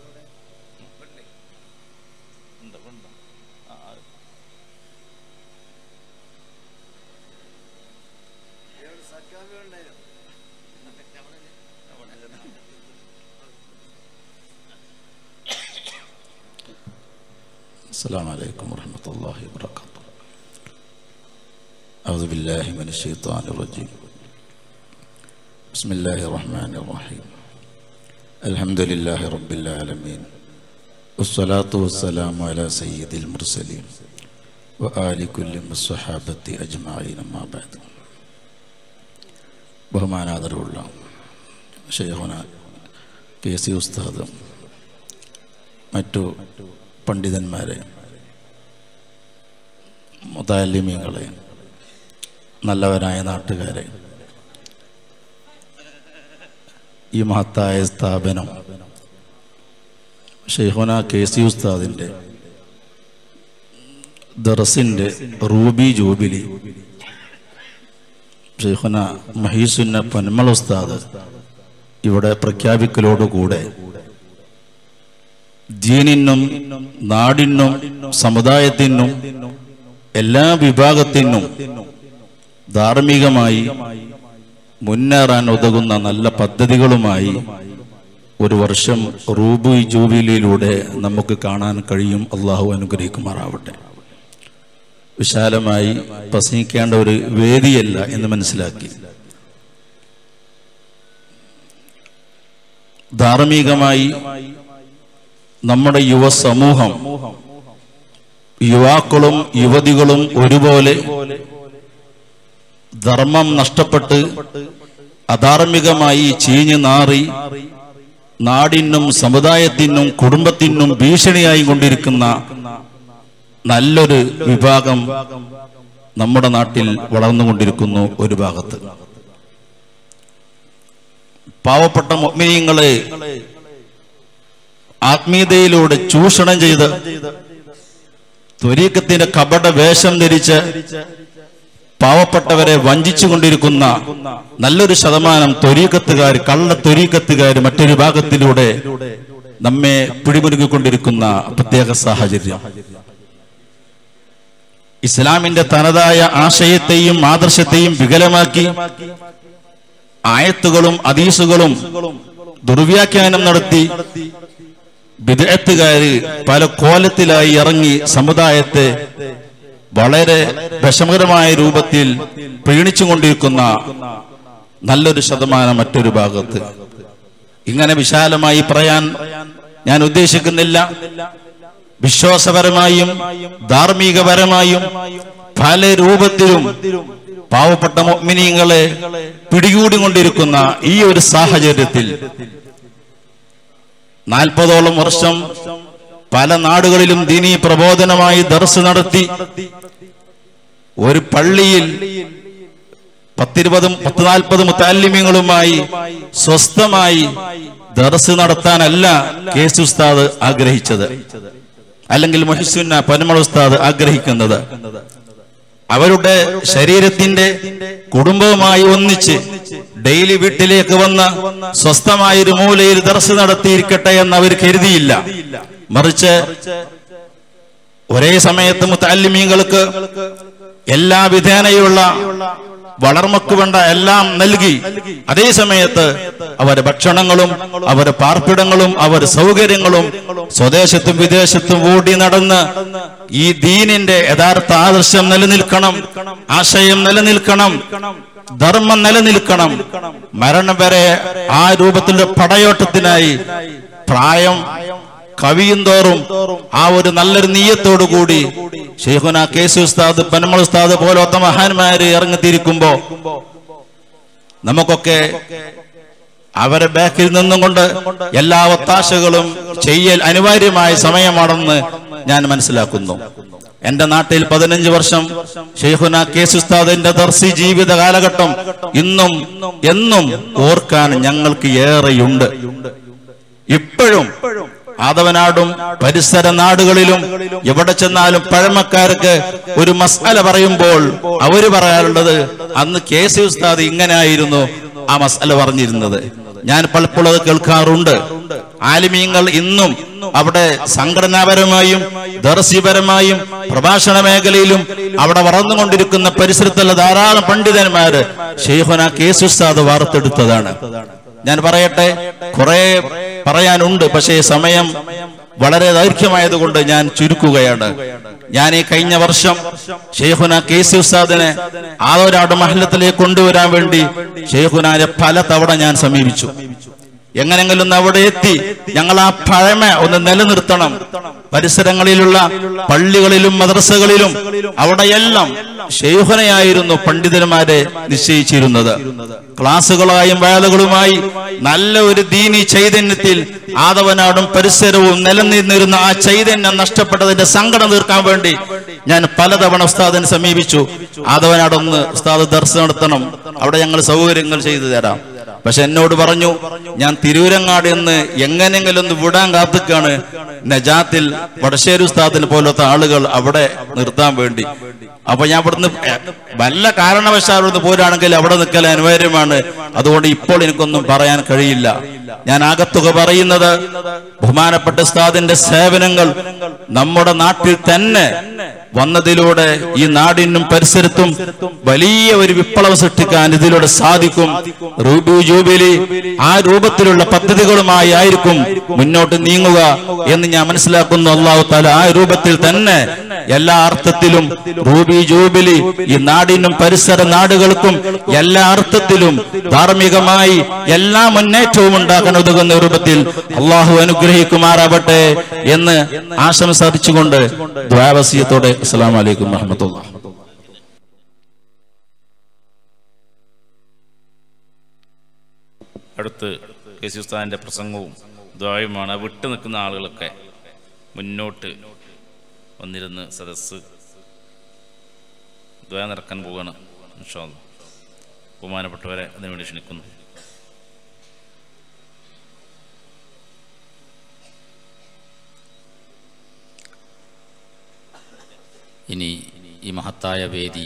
S13: السلام عليكم ورحمة الله وبركاته أعوذ بالله من الشيطان الرجيم بسم الله الرحمن الرحيم الحمد لله رب العالمين والصلاة والسلام على سيد المرسلين وآل كل من الصحابة أجمعين ما بعد ബഹുമാനാദരവുള്ള ഷെയ്ഖുന കെ സി ഉസ്താദ് മറ്റു പണ്ഡിതന്മാരെ മുതാലിമ്യങ്ങളെ നല്ലവരായ നാട്ടുകാരെ ഈ മഹത്തായ സ്ഥാപനം ഷെയ്ഖുന കെ സി ഉസ്താദിൻ്റെ ദറസിൻ്റെ റൂബി ജൂബിലി ഷെയ്ഖുന മഹീസുന്ന പന്മൾ ഉസ്താദ് ഇവിടെ പ്രഖ്യാപിക്കലോടുകൂടെ ദീനിനും നാടിനും സമുദായത്തിനും എല്ലാ വിഭാഗത്തിനും ധാർമ്മികമായി മുന്നേറാൻ ഉതകുന്ന നല്ല പദ്ധതികളുമായി ഒരു വർഷം റൂബു ജൂബിലിയിലൂടെ നമുക്ക് കാണാൻ കഴിയും അള്ളാഹു അനുഗ്രഹിക്കുമാറാവട്ടെ വിശാലമായി പ്രസംഗിക്കേണ്ട ഒരു വേദിയല്ല എന്ന് മനസ്സിലാക്കി ധാർമ്മികമായി നമ്മുടെ യുവ സമൂഹം യുവാക്കളും യുവതികളും ഒരുപോലെ ധർമ്മം നഷ്ടപ്പെട്ട് അധാർമികമായി ചീഞ്ഞു നാറി നാടിനും സമുദായത്തിനും കുടുംബത്തിനും ഭീഷണിയായി കൊണ്ടിരിക്കുന്ന നല്ലൊരു വിഭാഗം നമ്മുടെ നാട്ടിൽ വളർന്നുകൊണ്ടിരിക്കുന്നു ഒരു ഭാഗത്ത് പാവപ്പെട്ട മൊമിനിയങ്ങളെ ആത്മീയതയിലൂടെ ചൂഷണം ചെയ്ത് ത്വരീക്കത്തിന്റെ കപട വേഷം ധരിച്ച് പാവപ്പെട്ടവരെ വഞ്ചിച്ചു കൊണ്ടിരിക്കുന്ന നല്ലൊരു ശതമാനം ത്വരീക്കത്തുകാർ കള്ള ത്വരീക്കത്തുകാർ മറ്റൊരു ഭാഗത്തിലൂടെ നമ്മെ പിടിമുറുകിക്കൊണ്ടിരിക്കുന്ന പ്രത്യേക സാഹചര്യം ഇസ്ലാമിന്റെ തനതായ ആശയത്തെയും ആദർശത്തെയും വികലമാക്കി
S14: ആയത്തുകളും അദീസുകളും ദുർവ്യാഖ്യാനം നടത്തി വിദഗ്ധക്കാര് പല കോലത്തിലായി ഇറങ്ങി സമുദായത്തെ വളരെ വിഷമകരമായ രൂപത്തിൽ പ്രീണിച്ചുകൊണ്ടിരിക്കുന്ന നല്ലൊരു ശതമാനം മറ്റൊരു ഭാഗത്ത് ഇങ്ങനെ വിശാലമായി പറയാൻ ഞാൻ ഉദ്ദേശിക്കുന്നില്ല വിശ്വാസപരമായും ധാർമ്മികപരമായും പല രൂപത്തിലും പാവപ്പെട്ട മൊമിനിയങ്ങളെ പിടികൂടിക്കൊണ്ടിരിക്കുന്ന ഈ ഒരു സാഹചര്യത്തിൽ നാൽപ്പതോളം വർഷം പല നാടുകളിലും ദീനീ പ്രബോധനമായി ദർസ് നടത്തി ഒരു പള്ളിയിൽ പത്തിരുപതും പത്ത് നാൽപ്പത് മുത്താലിമ്യങ്ങളുമായി സ്വസ്ഥമായി ദർസ് നടത്താനല്ല കേസ് ഉസ്താദ് ആഗ്രഹിച്ചത് അല്ലെങ്കിൽ മൊഹിസുന്ന പനമൾ ഉസ്താദ് ആഗ്രഹിക്കുന്നത് അവരുടെ ശരീരത്തിന്റെ കുടുംബവുമായി ഒന്നിച്ച് ഡെയിലി വീട്ടിലേക്ക് വന്ന് സ്വസ്ഥമായൊരു മൂലയിൽ ദർശ നടത്തിയിരിക്കട്ടെ എന്ന് അവർ കരുതിയില്ല മറിച്ച് ഒരേ സമയത്ത് മുത്താലിമീങ്ങൾക്ക് എല്ലാ വിധേനയുള്ള വളർമ്മക്ക് വേണ്ട എല്ലാം നൽകി അതേ സമയത്ത് അവരെ ഭക്ഷണങ്ങളും അവരെ പാർപ്പിടങ്ങളും അവരെ സൗകര്യങ്ങളും സ്വദേശത്തും വിദേശത്തും ഓടി നടന്ന് ഈ ദീനിന്റെ യഥാർത്ഥ ആദർശം നിലനിൽക്കണം ആശയം നിലനിൽക്കണം ധർമ്മം നിലനിൽക്കണം മരണം വരെ ആ രൂപത്തിലുള്ള പടയോട്ടത്തിനായി പ്രായം കവിയും തോറും ആ ഒരു നല്ലൊരു നീയത്തോടു കൂടി ഷെയ്ഖുന കേസു ഉസ്താദ് പനമൾ ഉസ്താദ് പോലത്തെ മഹാന്മാര് ഇറങ്ങിത്തിരിക്കുമ്പോ നമുക്കൊക്കെ അവരെ ബാക്കിൽ നിന്നും കൊണ്ട് എല്ലാ ഒത്താശകളും ചെയ്യൽ അനിവാര്യമായ സമയമാണെന്ന് ഞാൻ മനസ്സിലാക്കുന്നു എന്റെ നാട്ടിൽ പതിനഞ്ച് വർഷം ഷെയ്ഖുന കേസ് ഉസ്താദിന്റെ ദർസി ജീവിത കാലഘട്ടം ഇന്നും എന്നും ഓർക്കാൻ ഞങ്ങൾക്ക് ഏറെയുണ്ട് ഇപ്പോഴും ആദവനാടും പരിസര നാടുകളിലും എവിടെ ചെന്നാലും പഴമക്കാർക്ക് ഒരു മസാല പറയുമ്പോൾ അവര് പറയാറുള്ളത് അന്ന് കെ സി ഉസ്താദ് ഇങ്ങനെയായിരുന്നു ആ മസാല പറഞ്ഞിരുന്നത് ഞാൻ പലപ്പോഴും അത് കേൾക്കാറുണ്ട് ആലിമീങ്ങൾ ഇന്നും അവിടെ സംഘടനാപരമായും ദർശിപരമായും പ്രഭാഷണ മേഖലയിലും അവിടെ വളർന്നുകൊണ്ടിരിക്കുന്ന പരിസരത്തുള്ള ധാരാളം പണ്ഡിതന്മാര് ഷെയ്ഖുന കേസ് ഉസ്താദ് വാർത്തെടുത്തതാണ് ഞാൻ പറയട്ടെ കുറെ പറയാനുണ്ട് പക്ഷേ സമയം വളരെ ദൈർഘ്യമായതുകൊണ്ട് ഞാൻ ചുരുക്കുകയാണ് ഞാൻ ഈ കഴിഞ്ഞ വർഷം ഷെയ്ഖുന കെ സി ഉസ്താദിനെ ആദോരാട് മഹല്ലത്തിലേക്ക് കൊണ്ടുവരാൻ വേണ്ടി ഷെയ്ഖുനാനെ പല തവണ ഞാൻ സമീപിച്ചു എങ്ങനെങ്കിലും ഒന്ന് അവിടെ എത്തി ഞങ്ങൾ ആ പഴമ ഒന്ന് നിലനിർത്തണം പരിസരങ്ങളിലുള്ള പള്ളികളിലും മദ്രസകളിലും അവിടെയെല്ലാം ഷെയ്ഖുനയായിരുന്നു പണ്ഡിതന്മാരെ നിശ്ചയിച്ചിരുന്നത് ക്ലാസുകളായും വേളകളുമായി നല്ല ഒരു ദീനി ചൈതന്യത്തിൽ ആദവനാടും പരിസരവും നിലനിന്നിരുന്ന ആ ചൈതന്യം നഷ്ടപ്പെട്ടതിന്റെ സങ്കടം തീർക്കാൻ വേണ്ടി ഞാൻ പലതവണ ഉസ്താദിനെ സമീപിച്ചു ആദവനാടൊന്ന് ഉസ്താദ് ദർശനം നടത്തണം അവിടെ ഞങ്ങൾ സൗകര്യങ്ങൾ ചെയ്തു തരാം പക്ഷെ എന്നോട് പറഞ്ഞു ഞാൻ തിരൂരങ്ങാട് എന്ന് എങ്ങനെയെങ്കിലും ഒന്ന് വിടാൻ കാത്തുക്കാണ് നജാത്തിൽ വടശ്ശേരി ഉസ്താദിനെ പോലത്തെ ആളുകൾ അവിടെ നിർത്താൻ വേണ്ടി അപ്പൊ ഞാൻ ഇവിടുന്ന് വല്ല കാരണവശാൽ ഇവിടുന്ന് പോരാണെങ്കിൽ അവിടെ നിൽക്കൽ അനിവാര്യമാണ് അതുകൊണ്ട് ഇപ്പോൾ എനിക്കൊന്നും പറയാൻ കഴിയില്ല ഞാൻ ആകത്തുക പറയുന്നത് ബഹുമാനപ്പെട്ട ഉസ്താദിന്റെ സേവനങ്ങൾ നമ്മുടെ നാട്ടിൽ തന്നെ വന്നതിലൂടെ ഈ നാടിനും പരിസരത്തും വലിയ ഒരു വിപ്ലവം സൃഷ്ടിക്കാൻ ഇതിലൂടെ സാധിക്കും റൂബി ജൂബിലി ആ രൂപത്തിലുള്ള പദ്ധതികളുമായി ആയിരിക്കും മുന്നോട്ട് നീങ്ങുക എന്ന് ഞാൻ മനസ്സിലാക്കുന്നു അള്ളാഹു താല ആ രൂപത്തിൽ തന്നെ എല്ലാ അർത്ഥത്തിലും റൂബി ജൂബിലി ഈ നാടിനും പരിസര നാടുകൾക്കും എല്ലാ അർത്ഥത്തിലും ധാർമ്മികമായി എല്ലാ മുന്നേറ്റവും ഉണ്ടാക്കാൻ ഉതകുന്ന രൂപത്തിൽ അള്ളാഹു അനുഗ്രഹിക്കുമാറാവട്ടെ എന്ന് ആശംസ അറിയിച്ചുകൊണ്ട് ദ്വാവസീയത്തോടെ അസ്സലാമു അലൈക്കും വറഹ്മത്തുള്ളാഹി
S1: അടുത്ത് കെ സി ഉസ്താദിൻ്റെ പ്രസംഗവും ദ്വായുമാണ് വിട്ടു നിൽക്കുന്ന ആളുകളൊക്കെ മുന്നോട്ട് വന്നിരുന്ന് സദസ്സ് ദ്വയ നടക്കാൻ പോവുകയാണ് ഇൻഷാ അല്ലാ. ബഹുമാനപ്പെട്ടവരെ അതിനുവേണ്ടി ക്ഷണിക്കുന്നു
S7: ഇനി ഈ മഹത്തായ വേദി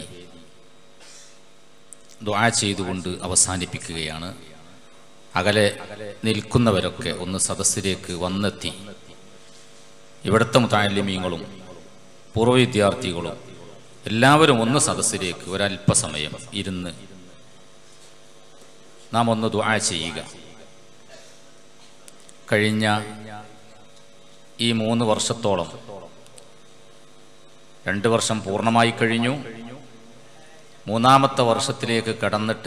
S7: ദ്വാ ചെയ്തുകൊണ്ട് അവസാനിപ്പിക്കുകയാണ് അകലെ നിൽക്കുന്നവരൊക്കെ ഒന്ന് സദസ്സിലേക്ക് വന്നെത്തി ഇവിടുത്തെ മുത്താലിമീങ്ങളും പൂർവ്വ വിദ്യാർത്ഥികളും എല്ലാവരും ഒന്ന് സദസ്സിലേക്ക് ഒരല്പസമയം ഇരുന്ന് നാം ഒന്ന് ദുആ ചെയ്യുക കഴിഞ്ഞ ഈ മൂന്ന് വർഷത്തോളം രണ്ട് വർഷം പൂർണ്ണമായി കഴിഞ്ഞു മൂന്നാമത്തെ വർഷത്തിലേക്ക് കടന്നിട്ട്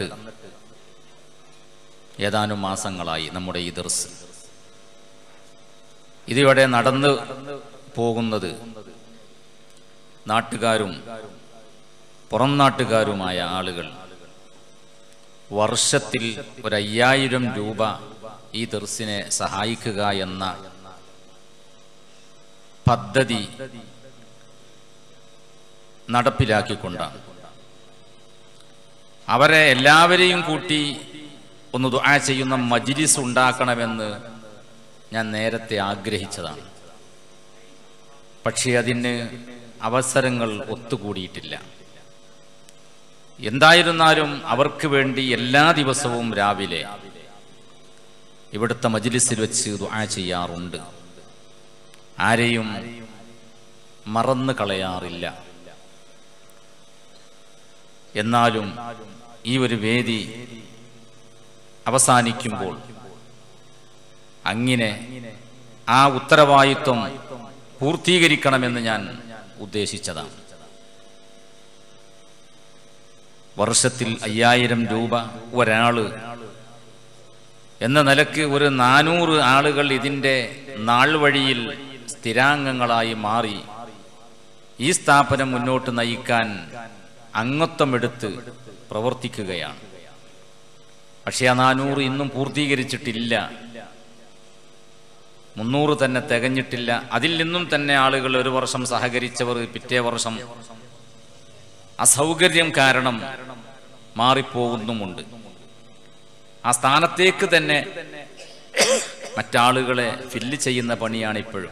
S7: ഏതാനും മാസങ്ങളായി നമ്മുടെ ഈ ദർസ് ഇതിവിടെ നടന്നു പോകുന്നത് നാട്ടുകാരും പുറം നാട്ടുകാരുമായ ആളുകൾ വർഷത്തിൽ ഒരു അയ്യായിരം രൂപ ഈ ദർസിനെ സഹായിക്കുക എന്ന പദ്ധതി നടപ്പിലാക്കിക്കൊണ്ടാണ് അവരെ എല്ലാവരെയും കൂട്ടി ഒന്ന് ദുആ ചെയ്യുന്ന മജിലിസ് ഉണ്ടാക്കണമെന്ന് ഞാൻ നേരത്തെ ആഗ്രഹിച്ചതാണ് പക്ഷേ അതിന് അവസരങ്ങൾ ഒത്തുകൂടിയിട്ടില്ല എന്തായിരുന്നാലും അവർക്ക് വേണ്ടി എല്ലാ ദിവസവും രാവിലെ ഇവിടുത്തെ മജിലിസിൽ വെച്ച് ദുആ ചെയ്യാറുണ്ട് ആരെയും മറന്നു കളയാറില്ല എന്നാലും ഈ ഒരു വേദി അവസാനിക്കുമ്പോൾ അങ്ങനെ ആ ഉത്തരവാദിത്വം പൂർത്തീകരിക്കണമെന്ന് ഞാൻ ഉദ്ദേശിച്ചതാണ് വർഷത്തിൽ അയ്യായിരം രൂപ ഒരാള് എന്ന നിലക്ക് ഒരു നാനൂറ് ആളുകൾ ഇതിൻ്റെ നാൾ വഴിയിൽ സ്ഥിരാംഗങ്ങളായി മാറി ഈ സ്ഥാപനം മുന്നോട്ട് നയിക്കാൻ അംഗത്വമെടുത്ത് പ്രവർത്തിക്കുകയാണ് പക്ഷേ ആ നാനൂറ് ഇന്നും പൂർത്തീകരിച്ചിട്ടില്ല മുന്നൂറ് തന്നെ തികഞ്ഞിട്ടില്ല അതിൽ നിന്നും തന്നെ ആളുകൾ ഒരു വർഷം സഹകരിച്ചവർ പിറ്റേ വർഷം അസൗകര്യം കാരണം മാറിപ്പോകുന്നുമുണ്ട് ആ സ്ഥാനത്തേക്ക് തന്നെ മറ്റാളുകളെ ഫില്ല് ചെയ്യുന്ന പണിയാണ് ഇപ്പോഴും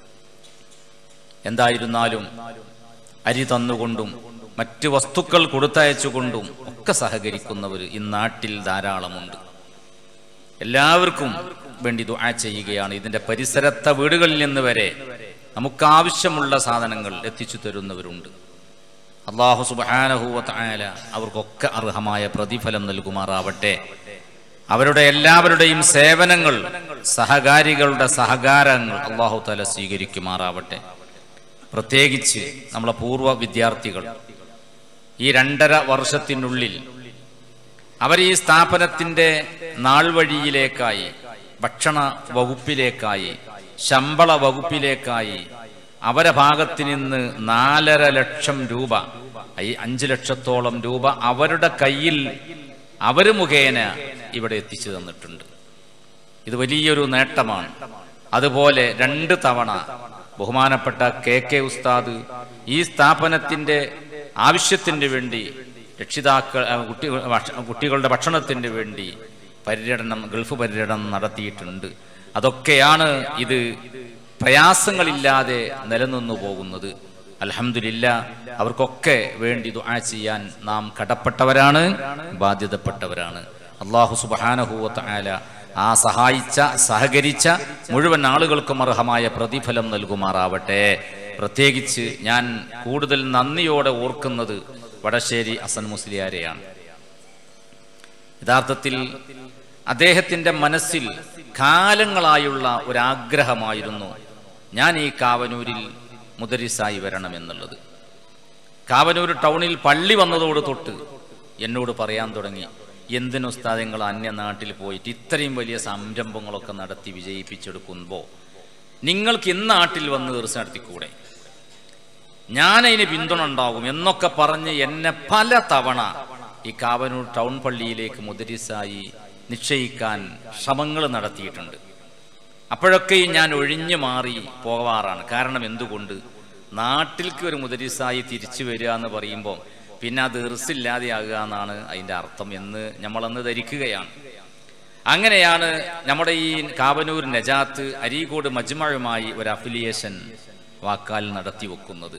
S7: എന്തായിരുന്നാലും അരി തന്നുകൊണ്ടും മറ്റ് വസ്തുക്കൾ കൊടുത്തയച്ചുകൊണ്ടും ഒക്കെ സഹകരിക്കുന്നവർ ഈ നാട്ടിൽ ധാരാളമുണ്ട് എല്ലാവർക്കും വേണ്ടി ദുആ ചെയ്യുകയാണ് ഇതിന്റെ പരിസരത്തെ വീടുകളിൽ നിന്ന് വരെ നമുക്ക് ആവശ്യമുള്ള സാധനങ്ങൾ എത്തിച്ചു തരുന്നവരുണ്ട് അള്ളാഹു സുബാനഹുവല അവർക്കൊക്കെ അർഹമായ പ്രതിഫലം നൽകുമാറാവട്ടെ അവരുടെ എല്ലാവരുടെയും സേവനങ്ങൾ സഹകാരികളുടെ സഹകാരങ്ങൾ അള്ളാഹു തല സ്വീകരിക്കുമാറാവട്ടെ പ്രത്യേകിച്ച് നമ്മളെ പൂർവ്വ വിദ്യാർത്ഥികൾ ഈ രണ്ടര വർഷത്തിനുള്ളിൽ അവർ ഈ സ്ഥാപനത്തിന്റെ നാൾ വഴിയിലേക്കായി ഭക്ഷണ വകുപ്പിലേക്കായി ശമ്പള വകുപ്പിലേക്കായി അവരെ ഭാഗത്ത് നിന്ന് നാലര ലക്ഷം രൂപ ഈ അഞ്ച് ലക്ഷത്തോളം രൂപ അവരുടെ കയ്യിൽ അവർ മുഖേന ഇവിടെ എത്തിച്ചു തന്നിട്ടുണ്ട് ഇത് വലിയൊരു നേട്ടമാണ് അതുപോലെ രണ്ട് തവണ ബഹുമാനപ്പെട്ട കെ കെ ഉസ്താദ് ഈ സ്ഥാപനത്തിന്റെ ആവശ്യത്തിന് വേണ്ടി രക്ഷിതാക്കൾ ആ, കുട്ടി ഭക്ഷ- കുട്ടികളുടെ ഭക്ഷണത്തിന് വേണ്ടി പര്യടനം ഗൾഫ് പര്യടനം നടത്തിയിട്ടുണ്ട് അതൊക്കെയാണ് ഇത് പ്രയാസങ്ങളില്ലാതെ നിലനിന്നു പോകുന്നത് അൽഹംദുലില്ല അവർക്കൊക്കെ വേണ്ടി ദുആ ചെയ്യാൻ നാം കടപ്പെട്ടവരാണ് ബാധ്യതപ്പെട്ടവരാണ് അള്ളാഹു സുബാനഹൂവത്ത് ആല ആ സഹായിച്ച സഹകരിച്ച മുഴുവൻ ആളുകൾക്കും അർഹമായ പ്രതിഫലം നൽകുമാറാവട്ടെ പ്രത്യേകിച്ച് ഞാൻ കൂടുതൽ നന്ദിയോടെ ഓർക്കുന്നത് വടശ്ശേരി അസൻ മുസ്ലിയാരെയാണ് യഥാർത്ഥത്തിൽ അദ്ദേഹത്തിന്റെ മനസ്സിൽ കാലങ്ങളായുള്ള ഒരാഗ്രഹമായിരുന്നു ഞാൻ ഈ കാവനൂരിൽ മുദരിസായി വരണമെന്നുള്ളത് കാവനൂർ ടൗണിൽ പള്ളി വന്നതോട് തൊട്ട് എന്നോട് പറയാൻ തുടങ്ങി എന്തിനു ഉസ്താദങ്ങൾ അന്യനാട്ടിൽ പോയിട്ട് ഇത്രയും വലിയ സംരംഭങ്ങളൊക്കെ നടത്തി വിജയിപ്പിച്ചെടുക്കുമ്പോൾ നിങ്ങൾക്ക് ഇന്ന് നാട്ടിൽ വന്ന് തീർച്ച നടത്തിക്കൂടെ ഞാൻ അതിന് പിന്തുണ ഉണ്ടാകും എന്നൊക്കെ പറഞ്ഞ് എന്നെ പല തവണ ഈ കാവനൂർ ടൗൺ പള്ളിയിലേക്ക് മുദരിസായി നിശ്ചയിക്കാൻ ശ്രമങ്ങൾ നടത്തിയിട്ടുണ്ട് അപ്പോഴൊക്കെയും ഞാൻ ഒഴിഞ്ഞു മാറി പോവാറാണ് കാരണം എന്തുകൊണ്ട് നാട്ടിലേക്ക് ഒരു മുദരിസായി തിരിച്ചു വരിക എന്ന് പറയുമ്പോൾ പിന്നെ അത് ഇറിസില്ലാതെയാകുക എന്നാണ് അതിൻ്റെ അർത്ഥം എന്ന് നമ്മളന്ന് ധരിക്കുകയാണ് അങ്ങനെയാണ് നമ്മുടെ ഈ കാവനൂർ നജാത്ത് അരീകോട് മജ്മഴുമായി ഒരു അഫിലിയേഷൻ വാക്കാൽ നടത്തി വെക്കുന്നത്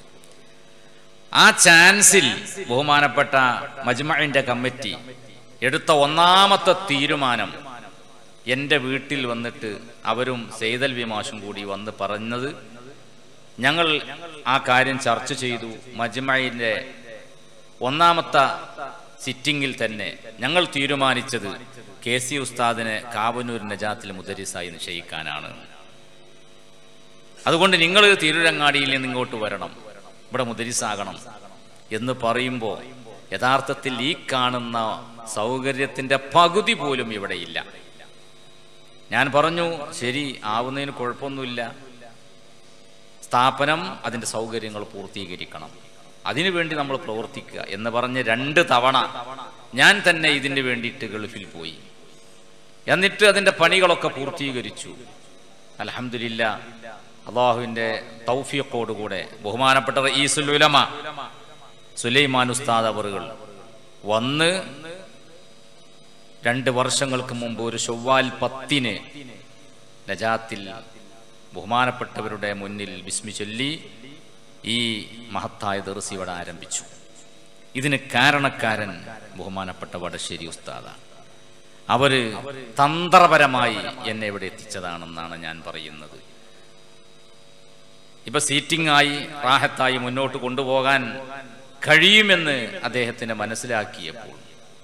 S7: ആ ചാൻസിൽ ബഹുമാനപ്പെട്ട മജ്മഴിന്റെ കമ്മിറ്റി എടുത്ത ഒന്നാമത്തെ തീരുമാനം എൻ്റെ വീട്ടിൽ വന്നിട്ട് അവരും സെയ്തൽ വിമാഷും കൂടി വന്ന് പറഞ്ഞത് ഞങ്ങൾ ആ കാര്യം ചർച്ച ചെയ്തു മജ്മഴിന്റെ ഒന്നാമത്തെ സിറ്റിംഗിൽ തന്നെ ഞങ്ങൾ തീരുമാനിച്ചത് കെ സി ഉസ്താദിനെ കാവന്നൂർ നജാത്തിൽ മുദരിസായി നിശ്ചയിക്കാനാണ് അതുകൊണ്ട് നിങ്ങൾ തിരുരങ്ങാടിയിൽ നിന്ന് ഇങ്ങോട്ട് വരണം ഇവിടെ മുദരിസാകണം എന്ന് പറയുമ്പോൾ യഥാർത്ഥത്തിൽ ഈ കാണുന്ന സൗകര്യത്തിന്റെ പകുതി പോലും ഇവിടെ ഇല്ല ഞാൻ പറഞ്ഞു ശരി ആവുന്നതിന് കുഴപ്പമൊന്നുമില്ല സ്ഥാപനം അതിന്റെ സൗകര്യങ്ങൾ പൂർത്തീകരിക്കണം അതിനുവേണ്ടി നമ്മൾ പ്രവർത്തിക്കുക എന്ന് പറഞ്ഞ് രണ്ട് തവണ ഞാൻ തന്നെ ഇതിന് വേണ്ടിയിട്ട് ഗൾഫിൽ പോയി എന്നിട്ട് അതിന്റെ പണികളൊക്കെ പൂർത്തീകരിച്ചു അലഹമില്ല അള്ളാഹുവിന്റെ തൗഫിയക്കോടുകൂടെ ബഹുമാനപ്പെട്ട റഈസുൽ ഉലമ സുലൈമാൻ ഉസ്താദ് അവറുകൾ വന്ന് രണ്ട് വർഷങ്ങൾക്ക് മുമ്പ് ഒരു ചൊവ്വാൽ പത്തിന് നജാത്തിൽ ബഹുമാനപ്പെട്ടവരുടെ മുന്നിൽ ബിസ്മി ചൊല്ലി ഈ മഹത്തായ ദർസ് ഇവിടെ ആരംഭിച്ചു ഇതിന് കാരണക്കാരൻ ബഹുമാനപ്പെട്ട വടശ്ശേരി ഉസ്താദാണ് അവര് തന്ത്രപരമായി എന്നെ ഇവിടെ എത്തിച്ചതാണെന്നാണ് ഞാൻ പറയുന്നത് ഇപ്പൊ സീറ്റിംഗ് ആയി റാഹത്തായി മുന്നോട്ട് കൊണ്ടുപോകാൻ കഴിയുമെന്ന് അദ്ദേഹത്തിന് മനസ്സിലാക്കിയപ്പോൾ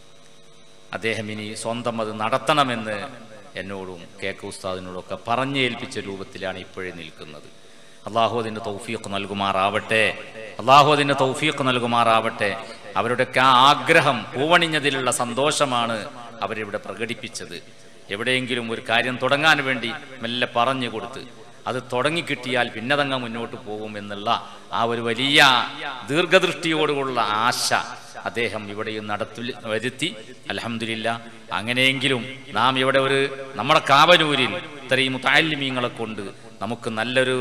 S7: അദ്ദേഹം ഇനി സ്വന്തം അത് നടത്തണമെന്ന് എന്നോടും കെ കെ ഉസ്താദിനോടും ഒക്കെ പറഞ്ഞേൽപ്പിച്ച രൂപത്തിലാണ് ഇപ്പോഴേ നിൽക്കുന്നത് അള്ളാഹു അതിന് തൗഫീഖ് നൽകുമാറാവട്ടെ അള്ളാഹു അതിന് തൗഫീഖ് നൽകുമാറാവട്ടെ അവരുടെയൊക്കെ ആ ആഗ്രഹം പൂവണിഞ്ഞതിലുള്ള സന്തോഷമാണ് അവരിവിടെ പ്രകടിപ്പിച്ചത് എവിടെയെങ്കിലും ഒരു കാര്യം തുടങ്ങാൻ വേണ്ടി മെല്ലെ പറഞ്ഞു കൊടുത്ത് അത് തുടങ്ങിക്കിട്ടിയാൽ പിന്നതങ്ങ് മുന്നോട്ട് പോകും എന്നുള്ള ആ ഒരു വലിയ ദീർഘദൃഷ്ടിയോടുള്ള ആശ അദ്ദേഹം ഇവിടെയും നടത്തി വരുത്തി അലഹമില്ല അങ്ങനെയെങ്കിലും നാം ഇവിടെ ഒരു നമ്മുടെ കാവനൂരിൽ ഇത്രയും താല്യമീങ്ങളെ കൊണ്ട് നമുക്ക് നല്ലൊരു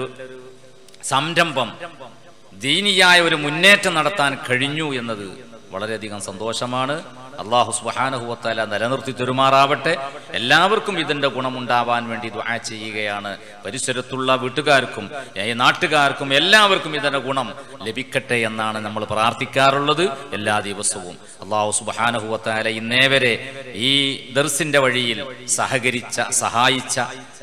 S7: സംരംഭം ദീനിയായ ഒരു മുന്നേറ്റം നടത്താൻ കഴിഞ്ഞു എന്നത് വളരെയധികം സന്തോഷമാണ് അള്ളാഹു സുബാനഹുവത്താല നിലനിർത്തി തെരുമാറാവട്ടെ എല്ലാവർക്കും ഇതിന്റെ ഗുണമുണ്ടാവാൻ വേണ്ടി ദ്വാ ചെയ്യുകയാണ് പരിസരത്തുള്ള വീട്ടുകാർക്കും ഏ, നാട്ടുകാർക്കും എല്ലാവർക്കും ഇതിന്റെ ഗുണം ലഭിക്കട്ടെ എന്നാണ് നമ്മൾ പ്രാർത്ഥിക്കാറുള്ളത് എല്ലാ ദിവസവും അള്ളാഹു സുബാനഹുവത്താല ഇന്നേ വരെ ഈ ദർസിന്റെ വഴിയിൽ സഹകരിച്ച സഹായിച്ച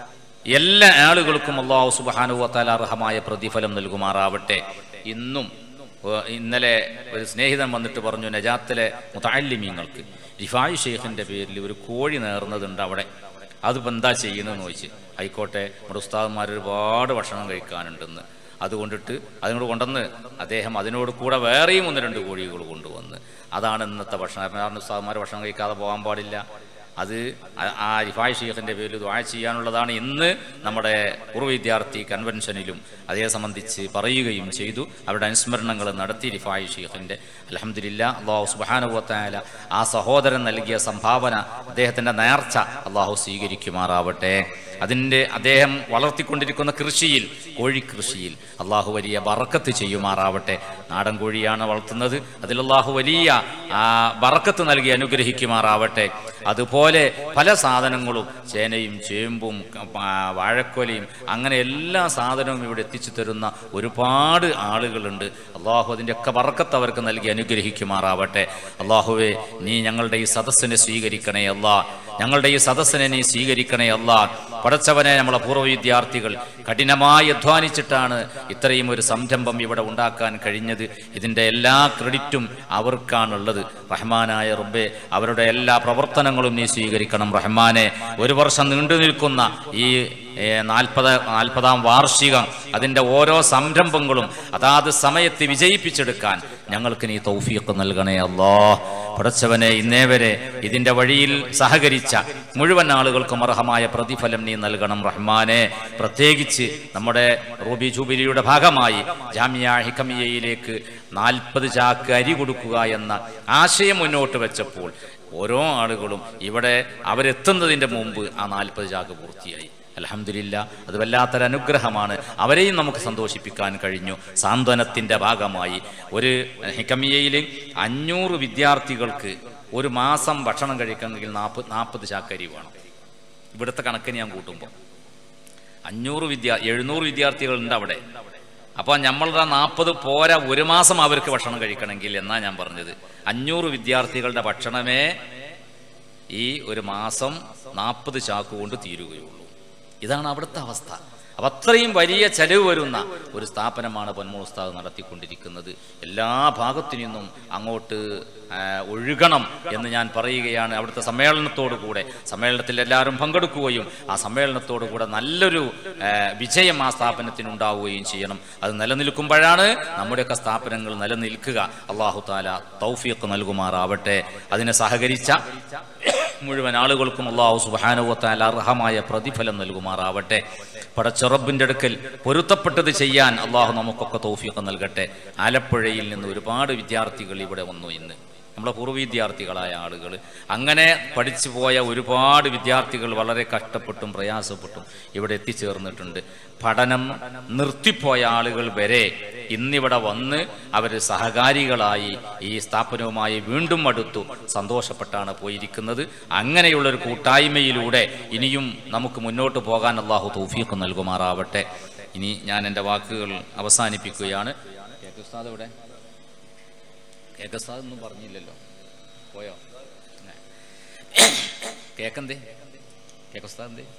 S7: എല്ലാ ആളുകൾക്കും അള്ളാഹു സുബാനുവത്താല അർഹമായ പ്രതിഫലം നൽകുമാറാവട്ടെ ഇന്നും ഏഹ്, ഇന്നലെ ഒരു സ്നേഹിതൻ വന്നിട്ട് പറഞ്ഞു നജാത്തിലെ മുതാലിമീങ്ങൾക്ക് റിഫായ് ഷെയ്ഖിന്റെ പേരിൽ ഒരു കോഴി നേർന്നതുണ്ട് അവിടെ അതിപ്പോൾ എന്താ ചെയ്യണമെന്ന് ചോദിച്ച് ആയിക്കോട്ടെ നമ്മുടെ ഉസ്താദന്മാർ ഒരുപാട് ഭക്ഷണം കഴിക്കാനുണ്ടെന്ന് അതുകൊണ്ടിട്ട് അതിനോട് കൊണ്ടുവന്ന് അദ്ദേഹം അതിനോട് കൂടെ വേറെയും ഒന്ന് രണ്ട് കോഴികൾ കൊണ്ടുവന്ന് അതാണ് ഇന്നത്തെ ഭക്ഷണം കാരണം ഉസ്താദന്മാർ ഭക്ഷണം കഴിക്കാതെ പോകാൻ പാടില്ല അത് ആ- ആ റിഫായ് ഷെയ്ഖിന്റെ പേരിൽ ദ്വാ ചെയ്യാനുള്ളതാണ് ഇന്ന് നമ്മുടെ പൂർവ്വ വിദ്യാർത്ഥി കൺവെൻഷനിലും അതേ സംബന്ധിച്ച് പറയുകയും ചെയ്തു അവരുടെ അനുസ്മരണങ്ങൾ നടത്തി റിഫായ് ഷെയ്ഖിന്റെ അലഹമില്ല അള്ളാഹു സുബാനുവത്തായ ആ സഹോദരൻ നൽകിയ സംഭാവന അദ്ദേഹത്തിന്റെ നേർച്ച അള്ളാഹു സ്വീകരിക്കുമാറാവട്ടെ അതിൻ്റെ അദ്ദേഹം വളർത്തിക്കൊണ്ടിരിക്കുന്ന കൃഷിയിൽ കോഴിക്കൃഷിയിൽ അള്ളാഹു വലിയ ബറക്കത്ത് ചെയ്യുമാറാവട്ടെ നാടൻ കോഴിയാണ് വളർത്തുന്നത് അതിൽ അള്ളാഹു വലിയ ആ ബറക്കത്ത് നൽകി അനുഗ്രഹിക്കുമാറാവട്ടെ അതുപോലെ പല സാധനങ്ങളും ചേനയും ചേമ്പും ക- ആ, വാഴക്കൊലയും അങ്ങനെ എല്ലാ സാധനവും ഇവിടെ എത്തിച്ചു തരുന്ന ഒരുപാട് ആളുകളുണ്ട് അള്ളാഹു അതിൻ്റെ ഒക്കെ ബറക്കത്ത് അവർക്ക് നൽകി അനുഗ്രഹിക്കുമാറാവട്ടെ അള്ളാഹുവെ നീ ഞങ്ങളുടെ ഈ സദസ്സിനെ സ്വീകരിക്കണേ അല്ലാ ഞങ്ങളുടെ ഈ സദസ്സിനെ നീ സ്വീകരിക്കണേ അല്ലാ പടച്ചവനെ നമ്മളെ പൂർവ്വ വിദ്യാർത്ഥികൾ കഠിനമായി അധ്വാനിച്ചിട്ടാണ് ഇത്രയും ഒരു സംരംഭം ഇവിടെ ഉണ്ടാക്കാൻ കഴിഞ്ഞത് ഇതിൻ്റെ എല്ലാ ക്രെഡിറ്റും അവർക്കാണുള്ളത് റഹ്മാനായ റബ്ബെ അവരുടെ എല്ലാ പ്രവർത്തനങ്ങളും നീ സ്വീകരിക്കണം റഹ്മാനെ ഒരു വർഷം നീണ്ടു നിൽക്കുന്ന ഈ ഏ, നാൽപ്പത് നാൽപ്പതാം വാർഷികം അതിൻ്റെ ഓരോ സംരംഭങ്ങളും അതാത് സമയത്ത് വിജയിപ്പിച്ചെടുക്കാൻ ഞങ്ങൾക്ക് നീ തൗഫീഖ് നൽകണേ അല്ലാ പടച്ചവനെ ഇന്നേ വരെ ഇതിൻ്റെ വഴിയിൽ സഹകരിച്ച മുഴുവൻ ആളുകൾക്കും അർഹമായ പ്രതിഫലം നീ നൽകണം റഹ്മാനെ പ്രത്യേകിച്ച് നമ്മുടെ റൂബി ജൂബിലിയുടെ ഭാഗമായി ജാമിയ ഹിക്കമിയയിലേക്ക് നാൽപ്പത് ചാക്ക് അരി കൊടുക്കുക എന്ന ആശയം മുന്നോട്ട് വെച്ചപ്പോൾ ഓരോ ആളുകളും ഇവിടെ അവരെത്തുന്നതിൻ്റെ മുമ്പ് ആ നാൽപ്പത് ചാക്ക് പൂർത്തിയായി അലഹമില്ല അത് വല്ലാത്തൊരു അനുഗ്രഹമാണ് അവരെയും നമുക്ക് സന്തോഷിപ്പിക്കാൻ കഴിഞ്ഞു സാന്ത്വനത്തിൻ്റെ ഭാഗമായി ഒരു ഹിക്കമിയയിൽ അഞ്ഞൂറ് വിദ്യാർത്ഥികൾക്ക് ഒരു മാസം ഭക്ഷണം കഴിക്കണമെങ്കിൽ നാൽപ്പത് നാൽപ്പത് ചാക്കരി വേണം ഇവിടുത്തെ കണക്കിന് ഞാൻ കൂട്ടുമ്പോൾ അഞ്ഞൂറ് വിദ്യാ എഴുന്നൂറ് വിദ്യാർത്ഥികളുണ്ട് അവിടെ അപ്പോൾ നമ്മളുടെ നാൽപ്പത് പോരാ ഒരു മാസം അവർക്ക് ഭക്ഷണം കഴിക്കണമെങ്കിൽ എന്നാ ഞാൻ പറഞ്ഞത് അഞ്ഞൂറ് വിദ്യാർത്ഥികളുടെ ഭക്ഷണമേ ഈ ഒരു മാസം നാൽപ്പത് ചാക്ക് കൊണ്ട് തീരുകയുള്ളൂ ഇതാണ് അവിടുത്തെ അവസ്ഥ അപ്പം അത്രയും വലിയ ചെലവ് വരുന്ന ഒരു സ്ഥാപനമാണ് പൊന്മൂൾ ഉസ്താദ് നടത്തിക്കൊണ്ടിരിക്കുന്നത് എല്ലാ ഭാഗത്തു നിന്നും അങ്ങോട്ട് ആ, ഒഴുകണം എന്ന് ഞാൻ പറയുകയാണ് അവിടുത്തെ സമ്മേളനത്തോടു കൂടെ സമ്മേളനത്തിൽ എല്ലാവരും പങ്കെടുക്കുകയും ആ സമ്മേളനത്തോടു കൂടെ നല്ലൊരു ആ, വിജയം ആ സ്ഥാപനത്തിന് ഉണ്ടാവുകയും ചെയ്യണം അത് നിലനിൽക്കുമ്പോഴാണ് നമ്മുടെയൊക്കെ സ്ഥാപനങ്ങൾ നിലനിൽക്കുക അള്ളാഹു താല തൗഫീഖ് നൽകുമാറാവട്ടെ അതിനെ സഹകരിച്ച മുഴുവൻ ആളുകൾക്കും അള്ളാഹു സുബാനുവത്താൽ അർഹമായ പ്രതിഫലം നൽകുമാറാവട്ടെ പടച്ചെറബിൻ്റെ അടുക്കൽ പൊരുത്തപ്പെട്ടത് ചെയ്യാൻ അള്ളാഹു നമുക്കൊക്കെ തൗഫീഖ് നൽകട്ടെ ആലപ്പുഴയിൽ നിന്ന് ഒരുപാട് വിദ്യാർത്ഥികൾ ഇവിടെ വന്നു ഇന്ന് നമ്മളെ പൂർവ്വ വിദ്യാർത്ഥികളായ ആളുകൾ അങ്ങനെ പഠിച്ചു പോയ ഒരുപാട് വിദ്യാർത്ഥികൾ വളരെ കഷ്ടപ്പെട്ടും പ്രയാസപ്പെട്ടും ഇവിടെ എത്തിച്ചേർന്നിട്ടുണ്ട് പഠനം നിർത്തിപ്പോയ ആളുകൾ വരെ ഇന്നിവിടെ വന്ന് അവർ സഹകാരികളായി ഈ സ്ഥാപനവുമായി വീണ്ടും അടുത്തു സന്തോഷപ്പെട്ടാണ് പോയിരിക്കുന്നത് അങ്ങനെയുള്ളൊരു കൂട്ടായ്മയിലൂടെ ഇനിയും നമുക്ക് മുന്നോട്ട് പോകാൻ അള്ളാഹു തൗഫീഖ് നൽകുമാറാവട്ടെ ഇനി ഞാൻ എൻ്റെ വാക്കുകൾ അവസാനിപ്പിക്കുകയാണ് കെ കെ ഉസ്താദ് ഇവിടെ കെ കെ ഉസ്താദ് ഒന്നും പറഞ്ഞില്ലല്ലോ പോയോ കേക്കെന്തേ കെ കെ ഉസ്താദ് എന്തേ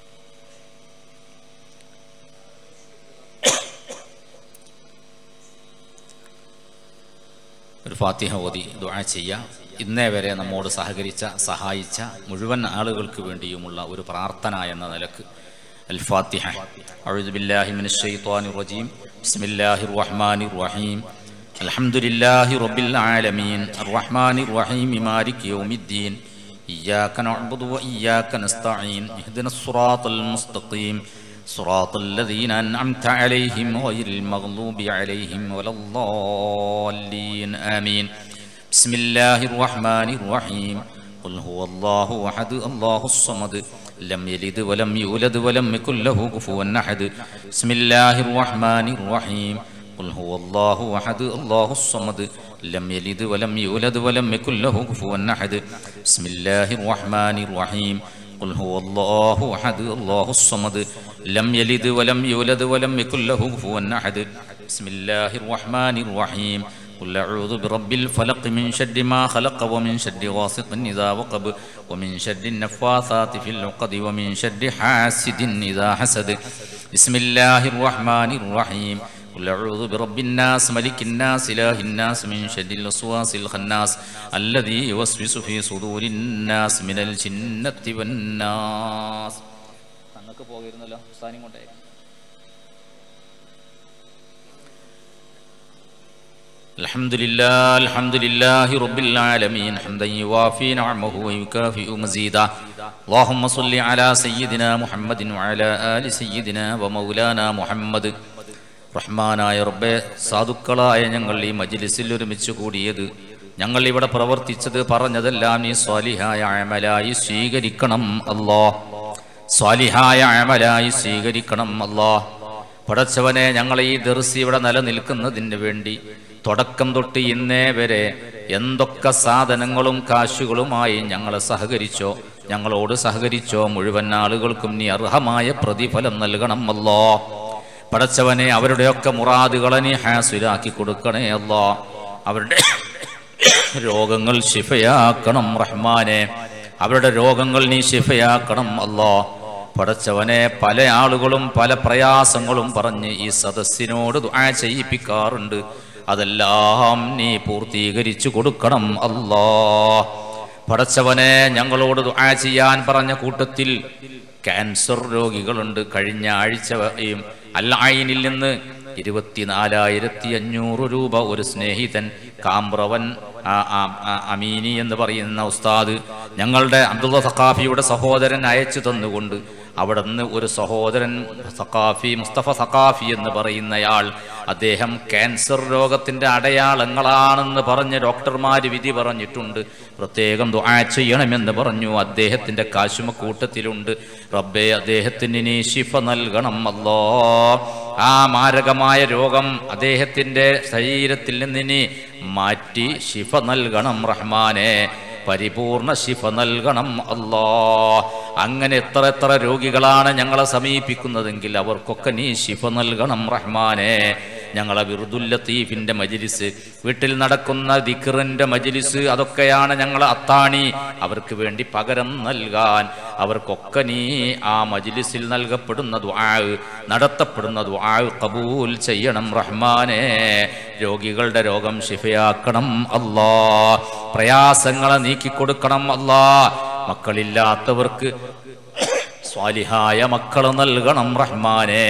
S7: ഒരു ഫാത്തിഹ ഓതി ദുആ ചെയ്യാം ഇന്നേ വരെ നമ്മോട് സഹകരിച്ച സഹായിച്ച മുഴുവൻ ആളുകൾക്ക് വേണ്ടിയുമുള്ള ഒരു പ്രാർത്ഥന എന്ന നിലക്ക് അൽ ഫാത്തിഹ أعوذ بالله من الشيطان الرجيم بسم الله الرحمن الرحيم الحمد لله رب العالمين الرحمن الرحيم مالك يوم الدين إياك نعبد وإياك نستعين اهدنا الصراط المستقيم صراط الذين أنعمت عليهم غير المغضوب عليهم ولا الضالين آمين بسم الله الرحمن الرحيم قل هو الله أحد الله الصمد لم يلد ولم يولد ولم يكن له كفوا أحد بسم الله الرحمن الرحيم قل هو الله أحد الله الصمد لم يلد ولم يولد ولم يكن له كفوا أحد بسم الله الرحمن الرحيم قل هو الله أحد الله الصمد لم يلد ولم يولد ولم يكن له كفوا أحد بسم الله الرحمن الرحيم قل أعوذ برب الفلق من شر ما خلق ومن شر غاسق إذا وقب ومن شر النفاثات في العقد ومن شر حاسد إذا حسد بسم الله الرحمن الرحيم قل أعوذ برب الناس ملك الناس إله الناس من شر الوسواس الخناس الذي يوسوس في صدور الناس من الجنة والناس തങ്ങൾക്ക് പോയിരുന്നല്ലോ ഉസ്താനും കൊണ്ടേ الحمد لله الحمد لله رب العالمين حمدا يوافي نعمه ويكافئ مزيدا اللهم صل على سيدنا محمد وعلى آل سيدنا ومولانا محمد റഹ്മാനായ റബ്ബെ സാധുക്കളായ ഞങ്ങൾ ഈ മജ്ലിസിൽ ഒരുമിച്ച് കൂടിയത് ഞങ്ങൾ ഇവിടെ പ്രവർത്തിച്ചത് പറഞ്ഞതെല്ലാം നീ സ്വാലിഹായ അമലായി സ്വീകരിക്കണം അല്ലാ സ്വാലിഹായ അമലായി സ്വീകരിക്കണം അല്ലാ പടച്ചവനെ ഞങ്ങൾ ഈ ദർസി ഇവിടെ നിലനിൽക്കുന്നതിന് വേണ്ടി തുടക്കം തൊട്ട് ഇന്നേ വരെ എന്തൊക്കെ സാധനങ്ങളും കാശുകളുമായി ഞങ്ങളെ സഹകരിച്ചോ ഞങ്ങളോട് സഹകരിച്ചോ മുഴുവൻ ആളുകൾക്കും നീ അർഹമായ പ്രതിഫലം നൽകണം അല്ലോ പടച്ചവനെ അവരുടെയൊക്കെ മുറാദുകളെ നീ ഹാസിലാക്കി കൊടുക്കണേ അല്ലോ അവരുടെ രോഗങ്ങൾ ശിഫയാക്കണം റഹ്മാനെ അവരുടെ രോഗങ്ങൾ നീ ശിഫയാക്കണം അല്ലോ പടച്ചവനെ പല ആളുകളും പല പ്രയാസങ്ങളും പറഞ്ഞ് ഈ സദസ്സിനോട് ദുആ ചെയ്യിപ്പിക്കാറുണ്ട് അതെല്ലാം നീ പൂർത്തീകരിച്ചു കൊടുക്കണം അല്ലാ പടച്ചവനെ ഞങ്ങളോട് ദുആ ചെയ്യാൻ പറഞ്ഞ കൂട്ടത്തിൽ ക്യാൻസർ രോഗികളുണ്ട് കഴിഞ്ഞ ആഴ്ചയും അല്ലായിനിൽ നിന്ന് ഇരുപത്തിനാലായിരത്തി അഞ്ഞൂറ് രൂപ ഒരു സ്നേഹിതൻ കാമ്പ്രവൻ ആ- ആ- ആ- അമീനി എന്ന് പറയുന്ന ഉസ്താദ് ഞങ്ങളുടെ അബ്ദുള്ള സഖാഫിയുടെ സഹോദരൻ അയച്ചു തന്നുകൊണ്ട് അവിടുന്ന് ഒരു സഹോദരൻ സഖാഫി മുസ്തഫ സഖാഫി എന്ന് പറയുന്നയാൾ അദ്ദേഹം ക്യാൻസർ രോഗത്തിന്റെ അടയാളങ്ങളാണെന്ന് പറഞ്ഞ് ഡോക്ടർമാർ വിധി പറഞ്ഞിട്ടുണ്ട് പ്രത്യേകം ദുആ ചെയ്യണമെന്ന് പറഞ്ഞു അദ്ദേഹത്തിന്റെ കാശുമ കൂട്ടത്തിലുണ്ട് റബ്ബെ അദ്ദേഹത്തിന് നീ ശിഫ നൽകണം അല്ലോ ആ മാരകമായ രോഗം അദ്ദേഹത്തിന്റെ ശരീരത്തിൽ നിന്ന് നീ മാറ്റി ശിഫ നൽകണം റഹ്മാനെ പരിപൂർണ ശിഫ നൽകണം അല്ലാ അങ്ങനെ എത്ര എത്ര രോഗികളാണ് ഞങ്ങളെ സമീപിക്കുന്നതെങ്കിൽ അവർക്കൊക്കെ നീ ശിഫ നൽകണം റഹ്മാനെ ഞങ്ങളെ വിറുദുൽ ലത്തീഫിന്റെ മജിലിസ് വീട്ടിൽ നടക്കുന്ന ദിക്റിന്റെ മജിലിസ് അതൊക്കെയാണ് ഞങ്ങളെ അത്താണി അവർക്ക് വേണ്ടി പകരം നൽകാൻ അവർക്കൊക്കെ നീ ആ മജിലിസിൽ നൽകപ്പെടുന്ന ദുആ നടത്തപ്പെടുന്ന ദുആ കബൂൽ ചെയ്യണം റഹ്മാനെ രോഗികളുടെ രോഗം ശിഫയാക്കണം അല്ലാ പ്രയാസങ്ങളെ നീക്കിക്കൊടുക്കണം അല്ലാ മക്കളില്ലാത്തവർക്ക് സ്വാലിഹായ മക്കൾ നൽകണം റഹ്മാനെ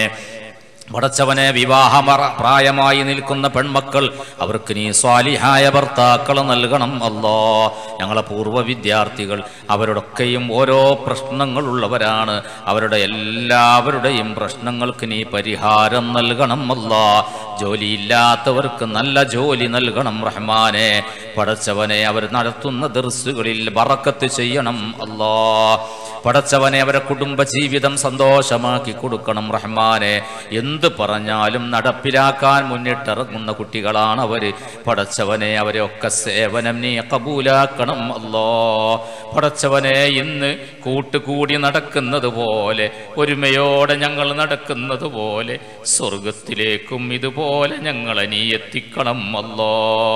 S7: പടച്ചവനെ വിവാഹ പ്രായമായി നിൽക്കുന്ന പെൺമക്കൾ അവർക്ക് നീ സ്വാലിഹായ ഭർത്താക്കൾ നൽകണം അല്ലോ ഞങ്ങളെ പൂർവ്വ വിദ്യാർത്ഥികൾ അവരുടെയൊക്കെയും ഓരോ പ്രശ്നങ്ങളുള്ളവരാണ് അവരുടെ എല്ലാവരുടെയും പ്രശ്നങ്ങൾക്ക് നീ പരിഹാരം നൽകണം അല്ലോ ജോലിയില്ലാത്തവർക്ക് നല്ല ജോലി നൽകണം റഹ്മാനെ പടച്ചവനെ അവർ നടത്തുന്ന ദർസുകളിൽ ബറക്കത്ത് ചെയ്യണം അല്ലോ പടച്ചവനെ അവരെ കുടുംബ ജീവിതം സന്തോഷമാക്കി കൊടുക്കണം റഹ്മാനെ എന്ത് പറഞ്ഞാലും നടപ്പിലാക്കാൻ മുന്നിട്ടിറങ്ങുന്ന കുട്ടികളാണ് അവര് പടച്ചവനെ അവരെ ഒക്കെ സേവനം നീ കബൂലാക്കണം അല്ലോ പടച്ചവനെ ഇന്ന് കൂട്ടുകൂടി നടക്കുന്നത് പോലെ ഒരുമയോടെ ഞങ്ങൾ നടക്കുന്നത് പോലെ സ്വർഗത്തിലേക്കും ഇതുപോലെ ഞങ്ങളെ നീ എത്തിക്കണം അല്ലോ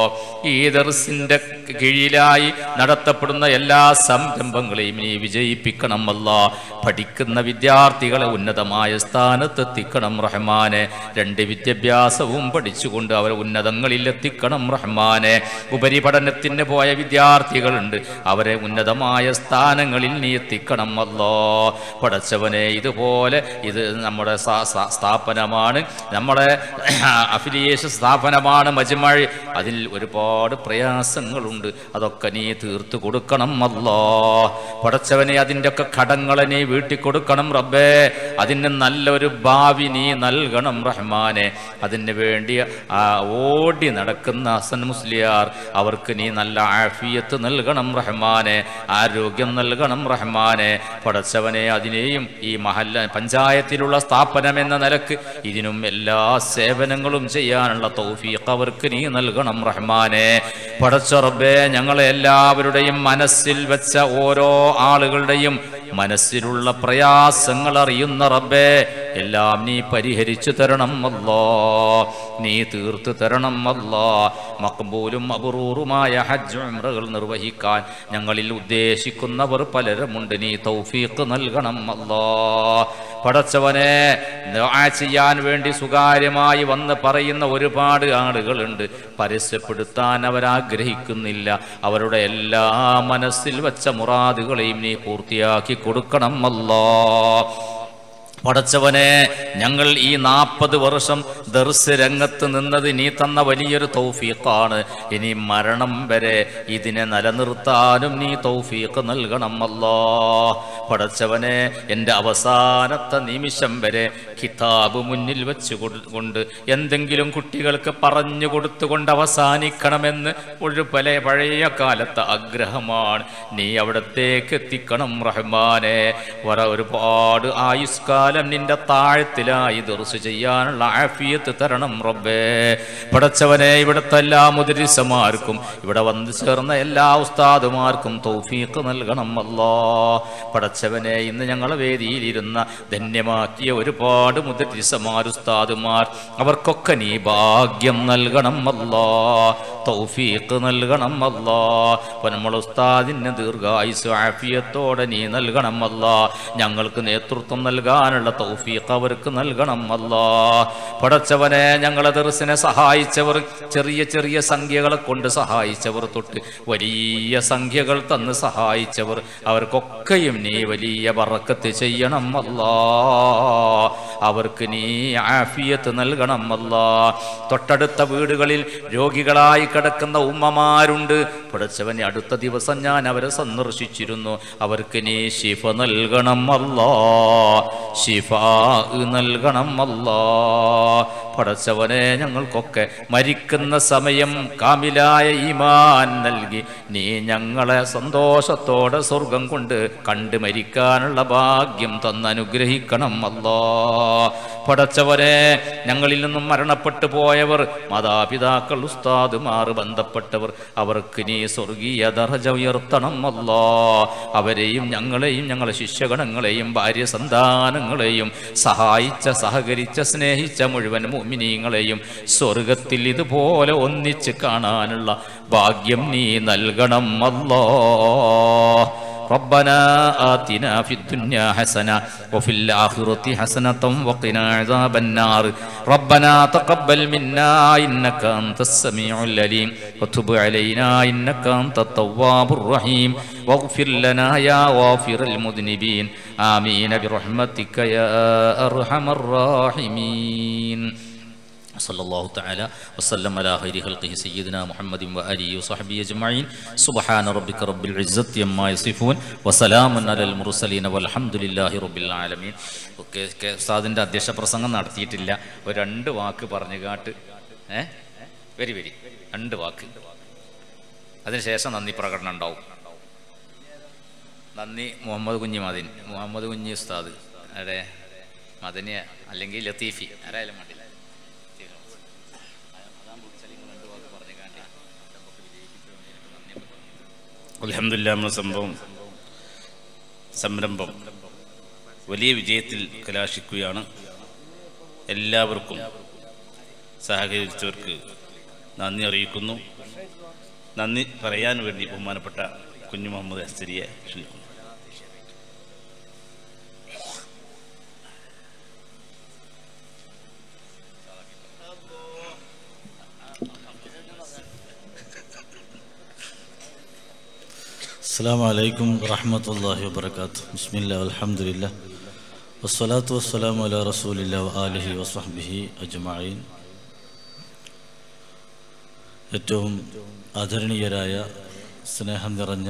S7: ഈ ദർസിന്റെ കീഴിലായി നടത്തപ്പെടുന്ന എല്ലാ സംരംഭങ്ങളെയും നീ വിജയിപ്പിക്കണം അല്ല പഠിക്കുന്ന വിദ്യാർത്ഥികളെ ഉന്നതമായ സ്ഥാനത്തെത്തിക്കണം റഹ്മാനെ രണ്ട് വിദ്യാഭ്യാസവും പഠിച്ചുകൊണ്ട് അവർ ഉന്നതങ്ങളിൽ എത്തിക്കണം റഹ്മാനെ ഉപരിപഠനത്തിന് പോയ വിദ്യാർത്ഥികളുണ്ട് അവരെ ഉന്നതമായ സ്ഥാനങ്ങളിൽ നീ എത്തിക്കണം അല്ലോ പടച്ചവനെ ഇതുപോലെ ഇത് നമ്മുടെ സാ- സാ- സ്ഥാപനമാണ് നമ്മുടെ അഫിലിയേഷൻ സ്ഥാപനമാണ് മജ്മഴ് അതിൽ ഒരുപാട് പ്രയാസങ്ങളുണ്ട് അതൊക്കെ നീ തീർത്തു കൊടുക്കണം അല്ലോ പടച്ചവനെ അതിൻ്റെ ഒക്കെ കടങ്ങളെ നീ വീട്ടി കൊടുക്കണം റബ്ബേ അതിന് നല്ലൊരു ഭാവി നീ നൽകണം റഹ്മാനെ അതിന് വേണ്ടി ആ ഓടി നടക്കുന്ന ഹസൻ മുസ്ലിയാർ അവർക്ക് നീ നല്ല ആഫിയത്ത് നൽകണം റഹ്മാനെ ആരോഗ്യം നൽകണം റഹ്മാനെ പടച്ചവനെ അതിനെയും ഈ മഹല്ല പഞ്ചായത്തിലുള്ള സ്ഥാപനം എന്ന നിലക്ക് ഇതിനും എല്ലാ സേവനങ്ങളും ചെയ്യാനുള്ള തൗഫീഖ് അവർക്ക് നീ നൽകണം റഹ്മാനെ പടച്ച റബ്ബേ ഞങ്ങളെ എല്ലാവരുടെയും മനസ്സിൽ വെച്ച ഓരോ ആളുകളുടെയും മനസ്സിലുള്ള പ്രയാസങ്ങൾ അറിയുന്ന റബ്ബേ എല്ലാം നീ പരിഹരിച്ചു തരണം അല്ലോ നീ തീർത്തു തരണം അല്ലോ മക്ബൂലും അപൂർവമായ ഹജ്ജ് ഉംറകൾ നിർവഹിക്കാൻ ഞങ്ങളിൽ ഉദ്ദേശിക്കുന്നവർ പലരുമുണ്ട് നീ തൗഫീഖ് നൽകണം അല്ലോ പടച്ചവനെ ദുആ ചെയ്യാൻ വേണ്ടി സുതാര്യമായി വന്ന് പറയുന്ന ഒരുപാട് ആളുകളുണ്ട് പരസ്യപ്പെടുത്താൻ അവരാഗ്രഹിക്കുന്നില്ല അവരുടെ എല്ലാ മനസ്സിൽ വെച്ച മുറാദുകളെയും നീ പൂർത്തിയാക്കി കൊടുക്കണം അല്ലോ പടച്ചവനെ ഞങ്ങൾ ഈ നാൽപ്പത് വർഷം ദർസ് രംഗത്ത് നിന്നത് നീ തന്ന വലിയൊരു തൗഫീഖാണ് ഇനി മരണം വരെ ഇതിനെ നിലനിർത്താനും നീ തൗഫീഖ് നൽകണം അല്ലോ പടച്ചവനെ എൻ്റെ അവസാനത്തെ നിമിഷം വരെ കിതാബ് മുന്നിൽ വെച്ച് കൊടു- കൊണ്ട് എന്തെങ്കിലും കുട്ടികൾക്ക് പറഞ്ഞു കൊടുത്തുകൊണ്ട് അവസാനിക്കണമെന്ന് ഒരു പല പഴയ കാലത്തെ ആഗ്രഹമാണ് നീ അവിടത്തേക്ക് എത്തിക്കണം റഹ്മാനെ വര ഒരുപാട് ആയുഷ്കാലം നിന്റെ താഴത്തിലായി ദർശ ചെയ്യാനുള്ള ആഫിയത്ത് തരണം റബ്ബേ പടച്ചവനെ ഇവിടുത്തെ എല്ലാ മുദരിസമാർക്കും ഇവിടെ വന്നു ചേർന്ന എല്ലാ ഉസ്താദുമാർക്കും തൗഫീഖ് നൽകണം അല്ലോ പടച്ചവനെ ഇന്ന് ഞങ്ങളെ വേദിയിലിരുന്ന ധന്യമാക്കിയ ഒരുപാട് മുദരിസമാർ ഉസ്താദുമാർ അവർക്കൊക്കെ നീ ഭാഗ്യം നൽകണം അല്ലോ തൗഫീഖ് നൽകണം അല്ലോ അപ്പൊ നമ്മൾ ഉസ്താദിന് ദീർഘായുസ് ആഫിയത്തോടെ നീ നൽകണം അല്ലാ ഞങ്ങൾക്ക് നേതൃത്വം നൽകാനുള്ള തൗഫീഖ് അവർക്ക് നൽകണം അല്ലാ പടച്ചവനെ ഞങ്ങളെ ദർസിനെ സഹായിച്ചവർ ചെറിയ ചെറിയ സംഖ്യകളെ കൊണ്ട് സഹായിച്ചവർ തൊട്ട് വലിയ സംഖ്യകൾ തന്ന് സഹായിച്ചവർ അവർക്കൊക്കെയും നീ വലിയ ബറക്കത്ത് ചെയ്യണം അല്ലാ അവർക്ക് നീ ആഫിയത്ത് നൽകണം അല്ലാ തൊട്ടടുത്ത വീടുകളിൽ രോഗികളായി കിടക്കുന്ന ഉമ്മമാരുണ്ട് പഠിച്ചവനെ അടുത്ത ദിവസം ഞാൻ അവരെ സന്ദർശിച്ചിരുന്നു അവർക്ക് നീ ശിഫ നൽകണം അല്ലാ ശിഫ നൽകണം അല്ലാ പടച്ചവനെ ഞങ്ങൾക്കൊക്കെ മരിക്കുന്ന സമയം കാമിലായ ഈമാൻ നൽകി നീ ഞങ്ങളെ സന്തോഷത്തോടെ സ്വർഗം കൊണ്ട് കണ്ട് മരിക്കാനുള്ള ഭാഗ്യം തന്നനുഗ്രഹിക്കണം അല്ലാ പടച്ചവനെ ഞങ്ങളിൽ നിന്നും മരണപ്പെട്ടു പോയവർ മാതാപിതാക്കൾ ഉസ്താദുമാർ ബന്ധപ്പെട്ടവർ അവർക്ക് നീ സ്വർഗീയ ദർജ ഉയർത്തണം അല്ലാ അവരെയും ഞങ്ങളെയും ഞങ്ങളെ ശിഷ്യഗണങ്ങളെയും ഭാര്യ സന്താനങ്ങളെയും സഹായിച്ച സഹകരിച്ച സ്നേഹിച്ച മുഴുവൻ മുഅ്മിനീങ്ങളെയും സ്വർഗത്തിൽ ഇതുപോലെ ഒന്നിച്ച് കാണാനുള്ള ഭാഗ്യം നീ നൽകണം അല്ലാ ربنا آتنا في الدنيا حسنة وفي الآخرة حسنة وقنا عذاب النار ربنا تقبل منا إنك أنت السميع العليم وتب علينا إنك أنت التواب الرحيم واغفر لنا يا غافر المذنبين آمين برحمتك يا أرحم الراحمين صلى الله تعالى وسلم على خير خلقه سيدنا محمد وآله وصحبه أجمعين سبحان ربك رب العزة عما يصفون وسلام على المرسلين والحمد لله رب العالمين ഓക്കെ ഉസ്താദിൻ്റെ അധ്യക്ഷ പ്രസംഗം നടത്തിയിട്ടില്ല ഒരു രണ്ട് വാക്ക് പറഞ്ഞു കാട്ട് ഏ വരി വരി രണ്ട് വാക്ക് അതിനുശേഷം നന്ദി പ്രകടനം ഉണ്ടാവും നന്ദി മുഹമ്മദ് കുഞ്ഞി മദിൻ മുഹമ്മദ് കുഞ്ഞി ഉസ്താദ് അതെ മദനിയ അല്ലെങ്കിൽ ലത്തീഫി ആരായാലും വേണ്ടില്ല
S1: അലഹമില്ല നമ്മുടെ സംഭവം സംരംഭം വലിയ വിജയത്തിൽ കലാശിക്കുകയാണ് എല്ലാവർക്കും സഹകരിച്ചവർക്ക് നന്ദി അറിയിക്കുന്നു നന്ദി പറയാൻ വേണ്ടി ബഹുമാനപ്പെട്ട കുഞ്ഞു മുഹമ്മദ് അസ്തരിയെ ക്ഷണിക്കുന്നു
S15: السلام عليكم ورحمة الله وبركاته بسم الله والحمد لله والصلاة والسلام على رسول الله وآله وصحبه أجمعين ഏറ്റവും ആദരണീയരായ സ്നേഹം നിറഞ്ഞ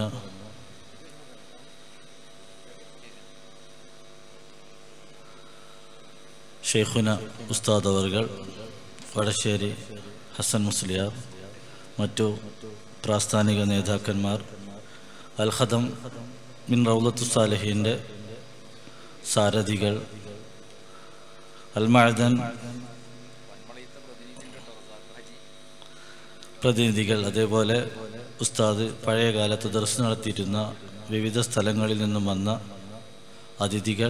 S15: ഷെയ്ഖുന ഉസ്താദ് അവർകൾ വടശ്ശേരി ഹസൻ മുസ്ലിയാർ മറ്റു പ്രാസ്ഥാനിക നേതാക്കന്മാർ അൽഹദം മിൻ റൗലത്തു സാലഹീൻ്റെ സാരഥികൾ അൽമഅദൻ പ്രതിനിധികൾ അതേപോലെ ഉസ്താദ് പഴയ കാലത്ത് ദർശനം നടത്തിയിരുന്ന വിവിധ സ്ഥലങ്ങളിൽ നിന്നും വന്ന അതിഥികൾ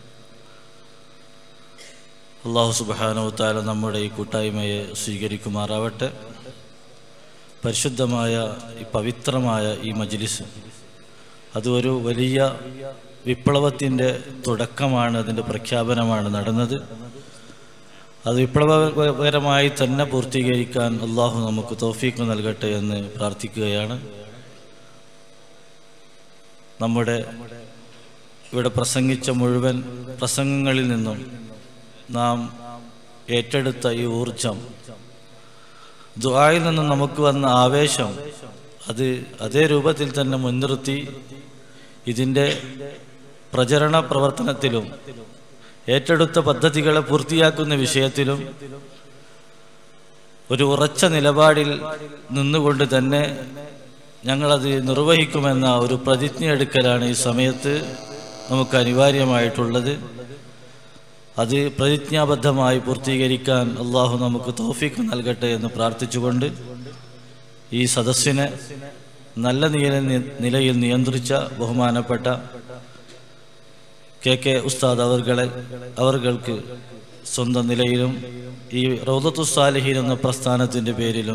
S15: അള്ളാഹു സുബാനവത്താല നമ്മുടെ ഈ കൂട്ടായ്മയെ സ്വീകരിക്കുമാറാവട്ടെ പരിശുദ്ധമായ ഈ പവിത്രമായ ഈ മജ്ലിസ് അത് ഒരു വലിയ വിപ്ലവത്തിൻ്റെ തുടക്കമാണ് അതിൻ്റെ പ്രഖ്യാപനമാണ് നടന്നത് അത് വിപ്ലവകരമായി തന്നെ പൂർത്തീകരിക്കാൻ അള്ളാഹു നമുക്ക് തോഫീക്ക് നൽകട്ടെ എന്ന് പ്രാർത്ഥിക്കുകയാണ് നമ്മുടെ ഇവിടെ പ്രസംഗിച്ച മുഴുവൻ പ്രസംഗങ്ങളിൽ നിന്നും നാം ഏറ്റെടുത്ത ഈ ഊർജം ദുആയിൽ നിന്നും നമുക്ക് വന്ന ആവേശം അത് അതേ രൂപത്തിൽ തന്നെ മുൻനിർത്തി ഇതിൻ്റെ പ്രചരണ പ്രവർത്തനത്തിലും ഏറ്റെടുത്ത പദ്ധതികളെ പൂർത്തിയാക്കുന്ന വിഷയത്തിലും ഒരു ഉറച്ച നിലപാടിൽ നിന്നുകൊണ്ട് തന്നെ ഞങ്ങളത് നിർവഹിക്കുമെന്ന ഒരു പ്രതിജ്ഞ എടുക്കലാണ് ഈ സമയത്ത് നമുക്ക് അനിവാര്യമായിട്ടുള്ളത് അത് പ്രതിജ്ഞാബദ്ധമായി പൂർത്തീകരിക്കാൻ അള്ളാഹു നമുക്ക് തോഫിക്ക് നൽകട്ടെ എന്ന് പ്രാർത്ഥിച്ചുകൊണ്ട് ഈ സദസ്സിനെ നല്ല നില നിലയിൽ നിയന്ത്രിച്ച ബഹുമാനപ്പെട്ട കെ കെ ഉസ്താദ് അവർകളെ അവർക്ക് സ്വന്തം നിലയിലും ഈ റൗദത്തു സാലിഹീൻ എന്ന പ്രസ്ഥാനത്തിൻ്റെ പേരിലും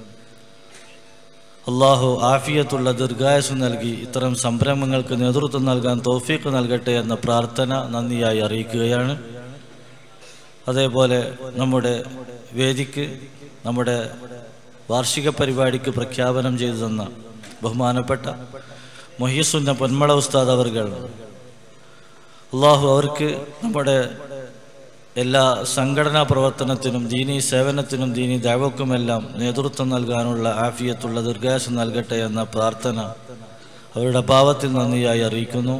S15: അള്ളാഹു ആഫിയത്തുള്ള ദീർഘായുസ് നൽകി ഇത്തരം സംരംഭങ്ങൾക്ക് നേതൃത്വം നൽകാൻ തോഫീക്ക് നൽകട്ടെ എന്ന പ്രാർത്ഥന നന്ദിയായി അറിയിക്കുകയാണ് അതേപോലെ നമ്മുടെ വേദിക്ക് നമ്മുടെ വാർഷിക പരിപാടിക്ക് പ്രഖ്യാപനം ചെയ്തു തന്ന ബഹുമാനപ്പെട്ട മൊഹീസുന്ന പൊന്മള ഉസ്താദ് അവർകൾ അള്ളാഹു അവർക്ക് നമ്മുടെ എല്ലാ സംഘടനാ പ്രവർത്തനത്തിനും ദീനീ സേവനത്തിനും ദീനീ ദൈവക്കുമെല്ലാം നേതൃത്വം നൽകാനുള്ള ആഫിയത്തുള്ള ദീർഘാസം നൽകട്ടെ എന്ന പ്രാർത്ഥന അവരുടെ ഭാവത്തിൽ നന്ദിയായി അറിയിക്കുന്നു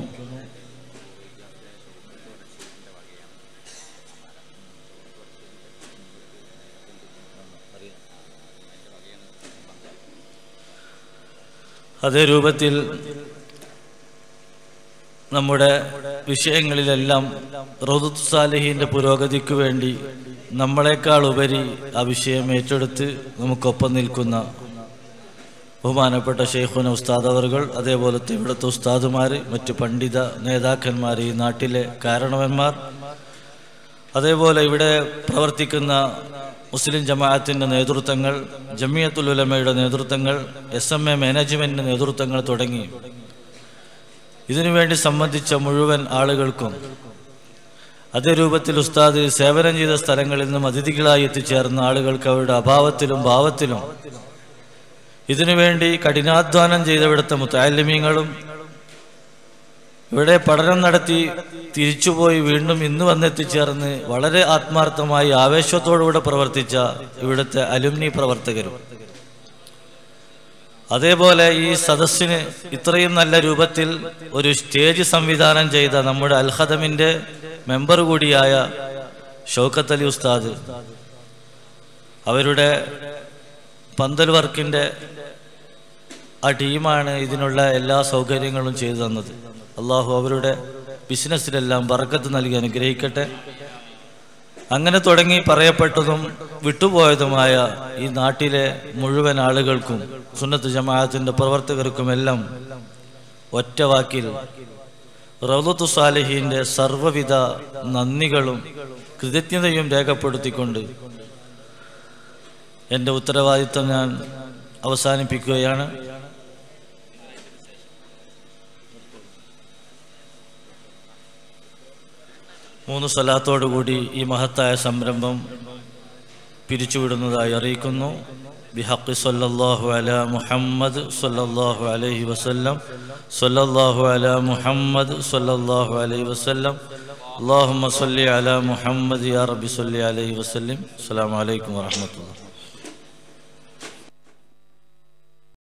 S15: അതേ രൂപത്തിൽ നമ്മുടെ വിഷയങ്ങളിലെല്ലാം റോദുത്ത് സാലിഹിൻ്റെ പുരോഗതിക്ക് വേണ്ടി നമ്മളെക്കാൾ ഉപരി ആ വിഷയം ഏറ്റെടുത്ത് നമുക്കൊപ്പം നിൽക്കുന്ന ബഹുമാനപ്പെട്ട ഷെയ്ഖുന ഉസ്താദ് അവർകൾ അതേപോലത്തെ ഇവിടുത്തെ ഉസ്താദുമാർ മറ്റ് പണ്ഡിത നേതാക്കന്മാർ ഈ നാട്ടിലെ കാരണവന്മാർ അതേപോലെ ഇവിടെ പ്രവർത്തിക്കുന്ന മുസ്ലിം ജമാഅത്തിൻ്റെ നേതൃത്വങ്ങൾ ജമിയത്തുൽ ഉലമയുടെ നേതൃത്വങ്ങൾ എസ് എം എ മാനേജ്മെൻറ്റിൻ്റെ നേതൃത്വങ്ങൾ തുടങ്ങി ഇതിനുവേണ്ടി സംബന്ധിച്ച മുഴുവൻ ആളുകൾക്കും അതേ രൂപത്തിൽ ഉസ്താദ് സേവനം ചെയ്ത സ്ഥലങ്ങളിൽ നിന്നും അതിഥികളായി എത്തിച്ചേർന്ന ആളുകൾക്ക് അവരുടെ അഭാവത്തിലും ഭാവത്തിലും ഇതിനുവേണ്ടി കഠിനാധ്വാനം ചെയ്തവിടുത്തെ മുത്താലിമീങ്ങളും ഇവിടെ പഠനം നടത്തി തിരിച്ചുപോയി വീണ്ടും ഇന്ന് വന്നെത്തിച്ചേർന്ന് വളരെ ആത്മാർത്ഥമായി ആവേശത്തോടുകൂടെ പ്രവർത്തിച്ച ഇവിടുത്തെ അലുമിനി പ്രവർത്തകരും അതേപോലെ ഈ സദസ്സിന് ഇത്രയും നല്ല രൂപത്തിൽ ഒരു സ്റ്റേജ് സംവിധാനം ചെയ്ത നമ്മുടെ അൽഹദമിൻ്റെ മെമ്പർ കൂടിയായ ഷൗക്കത്ത് അലി ഉസ്താദ് അവരുടെ പന്തൽ വർക്കിൻ്റെ ആ ടീമാണ് ഇതിനുള്ള എല്ലാ സൗകര്യങ്ങളും ചെയ്തു തന്നത് അള്ളാഹു അവരുടെ ബിസിനസ്സിലെല്ലാം ബർക്കത്ത് നൽകി അനുഗ്രഹിക്കട്ടെ അങ്ങനെ തുടങ്ങി പറയപ്പെട്ടതും വിട്ടുപോയതുമായ ഈ നാട്ടിലെ മുഴുവൻ ആളുകൾക്കും സുന്നത്ത് ജമാഅത്തിന്റെ പ്രവർത്തകർക്കുമെല്ലാം ഒറ്റ വാക്കിൽ റൗലത്തു സാലിഹീന്റെ സർവ്വവിധ നന്ദികളും കൃതജ്ഞതയും രേഖപ്പെടുത്തിക്കൊണ്ട് എൻ്റെ ഉത്തരവാദിത്തം ഞാൻ അവസാനിപ്പിക്കുകയാണ് മൂന്ന് സ്വലാത്തോടുകൂടി ഈ മഹത്തായ സംരംഭം പിരിച്ചുവിടുന്നതായി അറിയിക്കുന്നു ബിഹഖി സല്ലല്ലാഹു അലാ മുഹമ്മദ് സല്ലല്ലാഹു അലൈഹി വസല്ലം സല്ലല്ലാഹു അലാ മുഹമ്മദ് സല്ലല്ലാഹു അലൈഹി വസല്ലം اللهم صل على محمد يا رب صل عليه وسلم السلام عليكم ورحمة الله